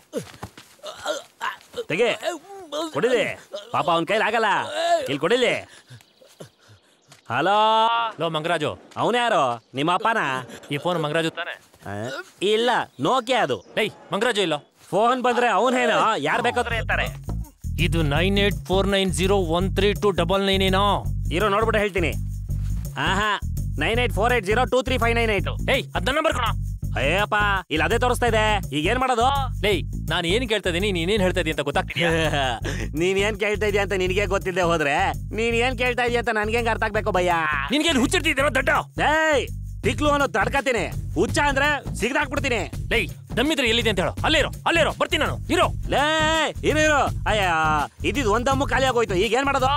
[SPEAKER 16] ತೆಗೆ ಕೊಡಿಲಿ ಪಾಪ ಅವನ ಕೈಲಿ ಆಗಲ್ಲ ಇಲ್ಲಿ ಕೊಡಿಲಿ ಹಲೋ
[SPEAKER 4] ಲೋ ಮಂಗರಾಜು
[SPEAKER 16] ಅವನೇ ಯಾರು ನಿಮ್ಮ ಅಪ್ಪನ
[SPEAKER 4] ಈ ಫೋನ್ ಮಂಗರಾಜು ತಾನೆ
[SPEAKER 16] ಇಲ್ಲ ನೋಕಿಯಾ ಅದು
[SPEAKER 4] ಏಯ್ ಮಂಗರಾಜು ಇಲ್ಲ
[SPEAKER 16] ಫೋನ್ ಬಂದ್ರೆ ಅವನೇನೋ ಯಾರು ಬೇಕಾದ್ರೆ ಇರ್ತಾರೆ
[SPEAKER 4] ಇದು nine eight four nine zero one three two double nine ಏನೋ
[SPEAKER 16] ಇರೋ ನೋಡ್ಬಿಟ್ಟು ಹೇಳ್ತೀನಿ ಆಹಾ nine eight four eight zero two three five nine eight
[SPEAKER 4] ಏಯ್ ಅದ್ ನಂಬರ್ ಕಣ
[SPEAKER 16] ಅಯ್ಯಪ್ಪ ಇಲ್ಲಿ ಅದೇ ತೋರಿಸ್ತಾ ಇದೆ ಈಗ ಏನ್ ಮಾಡೋದು
[SPEAKER 4] ಲೇಯ್ ನಾನು ಏನ್ ಕೇಳ್ತಾ ಇದೀನಿ ನೀನೇನ್ ಹೇಳ್ತಾ ಇದೀಯ ಅಂತ ಗೊತ್ತಾಗ್ತಿದ್ಯಾ
[SPEAKER 16] ನೀನ್ ಏನ್ ಕೇಳ್ತಾ ಇದೀಯ ಅಂತ ನಿನಗೆ ಗೊತ್ತಿದ್ದೆ ಹೋದ್ರೆ ನೀನ್ ಏನ್ ಕೇಳ್ತಾ ಇದೀಯ ಅಂತ ನನ್ಗೆ ಹೆಂಗ್ ಅರ್ಥ ಆಗ್ಬೇಕು ಭಯ್ಯ
[SPEAKER 4] ನಿನ್ಗೆ ಹುಚ್ಚಿರ್ತಿದ್ದೀರೋ ದಡ್ಡ
[SPEAKER 16] ಏಯ್ ತಿಕ್ಲು ಅನ್ನೋ ತಡ್ಕತೀನಿ ಹುಚ್ಚ ಅಂದ್ರೆ ಸಿಗ್ದಾಕ್ಬಿಡ್ತೀನಿ
[SPEAKER 4] ಲೇಯ್ ದಮ್ಮಿದ್ರೆ ಎಲ್ಲಿದೆ ಅಂತ ಹೇಳು ಅಲ್ಲೇರೋ ಅಲ್ಲೇರೋ ಬರ್ತೀನಿ ನಾನು ಇರೋ
[SPEAKER 16] ಲೇ ಇರು ಇರು ಅಯ್ಯ ಇದ್ದಿದ್ ಒಂದಮ್ಮು ಖಾಲಿ ಆಗೋಯ್ತು ಈಗ ಏನ್ ಮಾಡೋದು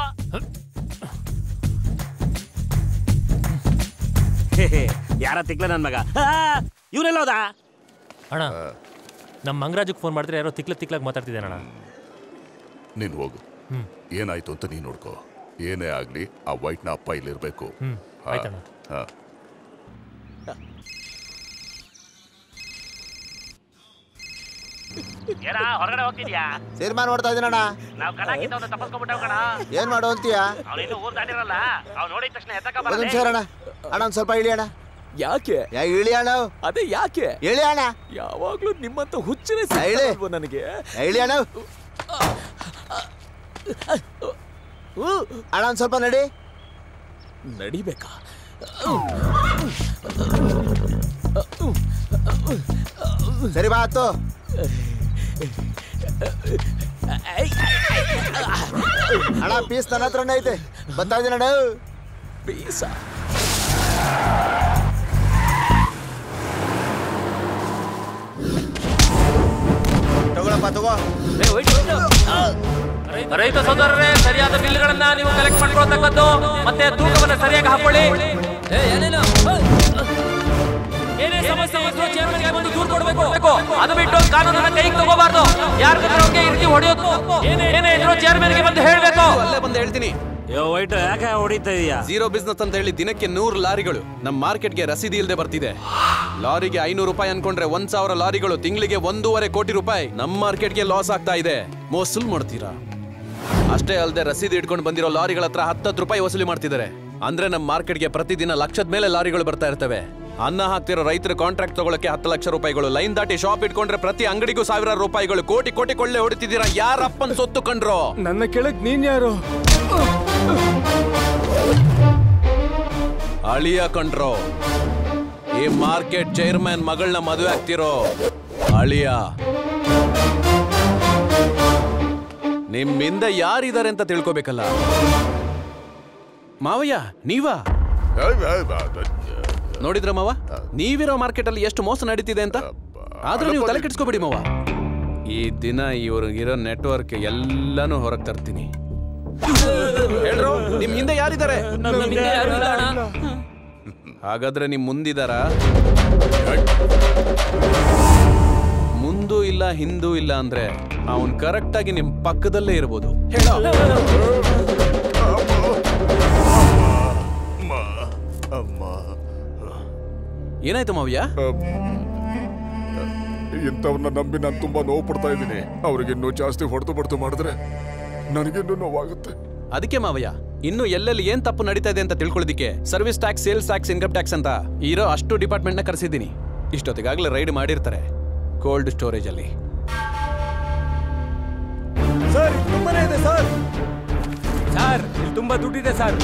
[SPEAKER 16] ಯಾರ ತಿಕ್ಲ ನನ್ ಮಗ ಇವನೆಲ್ಲ ಹೋದ
[SPEAKER 4] ಅಣ್ಣ ನಮ್ಮ ಮಂಗರಾಜಕ್ಕೆ ಫೋನ್ ಮಾಡಿದ್ರೆ ಯಾರೋ ತಿಕ್ಲ ತಿಕ್ಲಾಗ್ ಮಾತಾಡ್ತಿದ್ದಾನೆ ಅಣ್ಣ
[SPEAKER 10] ನೀನ್ ಹೋಗು
[SPEAKER 4] ಹ್ಮ್.
[SPEAKER 10] ಏನಾಯ್ತು ಅಂತ ನೀನ್ ನೋಡ್ಕೋ ಏನೇ ಆಗ್ಲಿ ಆ ವೈಟ್ನ ಅಪ್ಪ ಇಲ್ಲಿರ್ಬೇಕು
[SPEAKER 4] ಹ್ಮ್,
[SPEAKER 10] ಹಾ,
[SPEAKER 4] ಆಯ್ತಣ್ಣ.
[SPEAKER 10] ಹಾ.
[SPEAKER 16] ಏನ ಹೊರಗಡೆ ಹೋಗ್ತಿದ್ಯಾ
[SPEAKER 17] ಸಿನಿಮಾ ನೋಡ್ತಾ ಇದೀನಣ್ಣ
[SPEAKER 16] ನಾವ್ ಕಣಕ್ಕಿಂತ ಒಂದು ತಪ್ಪಿಸ್ಕೊಂಡ್ಬಿಟ್ಟವ್ ಕಣ
[SPEAKER 17] ಏನ್ ಮಾಡು ಅಂತೀಯ
[SPEAKER 16] ಅವ್ನು ಇನ್ನೂ ಊರ್ ದಾಟಿರಲ್ಲ ಅವ್ನು ನೋಡಿದ ತಕ್ಷಣ ಎತ್ತಕ
[SPEAKER 17] ಒಂದ್ ನಿಮಿಷ ಇರಣ್ಣ ಅಣ್ಣ ಒಂದ್ ಸ್ವಲ್ಪ ಇಳಿ ಅಣ್ಣ
[SPEAKER 15] ಯಾಕೆ
[SPEAKER 6] ಇಳಿಯೋಣ
[SPEAKER 15] ಅದೇ ಯಾಕೆ
[SPEAKER 6] ಇಳಿಯೋಣ
[SPEAKER 15] ಯಾವಾಗ್ಲೂ ನಿಮ್ಮಂತ ಹುಚ್ಚನೇ
[SPEAKER 6] ಇಳಿ.
[SPEAKER 15] ಸಿಗ್ತಾರಲ್ವ ನನಗೆ
[SPEAKER 6] ಇಳಿಯೋಣ ಅಣ್ಣ ಒಂದ್ ಸ್ವಲ್ಪ ನಡಿ
[SPEAKER 15] ನಡಿಬೇಕಾ
[SPEAKER 6] ಸರಿ ಬಾ ಹತ್ತು ಅಣ್ಣ ಪೀಸ್ ನನ್ನ ಹತ್ರನೇ ಐತೆ ಬರ್ತಾ ಇದೀನಿ ಅಣ್ಣ
[SPEAKER 15] ಪೀಸ
[SPEAKER 6] ತಗೊಳಪ್ಪ ತಗೋ
[SPEAKER 3] ರೈತ ಸೋದರರೇ ಸರಿಯಾದ ಬಿಲ್ಗಳನ್ನ ನೀವು ಕಲೆಕ್ಟ್ ಮಾಡ್ಕೊಳ್ತಕ್ಕದ್ದು ಮತ್ತೆ ತೂಕವನ್ನ ಸರಿಯಾಗಿ ಹಾಕೊಳ್ಳಿ ಏನೇ ಸಮಸ್ಯೆ ಇದ್ರೂ ಚೇರ್ಮನ್ಗೆ ಬಂದು ದೂರು ಕೊಡಬೇಕು ಅದು ಬಿಟ್ಟು ಕಾನೂನನ್ನ ಕೈಗೆ ತಗೋಬಾರ್ದು ಯಾರ ಅವ್ರಿಗೆ ಈ ರೀತಿ ಹೊಡೆಯೋದು ಏನೇ ಏನೇ ಇದ್ರೂ ಚೇರ್ಮನ್ಗೆ ಬಂದು ಹೇಳ್ಬೇಕು
[SPEAKER 2] ಅಲ್ಲೇ ಬಂದು ಹೇಳ್ತೀನಿ
[SPEAKER 16] ಯೋ ವೈಟ್ ಯಾಕೆ ಹೊಡಿತಾ ಇದೀಯಾ
[SPEAKER 2] ಝೀರೋ ಬಿಸ್ನೆಸ್ ಅಂತ ಹೇಳಿ ದಿನಕ್ಕೆ ನೂರು ಲಾರಿಗಳು ನಮ್ಮ ಮಾರ್ಕೆಟ್ಗೆ ರಸೀದಿ ಇಲ್ಲದೆ ಬರ್ತಿದೆ ಲಾರಿಗೆ ಐನೂರು ರೂಪಾಯಿ ಅನ್ಕೊಂಡ್ರೆ ಒಂದ್ ಸಾವಿರ ಲಾರಿಗಳು ತಿಂಗಳಿಗೆ ಒಂದೂವರೆ ಕೋಟಿ ರೂಪಾಯಿ ನಮ್ಮ ಮಾರ್ಕೆಟ್ಗೆ ಲಾಸ್ ಆಗ್ತಾ ಇದೆ ಮೋಸಲ್ ಮಾಡ್ತೀರಾ ಅಷ್ಟೇ ಅಲ್ಲದೆ ರಸೀದಿ ಇಟ್ಕೊಂಡು ಬಂದಿರೋ ಲಾರಿಗಳ ಹತ್ರ ಹತ್ತತ್ತು ರೂಪಾಯಿ ವಸೂಲಿ ಮಾಡ್ತಿದ್ದಾರೆ ಅಂದ್ರೆ ನಮ್ಮ ಮಾರ್ಕೆಟ್ಗೆ ಪ್ರತಿದಿನ ಲಕ್ಷದ ಮೇಲೆ ಲಾರಿಗಳು ಬರ್ತಾ ಇರ್ತವೆ ಅನ್ನ ಹಾಕ್ತಿರೋ ರೈತರ ಕಾಂಟ್ರಾಕ್ಟ್ ತಗೊಳಕ್ಕೆ ಹತ್ತು ಲಕ್ಷ ರೂಪಾಯಿಗಳು ಲೈನ್ ದಾಟಿ ಶಾಪ್ ಇಟ್ಕೊಂಡ್ರೆ ಪ್ರತಿ ಅಂಗಡಿಗೂ ಸಾವಿರಾರು ರೂಪಾಯಿಗಳು ಕೋಟಿ ಕೋಟಿ ಕೊಳ್ಳೆ ಹೊಡಿತಿದ್ದೀರಾ ಯಾರಪ್ಪನ್ ಸೊತ್ತು ಕಂಡ್ರೋ
[SPEAKER 20] ನನ್ನ ಕೆಳಗ್ ನೀನ್ ಯಾರು
[SPEAKER 2] ಅಳಿಯ ಕಂಡ್ರೋ ಈ ಮಾರ್ಕೆಟ್ ಚೇರ್ಮನ್ ಮಗಳನ್ನ ಮದುವೆ ಆಗ್ತಿರೋ ಅಳಿಯ ನಿಮ್ಮಿಂದ ಯಾರಿದ್ದಾರೆ ಅಂತ ತಿಳ್ಕೊಬೇಕಲ್ಲ ಮಾವಯ್ಯ ನೀವಾ ನೋಡಿದ್ರ ಮಾವ ನೀವಿರೋ ಮಾರ್ಕೆಟ್ ಅಲ್ಲಿ ಎಷ್ಟು ಮೋಸ ನಡೀತಿದೆ ಅಂತ ಆದ್ರೂ ನೀವು ತಲೆ ಕೆಡ್ಸ್ಕೊಬೇಡಿ ಮಾವ ಈ ದಿನ ಇವ್ರಿಗಿರೋ ನೆಟ್ವರ್ಕ್ ಎಲ್ಲಾನು ಹೊರಗೆ ತರ್ತೀನಿ ಹೇಳ್ರು ನಿಮ್ ಹಿಂದೆ ಯಾರಿದ್ದಾರೆ ಹಾಗಾದ್ರೆ ನಿಮ್ ಮುಂದಿದಾರ ಮುಂದೂ ಇಲ್ಲ ಹಿಂದೂ ಇಲ್ಲ ಅಂದ್ರೆ ಅವನ್ ಕರೆಕ್ಟ್ ಆಗಿ ನಿಮ್ ಪಕ್ಕದಲ್ಲೇ ಇರ್ಬೋದು ಹೇಳೋ ಏನಾಯ್ತು ಮಾವ್ಯ
[SPEAKER 10] ಇಂಥವ್ರನ್ನ ನಂಬಿ ನಾನು ತುಂಬಾ ನೋವು ಪಡ್ತಾ ಇದ್ದೀನಿ ಅವ್ರಿಗೆ ಇನ್ನೂ ಜಾಸ್ತಿ ಹೊಡೆದು ಬಡ್ದು ಮಾಡಿದ್ರೆ ನನಗಿನ್ನೂ ನೋವಾಗುತ್ತೆ
[SPEAKER 2] ಅದಕ್ಕೆ ಮಾವಯ್ಯ ಇನ್ನು ಎಲ್ಲೆಲ್ಲಿ ಏನ್ ತಪ್ಪು ನಡೀತಾ ಇದೆ ಅಂತ ತಿಳ್ಕೊಳ್ಳೋದಿಕ್ಕೆ service tax sales tax income tax ಅಂತ ಇರೋ ಅಷ್ಟು ಡಿಪಾರ್ಟ್ಮೆಂಟ್ ನ ಕರೆಸಿದ್ದೀನಿ ಇಷ್ಟೊತ್ತಿಗಾಗಲೇ ರೈಡ್ ಮಾಡಿರ್ತಾರೆ ಕೋಲ್ಡ್ ಸ್ಟೋರೇಜ್ ಅಲ್ಲಿ
[SPEAKER 20] ಸರ್ ತುಂಬಾನೇ ಇದೆ ಸರ್ ಸರ್ ಇಲ್ಲಿ ತುಂಬಾ ದುಡ್ಡಿದೆ ಸರ್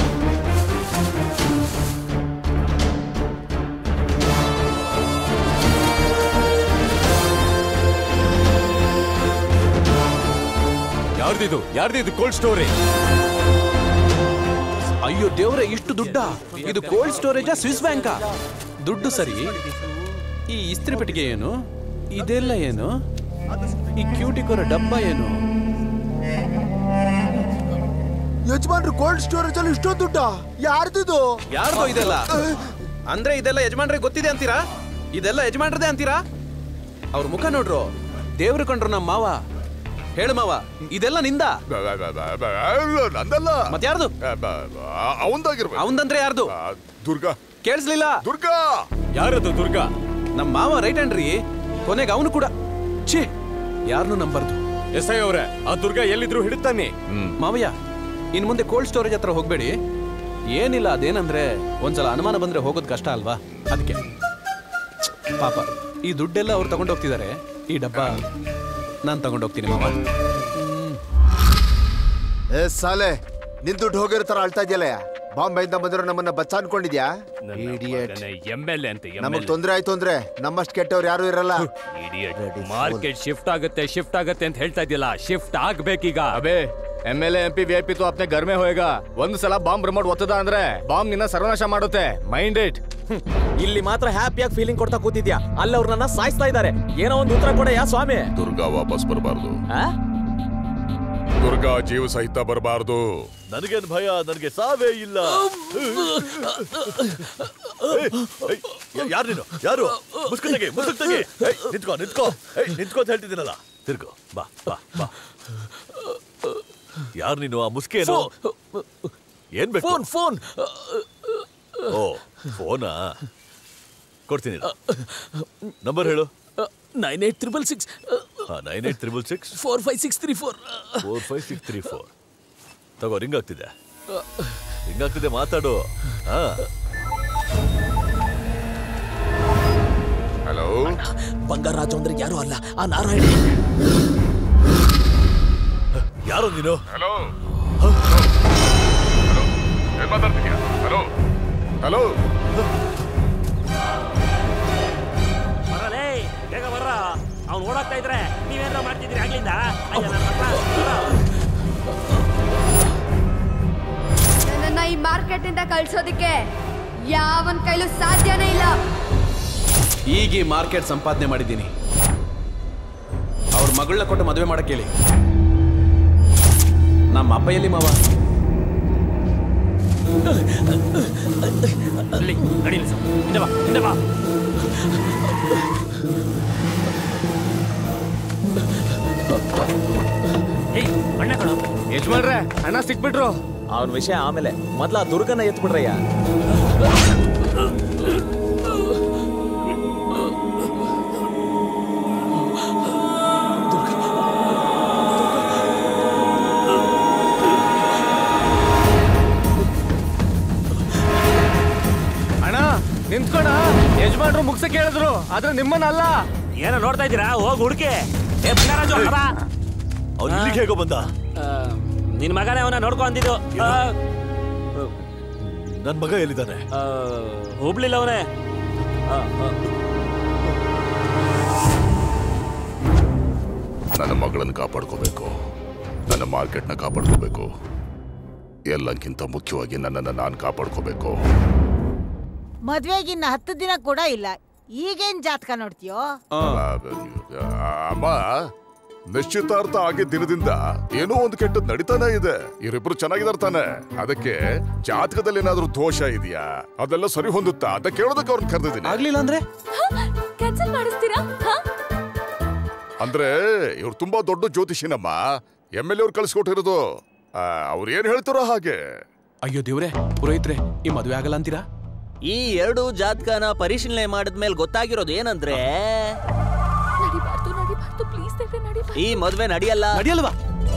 [SPEAKER 20] ಯಾರ್ದಿದು ಯಾರ್ದಿದು ಕೋಲ್ಡ್ ಸ್ಟೋರೇಜ್
[SPEAKER 2] ಅಯ್ಯೋ ದೇವ್ರೆ ಇಷ್ಟು ದುಡ್ಡ ಇದು ಕೋಲ್ಡ್ ಸ್ಟೋರೇಜಾ ಸ್ವಿಸ್ ಬ್ಯಾಂಕಾ ದುಡ್ಡು ಸರಿ ಈ ಇಸ್ತ್ರಿ ಪೆಟ್ಟಿಗೆ ಏನು ಇದೆಲ್ಲ ಏನು ಈ ಕ್ಯೂಟಿಕೋರ ಡಬ್ಬ ಏನು
[SPEAKER 6] ಯಜಮಾನ್ರು ಕೋಲ್ಡ್ ಸ್ಟೋರೇಜ್ ಅಲ್ಲಿ ಇಷ್ಟೊಂದು ದುಡ್ಡ ಯಾರ್ದಿದು
[SPEAKER 2] ಯಾರ್ದು ಇದೆಲ್ಲ ಅಂದ್ರೆ ಇದೆಲ್ಲ ಯಜಮಾನ್ರಿಗೆ ಗೊತ್ತಿದೆ ಅಂತೀರಾ ಇದೆಲ್ಲ ಯಜಮಾನ್ರದೇ ಅಂತೀರಾ ಅವ್ರ ಮುಖ ನೋಡ್ರು ದೇವ್ರು ಕಂಡ್ರು ನಮ್ಮ ಮಾವ ಹೇಳು ಮಾವ ಇದೆಲ್ಲ ನಿಂದ
[SPEAKER 10] ನಂದಲ್ಲ
[SPEAKER 2] ಮತ್ಯಾರ್ದು
[SPEAKER 10] ಅವಂದಾಗಿರ್ಬೇಕು
[SPEAKER 2] ಅವಂದಂದ್ರೆ ಯಾರ್ದು
[SPEAKER 10] ದುರ್ಗಾ
[SPEAKER 2] ಕೇಳಿಸ್ಲಿಲ್ಲ
[SPEAKER 10] ದುರ್ಗಾ
[SPEAKER 20] ಯಾರದು ದುರ್ಗಾ
[SPEAKER 2] ನಮ್ಮ ಮಾವ ರೈಟ್ ಹ್ಯಾಂಡ್ ರೀ ಕೊನೆಗೆ ಅವನು ಕೂಡ ಛೇ ಯಾರನ್ನು ನಂಬರ್ದು
[SPEAKER 20] ಎಸ್ ಐ ಅವ್ರೆ ಆ ದುರ್ಗಾ ಎಲ್ಲಿದ್ರು ಹಿಡಿತಾನೆ
[SPEAKER 2] ಮಾವಯ್ಯ ಇನ್ ಮುಂದೆ ಕೋಲ್ಡ್ ಸ್ಟೋರೇಜ್ ಹತ್ರ ಹೋಗ್ಬೇಡಿ ಏನಿಲ್ಲ ಅದೇನಂದ್ರೆ ಒಂದ್ಸಲ ಅನುಮಾನ ಬಂದ್ರೆ ಹೋಗೋದು ಕಷ್ಟ ಅಲ್ವಾ ಅದಕ್ಕೆ ಪಾಪ ಈ ದುಡ್ಡೆಲ್ಲ ಅವ್ರು ತಗೊಂಡು ಹೋಗ್ತಿದ್ದಾರೆ ಈ ಡಬ್ಬ ನಾನು ತಗೊಂಡು ಹೋಗ್ತೀನಿ ಮಾವ
[SPEAKER 6] ಏ ಸಾಲೆ ನಿನ್ ದುಡ್ಡು ಹೋಗಿರ್ತಾರ ಅಳ್ತಾ ಇದೆಯಲ್ಲ ಬಾಂಬೆಯಿಂದ ಬಂದಿರೋ ನಮ್ಮನ್ನ ಬಚ್ಚ ಅನ್ಕೊಂಡಿದ್ಯಾ Idiot.
[SPEAKER 13] ಎಂ ಎಲ್ ಎ ಅಂತ
[SPEAKER 6] ನಮಗ್ ತೊಂದ್ರೆ ಆಯ್ತು ಅಂದ್ರೆ ನಮ್ಮಷ್ಟು ಕೆಟ್ಟವ್ರು ಯಾರು ಇರಲ್ಲ
[SPEAKER 13] ಮಾರ್ಕೆಟ್ ಶಿಫ್ಟ್ ಆಗುತ್ತೆ ಶಿಫ್ಟ್ ಆಗುತ್ತೆ ಅಂತ ಹೇಳ್ತಾ ಇದೆಯಲ್ಲ ಶಿಫ್ಟ್ ಆಗ್ಬೇಕೀಗ
[SPEAKER 20] ಅಬೇ M L M P V I P ತು ಅಪ್ನೆ घर में ಹೋएगा ಒಂದು ಸಲ ಬಾಂಬ್ ರಿಮೋಟ್ ಒತ್ತದ ಅಂದ್ರೆ ಬಾಂಬ್ ನಿನ್ನ ಸರ್ವನಾಶ ಮಾಡುತ್ತೆ ಮೈಂಡ್ ಇಟ್
[SPEAKER 15] ಇಲ್ಲಿ ಮಾತ್ರ ಹ್ಯಾಪಿಯಾಗಿ ಫೀಲಿಂಗ್ ಕೊಡ್ತಾ ಕೂತಿದ್ಯಾ ಅಲ್ಲಿ ಅವ್ರು ನನ್ನ ಸಾಯಿಸ್ತಾ ಇದ್ದಾರೆ ಏನೋ ಒಂದು ಉತ್ತರ ಕೊಡ ಯಾ ಸ್ವಾಮಿ
[SPEAKER 10] ದುರ್ಗಾ ವಾಪಸ್ ಬರಬಾರ್ದು ದುರ್ಗಾ ಜೀವ ಸಹಿತ ಬರಬಾರ್ದು
[SPEAKER 19] ನನಗೇನ್ ಭಯ ನನಗೆ ಸಾವೇ ಇಲ್ಲ ಯಾರು ನೀನು ಯಾರು ಮುಸ್ಕುತ್ತಗೆ ಮುಸ್ಕುತ್ತಗೆ ನಿಂತ್ಕೋ ನಿಂತ್ಕೋ ಏಯ್, ನಿಂತ್ಕೋ ಅಂತ ಹೇಳ್ತಿದ್ದೀನಲ್ಲ ತಿರ್ಗೋ ಬಾ ಬಾ ಬಾ ಯಾರು ನೀನು ಆ ಮುಸ್ಕೇನು ಏನ್ ಬೇಕು
[SPEAKER 15] ಫೋನ್ ಫೋನ್
[SPEAKER 19] ಓ ಫೋನಾ ಕೊಡ್ತೀನಿ ನಂಬರ್ ಹೇಳು
[SPEAKER 15] nine eight triple six
[SPEAKER 19] nine eight triple six
[SPEAKER 15] four five six three four
[SPEAKER 19] four five six three four ತಗೋ ರಿಂಗ್ ಆಗ್ತಿದೆ ರಿಂಗ್ ಆಗ್ತಿದೆ ಮಾತಾಡು ಹಾ
[SPEAKER 15] ಬಂಗಾರಾಜು ಅಂದ್ರೆ ಯಾರು ಅಲ್ಲ ಆ ನಾರಾಯಣ
[SPEAKER 19] ಯಾರು ನೀನು
[SPEAKER 10] ಹಲೋ ಏನ್ ಮಾತಾಡ್ತೀಯ ಹಲೋ ಹಲೋ
[SPEAKER 16] ಬರಲೇ ಬೇಗ ಬರ್ರ ಅವ್ನು ಓಡಾಡ್ತಾ ಇದ್ರೆ ನೀವೇನಾರ ಮಾಡ್ತಿದ್ದೀರಿ ಆಗ್ಲಿಂದ ಅಯ್ಯ ನನ್ನ ಮಕ್ಳ, ಬರ್ರ.
[SPEAKER 5] ನನ್ನನ್ನ ಈ ಮಾರ್ಕೆಟ್ ಇಂದ ಕಳ್ಸೋದಿಕ್ಕೆ ಯಾವನ್ ಕೈಲೂ ಸಾಧ್ಯನೇ ಇಲ್ಲ
[SPEAKER 2] ಈಗ ಈ ಮಾರ್ಕೆಟ್ ಸಂಪಾದನೆ ಮಾಡಿದ್ದೀನಿ ಅವ್ರ ಮಗಳನ್ನ ಕೊಟ್ಟು ಮದುವೆ ಮಾಡಕ್ ಹೇಳಿ ನಮ್ಮ ಅಪ್ಪ ಎಲ್ಲಿ ಮಾವ
[SPEAKER 16] ಅಲ್ಲಿ ನಡೀಲಿ ಸರ್ ಹಿಂದೆ ಬಾ ಹಿಂದೆ ಬಾ ಏಯ್ ಅಣ್ಣ ಕಣ
[SPEAKER 15] ಯಜಮಾನ್ರೆ ಹಣ ಸಿಕ್ಬಿಟ್ರು ಅವನ ವಿಷಯ ಆಮೇಲೆ ಮೊದ್ಲ ಆ ದುರ್ಗನ ಎತ್ಬಿಡ್ರಯ್ಯ ಅಣ್ಣ ನಿಂತ್ಕೊಣ ಯಜಮಾನ್ರು ಮುಗ್ಸ ಕೇಳಿದ್ರು ಆದ್ರೆ ನಿಮ್ಮನ್ನಲ್ಲ
[SPEAKER 16] ಏನೋ ನೋಡ್ತಾ ಇದ್ದೀರಾ ಹೋಗಿ ಹುಡುಕಿ ಏ ಬಂಗಾರಾಜು ಬಾ
[SPEAKER 19] ಅವ್ನು ಇಲ್ಲಿಗೆ ಹೇಗೋ ಬಂದ
[SPEAKER 16] ನಿನ್ ಮಗನೇ ಅವನ ನೋಡ್ಕೊ ಅಂದಿದ್ದು ಆ,
[SPEAKER 19] ನನ್ ಮಗ ಎಲ್ಲಿದ್ದಾನೆ
[SPEAKER 16] ಆ, ಹುಬ್ಳಿಲ್ಲ ಅವನೇ
[SPEAKER 10] ನನ್ನ ಮಗಳನ್ನು ಕಾಪಾಡ್ಕೋಬೇಕು ನನ್ನ ಮಾರ್ಕೆಟ್ನ ಕಾಪಾಡ್ಕೋಬೇಕು ಎಲ್ಲಕ್ಕಿಂತ ಮುಖ್ಯವಾಗಿ ನನ್ನನ್ನು ನಾನು ಕಾಪಾಡ್ಕೋಬೇಕು
[SPEAKER 8] ಮದ್ವೆಗಿನ್ನ ಹತ್ತು ದಿನ ಕೂಡ ಇಲ್ಲ ಈಗೇನ್ ಜಾತಕ ನೋಡ್ತೀಯೋ
[SPEAKER 10] ಅಮ್ಮ ನಿಶ್ಚಿತಾರ್ಥ ಆಗಿದ್ದ ದಿನದಿಂದ ಏನೋ ಒಂದು ಕೆಟ್ಟದ್ ನಡೀತಾನೆ ಇದೆ ಇವರಿಬ್ರು ಚೆನ್ನಾಗಿದಾರ ತಾನೆ ಅದಕ್ಕೆ ಜಾತಕದಲ್ಲಿ ಏನಾದ್ರೂ ದೋಷ ಇದೆಯಾ ಅದೆಲ್ಲ ಸರಿ ಹೊಂದುತ್ತಾ ಅಂತ ಕೇಳೋದಕ್ಕೆ ಅವ್ರನ್ನ ಕರೆದಿದ್ದೀನಿ
[SPEAKER 2] ಆಗ್ಲಿಲ್ಲ ಅಂದ್ರೆ
[SPEAKER 14] ಕ್ಯಾನ್ಸಲ್ ಮಾಡಿಸ್ತೀರಾ ಹಾ
[SPEAKER 10] ಅಂದ್ರೆ ಇವ್ರು ತುಂಬಾ ದೊಡ್ಡ ಜ್ಯೋತಿಷಿನಮ್ಮ ಎಮ್ ಎಲ್ ಅವ್ರು ಕಳ್ಸಿಕೊಟ್ಟಿರೋದು ಅವ್ರು ಏನ್ ಹೇಳ್ತಾರೋ ಹಾಗೆ
[SPEAKER 2] ಅಯ್ಯೋ ದೇವ್ರೆ ಪುರೋಹಿತ್ರೆ ಈ ಮದುವೆ ಆಗಲ್ಲ ಅಂತೀರಾ
[SPEAKER 9] ಈ ಎರಡು ಜಾತಕನ ಪರಿಶೀಲನೆ ಮಾಡಿದ್ಮೇಲೆ ಗೊತ್ತಾಗಿರೋದು ಏನಂದ್ರೆ
[SPEAKER 14] ನಡಿಬಾರ್ದು ನಡಿಬಾರ್ದು ಪ್ಲೀಸ್ ದೇವ್ರೆ ನಡಿಬಾರ್ದು
[SPEAKER 9] ಈ ಮದ್ವೆ ನಡೆಯಲ್ಲ
[SPEAKER 2] ನಡೆಯಲ್ವಾ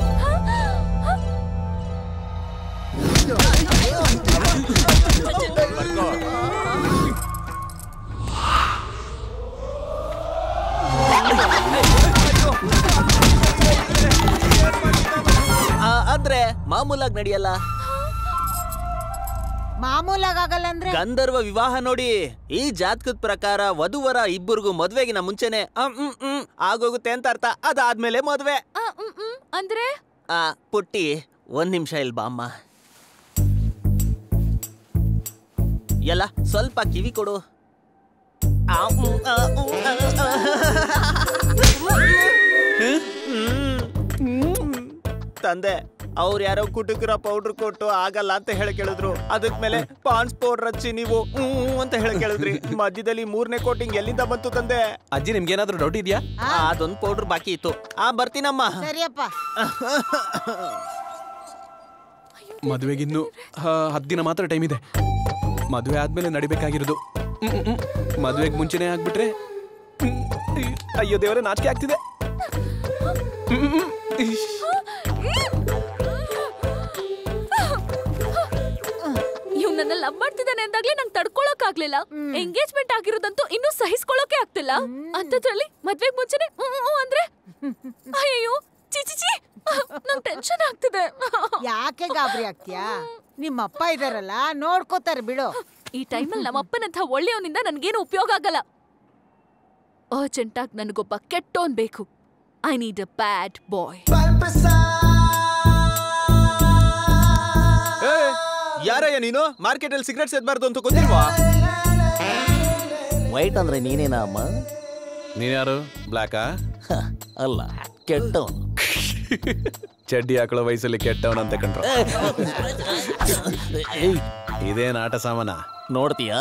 [SPEAKER 9] ಆ, ಅಂದ್ರೆ ಮಾಮೂಲಾಗಿ ನಡೆಯಲ್ಲ
[SPEAKER 8] ಮಾಮೂಲಾಗಲ್ಲ ಅಂದ್ರೆ
[SPEAKER 9] ಗಂಧರ್ವ ವಿವಾಹ ನೋಡಿ ಈ ಜಾತಕದ ಪ್ರಕಾರ ವಧುವರ ಇಬ್ಬರಿಗೂ ಮದ್ವೆಗಿನ ಮುಂಚೆನೆ ಅಂ, ಮ್, ಮ್, ಆಗೋಗುತ್ತೆ ಅಂತ ಅರ್ಥ ಅದಾದ್ಮೇಲೆ ಮದ್ವೆ
[SPEAKER 14] ಆ, ಮ್, ಮ್, ಅಂದ್ರೆ
[SPEAKER 9] ಆ ಪುಟ್ಟಿ ಒಂದ್ ನಿಮಿಷ ಇಲ್ ಬಾ ಅಮ್ಮ ಎಲ್ಲ ಸ್ವಲ್ಪ ಕಿವಿ ಕೊಡು ಆ, ಮ್, ಆ, ಮ್, ಆ, ಹ್ಮ್. ತಂದೆ ಅವ್ರು ಯಾರೋ ಕುಟುಕರ ಪೌಡರ್ ಕೊಟ್ಟು ಆಗಲ್ಲ ಅಂತ ಹೇಳಿ ಕೇಳಿದ್ರು ಅದಕ್ ಮೇಲೆ ಪಾನ್ಸ್ ಪೌಡರ್ ಹಚ್ಚಿ ನೀವು ಹ್ಮ್ ಅಂತ ಹೇಳಿ ಕೇಳಿದ್ರಿ ಮಧ್ಯದಲ್ಲಿ ಮೂರನೇ ಕೋಟಿಂಗ್ ಎಲ್ಲಿಂದ ಬಂತು ತಂದೆ
[SPEAKER 2] ಅಜ್ಜಿ ನಿಮ್ಗೇನಾದ್ರೂ ಡೌಟ್ ಇದೆಯಾ
[SPEAKER 9] ಆ, ಅದೊಂದ್ ಪೌಡರ್ ಬಾಕಿ ಇತ್ತು ಆ ಬರ್ತೀನಮ್ಮ
[SPEAKER 8] ಸರಿಯಪ್ಪ
[SPEAKER 2] ಮದುವೆಗಿನ್ನು ಹತ್ತು ದಿನ ಮಾತ್ರ ಟೈಮ್ ಇದೆ ಮದುವೆ ಆದ್ಮೇಲೆ ನಡಿಬೇಕಾಗಿರೋದು ಹ್ಮ್, ಹ್ಮ್, ಹ್ಮ್. ಮದುವೆಗೆ ಮುಂಚೆನೆ ಆಗ್ಬಿಟ್ರೆ ಹ್ಮ್, ಅಯ್ಯೋ ದೇವರೇ ನಾಚಿಕೆ ಆಗ್ತಿದೆ ಹ್ಮ್, ಹ್ಮ್, ಇಶ್.
[SPEAKER 14] ಇವ್ ನನ್ನ ಲವ್ ಮಾಡ್ತಿದ್ದಾನೆ ಅಂದಾಗ್ಲೇ ನಂಗೆ ತಡ್ಕೊಳಕ್ ಆಗ್ಲಿಲ್ಲ ಎಂಗೇಜ್ಮೆಂಟ್ ಆಗಿರೋದಂತೂ ಇನ್ನೂ ಸಹಿಸ್ಕೊಳಕ್ಕೆ ಆಗ್ತಿಲ್ಲ ಅಂತದ್ರಲ್ಲಿ ಮದ್ವೆಗ್ ಮುಂಚೆನೆ ಹ್ಮ್, ಹ್ಮ್, ಹ್ಮ್ ಅಂದ್ರೆ ಅಯ್ಯೋ ಚಿ ಚಿ ಚಿ ನಂಗ್ ಟೆನ್ಷನ್ ಆಗ್ತಿದೆ
[SPEAKER 8] ಯಾಕೆ ಗಾಬರಿ ಆಗ್ತೀಯಾ ನಿಮ್ಮಪ್ಪ ಇದಾರಲ್ಲ ನೋಡ್ಕೋತಾರೆ ಬಿಡು
[SPEAKER 14] ಈ ಟೈಮಲ್ಲಿ ನಮ್ಮ ಅಪ್ಪನಂಥ ಒಳ್ಳೆಯವನಿಂದ ನನ್ಗೇನು ಉಪಯೋಗ ಆಗಲ್ಲ ಅರ್ಜೆಂಟಾಗಿ ನನಗೊಬ್ಬ ಕೆಟ್ಟೋನ್ ಬೇಕು ಐ ನೀಡ್ ಅ ಬ್ಯಾಡ್ ಬಾಯ್
[SPEAKER 9] ಯಾರಯ್ಯ ನೀನು ಮಾರ್ಕೆಟ್ ಅಲ್ಲಿ ಸಿಗರೇಟ್ ಸೇದ್ಬಾರ್ದು ಅಂತ ಗೊತ್ತಿಲ್ವಾ
[SPEAKER 12] ವೈಟ್ ಅಂದ್ರೆ ನೀನೇನಾ ಅಮ್ಮ
[SPEAKER 2] ನೀನ್ಯಾರು ಬ್ಲ್ಯಾಕಾ
[SPEAKER 12] ಅಲ್ಲ ಕೆಟ್ಟವನು
[SPEAKER 2] ಚಡ್ಡಿ ಹಾಕೊಳ್ಳೋ ವಯಸ್ಸಲ್ಲಿ ಕೆಟ್ಟವನಂತ ಕಂಡ್ರು ಇದೇನ್ ಆಟ ಸಾಮಾನ
[SPEAKER 12] ನೋಡ್ತೀಯಾ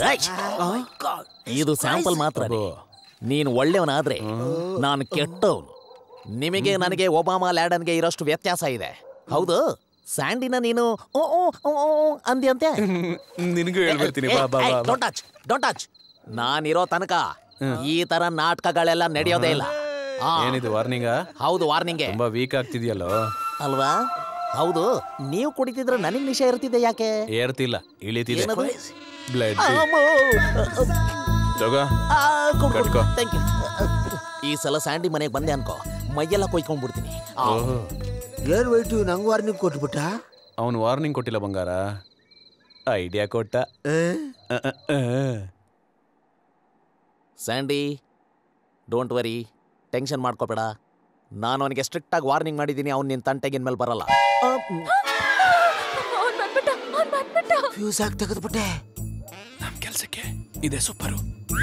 [SPEAKER 12] ಇದು ಸ್ಯಾಂಪಲ್ ಮಾತ್ರ ನೀನು ಒಳ್ಳೆಯವನಾದ್ರೆ ನಾನು ಕೆಟ್ಟವನು ನಿಮಗೆ ನನಗೆ ಒಬಾಮಾ ಲ್ಯಾಡನ್ಗೆ ಇರೋಷ್ಟು ವ್ಯತ್ಯಾಸ ಇದೆ ಹೌದು ಸ್ಯಾಂಡಿನ ನೀನು ಓ ಓ ಓ ಓ ಅಂದಿ ಅಂತೆ
[SPEAKER 2] ನಿನಗೂ ಹೇಳ್ಬಿಡ್ತೀನಿ ಬಾ ಬಾ ಬಾ, ಬಾ
[SPEAKER 12] ಡೋಂಟ್ ಟಚ್ ಡೋಂಟ್ ಟಚ್ ನಾನಿರೋ ತನಕ ಈ ತರ ನಾಟಕಗಳೆಲ್ಲ ನಡೆಯೋದೇ ಇಲ್ಲ ಆ,
[SPEAKER 2] ಏನಿದು ವಾರ್ನಿಂಗ
[SPEAKER 12] ಹೌದು ವಾರ್ನಿಂಗ್
[SPEAKER 2] ತುಂಬಾ ವೀಕ್ ಆಗ್ತಿದ್ಯಲ್ಲೋ
[SPEAKER 12] ಅಲ್ವಾ ಹೌದು ನೀವು ಕುಡಿತಿದ್ರೆ ನನಗೆ ನಿಶೆ ಇರ್ತಿದೆ ಯಾಕೆ
[SPEAKER 2] ಏರ್ತಿಲ್ಲ ಇಳಿತಿದೆ
[SPEAKER 12] ಏನದು?
[SPEAKER 2] ಬ್ಲಡ್
[SPEAKER 12] ಅಮ್ಮೋ.
[SPEAKER 2] ತಗೋ
[SPEAKER 12] ಆ, ಕೊಡು, ಕೊಡು.
[SPEAKER 2] ಕಟ್ಕೋ.
[SPEAKER 12] Thank you. ಈ ಸಲ ಸ್ಯಾಂಡಿ ಮನೆಗೆ ಬಂದೆ ಅನ್ಕೋ ಮೈಯೆಲ್ಲ ಕೊಯ್ಕೊಂಡ್ಬಿಡ್ತೀನಿ ಆ,
[SPEAKER 6] ಏನ್ ವೈಟು ನಂಗ್ ವಾರ್ನಿಂಗ್ ಕೊಟ್ಬಿಟ್ಟ
[SPEAKER 2] ಅವನು ವಾರ್ನಿಂಗ್ ಕೊಟ್ಟಿಲ್ಲ ಬಂಗಾರ ಐಡಿಯಾ ಕೊಟ್ಟ ಅ, ಅ, ಅ.
[SPEAKER 12] ಸ್ಯಾಂಡಿ ಡೋಂಟ್ ವರಿ ಟೆನ್ಷನ್ ಮಾಡ್ಕೋಬೇಡ ನಾನು ಅವನಿಗೆ ಸ್ಟ್ರಿಕ್ಟ್ ಆಗಿ ವಾರ್ನಿಂಗ್ ಮಾಡಿದ್ದೀನಿ ಅವ್ನು ನಿನ್ನ ತಂಟೆಗಿನ ಮೇಲೆ ಬರಲ್ಲ ಆ, ಮ್,
[SPEAKER 14] ಅವ್ನ್ ಬಂದ್ಬಿಟ್ಟ ಅವ್ನ್ ಬಂದ್ಬಿಟ್ಟ
[SPEAKER 6] ಫ್ಯೂಸ್ ಆಗಿ ತೆಗೆದ್ಬಿಟ್ಟೆ
[SPEAKER 2] ನಮ್ ಕೆಲ್ಸಕ್ಕೆ ಇದೆ ಸೂಪರು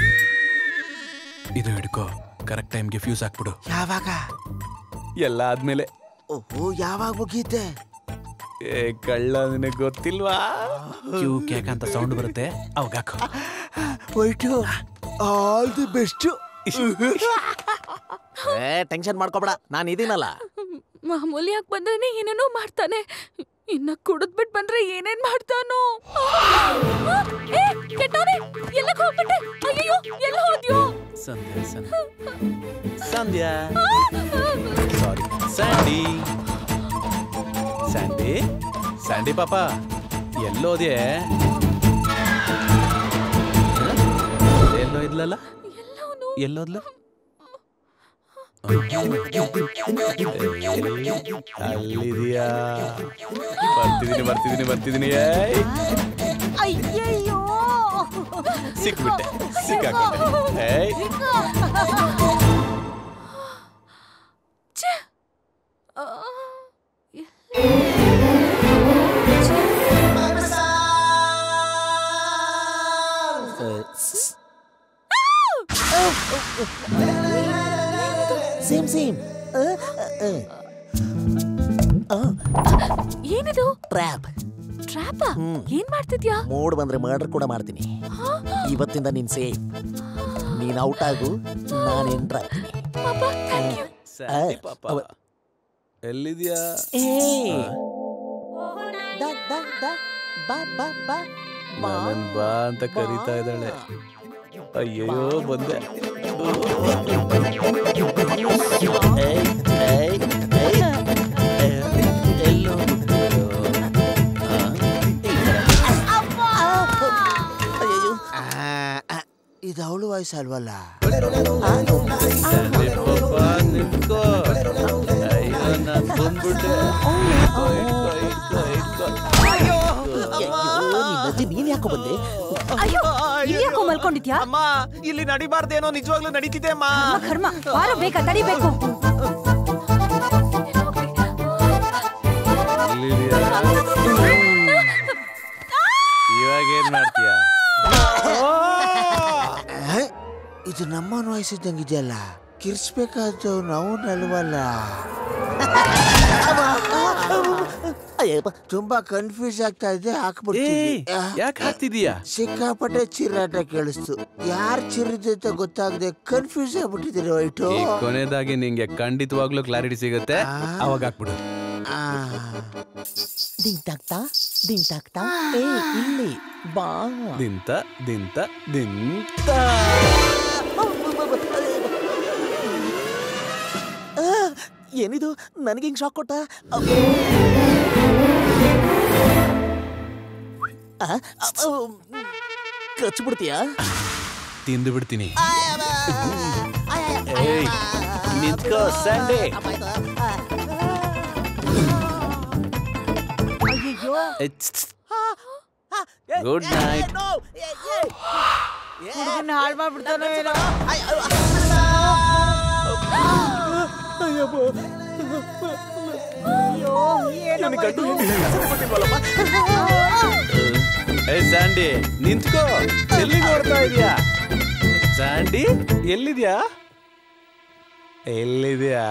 [SPEAKER 2] ಇದು ಹಿಡ್ಕೋ ಕರೆಕ್ಟ್ ಟೈಮ್ಗೆ ಫ್ಯೂಸ್ ಹಾಕ್ಬಿಡು
[SPEAKER 6] ಯಾವಾಗ
[SPEAKER 2] ಎಲ್ಲ ಆದ್ಮೇಲೆ
[SPEAKER 6] ಓಹೋ ಯಾವಾಗ ಮುಗೀತೆ
[SPEAKER 2] ಏ ಕಳ್ಳ ನಿನಗೆ ಗೊತ್ತಿಲ್ವಾ ಕ್ಯೂ ಕೇಕ್ ಅಂತ ಸೌಂಡ್ ಬರುತ್ತೆ ಅವಾಗ ಹಾಕು
[SPEAKER 6] ವೈಟು ಆಲ್ ದಿ ಬೆಸ್ಟ್
[SPEAKER 12] ಏ ಟೆನ್ಷನ್ ಮಾಡ್ಕೋಬೇಡ ನಾನು ಇದೀನಲ್ಲ
[SPEAKER 14] ಮಾಮೂಲಿ ಯಾಕೆ ಬಂದ್ರೆ ಏನೇನೋ ಮಾಡ್ತಾನೆ ಇನ್ನ ಕುಡಿದ್ಬಿಟ್ ಬಂದ್ರೆ ಏನೇನ್ ಮಾಡ್ತಾನೋ ಏ ಕೆಟ್ಟವನೇ ಎಲ್ಲಕ್ ಹೋಗ್ಬಿಟ್ಟೆ ಅಯ್ಯೋ ಎಲ್ಲ ಹೋದ್ಯೋ
[SPEAKER 2] ಸಂಧ್ಯಾ ಸಂಧ್ಯಾ ಸಾರಿ ಸ್ಯಾಂಡಿ ಸ್ಯಾಂಡಿ ಸ್ಯಾಂಡಿ ಪಾಪ ಎಲ್ಲೋದ್ಯೆ ಎಲ್ಲೋ ಇದ್ಲಲ್ಲ ಎಲ್ಲೋದ್ಲು ಅಲ್ಲಿದೆಯಾ ಬರ್ತಿದೀನಿ ಬರ್ತಿದೀನಿ ಬರ್ತಿದೀನಿ ಏಯ್
[SPEAKER 8] ಅಯ್ಯಯ್ಯೋ
[SPEAKER 2] ಸಿಕ್ಬಿಟ್ಟೆ ಸಿಕ್ಕಾಕೊಂಡೆ ಏಯ್
[SPEAKER 12] ಸೇಮ್ ಸೇಮ್
[SPEAKER 14] ಏನಿದು
[SPEAKER 12] ಟ್ರ್ಯಾಪ್
[SPEAKER 14] ಟ್ರ್ಯಾಪ ಏನ್ ಮಾಡ್ತಿದ್ಯಾ
[SPEAKER 12] ಮೂಡ್ ಬಂದ್ರೆ ಮರ್ಡರ್ ಕೂಡ ಮಾಡ್ತೀನಿ ಇವತ್ತಿಂದ ನೀನ್ ಸೇಫ್ ನೀನ್ ಔಟ್ ಆಗು ನಾನು ಎಂಟ್ರ್ ಆಗ್ತೀನಿ
[SPEAKER 14] ಪಾಪ ಥ್ಯಾಂಕ್ ಯು
[SPEAKER 2] ಸ್ಯಾಂಡಿ ಪಾಪ ಎಲ್ಲಿದ್ಯಾ ನನ್ನನ್ ಬಾ ಅಂತ ಕರೀತಾ ಇದ್ದಾಳೆ ಅಯ್ಯೋ ಬಂದೆ
[SPEAKER 12] ಏಯ್, ಏಯ್, ಏಯ್. ಎಲ್ಲೋ ಆ, ಈ ಕಡೆ. ಅಯ್ಯಯ್ಯೋ.
[SPEAKER 6] ಇದು ಅವಳು ವಯಸ್ಸು ಅಲ್ವಲ್ಲ
[SPEAKER 2] ಸ್ಯಾಂಡಿ ಪಾಪ ನಿಂತ್ಕೋ ಅಯ್ಯೋ ನಾನ್ ಬಂದ್ಬಿಟ್ಟೆ ಇಟ್ಕೋ ಇಟ್ಕೋ ಇಟ್ಕೋ ಇಟ್ಕೋ
[SPEAKER 12] ಅಯ್ಯೋ, ನಿನ್ ಅಜ್ಜಿ ನೀನ್ ಯಾಕೋ ಬಂದೆ
[SPEAKER 7] ಅಯ್ಯೋ ಇಲ್ಲಿ ಯಾಕೋ ಮಲ್ಕೊಂಡಿದ್ಯಾ
[SPEAKER 9] ಅಮ್ಮ ಇಲ್ಲಿ ನಡಿಬಾರ್ದೇನೋ ನಿಜವಾಗ್ಲೂ ನಡೀತಿದೆ ಅಮ್ಮ
[SPEAKER 7] ಕರ್ಮ ಬಾರ ಬೇಗ ತಡಿಬೇಕು
[SPEAKER 2] ಎಲ್ಲಿದ್ಯಾ ಇವಾಗ ಏನ್ ಮಾಡ್ತೀಯ
[SPEAKER 6] ಏ, ಇದು ನಮ್ಮನ ವಯಸ್ಸಿದ್ದಂಗಿದೆಯಲ್ಲ ಕಿರ್ಸ್ಬೇಕಾದ್ದು ನಾವು ನಲ್ವಲ್ಲ ತುಂಬಾ ಕನ್ಫ್ಯೂಸ್ ಆಗ್ತಾ ಇದೆ ಹಾಕ್ಬಿಡ್ತೀನಿ
[SPEAKER 2] ಯಾಕೆ ಹಾಕ್ತಿದೀಯಾ
[SPEAKER 6] ಸಿಕ್ಕಾಪಟ್ಟೆ ಚಿರಾಟ ಕೇಳಿಸ್ತು ಯಾರ್ ಚಿರಿದೆ ಅಂತ ಗೊತ್ತಾಗದೆ ಕನ್ಫ್ಯೂಸ್ ಆಗ್ಬಿಟ್ಟಿದ್ದೀರಿ ವೈಟು
[SPEAKER 2] ಈ ಕೊನೆದಾಗಿ ನಿಂಗೆ ಖಂಡಿತವಾಗ್ಲೂ ಕ್ಲಾರಿಟಿ ಸಿಗುತ್ತೆ ಅವಾಗ ಹಾಕ್ಬಿಡು
[SPEAKER 12] ದಿಂತಾಗ್ತಾ ದಿಂತಾಗ್ತಾ ಏ ಇಲ್ಲಿ ಬಾ
[SPEAKER 2] ದಿಂತ ದಿಂತ ದಿಂತ
[SPEAKER 12] ಆ, ಏನಿದು ನನಗೆ ಹಿಂಗ್ ಶಾಕ್ ಕೊಟ್ಟ ಕಚ್ಬಿಡ್ತೀಯಾ
[SPEAKER 2] ತಿಂದು ಬಿಡ್ತೀನಿ ಏಯ್ ನಿಂತ್ಕೋ ಸ್ಯಾಂಡಿ
[SPEAKER 8] ಅಯ್ಯಯ್ಯೋ
[SPEAKER 2] ಗುಡ್ ನೈಟ್
[SPEAKER 8] ಹುಡುಗನ ಹಾಳು ಮಾಡ್ಬಿಡ್ತಾನೋ ಏನೋ ಅಯ್ಯೋ ಏನೋ
[SPEAKER 2] ಏ ಸ್ಯಾಂಡಿ ನಿಂತ್ಕೋ ಎಲ್ಲಿಗೆ ಓಡ್ತಾ ಇದೀಯಾ ಸ್ಯಾಂಡಿ ಎಲ್ಲಿದ್ಯಾ ಎಲ್ಲಿದ್ಯಾ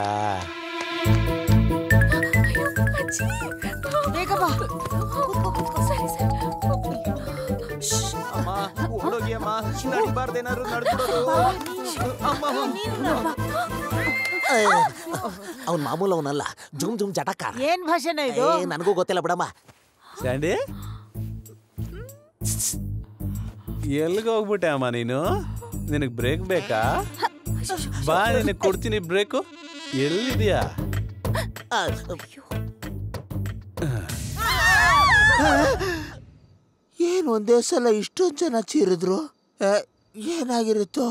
[SPEAKER 8] ಬೇಗ ಬಾ
[SPEAKER 14] ಸರಿ ಸರಿ
[SPEAKER 9] ಅಮ್ಮ ಓಡೋಗಿ ಅಮ್ಮ ನಡಿಬಾರ್ದೇನಾದ್ರು ನಡ್ಬಿಡೋದು ಅಮ್ಮ
[SPEAKER 12] ಅವ್ನ್ ಮಾಮೂಲು ಅವನಲ್ಲ ಜುಮ್ ಜುಮ್ ಜಟಕಾರ
[SPEAKER 8] ಏನ್ ಭಾಷೆನ ಇದು
[SPEAKER 12] ಏ ನನಗೂ ಗೊತ್ತಿಲ್ಲ ಬಿಡಮ್ಮ
[SPEAKER 2] ಸ್ಯಾಂಡಿ ಎಲ್ಲಿಗೆ ಹೋಗ್ಬಿಟ್ಟೆ ಅಮ್ಮ ನೀನು ನಿನಗೆ ಬ್ರೇಕ್ ಬೇಕಾ ಬಾ ನಿನಗೆ ಕೊಡ್ತೀನಿ ಬ್ರೇಕು ಎಲ್ಲಿದ್ಯಾ
[SPEAKER 6] ಏನ್ ಒಂದೇ ಸಲ ಇಷ್ಟೊಂದ್ ಜನ ಚೀರಿದ್ರು ಏ, ಏನಾಗಿರುತ್ತೋ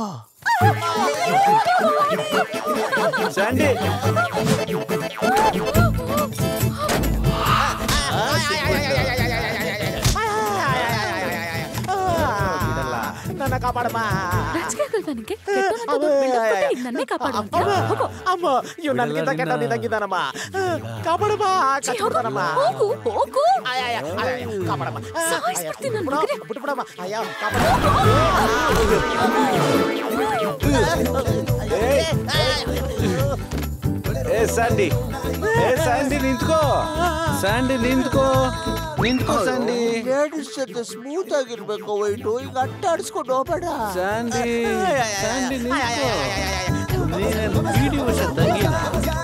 [SPEAKER 2] ಸ್ಯಾಂಡಿ
[SPEAKER 12] ನನ್ನ ಕಾಪಾಡಮ್ಮ
[SPEAKER 14] ನಾಚಿಕೆ ಆಗಲ್ವಾ ನಿಂಗೆ ಕೆಟ್ಟವನಂತ ದೊಡ್ಡ build-up ಕೊಟ್ಟು ಈಗ ನನ್ನೇ ಕಾಪಾಡು ಅಂತೀಯ? ಹೋಗು.
[SPEAKER 12] ಅಮ್ಮ ಇವ್ ನನ್ಗಿಂತ ಕೆಟ್ಟವನಿದ್ದಾಗಿದ್ದಾನಮ್ಮ ಕಾಪಾಡಮ್ಮ
[SPEAKER 14] ಛೀ, ಹೋಗು.
[SPEAKER 12] ಕಚ್ಬಿಡ್ತಾನಮ್ಮ
[SPEAKER 14] ಹೋಗು ಹೋಗು
[SPEAKER 12] ಅಯ್ಯ, ಅಯ್ಯ, ಕಾಪಾಡಮ್ಮ
[SPEAKER 14] ಸಾಯಿಸ್ಬಿಡ್ತೀನಿ ನನ್
[SPEAKER 12] ಬಿಡು,
[SPEAKER 14] ಮಗನೇ.
[SPEAKER 12] ಬಿಟ್ಬಿಡಮ್ಮ ಅಯ್ಯ
[SPEAKER 2] ಏ ಸ್ಯಾಂಡಿ ಏ ಸ್ಯಾಂಡಿ ನಿಂತ್ಕೋ ಸ್ಯಾಂಡಿ ನಿಂತ್ಕೋ ನಿಂತ್ಕೋ ಸ್ಯಾಂಡಿ
[SPEAKER 6] ಲೇಡೀಸ್ ಜೊತೆ ಸ್ಮೂತ್ ಆಗಿರ್ಬೇಕು ವೈಟು ಈಗ ಅಟ್ಟಾಡಿಸ್ಕೊಂಡು ಹೋಗ್ಬೇಡ
[SPEAKER 2] ಸ್ಯಾಂಡಿ ಸ್ಯಾಂಡಿ ನಿಂತ್ಕೋ ನೀನೇನು ವಿಡಿಯೋ ತಂಗಿನ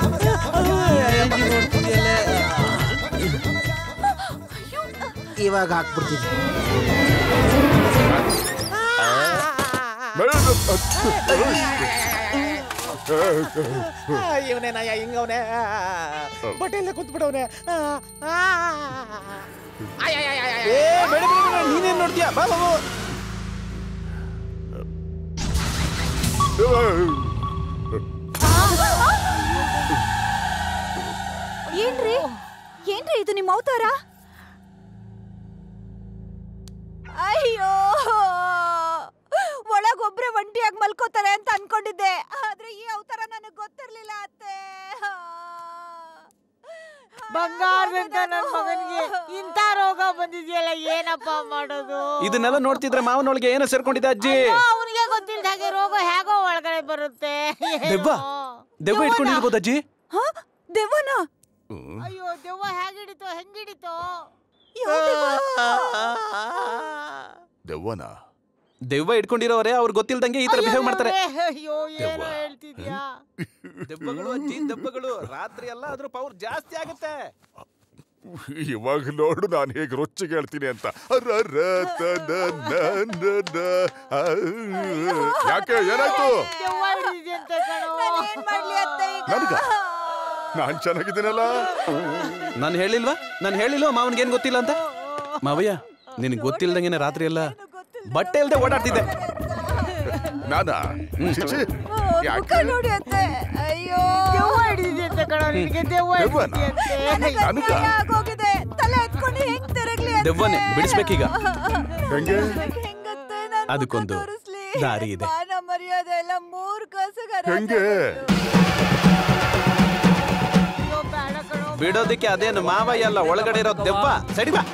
[SPEAKER 6] ಇವಾಗ ಹಾಕ್ಬಿಡ್ತೀನಿ
[SPEAKER 12] ಇವನೇನಯ್ಯ ಹಿಂಗವನೆ ಬಟ್ಟೆಲ್ಲ ಕುಂತ್ಬಿಡವನೆ
[SPEAKER 2] ಏ ಬೇಡ ಬೇಡ ಬೇಡ ನೀನೇನ್ ನೋಡ್ತೀಯ ಬಾ ಬಾಬು
[SPEAKER 7] ಏನ್ರಿ ಏನ್ರಿ ಇದು ನಿಮ್ಮ ಅವತಾರ ಅಯ್ಯೋ ಒಳಗೊಬ್ರೆ ಒಂಟಿಯಾಗಿ ಮಲ್ಕೋತಾರೆ ಅಂತ ಅನ್ಕೊಂಡಿದ್ದೆ ಆದ್ರೆ ಈ ಅವತಾರ ನನಗೆ ಗೊತ್ತಿರ್ಲಿಲ್ಲ ಅತ್ತೆ
[SPEAKER 8] ಬಂಗಾರದಂತ ನನ್ ಮಗನಿಗೆ ಇಂಥ ರೋಗ ಬಂದಿದೆಯಲ್ಲ ಏನಪ್ಪ ಮಾಡೋದು
[SPEAKER 2] ಇದನ್ನೆಲ್ಲ ನೋಡ್ತಿದ್ರೆ ಮಾವನೊಳಗೆ ಏನೋ ಸೇರ್ಕೊಂಡಿದೆ ಅಜ್ಜಿ
[SPEAKER 8] ಅವನಿಗೆ ಗೊತ್ತಿಲ್ದ ಹಾಗೆ ರೋಗ ಹೇಗೋ ಒಳಗಡೆ ಬರುತ್ತೆ
[SPEAKER 2] ದೆವ್ವ ದೆವ್ವ ಇಟ್ಕೊಂಡಿರ್ಬೋದು ಅಜ್ಜಿ
[SPEAKER 7] ದೆವ್ವನ
[SPEAKER 8] ಅಯ್ಯೋ ದೆವ್ವ ಹೇಗಿಡಿತೋ ಹೆಂಗಿಡಿತೋ
[SPEAKER 10] ದೆವ್ವನ
[SPEAKER 2] ದೆವ್ವ ಇಟ್ಕೊಂಡಿರೋರೆ ಅವ್ರು ಗೊತ್ತಿಲ್ದಂಗೆ ಈ ತರ ಬಿಹೇವ್ ಮಾಡ್ತಾರೆ
[SPEAKER 8] ಅಯ್ಯೋ ಏನು ಹೇಳ್ತಿದ್ಯಾ
[SPEAKER 2] ದೆವ್ವಗಳು ಅಜ್ಜಿ ದೆವ್ವಗಳು ರಾತ್ರಿ ಎಲ್ಲ ಅದ್ರ ಪವರ್ ಜಾಸ್ತಿ ಆಗುತ್ತೆ
[SPEAKER 10] ಇವಾಗ ನೋಡು ನಾನು ಹೇಗೆ ರೊಚ್ಚಿಗೆ ಹೇಳ್ತೀನಿ ಅಂತ ಅರರ ತನ ನನ ನ. ಆ. ಯಾಕೆ ಏನಾಯ್ತು
[SPEAKER 8] ದೆವ್ವ ಹಿಡಿದಿದ್ಯಂತೆ ಕಣೋ
[SPEAKER 7] ಏನ್ ಮಾಡ್ಲಿ ಅತ್ತೆ ಈಗ
[SPEAKER 10] ನನ್ಗ ನಾನ್ ಚೆನ್ನಾಗಿದ್ದೀನಲ್ಲ
[SPEAKER 2] ನಾನು ಹೇಳಿಲ್ವಾ ನಾನು ಹೇಳಿಲ್ವಾ ಮಾವನ್ಗೆ ಏನ್ ಗೊತ್ತಿಲ್ಲ ಅಂತ ಮಾವಯ್ಯ ನಿನಗೆ ಗೊತ್ತಿಲ್ದಂಗೆನೆ ರಾತ್ರಿ ಎಲ್ಲ ಬಟ್ಟೆ ಇಲ್ದೆ ಓಡಾಡ್ತಿದ್ದೆ
[SPEAKER 10] ನಾನಾ ಚಿಚಿ,
[SPEAKER 7] ಮುಖ
[SPEAKER 10] ಯಾಕೆ
[SPEAKER 7] ನೋಡಿ ಅತ್ತೆ ಅಯ್ಯೋ
[SPEAKER 8] ದೆವ್ವ ಹಿಡಿದಿದ್ಯಂತೆ ಕಣೋ ನಿನಗೆ ದೆವ್ವ
[SPEAKER 10] ದೆವ್ವನ?
[SPEAKER 8] ಹಿಡಿದಿದ್ಯಂತೆ
[SPEAKER 10] ನನಗ?
[SPEAKER 7] ಆಗೋಗಿದೆ ತಲೆ ಎತ್ಕೊಂಡು ಹೆಂಗ್ ತಿರುಗ್ಲಿ ಅತ್ತೆ?
[SPEAKER 2] ದೆವ್ವನೇ ಬಿಡಿಸ್ಬೇಕೀಗ
[SPEAKER 10] ಹೆಂಗೆ
[SPEAKER 7] ಹೆಂಗತ್ತೆ ನನ್
[SPEAKER 2] ಅದಕ್ಕೊಂದು
[SPEAKER 7] ತೋರಿಸ್ಲಿ
[SPEAKER 2] ದಾರಿ ಇದೆ
[SPEAKER 7] ಮಾನ ಮರ್ಯಾದೆ ಎಲ್ಲ ಮೂರ್ ಕಾಸುಗಾರ
[SPEAKER 10] ಹೆಂಗೆ
[SPEAKER 8] ಅಯ್ಯೋ ಬೇಡ ಕಣೋ
[SPEAKER 2] ಬಿಡೋದಕ್ಕೆ ಅದೇನು ಮಾವಯ್ಯ ಅಲ್ಲ ಒಳಗಡೆ ಇರೋ ದೆವ್ವ ಸಡಿ ಬಾ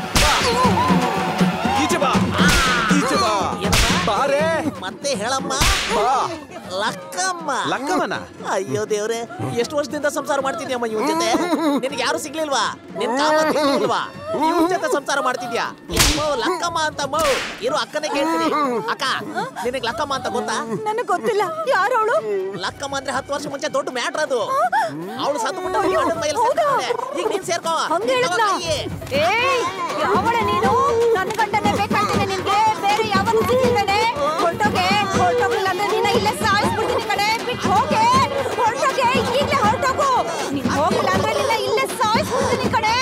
[SPEAKER 2] ಈಚೆ ಬಾ ಈಚೆ ಬಾ ಬಾರೇ
[SPEAKER 12] ಮತ್ತೆ ಹೇಳಮ್ಮ
[SPEAKER 2] ಬಾ
[SPEAKER 12] ಲಕ್ಕಮ್ಮ
[SPEAKER 2] ಲಕ್ಕಮ್ಮನ
[SPEAKER 12] ಅಯ್ಯೋ ದೇವ್ರೆ ಎಷ್ಟು ವರ್ಷದಿಂದ ಸಂಸಾರ ಮಾಡ್ತಿದ್ಯಮ್ಮ ಇವನ್ ಜೊತೆ ನಿನಗೆ ಯಾರು ಸಿಗ್ಲಿಲ್ವಾ ನಿನ್ ಕಾಮ ಸಿಗ್ಲಿಲ್ವಾ ಇವನ್ ಜೊತೆ ಸಂಸಾರ ಮಾಡ್ತಿದ್ಯಾ ಎಮ್ಮೋ ಲಕ್ಕಮ್ಮ ಅಂತ ಮೋ ಇರು ಅಕ್ಕನೇ ಕೇಳ್ತೀನಿ ಅಕ್ಕ ನಿನಗ್ ಲಕ್ಕಮ್ಮ ಅಂತ ಗೊತ್ತಾ
[SPEAKER 7] ನನಗ್ ಗೊತ್ತಿಲ್ಲ ಯಾರವಳು
[SPEAKER 12] ಲಕ್ಕಮ್ಮ ಅಂದ್ರೆ ಹತ್ತು ವರ್ಷ ಮುಂಚೆ ದೊಡ್ಡ ಮ್ಯಾಟ್ರ್ ಅದು ಅವಳು ಸತ್ತು ಬಿಟ್ಟು ಅವ್ನ್ ಗಂಡನ್ ಮೈಲ್ ಸೇರ್ಕೊಂಡೆ. ಈಗ ನೀನ್ ಸೇರ್ಕೋ
[SPEAKER 7] ಹಂಗ ಹೇಳಿದ್ನ
[SPEAKER 12] ತಗೋ ಕೈ.
[SPEAKER 7] ಏಯ್ ಯಾವಳ ನೀನು ನನ್ನ ಗಂಡನೇ ಬೇಕಾಗ್ತಾನೆ ನಿನ್ಗೆ ಬೇರೆ ಯಾವನು ಸಿಕ್ಕಿಲ್ವೇನೆ ಹೊರಟೋಗೆ ಹೊರಟೋಗಿಲ್ಲ ಅಂದ್ರೆ ನಿನ್ನ ಇಲ್ಲೇ ಸಾಯಿಸ್ಬಿಡ್ತೀನಿ ಕಡೆ ಬಿಟ್ಟು ಹೋಗೆ ಹೊರಟೋಗೆ ಈಗಲೇ ಹೊರಟೋಗು ನೀನ್ ಹೋಗಿಲ್ಲ ಅಂದ್ರೆ ನಿನ್ನ ಇಲ್ಲೇ ಸಾಯಿಸ್ಬಿಡ್ತೀನಿ ಕಡೆ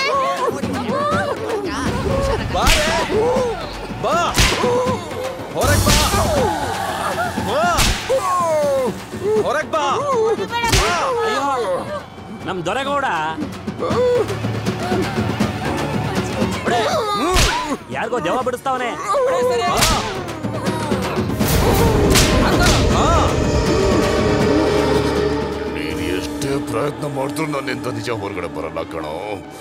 [SPEAKER 2] ಬಾರೇ ಬಾ ಹೊರಗ್ ಬಾ ಬಾ ಹೊರಗ್ ಬಾ
[SPEAKER 16] ಅಯ್ಯೋ ನಮ್ ದೊರೆಗೌಡ ಯಾರಿಗೋ ದೆವ್ವ ಬಿಡಿಸ್ತಾವನೆ
[SPEAKER 10] ನೀನು ಎಷ್ಟೇ ಪ್ರಯತ್ನ ಮಾಡಿದ್ರು ನನ್ನಿಂದ ನಿಜ ಹೊರಗಡೆ ಬರಲ್ಲ ಕಣೋ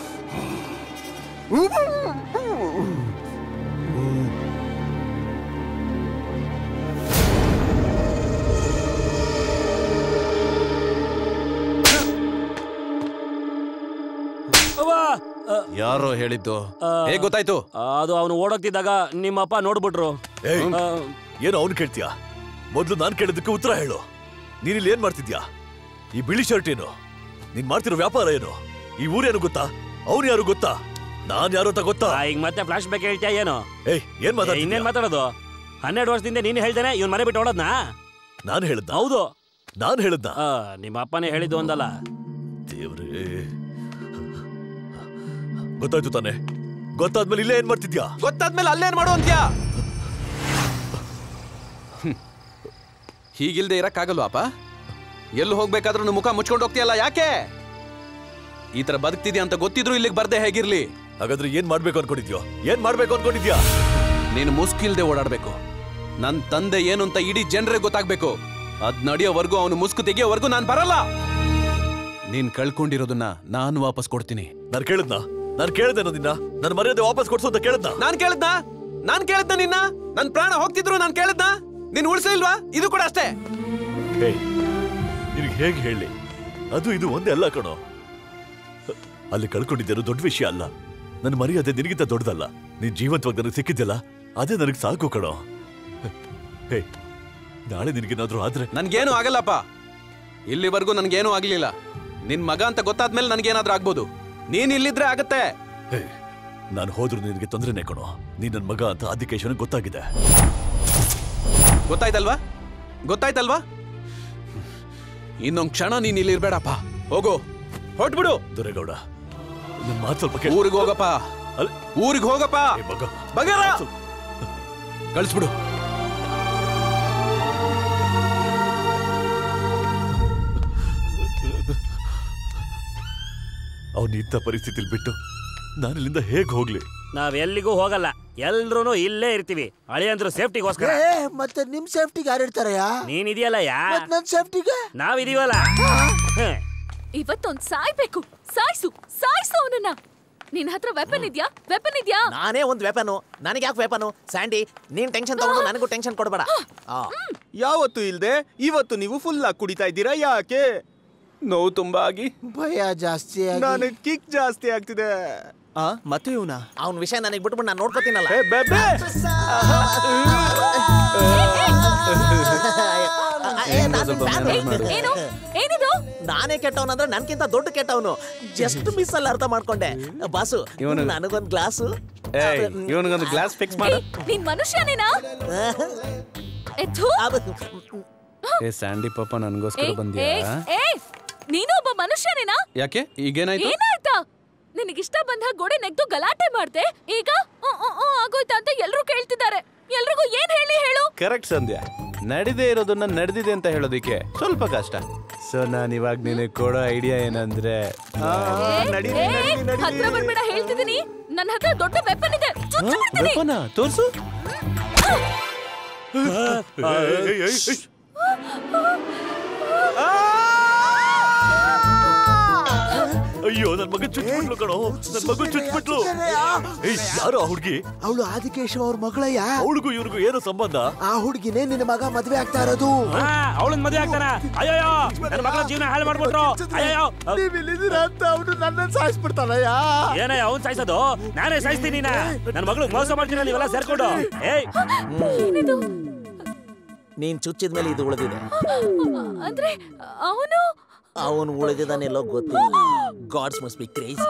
[SPEAKER 16] ಅವ್ವ! ಅ,
[SPEAKER 2] ಯಾರೋ ಹೇಳಿದ್ದು
[SPEAKER 16] ಆ,
[SPEAKER 2] ಹೇಗ್ ಗೊತ್ತಾಯ್ತು
[SPEAKER 16] ಅದು ಅವನು ಓಡೋಗ್ತಿದ್ದಾಗ ನಿಮ್ಮಪ್ಪ ನೋಡ್ಬಿಟ್ರು
[SPEAKER 19] ಏಯ್
[SPEAKER 16] ಆ,
[SPEAKER 19] ಏನು ಅವನು ಕೇಳ್ತೀಯಾ ಮೊದ್ಲು ನಾನ್ ಕೇಳಿದ್ದಕ್ಕೆ ಉತ್ತರ ಹೇಳು ನೀನಿಲ್ಲಿ ಏನ್ ಮಾಡ್ತಿದ್ಯಾ ಈ ಬಿಳಿ ಶರ್ಟ್ ಏನು ನೀನ್ ಮಾಡ್ತಿರೋ ವ್ಯಾಪಾರ ಏನು ಈ ಊರೇನು ಗೊತ್ತಾ ಅವ್ನು ಯಾರು ಗೊತ್ತಾ ನಾನ್ ಯಾರು ಅಂತ ಗೊತ್ತಾ
[SPEAKER 16] ಆ, ಈಗ ಮತ್ತೆ ಫ್ಲಾಶ್ ಬ್ಯಾಕ್ ಹೇಳ್ತೀಯ ಏನು
[SPEAKER 19] ಏಯ್ ಏನ್
[SPEAKER 16] ಏ, ಇನ್ನೇನ್
[SPEAKER 19] ಮಾತಾಡ್ತಿದ್ಯಾ
[SPEAKER 16] ಮಾತಾಡೋದು ಹನ್ನೆರಡು ವರ್ಷದಿಂದ ನೀನು ಹೇಳ್ದೇನೆ ಇವ್ನ ಮನೆ ಬಿಟ್ಟು ಓಡೋದ್ನಾ
[SPEAKER 19] ನಾನ್ ಹೇಳ್ದ
[SPEAKER 16] ಹೌದು
[SPEAKER 19] ನಾನ್ ಹೇಳ್ದ
[SPEAKER 16] ಆ, ನಿಮ್ಮ ಅಪ್ಪನೇ ಹೇಳಿದ್ದು ಒಂದಲ್ಲ
[SPEAKER 19] ದೇವ್ರೇ ಗೊತ್ತಾಯ್ತು ತಾನೆ ಗೊತ್ತಾದ್ಮೇಲೆ ಇಲ್ಲೇ ಏನ್ ಮಾಡ್ತಿದ್ಯಾ
[SPEAKER 2] ಗೊತ್ತಾದ್ಮೇಲೆ ಅಲ್ಲೇನ್ ಮಾಡು ಅಂತ್ಯಾ ಹೀಗಿಲ್ದೆ ಇರಕ್ಕಾಗಲ್ವಾಪ ಎಲ್ಲಿ ಹೋಗ್ಬೇಕಾದ್ರೂ ಮುಖ ಮುಚ್ಕೊಂಡು ಹೋಗ್ತೀಯಲ್ಲ ಯಾಕೆ ಈ ತರ ಬದುಕ್ತಿದ್ಯಾ ಅಂತ ಗೊತ್ತಿದ್ರು ಇಲ್ಲಿಗೆ ಬರ್ದೆ ಹೇಗಿರ್ಲಿ
[SPEAKER 19] ಹಾಗಾದ್ರೆ ಏನ್ ಮಾಡ್ಬೇಕು ಅನ್ಕೊಂಡಿದ್ಯೋ ಏನ್ ಮಾಡ್ಬೇಕು ಅನ್ಕೊಂಡಿದ್ಯಾ
[SPEAKER 2] ನೀನು ಮುಸ್ಕಿಲ್ದೆ ಓಡಾಡ್ಬೇಕು ನನ್ ತಂದೆ ಏನು ಅಂತ ಇಡೀ ಜನರಿಗೆ ಗೊತ್ತಾಗ್ಬೇಕು ಅದ್ ನಡೆಯೋವರೆಗೂ ಅವನು ಮುಸ್ಕು ತೆಗಿಯೋವರೆಗೂ ನಾನು ಬರಲ್ಲ ನೀನ್ ಕಳ್ಕೊಂಡಿರೋದನ್ನ ನಾನು ವಾಪಸ್ ಕೊಡ್ತೀನಿ
[SPEAKER 19] ನಾನು ಕೇಳಿದ್ನಾ ನಾನು ಕೇಳಿದೆ ನಿನ್ನ ನನ್ನ ಮರ್ಯಾದೆ ವಾಪಸ್ ಕೊಡ್ಸು ಅಂತ ಕೇಳಿದ್ನ
[SPEAKER 2] ನಾನ್ ಕೇಳಿದ್ನ ನಾನ್ ಕೇಳಿದ್ನ ನಿನ್ನ ನನ್ ಪ್ರಾಣ ಹೋಗ್ತಿದ್ರು ನಾನ್ ಕೇಳಿದ್ನ ನೀನ್ ಉಳಿಸಲಿಲ್ವಾ ಇದು ಕೂಡ ಅಷ್ಟೇ
[SPEAKER 19] ಹೇ ನಿನಗೆ ಹೇಗೆ ಹೇಳಿ ಅದು ಇದು ಒಂದೇ ಅಲ್ಲ ಕಣೋ ಅಲ್ಲಿ ಕಳ್ಕೊಂಡಿದ್ದೇನು ದೊಡ್ಡ ವಿಷಯ ಅಲ್ಲ ನನ್ನ ಮರ್ಯಾದೆ ನಿನಗಿಂತ ದೊಡ್ಡದಲ್ಲ ನೀನ್ ಜೀವಂತವಾಗಿ ನನಗೆ ಸಿಕ್ಕಿದ್ಯಲ್ಲ ಅದೇ ನನಗೆ ಸಾಕು ಕಣೋ ಹೇ ನಾಳೆ ನಿನಗೇನಾದ್ರೂ ಆದ್ರೆ
[SPEAKER 2] ನನ್ಗೇನು ಆಗಲ್ಲಪ್ಪ ಇಲ್ಲಿವರೆಗೂ ನನ್ಗೇನು ಆಗ್ಲಿಲ್ಲ ನಿನ್ ಮಗ ಅಂತ ಗೊತ್ತಾದ್ಮೇಲೆ ನನ್ಗೇನಾದ್ರೂ ಆಗ್ಬೋದು ನೀನ್ ಇಲ್ಲಿದ್ರೆ ಆಗತ್ತೆ
[SPEAKER 19] ಹೇ ನಾನು ಹೋದ್ರೂ ನಿನಗೆ ತೊಂದರೆನೇ ಕಣೋ ನೀನ್ ನನ್ನ ಮಗ ಅಂತ ಆದಿಕೇಶವನಿಗೆ ಗೊತ್ತಾಗಿದೆ
[SPEAKER 2] ಗೊತ್ತಾಯ್ತಲ್ವಾ ಗೊತ್ತಾಯ್ತಲ್ವಾ ಇನ್ನೊಂದ್ ಕ್ಷಣ ನೀನ್ ಇಲ್ಲಿ ಇರ್ಬೇಡಪ್ಪ ಹೋಗು ಹೊಟ್ಬಿಡು
[SPEAKER 19] ದೊರೆಗೌಡ ನನ್ನ ಮಾತು ಸ್ವಲ್ಪ ಕೇಳು.
[SPEAKER 2] ಊರಿಗೆ ಹೋಗಪ್ಪ
[SPEAKER 19] ಅಲ್-
[SPEAKER 2] ಊರಿಗೆ ಹೋಗಪ್ಪ
[SPEAKER 19] ಏ ಮಗ
[SPEAKER 2] ಬಗರ ಕಳಿಸ್ಬಿಡು
[SPEAKER 19] ಅವನು ಇಂಥ ಪರಿಸ್ಥಿತಿಲಿ ಬಿಟ್ಟು ನಾನು ಇಲ್ಲಿಂದ ಹೇಗೆ ಹೋಗ್ಲಿ
[SPEAKER 16] ನಾವ್ ಎಲ್ಲಿಗೂ ಹೋಗಲ್ಲ ಎಲ್ರು ಇಲ್ಲೇ ಇರ್ತೀವಿ ಅಳಿಯಂದ್ರು ಸೇಫ್ಟಿಗೋಸ್ಕರ
[SPEAKER 6] ಏ ಮತ್ತೆ ನಿಮ್ ಸೇಫ್ಟಿಗೆ ಯಾರು ಇರ್ತಾರಯ್ಯ
[SPEAKER 16] ನೀನ್ ಇದೆಯಲ್ಲ ಯಾ
[SPEAKER 6] ಮತ್ ನನ್ ಸೇಫ್ಟಿಗೆ
[SPEAKER 16] ನಾವಿದೀವಲ್ಲ ಹ್ಮ್.
[SPEAKER 14] ಇವತ್ತೊಂದ್ ಸಾಯ್ಬೇಕು ಸಾಯ್ಸು ಸಾಯ್ಸು ಅವನನ್ನ ನಿನ್ ಹತ್ರ ವೆಪನ್ ಇದ್ಯಾ ವೆಪನ್ ಇದ್ಯಾ
[SPEAKER 12] ನಾನೇ ಒಂದು ವೆಪನು ನನಗೆ ಯಾಕೆ ವೆಪನು ಸ್ಯಾಂಡಿ ನೀನ್ ಟೆನ್ಷನ್ ತಗೊಂಡು ನನಗೂ ಟೆನ್ಷನ್ ಕೊಡಬೇಡ
[SPEAKER 11] ಯಾವತ್ತು ಇಲ್ದೆ ಇವತ್ತು ನೀವು ಫುಲ್ ಆಗಿ ಕುಡಿತಾ ಇದ್ದೀರಾ ಯಾಕೆ
[SPEAKER 2] ನೋವು ತುಂಬಾ ಆಗಿ
[SPEAKER 6] ಭಯ ಜಾಸ್ತಿ
[SPEAKER 11] ನನಗೆ ಕಿಕ್ ಜಾಸ್ತಿ ಆಗ್ತಿದೆ ಆ ಮತ್ತೆ ಇವನ
[SPEAKER 12] ಅವನ ವಿಷಯ ನನಗೆ ಬಿಟ್ಬಿಟ್ಟು ನಾನು ನೋಡ್ಕೋತೀನಲ್ಲ
[SPEAKER 14] ಏನು ಏನಿದು
[SPEAKER 12] ನಾನೇ ಕೆಟ್ಟವನಂದ್ರೆ ನನ್ಕಿಂತ ದೊಡ್ಡ ಕೆಟ್ಟವನು ಜಸ್ಟ್ ಮಿಸ್ ಅಲ್ಲಿ ಅರ್ಥ ಮಾಡ್ಕೊಂಡೆ ಬಾಸು
[SPEAKER 2] ಇವನು-
[SPEAKER 12] ನನಗೊಂದ್ ಗ್ಲಾಸು
[SPEAKER 2] ಏಯ್ ಇವನಿಗೊಂದು ಗ್ಲಾಸ್ ಫಿಕ್ಸ್ ಮಾಡು
[SPEAKER 14] ನೀನ್ ಮನುಷ್ಯನೇನಾ ಎದ್ದು
[SPEAKER 2] ಏ ಸ್ಯಾಂಡಿ ಪಾಪ ನನ್ಗೋಸ್ಕರ ಬಂದ್ಯಾ
[SPEAKER 14] ನೀನು ಒಬ್ಬ ಮನುಷ್ಯನೇನಾ
[SPEAKER 2] ಯಾಕೆ ಈಗೇನಾಯ್ತು
[SPEAKER 14] ಏನಾಯ್ತಾ ನಿನಗಿಷ್ಟ ಬಂದ ಗೋಡೆ ನೆಗ್ದು ಗಲಾಟೆ ಮಾಡ್ದೆ ಈಗ ಉ, ಉ, ಉ ಆಗೋಯ್ತಾ ಅಂತ ಎಲ್ರು ಕೇಳ್ತಿದ್ದಾರೆ ಎಲ್ರಿಗೂ ಏನ್ ಹೇಳಿ ಹೇಳು
[SPEAKER 2] ಕರೆಕ್ಟ್ ಸಂಧ್ಯಾ ನಡೆದೇ ಇರೋದನ್ನ ನಡೆದಿದೆ ಅಂತ ಹೇಳೋದಿಕ್ಕೆ ಸ್ವಲ್ಪ ಕಷ್ಟ ಸೊ ನಾನು ಇವಾಗ ನಿನಗೆ ಕೊಡೋ ಐಡಿಯಾ ಏನಂದ್ರೆ
[SPEAKER 14] ಏ, ಹತ್ರ ಬರ್ಬೇಡ ಹೇಳ್ತಿದ್ದೀನಿ ನನ್ನ ಹತ್ರ ದೊಡ್ಡ ವೆಪನ್ ಇದೆ ಚುಚ್ಚಿಬಿಡ್ತೀನಿ.
[SPEAKER 2] ತೋರ್ಸು
[SPEAKER 19] ಅಯ್ಯೋ ನನ್ ಮಗ ಚುಚ್ಬಿಟ್ಲು ಕಣೋ ನನ್ ಮಗು ಚುಚ್ಬಿಟ್ಲು ಏಯ್ ಯಾರು ಆ ಹುಡ್ಗಿ
[SPEAKER 6] ಅವಳು ಆದಿಕೇಶವ ಅವ್ರ ಮಗಳಯ್ಯ
[SPEAKER 19] ಅವಳಿಗೂ ಇವ್ರಿಗೂ ಏನು ಸಂಬಂಧ
[SPEAKER 6] ಆ ಹುಡುಗಿನೇ ನಿನ್ನ ಮಗ ಮದ್ವೆ ಆಗ್ತಾ ಇರೋದು
[SPEAKER 16] ಅವಳನ್ ಮದುವೆ ಆಗ್ತಾನ ಅಯ್ಯೋ ನನ್ನ ಮಗಳ ಜೀವನ ಹಾಳು ಮಾಡ್ಬಿಟ್ರು ಅಯ್ಯೋ
[SPEAKER 6] ನೀವ್ ಇಲ್ಲಿದ್ದೀರಾ ಅಂತ ಅವನು ನನ್ನ ಸಾಯಿಸ್ಬಿಡ್ತಾನಯ್ಯ
[SPEAKER 16] ಏನೇ ಅವನ್ ಸಾಯಿಸೋದು ನಾನೇ ಸಾಯಿಸ್ತೀನಿ ನನ್ನ ಮಗಳು ಮೋಸ ಮಾಡ್ತೀನಿ ನೀವೆಲ್ಲ ಸೇರ್ಕೊಂಡು ಏಯ್
[SPEAKER 14] ಏನಿದು
[SPEAKER 12] ನೀನ್ ಚುಚ್ಚಿದ ಮೇಲೆ ಇದು ಉಳಿದಿದೆ
[SPEAKER 14] ಅಂದ್ರೆ ಅವನು
[SPEAKER 12] ಅವನು ಉಳಿದಿದ್ದಾನೆಲ್ಲೋ ಗೊತ್ತಿಲ್ಲ ಗಾಡ್ಸ್ ಮಸ್ಟ್ ಬಿ ಕ್ರೇಜಿ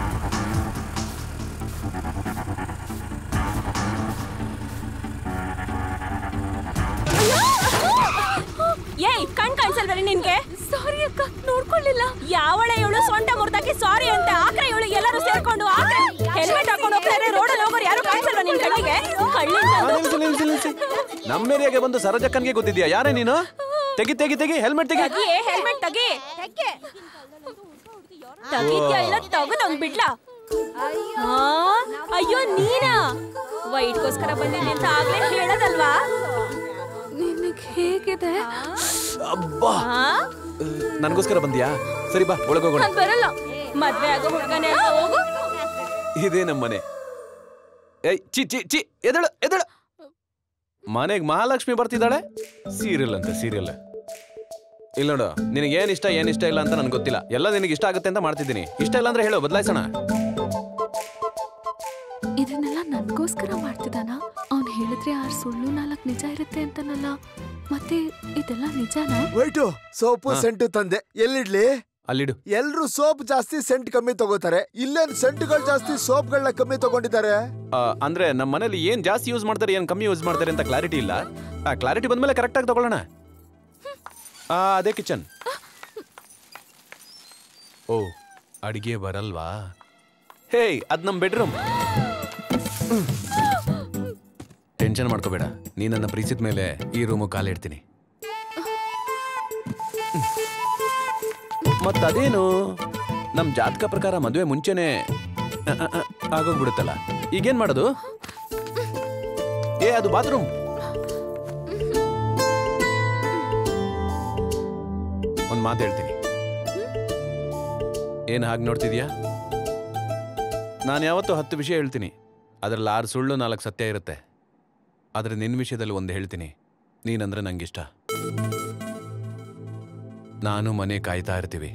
[SPEAKER 22] ಏಯ್ ಕಣ್ ಕಾಣಿಸಲ್ವರಿ ನಿನ್ಗೆ
[SPEAKER 14] ಸಾರಿ ಅಕ್ಕ ನೋಡ್ಕೊಳ್ಳಿಲ್ಲ
[SPEAKER 22] ಯಾವಳೆ ಇವಳು ಸೊಂಟ ಮುರ್ದಾಕಿ ಸಾರಿ ಅಂತ ಆಕ್ರೆ ಇವಳು ಎಲ್ಲರೂ ಸೇರ್ಕೊಂಡು ಆಕ್ರೆ ಹೆಲ್ಮೆಟ್ ಹಾಕೊಂಡು ಹೋಗ್ತಾರೆ ರೋಡಲ್ಲಿ ಹೋಗೋರು ಯಾರು ಕಾಣಿಸಲ್ವ ನಿನ್ ಕಣ್ಣಿಗೆ ಕಳ್ಳಿಂದ
[SPEAKER 2] ನಿಲ್ಸಿ ನಿಲ್ಸಿ ನಿಲ್ಸಿ ನಮ್ಮ ಏರಿಯಾಗೆ ಬಂದು ಸರೋಜಕ್ಕನ್ಗೆ ಗೊತ್ತಿದ್ಯಾ ಯಾರೇ ನೀನು ತೆಗಿ ತೆಗಿ ತೆಗಿ ಹೆಲ್ಮೆಟ್ ತೆಗಿ
[SPEAKER 22] ತಗಿ ಹೆಲ್ಮೆಟ್ ತಗಿ ತಗಿದ್ಯಾ ಇಲ್ಲ ತಗದೊಂದ್ ಬಿಡ್ಲಾ ಆ, ಅಯ್ಯೋ ನೀನಾ ವೈಟ್ಗೋಸ್ಕರ ಬಂದಿದ್ದೀನಿ ಅಂತ ಆಗ್ಲೇ ಹೇಳೋದಲ್ವಾ
[SPEAKER 14] ನಿನಗೆ ಹೇಗಿದೆ
[SPEAKER 2] ಅಬ್ಬಾ
[SPEAKER 22] ಆ?
[SPEAKER 2] ನನ್ಗೋಸ್ಕರ ಬಂದ್ಯಾ ಸರಿ ಬಾ ಒಳಗೋಗೋಣ
[SPEAKER 22] ನಾನ್ ಬರಲ್ಲ ಮದ್ವೆ ಆಗೋ ಹುಡ್ಗನೇ ಅಲ್ವಾ, ಹೋಗು
[SPEAKER 2] ಇದೇ ನಮ್ಮ ಮನೆ ಏಯ್ ಚಿ ಚಿ ಚಿ ಎದಳು ಎದಳು ಮನೆಗ್ ಮಹಾಲಕ್ಷ್ಮಿ ಬರ್ತಿದ್ದಾಳೆ ಸೀರಿಯಲ್ ಅಂತ ಸೀರಿಯಲ್ ಇಲ್ಲ ನೋಡು ನಿನಗೆ ಏನ್ ಇಷ್ಟ ಏನ್ ಇಷ್ಟ ಇಲ್ಲ ಅಂತ ನನ್ಗೆ ಗೊತ್ತಿಲ್ಲ ಎಲ್ಲ ನಿನಗೆ ಇಷ್ಟ ಆಗುತ್ತೆ ಅಂತ ಮಾಡ್ತಿದ್ದೀನಿ ಇಷ್ಟ ಇಲ್ಲ ಅಂದ್ರೆ ಹೇಳು ಬದಲಾಯಿಸೋಣ
[SPEAKER 14] ಇದನ್ನೆಲ್ಲ ನನ್ಗೋಸ್ಕರ ಮಾಡ್ತಿದ್ದಾನ ಅವ್ನ್ ಹೇಳಿದ್ರೆ ಆರ್ ಸುಳ್ಳು ನಾಲ್ಕು ನಿಜ ಇರುತ್ತೆ ಅಂತನಲ್ಲ ಮತ್ತೆ ಇದೆಲ್ಲ ನಿಜನಾ
[SPEAKER 6] ವೈಟು ಸೋಪು ಸೆಂಟು ತಂದೆ ಎಲ್ಲಿಡ್ಲಿ
[SPEAKER 2] ಅಲ್ಲಿಡು
[SPEAKER 6] ಎಲ್ರು ಸೋಪ್ ಜಾಸ್ತಿ ಸೆಂಟ್ ಕಮ್ಮಿ ತಗೋತಾರೆ ಇಲ್ಲೇನ್ ಸೆಂಟ್ಗಳು ಜಾಸ್ತಿ ಸೋಪ್ಗಳನ್ನ ಕಮ್ಮಿ ತಗೊಂಡಿದ್ದಾರೆ
[SPEAKER 2] ಆ, ಅಂದ್ರೆ ನಮ್ಮ ಮನೇಲಿ ಏನ್ ಜಾಸ್ತಿ ಯೂಸ್ ಮಾಡ್ತಾರೆ ಏನ್ ಕಮ್ಮಿ ಯೂಸ್ ಮಾಡ್ತಾರೆ ಅಂತ ಕ್ಲಾರಿಟಿ ಇಲ್ಲ ಆ ಕ್ಲಾರಿಟಿ ಬಂದ್ಮೇಲೆ ಕರೆಕ್ಟ್ ಆಗಿ ತಗೊಳ್ಳೋಣ ಆ ಅದೇ ಕಿಚನ್ ಓ ಅಡಿಗೆ ಬರಲ್ವಾ ಹೇಯ್ ಅದ್ ನಮ್ ಬೆಡ್ರೂಮ್ ಟೆನ್ಷನ್ ಮಾಡ್ಕೋಬೇಡ ನೀ ನನ್ನ ಪ್ರೀತಿಸಿದ ಮೇಲೆ ಈ ರೂಮು ಕಾಲಿಡ್ತೀನಿ ಮತ್ತದೇನು ನಮ್ ಜಾತಕ ಪ್ರಕಾರ ಮದುವೆ ಮುಂಚೆನೆ ಅ, ಅ, ಅ, ಆಗೋಗ್ಬಿಡುತ್ತಲ್ಲ ಈಗೇನ್ ಮಾಡೋದು ಏ ಅದು ಬಾತ್ರೂಮ್ ಒಂದ್ ಮಾತು ಹೇಳ್ತೀನಿ ಏನ್ ಹಾಗೆ ನೋಡ್ತಿದ್ಯಾ ನಾನು ಯಾವತ್ತೂ ಹತ್ತು ವಿಷಯ ಹೇಳ್ತೀನಿ ಅದ್ರಲ್ಲಿ ಆರು ಸುಳ್ಳು ನಾಲ್ಕು ಸತ್ಯ ಇರುತ್ತೆ ಆದ್ರೆ ನಿನ್ನ ವಿಷಯದಲ್ಲಿ ಒಂದು ಹೇಳ್ತೀನಿ ನೀನಂದ್ರೆ ನಂಗಿಷ್ಟ ನಾನು ಮನೆ ಕಾಯ್ತಾ ಇರ್ತೀವಿ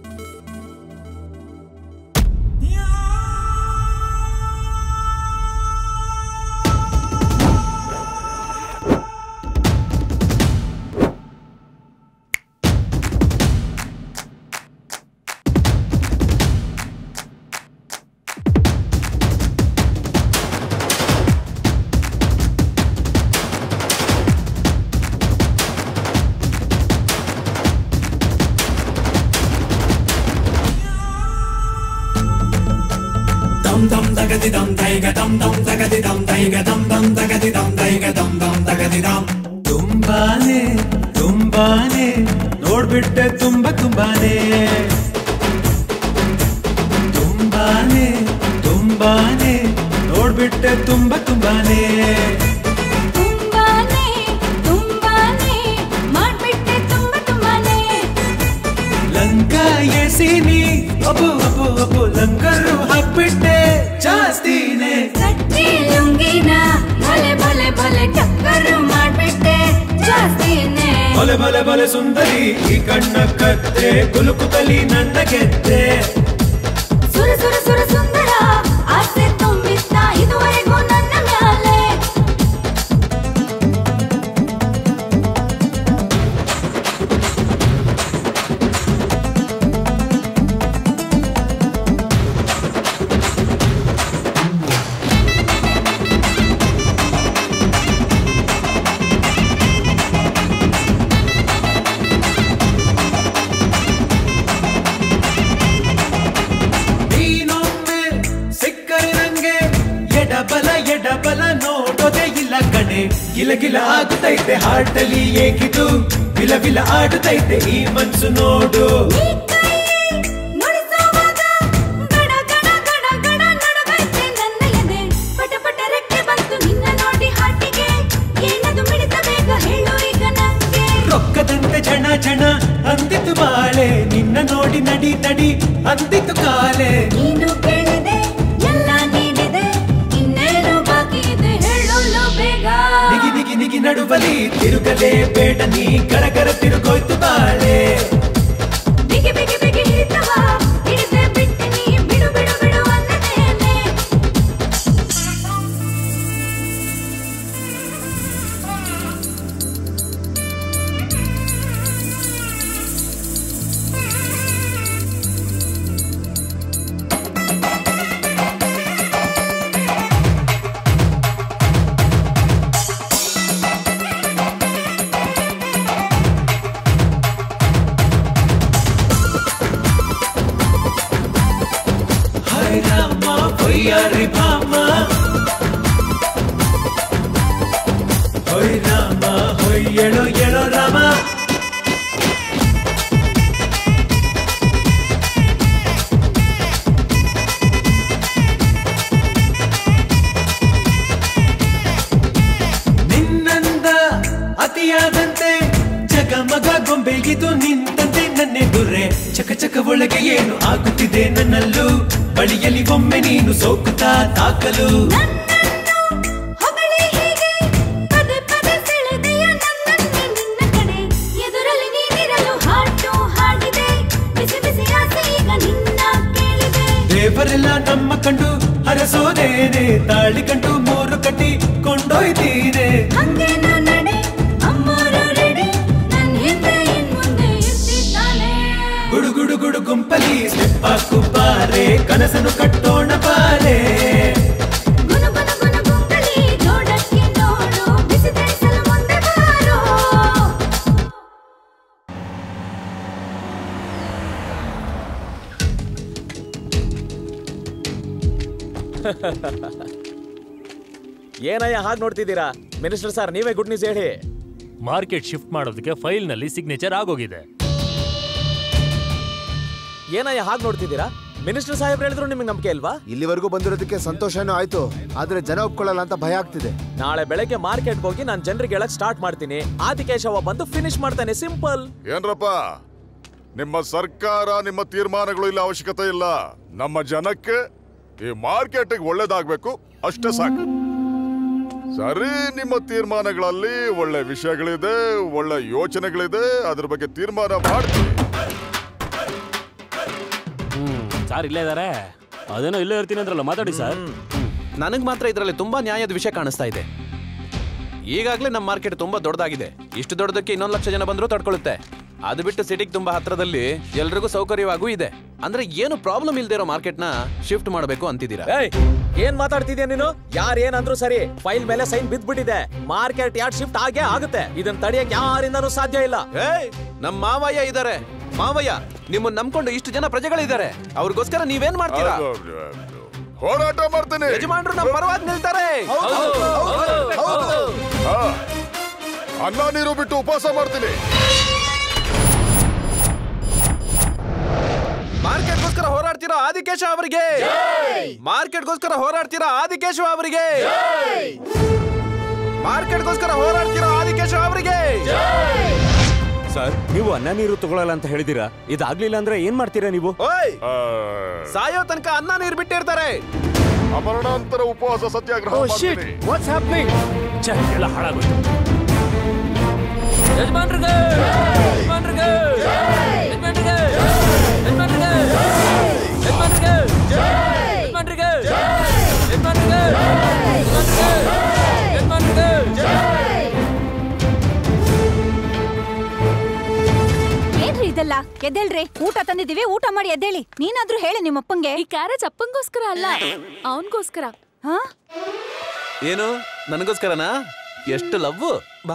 [SPEAKER 18] dum dum dagadi dum daiga dum dum dagadi dum daiga dum dum dagadi dum daiga dum dum dagadi dum
[SPEAKER 21] ತುಂಬಾನೇ ತುಂಬಾನೇ ನೋಡ್ಬಿಟ್ಟೆ ತುಂಬ ತುಂಬಾನೇ ತುಂಬಾನೇ ತುಂಬಾನೇ ನೋಡ್ಬಿಟ್ಟೆ ತುಂಬ ತುಂಬಾನೇ
[SPEAKER 22] ತುಂಬಾನೇ ತುಂಬಾನೇ ಮಾಡ್ಬಿಟ್ಟೆ ತುಂಬ ತುಂಬಾನೇ
[SPEAKER 21] ಲಂಕ ಎಸಿನಿ ಅಬ್ಬು ಅಬ್ಬು ಅಬ್ಬು ಲಂಕರು ಹಾಕ್ಬಿಟ್ಟೆ ಜಾಸ್ತಿನೇ
[SPEAKER 22] ಕಟ್ಟಿ ಲುಂಗಿನ ಭಲೆ ಭಲೆ ಭಲೆ ಟಕ್ಕರು ಮಾಡ್ಬಿಟ್ಟೆ ಜಾಸ್ತಿನೇ
[SPEAKER 21] ಬಲೆ ಬಲೆ ಬಲೆ ಸುಂದರಿ ಈ ಕಣ್ಣ ಕತ್ತೆ ಕುಲುಕುತಲಿ ನನ್ನ ಗೆದ್ದೆ
[SPEAKER 22] ಸುರ ಸುರ ಸುರ ಸುಂದರ ಆಸೆ ತುಂಬಿತ್ತ ಇದುವರೆಗೂ ನನ್ನ ಮ್ಯಾಲೆ
[SPEAKER 21] ನೀನೊಮ್ಮೆ ಸಿಕ್ಕರೆ ನಂಗೆ ಎಡಬಲ ಎಡಬಲ ನೋಡೋದೇ ಇಲ್ಲ ಕಣೆ ಗಿಲ ಗಿಲ ಆಗುತ್ತೈತೆ ಹಾರ್ಟಲ್ಲಿ ಏಕಿದು ವಿಲ ವಿಲ ಆಡುತ್ತೈತೆ ಈ ಮನ್ಸು ನೋಡು
[SPEAKER 22] ನುಡಿಸುವಾಗ ಗಡ ಗಡ ಗಡ ಗಡ ನಡುಗೈತೆ ನನ್ನ ಎದೆ ಪಟ ಪಟ ರೆಕ್ಕೆ ಬಂತು ನಿನ್ನ ನೋಡಿ ಹಾಟಿಗೆ ಏನದು ಮಿಡಿತ ಬೇಗ ಹೇಳು ಈಗ ನಂಗೆ
[SPEAKER 21] ರೊಕ್ಕದಂತೆ ಜನ ಜನ ಅಂದಿತು ಬಾಳೆ ನಿನ್ನ ನೋಡಿ ನಡಿ ನಡಿ ಅಂದಿತು ಕಾಲೆ
[SPEAKER 22] ನೀನು ಕೇಳಿದೆ ಎಲ್ಲ ನೀಡಿದೆ ಇನ್ನೇನು ಬಾಕಿ ಇದೆ ಹೇಳಲು ಬೇಗ
[SPEAKER 21] ನಿಗಿ ನಿಗಿ ನಿಗಿ ನಡುವಲಿ ತಿರುಗಲೇ ಬೇಡ ನೀ ಗರಗರ ತಿರುಗೋಯ್ತು ಬಾಳೆ
[SPEAKER 22] ಬಿಗಿ ಬಿಗಿ ಬಿಗಿ ಹಿಡಿತವ ಹಿಡಿದೆ ಬಿಟ್ಟಿನಿ ಬಿಡು ಬಿಡು ಬಿಡು ಅನ್ನದೇನೆ
[SPEAKER 21] ಹಾಯ್ ರಾಮ ಹೊಯ್ಯಾರಿ ಭಾಮ ಹೊಯ್ ರಾಮ ಹೊಯ್ ಎಳೋ ಎಳೋ ರಾಮ ನಿನ್ನಂದ ಅತಿಯಾದಂತೆ ಜಗಮಗ ಗೊಂಬೆಗಿದು ನಿಂತಂತೆ ನನ್ನೆದುರೆ ಚಕ ಚಕ ಒಳಗೆ ಏನು ಆಗುತ್ತಿದೆ ನನ್ನಲ್ಲೂ ಬಳಿಯಲ್ಲಿ ಒಮ್ಮೆ ನೀನು ಸೋಕುತ್ತಾ ತಾಕಲು
[SPEAKER 22] ಹೊಗಳಿ ಹೀಗೆ ಪದೇ ಪದೇ ಸೆಳೆದೆಯ ನನ್ನನ್ನೇ ನಿನ್ನ ಕಡೆ ಎದುರಲ್ಲಿ ನೀನಿರಲು ಹಾಟು ಹಾಡಿದೆ ಬಿಸಿ ಬಿಸಿ ಆಸೆ ಈಗ ನಿನ್ನ ಕೇಳಿದೆ
[SPEAKER 21] ದೇವರೆಲ್ಲ ನಮ್ಮ ಕಂಡು ಹರಸೋದೇನೆ ತಾಳಿ ಕಂಡು ಮೂರು ಕಟ್ಟಿ ಕೊಂಡೊಯ್ತೀನೆ
[SPEAKER 22] ಹಂಗೇನು ನಡೆ ಅಮ್ಮೋರು ರೆಡಿ ನನ್ ಹಿಂದೆ ಇನ್ ಮುಂದೆ ಇರ್ತಿದ್ದಾನೆ
[SPEAKER 21] ಗುಡು ಗುಡು ಗುಡು ಗುಂಪಲಿ ಸ್ಟೆಪ್ ಹಾಕು ಬಾರೆ ಕನಸನ್ನು ಕಟ್ಟೋಣ ಬಾರೆ
[SPEAKER 22] ಗುನು ಗುನು ಗುನು ಗುಂಗಲಿ ಜೋಡಕ್ಕೆ ನೋಡು ಬಿಸಿ ತರಿಸಲು ಮುಂದೆ ಬಾರೋ
[SPEAKER 15] ಏನಯ್ಯ ಹಾಗೆ ನೋಡ್ತಿದ್ದೀರಾ ಮಿನಿಸ್ಟರ್ ಸರ್ ನೀವೇ ಗುಡ್ ನ್ಯೂಸ್ ಹೇಳಿ
[SPEAKER 4] ಮಾರ್ಕೆಟ್ ಶಿಫ್ಟ್ ಮಾಡೋದಕ್ಕೆ ಫೈಲ್ನಲ್ಲಿ ಸಿಗ್ನೇಚರ್ ಆಗೋಗಿದೆ
[SPEAKER 15] ಏನಯ್ಯ ಹಾಗೆ ನೋಡ್ತಿದ್ದೀರಾ ಮಿನಿಸ್ಟರ್ ಸಾಹೇಬ್ರು ಹೇಳಿದ್ರು ನಿಮಗೆ ನಂಬಿಕೆ ಇಲ್ವಾ
[SPEAKER 6] ಇಲ್ಲಿವರೆಗೂ ಬಂದಿರೋದಕ್ಕೆ ಸಂತೋಷನೂ ಆಯ್ತು ಆದ್ರೆ ಜನ ಒಪ್ಕೊಳ್ಳಲ್ಲ ಅಂತ ಭಯ ಆಗ್ತಿದೆ
[SPEAKER 15] ನಾಳೆ ಬೆಳಗ್ಗೆ ಮಾರ್ಕೆಟ್ಗೆ ಹೋಗಿ ನಾನು ಜನರಿಗೆ ಹೇಳಕ್ ಸ್ಟಾರ್ಟ್ ಮಾಡ್ತೀನಿ ಆದಿಕೇಶವ ಬಂದು ಫಿನಿಶ್ ಮಾಡ್ತಾನೆ ಸಿಂಪಲ್
[SPEAKER 10] ಏನ್ರಪ್ಪ ನಿಮ್ಮ ಸರ್ಕಾರ ನಿಮ್ಮ ತೀರ್ಮಾನಗಳು ಇಲ್ಲ ಅವಶ್ಯಕತೆ ಇಲ್ಲ ನಮ್ಮ ಜನಕ್ಕೆ ಈ ಮಾರ್ಕೆಟಿಗೆ ಒಳ್ಳೇದಾಗ್ಬೇಕು ಅಷ್ಟೇ ಸಾಕು ಸರಿ ನಿಮ್ಮ ತೀರ್ಮಾನಗಳಲ್ಲಿ ಒಳ್ಳೆ ವಿಷಯಗಳಿದೆ ಒಳ್ಳೆ ಯೋಚನೆಗಳಿದೆ ಅದ್ರ ಬಗ್ಗೆ ತೀರ್ಮಾನ ಮಾಡ್ತೀವಿ
[SPEAKER 13] ಹ್ಮ್ ಸರ್ ಇಲ್ಲೇ ಇದಾರೆ ಅದೇನೋ ಇಲ್ಲೇ ಇರ್ತೀನಿ ಅಂದ್ರಲ್ಲ ಮಾತಾಡಿ ಸರ್
[SPEAKER 2] ನನಗ್ ಮಾತ್ರ ಇದರಲ್ಲಿ ತುಂಬಾ ನ್ಯಾಯದ ವಿಷಯ ಕಾಣಿಸ್ತಾ ಇದೆ ಈಗಾಗಲೇ ನಮ್ಮ ಮಾರ್ಕೆಟ್ ತುಂಬಾ ದೊಡ್ಡದಾಗಿದೆ ಇಷ್ಟು ದೊಡ್ಡದಕ್ಕೆ ಇನ್ನೊಂದು ಲಕ್ಷ ಜನ ಬಂದರೂ ತಡ್ಕೊಳ್ಳುತ್ತೆ ಅದು ಬಿಟ್ಟು ಸಿಟಿಗೆ ತುಂಬಾ ಹತ್ರದಲ್ಲಿ ಎಲ್ರಿಗೂ ಸೌಕರ್ಯವಾಗೂ ಇದೆ ಅಂದ್ರೆ ಏನು ಪ್ರಾಬ್ಲಮ್ ಇಲ್ದೇ ಇರೋ ಮಾರ್ಕೆಟ್ನ ಶಿಫ್ಟ್ ಮಾಡಬೇಕು ಅಂತಿದ್ದೀರಾ
[SPEAKER 15] ಏಯ್ ಏನ್ ಮಾತಾಡ್ತಿದ್ಯಾ ನೀನು ಯಾರ್ ಏನಂದ್ರು ಸರಿ ಫೈಲ್ ಮೇಲೆ ಸೈನ್ ಬಿದ್ದ್ಬಿಟ್ಟಿದೆ ಮಾರ್ಕೆಟ್ ಯಾರ್ಡ್ ಶಿಫ್ಟ್ ಆಗೇ ಆಗುತ್ತೆ ಇದನ್ನ ತಡೆಯಕ್ ಯಾರಿಂದನೂ ಸಾಧ್ಯ ಇಲ್ಲ
[SPEAKER 2] ಏಯ್ ನಮ್ಮ ಮಾವಯ್ಯ ಇದ್ದಾರೆ ಮಾವಯ್ಯ ನಿಮ್ಮನ್ನ ನಂಬ್ಕೊಂಡು ಇಷ್ಟು ಜನ ಪ್ರಜೆಗಳಿದ್ದಾರೆ ಅವ್ರಿಗೋಸ್ಕರ ನೀವೇನ್ ಮಾಡ್ತೀರಾ
[SPEAKER 10] ಹೋರಾಟ ಮಾಡ್ತೀನಿ
[SPEAKER 2] ಯಜಮಾನ್ರು ನಮ್ಮ ಪರವಾಗಿ ನಿಲ್ತಾರೆ
[SPEAKER 10] ಹಾ. ಅನ್ನ ನೀರು ಬಿಟ್ಟು ಉಪವಾಸ ಮಾಡ್ತೀನಿ
[SPEAKER 2] ಮಾರ್ಕೆಟ್ಗೋಸ್ಕರ ಹೋರಾಡ್ತೀರಾ ಆದಿಕೇಶ ಅವರಿಗೆ ಮಾರ್ಕೆಟ್ಗೋಸ್ಕರ ಹೋರಾಡ್ತೀರಾ ಆದಿಕೇಶವ ಅವರಿಗೆ ಮಾರ್ಕೆಟ್ಗೋಸ್ಕರ ಹೋರಾಡ್ತೀರಾ ಆದಿಕೇಶ ಅವರಿಗೆ
[SPEAKER 13] ಸರ್ ನೀವು ಅನ್ನ ನೀರು ತಗೊಳಲ್ಲ ಅಂತ ಹೇಳಿದಿರಾ ಇದಾಗ್ಲಿಲ್ಲ ಅಂದ್ರೆ ಏನ್ ಮಾಡ್ತೀರಾ ನೀವು
[SPEAKER 2] ಓಯ್ ಸಾಯೋ ತನಕ ಅನ್ನ ನೀರು ಬಿಟ್ಟಿರ್ತಾರೆ
[SPEAKER 10] ಅಮರಣಾಂತರ ಉಪವಾಸ ಸತ್ಯಾಗ್ರಹ ಮಾಡ್ತೀನಿ
[SPEAKER 13] ವಾಟ್ಸ್ ಹ್ಯಾಪನಿಂಗ್ ಛೆ ಎಲ್ಲ ಹಾಳಾಗೋಯ್ತು
[SPEAKER 3] ಯಜಮಾನ್ರಿಗೆ ಯಜಮಾನ್ರಿಗೆ ಯಜಮಾನ್ರಿಗೆ ಯಜಮಾನ್ರಿಗೆ ಯಜಮಾನ್ರಿಗೆ ಯಜಮಾನ್ರಿಗೆ ಯಜಮಾನ್ರಿಗೆ ಯಜಮಾನ್ರಿಗೆ
[SPEAKER 7] ಏನ್ರಿ ಇದೆಲ್ಲ ಎದ್ದೇಳ್ರಿ ಊಟ ತಂದಿದೀವಿ ಊಟ ಮಾಡಿ ಎದ್ದೇಳಿ ನೀನಾದ್ರೂ ಹೇಳಿ ನಿಮ್ಮಪ್ಪಂಗೆ
[SPEAKER 14] ಈ ಕ್ಯಾರೇಜ್ ಅಪ್ಪಂಗೋಸ್ಕರ ಅಲ್ಲ ಅವನ್ಗೋಸ್ಕರ
[SPEAKER 7] ಹಾ
[SPEAKER 2] ಏನು ನನಗೋಸ್ಕರನಾ ಎಷ್ಟು ಲವ್ ಬಾ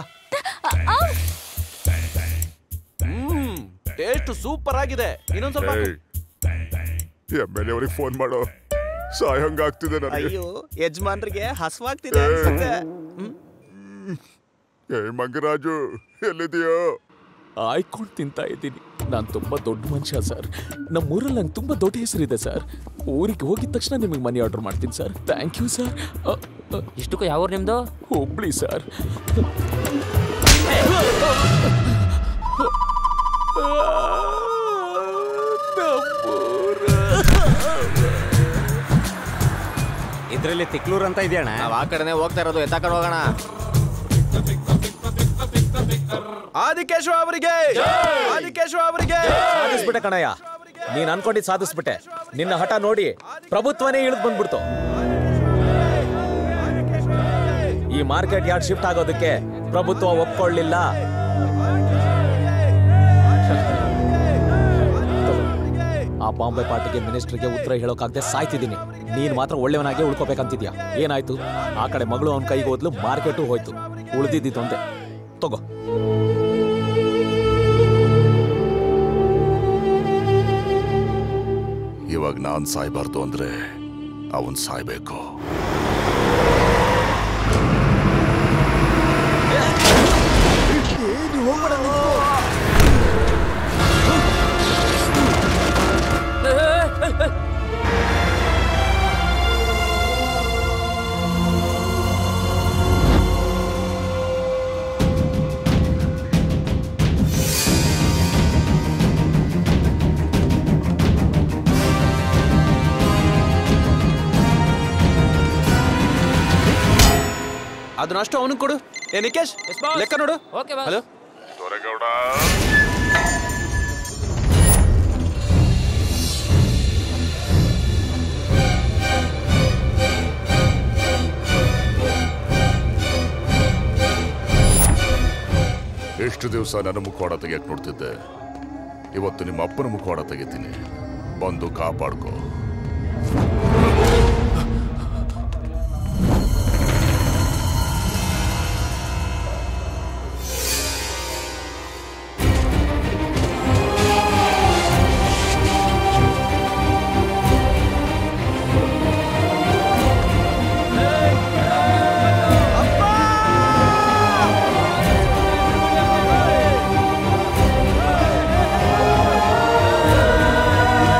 [SPEAKER 2] ಹ್ಮ್ ಟೇಸ್ಟ್ ಸೂಪರ್ ಆಗಿದೆ ಇನ್ನೊಂದ್ ಸ್ವಲ್ಪ ಹಾಕು.
[SPEAKER 10] ಎಮ್ ಎಲ್ ಅವ್ರಿಗೆ ಫೋನ್ ಮಾಡೋ ಸಾಯಂಗಾಗ್ತಿದೆ ನನಗೆ
[SPEAKER 9] ಅಯ್ಯೋ ಯಜಮಾನ್ರಿಗೆ ಹಸುವಾಗ್ತಿದೆ ಅನ್ಸುತ್ತೆ
[SPEAKER 10] ಏ ಮಂಗರಾಜು ಎಲ್ಲಿದೆಯೋ
[SPEAKER 15] ಆಯ್ಕೊಂಡು ತಿಂತಾ ಇದ್ದೀನಿ ನಾನು ತುಂಬಾ ದೊಡ್ಡ ಮನುಷ್ಯ ಸರ್ ನಮ್ಮೂರಲ್ಲಿ ನಂಗೆ ತುಂಬಾ ದೊಡ್ಡ ಹೆಸರಿದೆ ಸರ್ ಊರಿಗೆ ಹೋಗಿದ ತಕ್ಷಣ ನಿಮಗೆ ಮನಿ ಆರ್ಡರ್ ಮಾಡ್ತೀನಿ ಸರ್ ಥ್ಯಾಂಕ್ ಯು ಸರ್
[SPEAKER 3] ಇಷ್ಟಕ್ಕೂ ಯಾವ ನಿಮ್ದು
[SPEAKER 15] ಹುಬ್ಳಿ ಸರ್
[SPEAKER 13] ಇದ್ರಲ್ಲಿ ತಿಕ್ಲೂರ್ ಅಂತ ಇದೆಯಣ್ಣ
[SPEAKER 9] ನಾವ್ ಆ ಕಡೆನೆ ಹೋಗ್ತಾ ಇರೋದು ಎತ್ತಾಕಡೆ ಹೋಗೋಣ
[SPEAKER 2] ಆದಿಕೇಶವ ಅವರಿಗೆ ಆದಿಕೇಶವ ಅವರಿಗೆ
[SPEAKER 15] ಸಾಧಿಸ್ಬಿಟ್ಟೆ ಕಣಯ್ಯ ನೀನ್ ಅನ್ಕೊಂಡಿದ್ ಸಾಧಿಸ್ಬಿಟ್ಟೆ ನಿನ್ನ ಹಠ ನೋಡಿ ಪ್ರಭುತ್ವನೇ ಇಳಿದು ಬಂದ್ಬಿಡ್ತು ಈ ಮಾರ್ಕೆಟ್ ಯಾರ್ಡ್ ಶಿಫ್ಟ್ ಆಗೋದಕ್ಕೆ ಪ್ರಭುತ್ವ ಒಪ್ಕೊಳ್ಳಿಲ್ಲ ಆ ಬಾಂಬೆ ಪಾರ್ಟಿಗೆ ಮಿನಿಸ್ಟರ್ಗೆ ಉತ್ತರ ಹೇಳೋಕಾಗದೆ ಸಾಯ್ತಿದ್ದೀನಿ ನೀನ್ ಮಾತ್ರ ಒಳ್ಳೆಯವನಾಗೆ ಉಳ್ಕೋಬೇಕಂತಿದ್ಯಾ ಏನಾಯ್ತು ಆ ಕಡೆ ಮಗಳು ಅವನ ಕೈಗೆ ಹೋದ್ಲು ಮಾರ್ಕೆಟು ಹೋಯ್ತು ಉಳಿದಿದ್ದೊಂದೆ ತಗೋ
[SPEAKER 10] ಇವಾಗ ನಾನ್ ಸಾಯ್ಬಾರ್ದು ಅಂದ್ರೆ ಅವನ್ ಸಾಯ್ಬೇಕು
[SPEAKER 2] ಅದನ್ನ ಅಷ್ಟು ಅವನಿಗೆ ಕೊಡು ಏ ನಿಕೇಶ್ ಲೆಕ್ಕ ನೋಡು
[SPEAKER 3] ಓಕೆ
[SPEAKER 2] ಹಲೋ
[SPEAKER 10] ದೊರೆಗೌಡ ಎಷ್ಟು ದಿವಸ ನನ್ನ ಮುಖವಾಡ ತೆಗಿಯಕ್ ನೋಡ್ತಿದ್ದೆ ಇವತ್ತು ನಿಮ್ಮ ಅಪ್ಪನ ಮುಖವಾಡ ತೆಗಿತೀನಿ ಬಂದು ಕಾಪಾಡ್ಕೋ
[SPEAKER 22] ಆ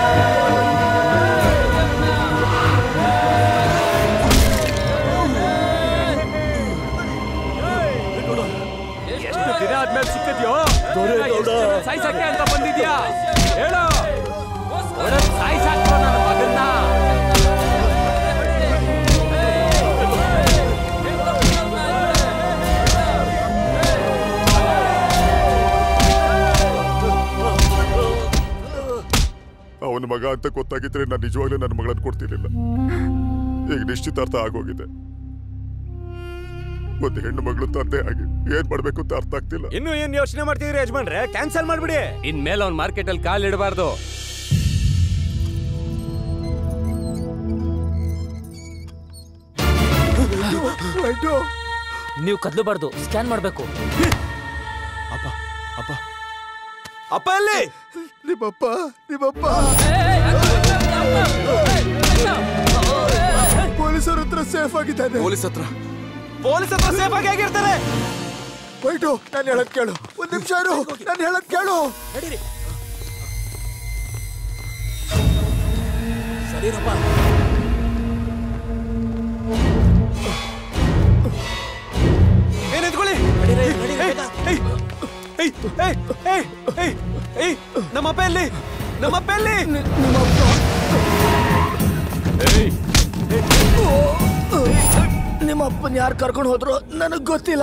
[SPEAKER 20] ಸಾಯ್ಸಕ್ಕೆ ಅಂತ ಬಂದಿದ್ಯಾ ಹೇಳು ಹೊಡೆದ್ ಸಾಯ್ಸಾಕ್ರು ನನ್ನ ಮಗನ್ನ
[SPEAKER 10] ಅವನ ಮಗ ಅಂತ ಗೊತ್ತಾಗಿದ್ರೆ ನಾನು ನಿಜವಾಗ್ಲೂ ನನ್ನ ಮಗಳನ್ನ ಕೊಡ್ತಿರ್ಲಿಲ್ಲ ಈಗ ನಿಶ್ಚಿತಾರ್ಥ ಆಗೋಗಿದೆ ಒಂದು ಹೆಣ್ಣು ಮಗಳು ತಂದೆ ಆಗಿ ಏನ್ ಮಾಡ್ಬೇಕು ಅಂತ ಅರ್ಥ ಆಗ್ತಿಲ್ಲ
[SPEAKER 20] ಇನ್ನು ಏನ್ ಯೋಚನೆ ಮಾಡ್ತಿದ್ರಿ ಯಜಮಾನ್ರೆ ಕ್ಯಾನ್ಸಲ್ ಮಾಡ್ಬಿಡಿ ಇನ್ಮೇಲೆ ಅವ್ನ್ ಮಾರ್ಕೆಟ್ ಅಲ್ಲಿ ಕಾಲ್ ಇಡಬಾರ್ದು
[SPEAKER 1] ನೀವು ಕದ್ಲಬಾರ್ದು ಸ್ಕ್ಯಾನ್ ಮಾಡ್ಬೇಕು
[SPEAKER 15] ಅಪ್ಪ ಅಪ್ಪ
[SPEAKER 11] ಅಪ್ಪ ಅಲ್ಲಿ
[SPEAKER 6] ನಿಮ್ಮಪ್ಪ ನಿಮ್ಮಪ್ಪ ಪೊಲೀಸರ ಹತ್ರ ಸೇಫ್ ಆಗಿದ್ದಾನೆ
[SPEAKER 2] ಪೊಲೀಸ್ ಹತ್ರ
[SPEAKER 11] ಪೊಲೀಸ್ ಹತ್ರ ಸೇಫ್ ಆಗಿ ಆಗಿರ್ತಾರೆ
[SPEAKER 6] ವೈಟು ನಾನು ಹೇಳದ್ ಕೇಳು ಒಂದ್ ನಿಮಿಷ ಇರು ನಾನು ಹೇಳದ್ ಕೇಳು
[SPEAKER 15] ಸರಿರಪ್ಪ
[SPEAKER 11] ಏನ್ ಎತ್ಕೊಳ್ಳಿ ಏಯ್, ಏಯ್, ಏಯ್, ಏಯ್, ಏಯ್, ಏಯ್, ನಮ್ಮಪ್ಪ ಎಲ್ಲಿ ನಮ್ಮಪ್ಪ ಎಲ್ಲಿ
[SPEAKER 6] ನಿಮ್ಮ ಅಪ್ಪನ ಯಾರು ಕರ್ಕೊಂಡು ಹೋದ್ರು ನನಗ್ ಗೊತ್ತಿಲ್ಲ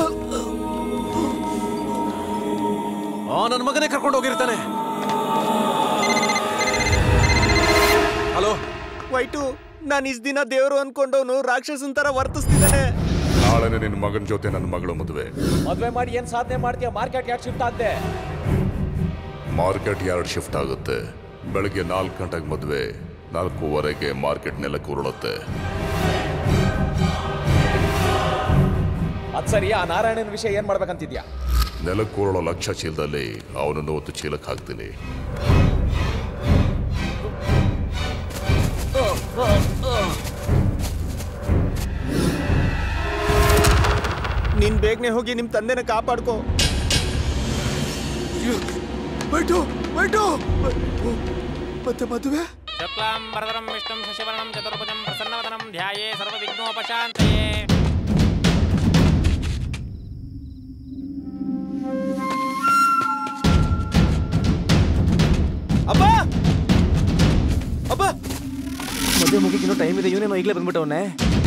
[SPEAKER 2] ಆ ನನ್ನ ಮಗನೇ ಕರ್ಕೊಂಡು ಹೋಗಿರ್ತಾನೆ ಹಲೋ
[SPEAKER 11] ವೈಟು ನಾನು ಇಷ್ಟ ದಿನ ದೇವರು ಅನ್ಕೊಂಡವನು ರಾಕ್ಷಸನ್ ತರ ವರ್ತಿಸ್ತಿದ್ದಾನೆ
[SPEAKER 10] ನಾಳೆನೆ ನಿನ್ನ ಮಗನ ಜೊತೆ ನನ್ನ ಮಗಳು ಮದುವೆ
[SPEAKER 15] ಮದ್ವೆ ಮಾಡಿ ಏನ್ ಸಾಧನೆ ಮಾಡ್ತೀಯ ಮಾರ್ಕೆಟ್ ಯಾಕೆ ಶಿಫ್ಟ್ ಆಗ್ದೆ
[SPEAKER 10] ಮಾರ್ಕೆಟ್ ಎರಡು ಶಿಫ್ಟ್ ಆಗುತ್ತೆ ಬೆಳಗ್ಗೆ ನಾಲ್ಕು ಗಂಟೆಗೆ ಮದುವೆ ನಾಲ್ಕೂವರೆಗೆ ಮಾರ್ಕೆಟ್ ನೆಲಕ್ಕೆ ಉರುಳುತ್ತೆ
[SPEAKER 15] ಅದ್ ಸರಿ ಆ ನಾರಾಯಣನ ವಿಷಯ ಏನ್ ಮಾಡ್ಬೇಕಂತಿದ್ಯಾ
[SPEAKER 10] ನೆಲಕ್ಕೆ ಉರುಳೋ ಲಕ್ಷ ಚೀಲದಲ್ಲಿ ಅವನನ್ನು ಹೊತ್ತು ಚೀಲಕ್ಕೆ ಹಾಕ್ತೀನಿ
[SPEAKER 11] ನೀನ್ ಬೇಗನೆ ಹೋಗಿ ನಿಮ್ ತಂದೆನ ಕಾಪಾಡ್ಕೋ
[SPEAKER 6] ವೈಟು ವೈಟು ಮತ್ತೆ ಮದುವೆ
[SPEAKER 3] ಶುಕ್ಲಾಂ ವರದರಂ ವಿಷ್ಣುಂ ಶಶಿವರ್ಣಂ ಚತುರ್ಭುಜಂ ಪ್ರಸನ್ನವದನಂ ಧ್ಯಾಯೇ ಸರ್ವವಿಘ್ನೋಪಶಾಂತಯೇ
[SPEAKER 11] ಅಪ್ಪ ಅಪ್ಪ
[SPEAKER 1] ಮದುವೆ ಮುಗಿಗೆ ಇನ್ನೂ ಟೈಮ್ ಇದೆ ಇವನೇನೋ ಈಗಲೇ ಬಂದ್ಬಿಟ್ಟವನ್ನೇ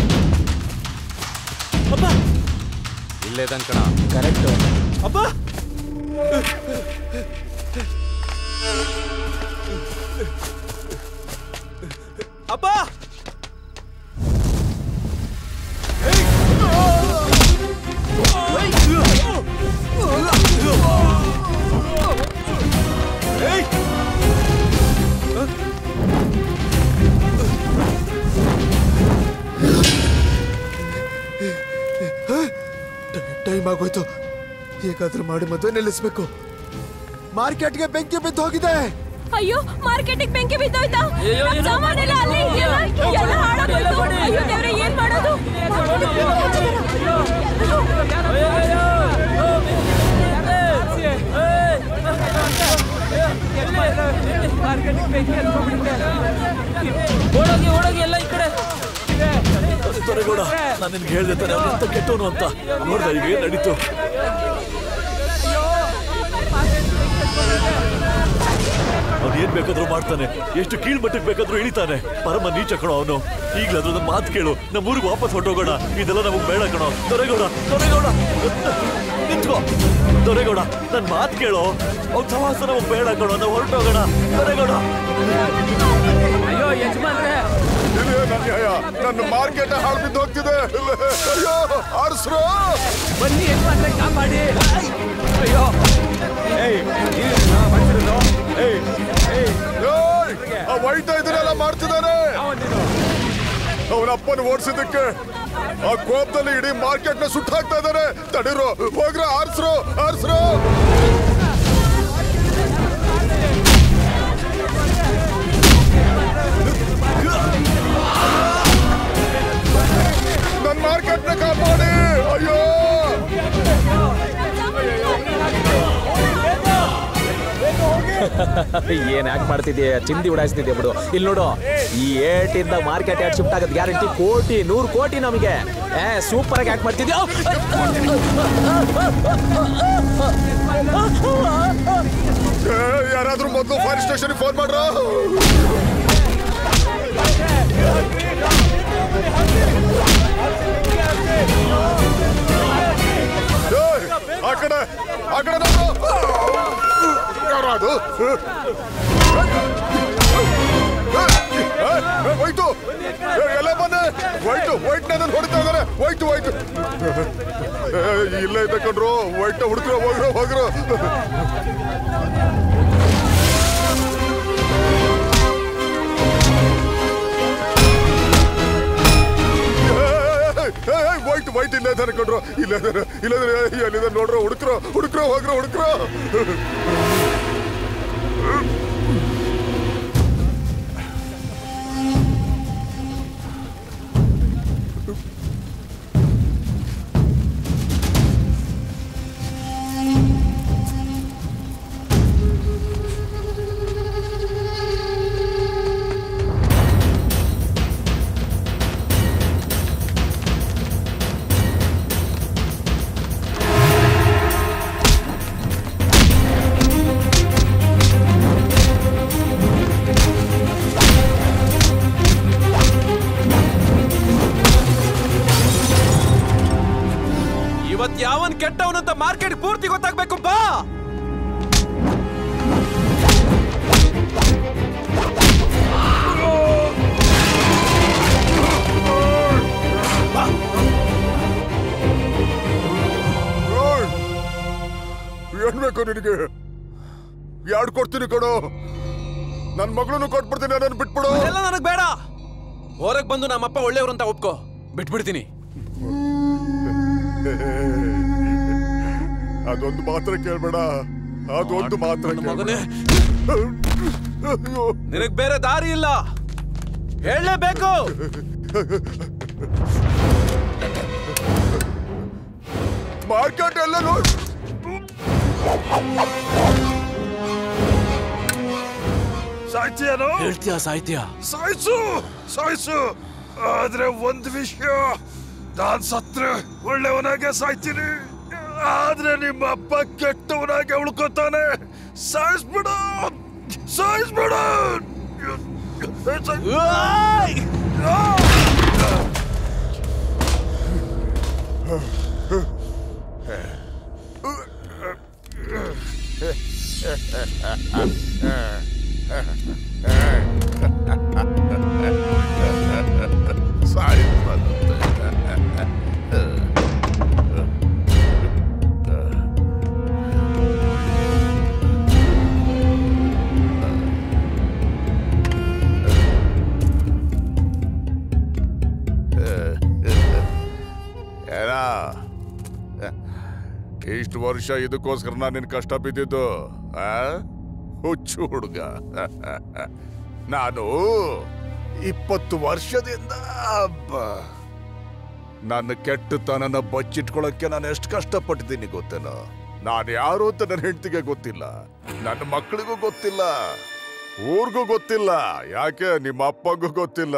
[SPEAKER 11] ಅಪ್ಪ
[SPEAKER 20] ಇಲ್ಲೇ ಕಣ
[SPEAKER 1] ಕರೆಕ್ಟ್
[SPEAKER 11] ಅಪ್ಪ ಅಪ್ಪ
[SPEAKER 6] ಟೈಮ್ ಆಗೋಯ್ತು ಹೇಗಾದ್ರೂ ಮಾಡಿ ಮದುವೆ ನಿಲ್ಲಿಸ್ಬೇಕು ಮಾರ್ಕೆಟ್ಗೆ ಬೆಂಕಿ ಬಿದ್ದು ಹೋಗಿದೆ
[SPEAKER 14] ಅಯ್ಯೋ ಮಾರ್ಕೆಟಿಗೆ ಬೆಂಕಿ ಬಿದ್ದೋಯ್ತಾ
[SPEAKER 3] ಅಯ್ಯೋ,
[SPEAKER 14] ನಮ್
[SPEAKER 3] ಏನೋ
[SPEAKER 14] ಸಾಮಾನೆಲ್ಲ ಅಲ್ಲೇ ಇದೆಯಲ್ಲ ಎಲ್ಲ ಹಾಳಾಗೋಯ್ತು ಅಯ್ಯೋ ದೇವ್ರೆ ಏನ್ ಮಾಡೋದು
[SPEAKER 3] ಓಡೋಗಿ ಓಡೋಗಿ ಎಲ್ಲ ಈ ಕಡೆ
[SPEAKER 19] ದೊರೆಗೌಡ ನಾನು ನಿನ್ಗೆ ಹೇಳ್ದೆ ತಾನೆ ಅವ್ನು ಎಂತ ಕೆಟ್ಟವನು ಅಂತ ನೋಡ್ದ ಈಗ ಏನ್ ನಡೀತು ಅವ್ನು ಏನ್ ಬೇಕಾದ್ರೂ ಮಾಡ್ತಾನೆ ಎಷ್ಟು ಕೀಳ್ಮಟ್ಟಕ್ಕೆ ಬೇಕಾದ್ರೂ ಇಳಿತಾನೆ ಪರಮ ನೀಚ ಕಣೋ ಅವನು ಈಗ್ಲಾದ್ರೂ ನನ್ನ ಮಾತು ಕೇಳು ನಮ್ಮ ಊರಿಗೆ ವಾಪಸ್ ಹೊಟ್ಟೋಗೋಣ ಇದೆಲ್ಲ ನಮಗ್ ಬೇಡ ಕಣೋ ದೊರೆಗೌಡ ದೊರೆಗೌಡ ನಿಂತ್ಕೋ ದೊರೆಗೌಡ ನನ್ ಮಾತು ಕೇಳೋ ಅವ್ನ ಸವಾಸ ನಮಗ್ ಬೇಡ ಕಣೋ ನಾವು ಹೊರಟೋಗೋಣ ದೊರೆಗೌಡ
[SPEAKER 20] ಅಯ್ಯೋ ಯಜಮಾನ್ರೆ
[SPEAKER 10] ಇದೇನ ನ್ಯಾಯ ನನ್ನ ಮಾರ್ಕೆಟ್ ಹಾಳು ಬಿದ್ದು ಹೋಗ್ತಿದೆ ಅಯ್ಯೋ ಆರಿಸ್ರು
[SPEAKER 20] ಬನ್ನಿ ಯಜಮಾನ್ರೆ ಕಾಪಾಡಿ ಅಯ್ಯೋ ಏಯ್ ನೀವೇನಾ ಮಾಡ್ತಿರೋದು? ಏಯ್ ಏಯ್
[SPEAKER 10] ಏಯ್, ಆ ವೈಟ್ ಇದನ್ನೆಲ್ಲ ಮಾಡ್ತಿದ್ದಾನೆ ಅವನ ಅಪ್ಪನ ಓಡಿಸಿದ್ದಕ್ಕೆ ಆ ಕೋಪದಲ್ಲಿ ಇಡೀ ಮಾರ್ಕೆಟ್ ನ ಸುಟ್ಟು ಹಾಕ್ತಾ ಇದ್ದಾರೆ ತಡೀರು ಹೋಗ್ರ ಆರ್ಸ್ರು ಆರ್ಸ್ರು ನನ್ನ ಮಾರ್ಕೆಟ್ ನ ಕಾಪಾಡಿ ಅಯ್ಯೋ
[SPEAKER 6] ಹೋಗಿ
[SPEAKER 15] ಏನ್ ಯಾಕೆ ಮಾಡ್ತಿದ್ಯಾ ಚಿಂದಿ ಉಡಾಯಿಸ್ತಿದ್ಯಾ ಬಿಡು ಇಲ್ಲಿ ನೋಡು ಈ ಏಟಿಂದ ಮಾರ್ಕೆಟ್ ಯಾಕೆ ಶಿಫ್ಟ್ ಆಗೋದು ಗ್ಯಾರಂಟಿ ಕೋಟಿ ನೂರು ಕೋಟಿ ನಮಗೆ ಏ ಸೂಪರ್ ಆಗಿ ಯಾಕೆ ಮಾಡ್ತಿದ್ಯಾ
[SPEAKER 10] ಯಾರಾದ್ರೂ ಮೊದಲು ಫೈರ್ ಸ್ಟೇಷನ್ ಫೋನ್ ಮಾಡ್ರ ಆ ಕಡೆ ಆ ಕಡೆ ನೋಡು. ಯಾರದು ಹೋಯ್ತು ಎಲ್ಲ ಬಂದೆ ವೈಟು ವೈಟ್ ನನ್ನ ಹೊಡಿತಾ ಇದಾರೆ ವೈಟು ವೈಟು ಇಲ್ಲೇ ಇದ್ದ ಕಣ್ರು ವೈಟ್ ಹುಡುಕ್ರ ಹೋಗ್ರ ಹೋಗ್ರ ವೈಟ್ ವೈಟ್ ಇಲ್ಲೇ ಇದಾರೆ ಕಣ್ರು ಇಲ್ಲೇ ಇದಾರೆ ಇಲ್ಲೇ ಇದಾರೆ ಎಲ್ಲಿದೆ ನೋಡ್ರ ಹುಡುಕ್ರ ಹುಡುಕ್ರ ಹೋಗ್ರ ಹುಡುಕ್ರ
[SPEAKER 2] ಇವತ್ ಯಾವನ್ ಕೆಟ್ಟವನಂತ ಮಾರ್ಕೆಟ್ ಪೂರ್ತಿ ಗೊತ್ತಾಗ್ಬೇಕು ಬಾ
[SPEAKER 10] ಓಯ್! ಏನ್ ಬೇಕು ನಿನಗೆ ಯಾಡ್ ಕೊಡ್ತೀನಿ ಕಣೋ ನನ್ ಮಗಳನ್ನು ಕೊಟ್ಬಿಡ್ತೀನಿ ನನ್ನ ಬಿಟ್ಬಿಡು
[SPEAKER 2] ಎಲ್ಲ ನನಗ್ ಬೇಡ ಹೊರಗ್ ಬಂದು ನಮ್ಮಪ್ಪ ಒಳ್ಳೆಯವ್ರು ಅಂತ ಒಪ್ಕೋ ಬಿಟ್ಬಿಡ್ತೀನಿ
[SPEAKER 10] ಅದೊಂದು ಮಾತ್ರ ಕೇಳ್ಬೇಡ ಅದೊಂದು ಮಾತ್ರ
[SPEAKER 2] ಮಗನೇ ನಿನಗ್ ಬೇರೆ ದಾರಿ ಇಲ್ಲ ಹೇಳಲೇಬೇಕು
[SPEAKER 10] ಮಾರ್ಕೆಟ್ ಎಲ್ಲ ನೋಡ್
[SPEAKER 5] ಸಾಯ್ತೀಯನೋ
[SPEAKER 2] ಹೇಳ್ತೀಯಾ ಸಾಯ್ತೀಯಾ
[SPEAKER 5] ಸಾಯ್ಸು ಸಾಯ್ಸು ಆದ್ರೆ ಒಂದ್ ವಿಷಯ ನಾನ್ ಸತ್ರೆ ಒಳ್ಳೆಯವನಾಗೆ ಸಾಯ್ತೀನಿ ಆದ್ರೆ ನಿಮ್ಮ ಅಪ್ಪ ಕೆಟ್ಟವನಾಗೆ ಉಳ್ಕೋತಾನೆ ಸಾಯಿಸ್ಬಿಡು ಸಾಯಿಸ್ಬಿಡು
[SPEAKER 10] ಸಾಯಿ ಏನ ಇಷ್ಟು ವರ್ಷ ಇದಕ್ಕೋಸ್ಕರ ನಾನು ನಿನ್ ಕಷ್ಟ ಬಿದ್ದಿದ್ದು ಆ? ಹುಚ್ಚು ಹುಡುಗ ನಾನು ಇಪ್ಪತ್ತು ವರ್ಷದಿಂದ ಅಬ್ಬ, ನನ್ನ ಕೆಟ್ಟತನನ ಬಚ್ಚಿಟ್ಕೊಳಕ್ಕೆ ನಾನು ಎಷ್ಟು ಕಷ್ಟಪಟ್ಟಿದ್ದೀನಿ ಗೊತ್ತೇನೋ ನಾನು ಯಾರು ಅಂತ ನನ್ನ ಹೆಂಡತಿಗೆ ಗೊತ್ತಿಲ್ಲ ನನ್ನ ಮಕ್ಕಳಿಗೂ ಗೊತ್ತಿಲ್ಲ ಊರ್ಗೂ ಗೊತ್ತಿಲ್ಲ ಯಾಕೆ ನಿಮ್ಮ ಅಪ್ಪಂಗೂ ಗೊತ್ತಿಲ್ಲ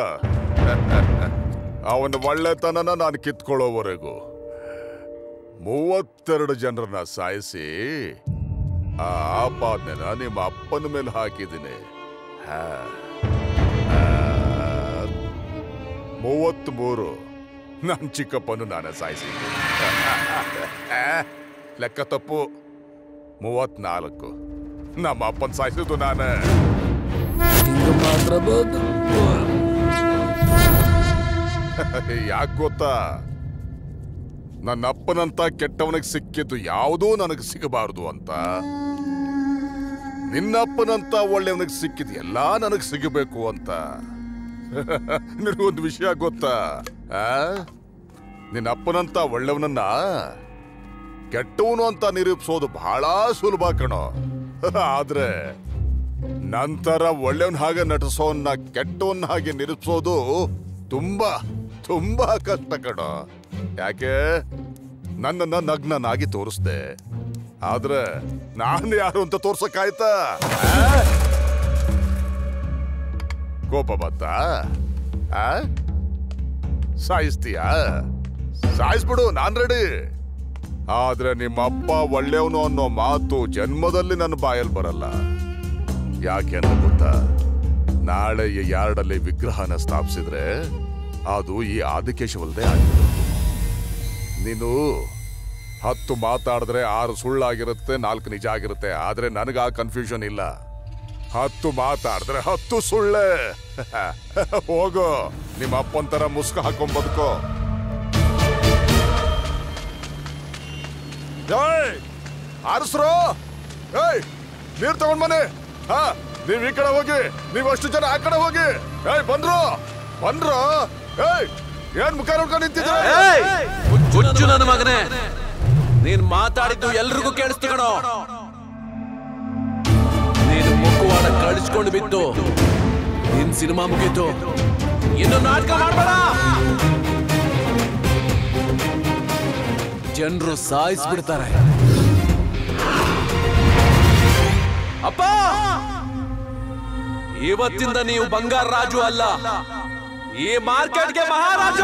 [SPEAKER 10] ಅವನ ಒಳ್ಳೆತನನ ನಾನು ಕಿತ್ಕೊಳ್ಳೋವರೆಗೂ ಮೂವತ್ತೆರಡು ಜನರನ್ನ ಸಾಯಿಸಿ ಆ ಆಪಾದನೆನ ನಿಮ್ಮ ಅಪ್ಪನ ಮೇಲೆ ಹಾಕಿದ್ದೀನಿ ಹಾ. ಆ, ಮೂವತ್ಮೂರು ನನ್ನ ಚಿಕ್ಕಪ್ಪನು ನಾನೇ ಸಾಯಿಸಿದ್ದೀನಿ ಲೆಕ್ಕ ತಪ್ಪು ಮೂವತ್ನಾಲ್ಕು ನಮ್ಮ ಅಪ್ಪನ ಸಾಯಿಸಿದ್ದು ನಾನೇ
[SPEAKER 5] ಮಾತ್ರ
[SPEAKER 10] ಯಾಕೆ ಗೊತ್ತಾ ನನ್ನ ಅಪ್ಪನಂತ ಕೆಟ್ಟವನಿಗೆ ಸಿಕ್ಕಿದ್ದು ಯಾವುದೂ ನನಗೆ ಸಿಗಬಾರದು ಅಂತ ನಿನ್ನಪ್ಪನಂತ ಒಳ್ಳೆಯವನಿಗೆ ಸಿಕ್ಕಿದ್ದು ಎಲ್ಲ ನನಗೆ ಸಿಗಬೇಕು ಅಂತ ನಿನಗೊಂದು ವಿಷಯ ಗೊತ್ತಾ ಆ? ನಿನ್ನ ಅಪ್ಪನಂತ ಒಳ್ಳೆಯವನನ್ನ ಕೆಟ್ಟವನು ಅಂತ ನಿರೂಪಿಸೋದು ಬಹಳ ಸುಲಭ ಕಣೋ ಆದ್ರೆ ನಂತರ ಒಳ್ಳೆಯವನ್ ಹಾಗೆ ನಟಿಸೋನ್ನ ಕೆಟ್ಟವನ್ನ ಹಾಗೆ ನಿರೂಪಿಸೋದು ತುಂಬಾ ತುಂಬಾ ಕಷ್ಟ ಕಣೋ ಯಾಕೆ ನನ್ನನ್ನ ನಗ್ನನಾಗಿ ತೋರಿಸ್ದೆ ಆದ್ರೆ ನಾನು ಯಾರು ಅಂತ ತೋರ್ಸಕ್ಕಾಯ್ತಾ ಆ? ಕೋಪ ಬತ್ತಾ ಆ? ಸಾಯಿಸ್ತೀಯಾ ಸಾಯಿಸ್ಬಿಡು ನಾನ್ ರೆಡಿ ಆದ್ರೆ ನಿಮ್ಮಪ್ಪ ಒಳ್ಳೆಯವನು ಅನ್ನೋ ಮಾತು ಜನ್ಮದಲ್ಲಿ ನನ್ನ ಬಾಯಲ್ಲಿ ಬರಲ್ಲ ಯಾಕೆ ಅಂತ ಗೊತ್ತಾ ನಾಳೆ ಈ ಯಾರ್ಡಲ್ಲಿ ವಿಗ್ರಹನ ಸ್ಥಾಪಿಸಿದ್ರೆ ಅದು ಈ ಆದಿಕೇಶವಲ್ದೇ ಆಗಿರೋದು ನೀನು ಹತ್ತು ಮಾತಾಡಿದ್ರೆ ಆರು ಸುಳ್ಳಾಗಿರುತ್ತೆ ನಾಲ್ಕು ನಿಜ ಆಗಿರುತ್ತೆ ಆದ್ರೆ ನನಗ ಆ ಕನ್ಫ್ಯೂಷನ್ ಇಲ್ಲ ಹತ್ತು ಮಾತಾಡಿದ್ರೆ ಹತ್ತು ಸುಳ್ಳೆ ಹೋಗು ನಿಮ್ಮ ಅಪ್ಪನ ತರ ಮುಸ್ಕ ಹಾಕೊಂಡ್ ಬದುಕೋ ಏಯ್ ಆರಿಸ್ರು ಏಯ್ ನೀರ್ ತಗೊಂಡ್ ಬನ್ನಿ ಹಾ ನೀವ್ ಈ ಕಡೆ ಹೋಗಿ ನೀವ್ ಅಷ್ಟು ಜನ ಆ ಕಡೆ ಹೋಗಿ ಏಯ್ ಬಂದ್ರು ಬಂದ್ರು ಏಯ್ ಏನ್ ಮುಖ ನೋಡ್ಕೊಂಡು ನಿಂತಿದ್ರೆ
[SPEAKER 2] ಹುಚ್ಚು ನನ್ನ ಮಗನೇ ನೀನ್ ಮಾತಾಡಿದ್ದು ಎಲ್ರಿಗೂ ಕೇಳಿಸ್ತು ಕಣೋ ನೀನು ಮುಖವಾಡ ಕಳಿಸ್ಕೊಂಡು ಬಿತ್ತು ನಿನ್ ಸಿನಿಮಾ ಮುಗೀತು ಇನ್ನು ನಾಟಕ ಮಾಡಬೇಡ ಜನರು ಸಾಯಿಸ್ಬಿಡ್ತಾರೆ ಅಪ್ಪ ಇವತ್ತಿಂದ ನೀವು ಬಂಗಾರ ರಾಜು ಅಲ್ಲ ಈ ಮಾರ್ಕೆಟ್ಗೆ ಮಹಾರಾಜ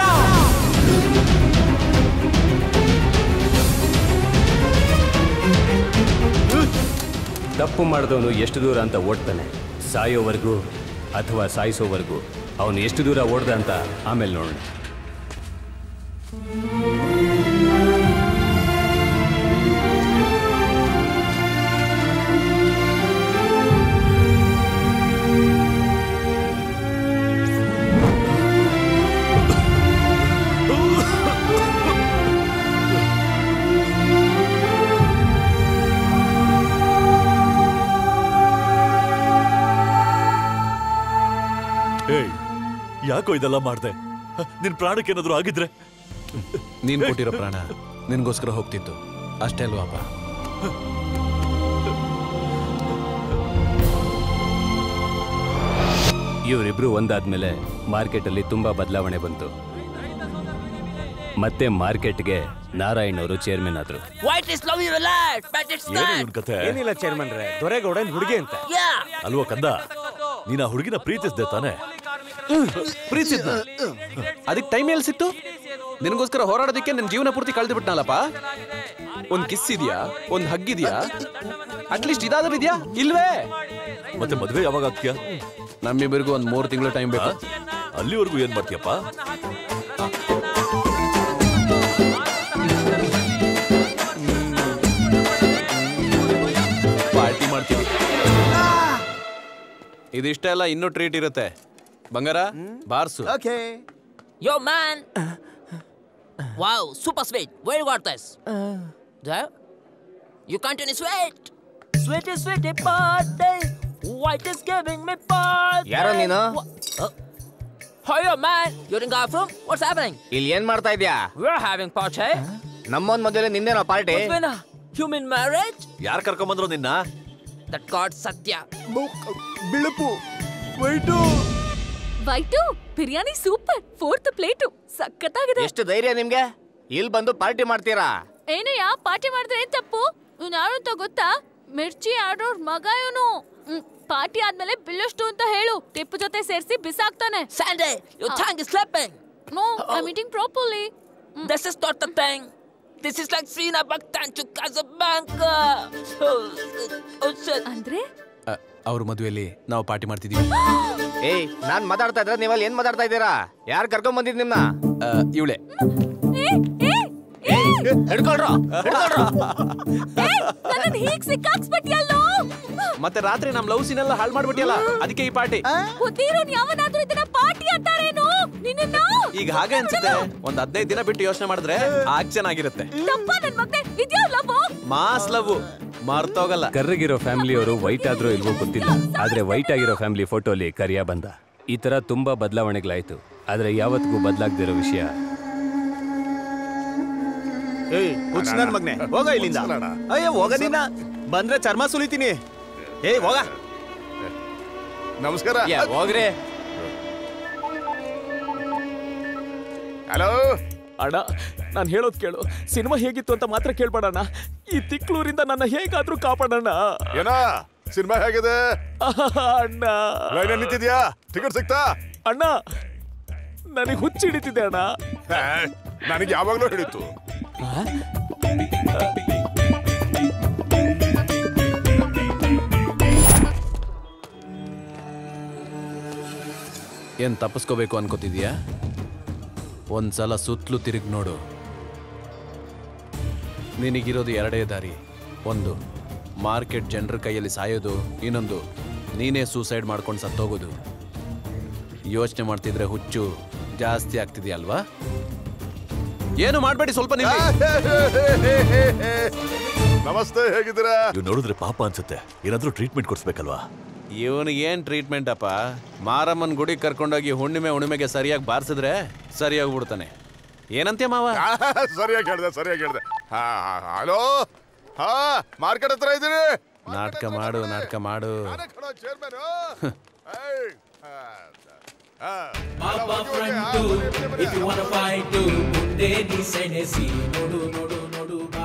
[SPEAKER 13] ತಪ್ಪು ಮಾಡಿದವನು ಎಷ್ಟು ದೂರ ಅಂತ ಓಡ್ತಾನೆ ಸಾಯೋವರೆಗೂ ಅಥವಾ ಸಾಯಿಸೋವರೆಗೂ ಅವನು ಎಷ್ಟು ದೂರ ಓಡ್ದ ಅಂತ ಆಮೇಲೆ ನೋಡೋಣ
[SPEAKER 19] ಏಯ್ ಯಾಕೋ ಇದೆಲ್ಲ ಮಾಡ್ದೆ ನಿನ್ ಪ್ರಾಣಕ್ಕೆ ಏನಾದ್ರು ಆಗಿದ್ರೆ
[SPEAKER 2] ನೀನ್ ಕೊಟ್ಟಿರೋ ಪ್ರಾಣ ನಿನ್ಗೋಸ್ಕರ ಹೋಗ್ತಿತ್ತು ಅಷ್ಟೇ ಅಲ್ವಾಪ
[SPEAKER 13] ಇವರಿಬ್ರು ಒಂದಾದ್ಮೇಲೆ ಮಾರ್ಕೆಟಲ್ಲಿ ತುಂಬಾ ಬದಲಾವಣೆ ಬಂತು ಮತ್ತೆ ಮಾರ್ಕೆಟ್ಗೆ ನಾರಾಯಣ್ ಅವರು ಚೇರ್ಮನ್ ಆದ್ರು
[SPEAKER 3] White is love you relax but it's
[SPEAKER 19] ಏನು ಇವನ್ ಕತೆ
[SPEAKER 20] ಏನಿಲ್ಲ ಚೇರ್ಮನ್ ರೇ ದೊರೆಗೌಡನ್ ಹುಡುಗಿ ಅಂತ
[SPEAKER 19] ಅಲ್ವಾ ಕಂದ ನೀನ್ ಆ ಹುಡುಗಿನ ಪ್ರೀತಿಸ್ದೆ ತಾನೆ
[SPEAKER 2] ಪ್ರೀತಿಸಿದ್ನ ಅದಕ್ಕೆ ಟೈಮ್ ಎಲ್ಲಿ ಸಿಕ್ತು ನಿನಗೋಸ್ಕರ ಹೋರಾಡೋದಕ್ಕೆ ನನ್ನ ಜೀವನ ಪೂರ್ತಿ ಕಳೆದು ಬಿಟ್ನಲ್ಲಪ್ಪ ಒಂದ್ ಕಿಸ್ ಇದೆಯಾ ಒಂದ್ ಹಗ್ ಇದೆಯಾ ಅಟ್ಲೀಸ್ಟ್ ಇದಾದ್ರೂ ಇದೆಯಾ ಇಲ್ವೇ
[SPEAKER 19] ಮತ್ತೆ ಮದ್ವೆ ಯಾವಾಗ ಆಗ್ತೀಯಾ
[SPEAKER 2] ನಮ್ಮಿಬ್ಬರಿಗೂ ಒಂದ್ ಮೂರು ತಿಂಗಳು ಟೈಮ್ ಬೇಕು
[SPEAKER 19] ಅಲ್ಲಿವರೆಗೂ ಏನ್ ಮಾಡ್ತೀಯಪ್ಪ
[SPEAKER 2] ಪಾರ್ಟಿ ಮಾಡ್ತೀವಿ ಇದಿಷ್ಟೆಲ್ಲ ಇನ್ನೂ ಟ್ರೀಟ್ ಇರುತ್ತೆ ಬಂಗಾರ ಬಾರ್ಸು
[SPEAKER 6] okay
[SPEAKER 3] Yo, man! wow, super sweet. Where you got this? There? You continue sweet. Sweetie, sweetie, birthday. White is giving me birthday.
[SPEAKER 8] ಯಾರೋ ನೀನು?
[SPEAKER 3] Hiya, man. You're in Garfroom? What's happening?
[SPEAKER 8] ಇಲ್ಲಿ ಏನ್ ಮಾಡ್ತಾ ಇದ್ಯಾ
[SPEAKER 3] We're having party.
[SPEAKER 8] ನಮ್ಮೊಂದ್ ಮದುವೆ ನಿಂದೇನೋ party
[SPEAKER 3] What's been a human marriage?
[SPEAKER 19] ಯಾರ್ ಕರ್ಕೊಂಬಂದ್ರು ನಿನ್ನ
[SPEAKER 3] That god Satya.
[SPEAKER 6] ಬಿಳುಪು
[SPEAKER 3] white
[SPEAKER 14] white biryani super fourth plate ಸಖತ್ತಾಗಿದೆ
[SPEAKER 8] ಎಷ್ಟು ಧೈರ್ಯ ನಿಮ್ಗೆ ಇಲ್ಲಿ ಬಂದು ಪಾರ್ಟಿ ಮಾಡ್ತೀರಾ
[SPEAKER 14] ಏನಯ್ಯ ಪಾರ್ಟಿ ಮಾಡಿದ್ರೆ ಏನ್ ತಪ್ಪು ಇವ್ನು ಯಾರು ಅಂತ ಗೊತ್ತಾ ಮಿರ್ಚಿ ಆಡೋರ್ ಮಗ ಇವನು ಪಾರ್ಟಿ ಆದ್ಮೇಲೆ ಬಿಲ್ಲಷ್ಟು ಅಂತ ಹೇಳು ಟಿಪ್ಪು ಜೊತೆ ಸೇರಿಸಿ ಬಿಸಾಕ್ತಾನೆ
[SPEAKER 3] Sandy, your tongue is slipping.
[SPEAKER 14] No I meeting properly
[SPEAKER 3] This is not the thing. This is like Srina Bhaktan to Casablanca. Oh, oh shit.
[SPEAKER 14] ಅಂದ್ರೆ
[SPEAKER 2] ಅವ್ರ ಮದುವೆಯಲ್ಲಿ ನಾವು ಪಾರ್ಟಿ ಮಾಡ್ತಿದೀವಿ
[SPEAKER 8] ಏಯ್ ನಾನ್ ಮಾತಾಡ್ತಾ ಇದ್ರೆ ನೀವಲ್ಲಿ ಏನ್ ಮಾತಾಡ್ತಾ ಇದ್ದೀರಾ ಯಾರು ಕರ್ಕೊಂಡ್ ಬಂದಿದ್ ನಿಮ್ನ
[SPEAKER 2] ಇವಳೆ
[SPEAKER 8] ಹಿಡ್ಕೊಳ್ರೋ ಹಿಡ್ಕೊಳ್ರೋ
[SPEAKER 14] ನನ್ನ ಹೀಗ್ ಸಿಕ್ಕಾಕ್ಸ್ಬಿಟ್ಯಲ್ಲೋ
[SPEAKER 2] ಮತ್ತೆ ರಾತ್ರಿ ನಮ್ ಲವ್ ಸೀನ್ ಎಲ್ಲ ಹಾಳು ಮಾಡ್ಬಿಟ್ಟಿಯಲ್ಲ ಅದಕ್ಕೆ ಈ ಪಾರ್ಟಿ
[SPEAKER 14] ಗೊತ್ತಿರೋನ್ ಯಾವನಾದ್ರೂ ಇದನ್ನ ಪಾರ್ಟಿ ಅಂತಾರೇನು ನಿನ್ನ
[SPEAKER 2] ಈಗ ಹಾಗೆ ಅನ್ಸುತ್ತೆ ಒಂದ್ ಹದಿನೈದು ದಿನ ಬಿಟ್ಟು ಯೋಚನೆ ಮಾಡಿದ್ರೆ ಆಗ ಚೆನ್ನಾಗಿರುತ್ತೆ
[SPEAKER 14] ತಪ್ಪ ನನ್ ಮಗ್ನೆ ವಿದ್ಯಾ ಲವ್
[SPEAKER 2] ಮಾಸ್ ಲವ್ ಮರ್ತೋಗಲ್ಲ
[SPEAKER 13] ಕರ್ರಗಿರೋ ಫ್ಯಾಮಿಲಿಯವರು ವೈಟ್ ಆದ್ರೂ ಇಲ್ವೋ ಗೊತ್ತಿಲ್ಲ ಆದ್ರೆ ವೈಟ್ ಆಗಿರೋ ಫ್ಯಾಮಿಲಿ ಫೋಟೋಲಿ ಕರಿಯ ಬಂದ ಈ ತರ ತುಂಬಾ ಬದಲಾವಣೆಗಳಾಯ್ತು ಆದ್ರೆ ಯಾವತ್ತಿಗೂ ಬದಲಾಗದಿರೋ ವಿಷಯ
[SPEAKER 11] ಏಯ್ ಹುಚ್ಚ ನನ್ ಮಗ್ನೆ ಹೋಗ ಇಲ್ಲಿಂದ ಅಯ್ಯೋ ಹೋಗ ನೀನ ಬಂದ್ರೆ ಚರ್ಮ ಸುಲಿತೀನಿ ಏಯ್ ಹೋಗ
[SPEAKER 10] ನಮಸ್ಕಾರ
[SPEAKER 11] ಯಾ, ಹೋಗ್ರಿ
[SPEAKER 10] ಹಲೋ
[SPEAKER 15] ಅಣ್ಣ ನಾನು ಹೇಳೋದ್ ಕೇಳು ಸಿನಿಮಾ ಹೇಗಿತ್ತು ಅಂತ ಮಾತ್ರ ಕೇಳ್ಬೇಡಣ್ಣ ಈ ತಿಕ್ಲೂರಿಂದ ನನ್ನ ಹೇಗಾದ್ರೂ ಕಾಪಾಡೋಣ
[SPEAKER 10] ಏನ ಸಿನಿಮಾ ಹೇಗಿದೆ
[SPEAKER 15] ಅಣ್ಣ
[SPEAKER 10] ಲೈನ್ ನಿಂತಿದ್ಯಾ ಟಿಕೆಟ್ ಸಿಗ್ತಾ
[SPEAKER 15] ಅಣ್ಣ ನನಗೆ ಹುಚ್ಚಿಡಿತಿದೆ ಅಣ್ಣ
[SPEAKER 10] ನನಗೆ ಯಾವಾಗ್ಲೂ ಹಿಡಿತು
[SPEAKER 2] ಏನ್ ತಪ್ಪಿಸ್ಕೋಬೇಕು ಅನ್ಕೋತಿದ್ಯಾ ಒಂದ್ಸಲ ಸುತ್ತಲೂ ತಿರುಗಿ ನೋಡು ನಿನಗಿರೋದು ಎರಡೇ ದಾರಿ ಒಂದು ಮಾರ್ಕೆಟ್ ಜನರ ಕೈಯಲ್ಲಿ ಸಾಯೋದು ಇನ್ನೊಂದು ನೀನೇ ಸೂಸೈಡ್ ಮಾಡ್ಕೊಂಡು ಸತ್ತೋಗೋದು ಯೋಚನೆ ಮಾಡ್ತಿದ್ರೆ ಹುಚ್ಚು ಜಾಸ್ತಿ ಆಗ್ತಿದ್ಯಲ್ವಾ ಏನು ಮಾಡಬೇಡಿ ಸ್ವಲ್ಪ ನೀವು
[SPEAKER 10] ನಮಸ್ತೆ ಹೇಗಿದ್ದೀರಾ
[SPEAKER 19] ಇವ್ ನೋಡಿದ್ರೆ ಪಾಪ ಅನ್ಸುತ್ತೆ ಏನಾದ್ರೂ ಟ್ರೀಟ್ಮೆಂಟ್ ಕೊಡ್ಸ್ಬೇಕಲ್ವಾ
[SPEAKER 2] ಇವನಿಗೆ ಏನ್ ಟ್ರೀಟ್ಮೆಂಟ್ ಅಪ್ಪ ಮಾರಮ್ಮನ್ ಗುಡಿ ಕರ್ಕೊಂಡೋಗಿ ಹುಣ್ಣಿಮೆ ಹುಣ್ಣಿಮೆಗೆ ಸರಿಯಾಗಿ ಬಾರಿಸಿದ್ರೆ ಸರಿಯಾಗಿ ಬಿಡ್ತಾನೆ ಏನಂತೆ ಮಾವ
[SPEAKER 10] ಸರಿಯಾಗಿ ಹೇಳ್ದೆ ಸರಿಯಾಗಿ ಹೇಳ್ದೆ ಹಾ ಹಲೋ ಹಾ ಮಾರ್ಕೆಟ್ ಹತ್ರ ಇದ್ದೀರಿ
[SPEAKER 2] ನಾಟಕ ಮಾಡು ನಾಟಕ ಮಾಡು
[SPEAKER 18] ಬಾಬಾ front if you wanna fight ಮುಂದೆ ನೀ ಸೆಣೆಸಿ ನೋಡು ನೋಡು ನೋಡು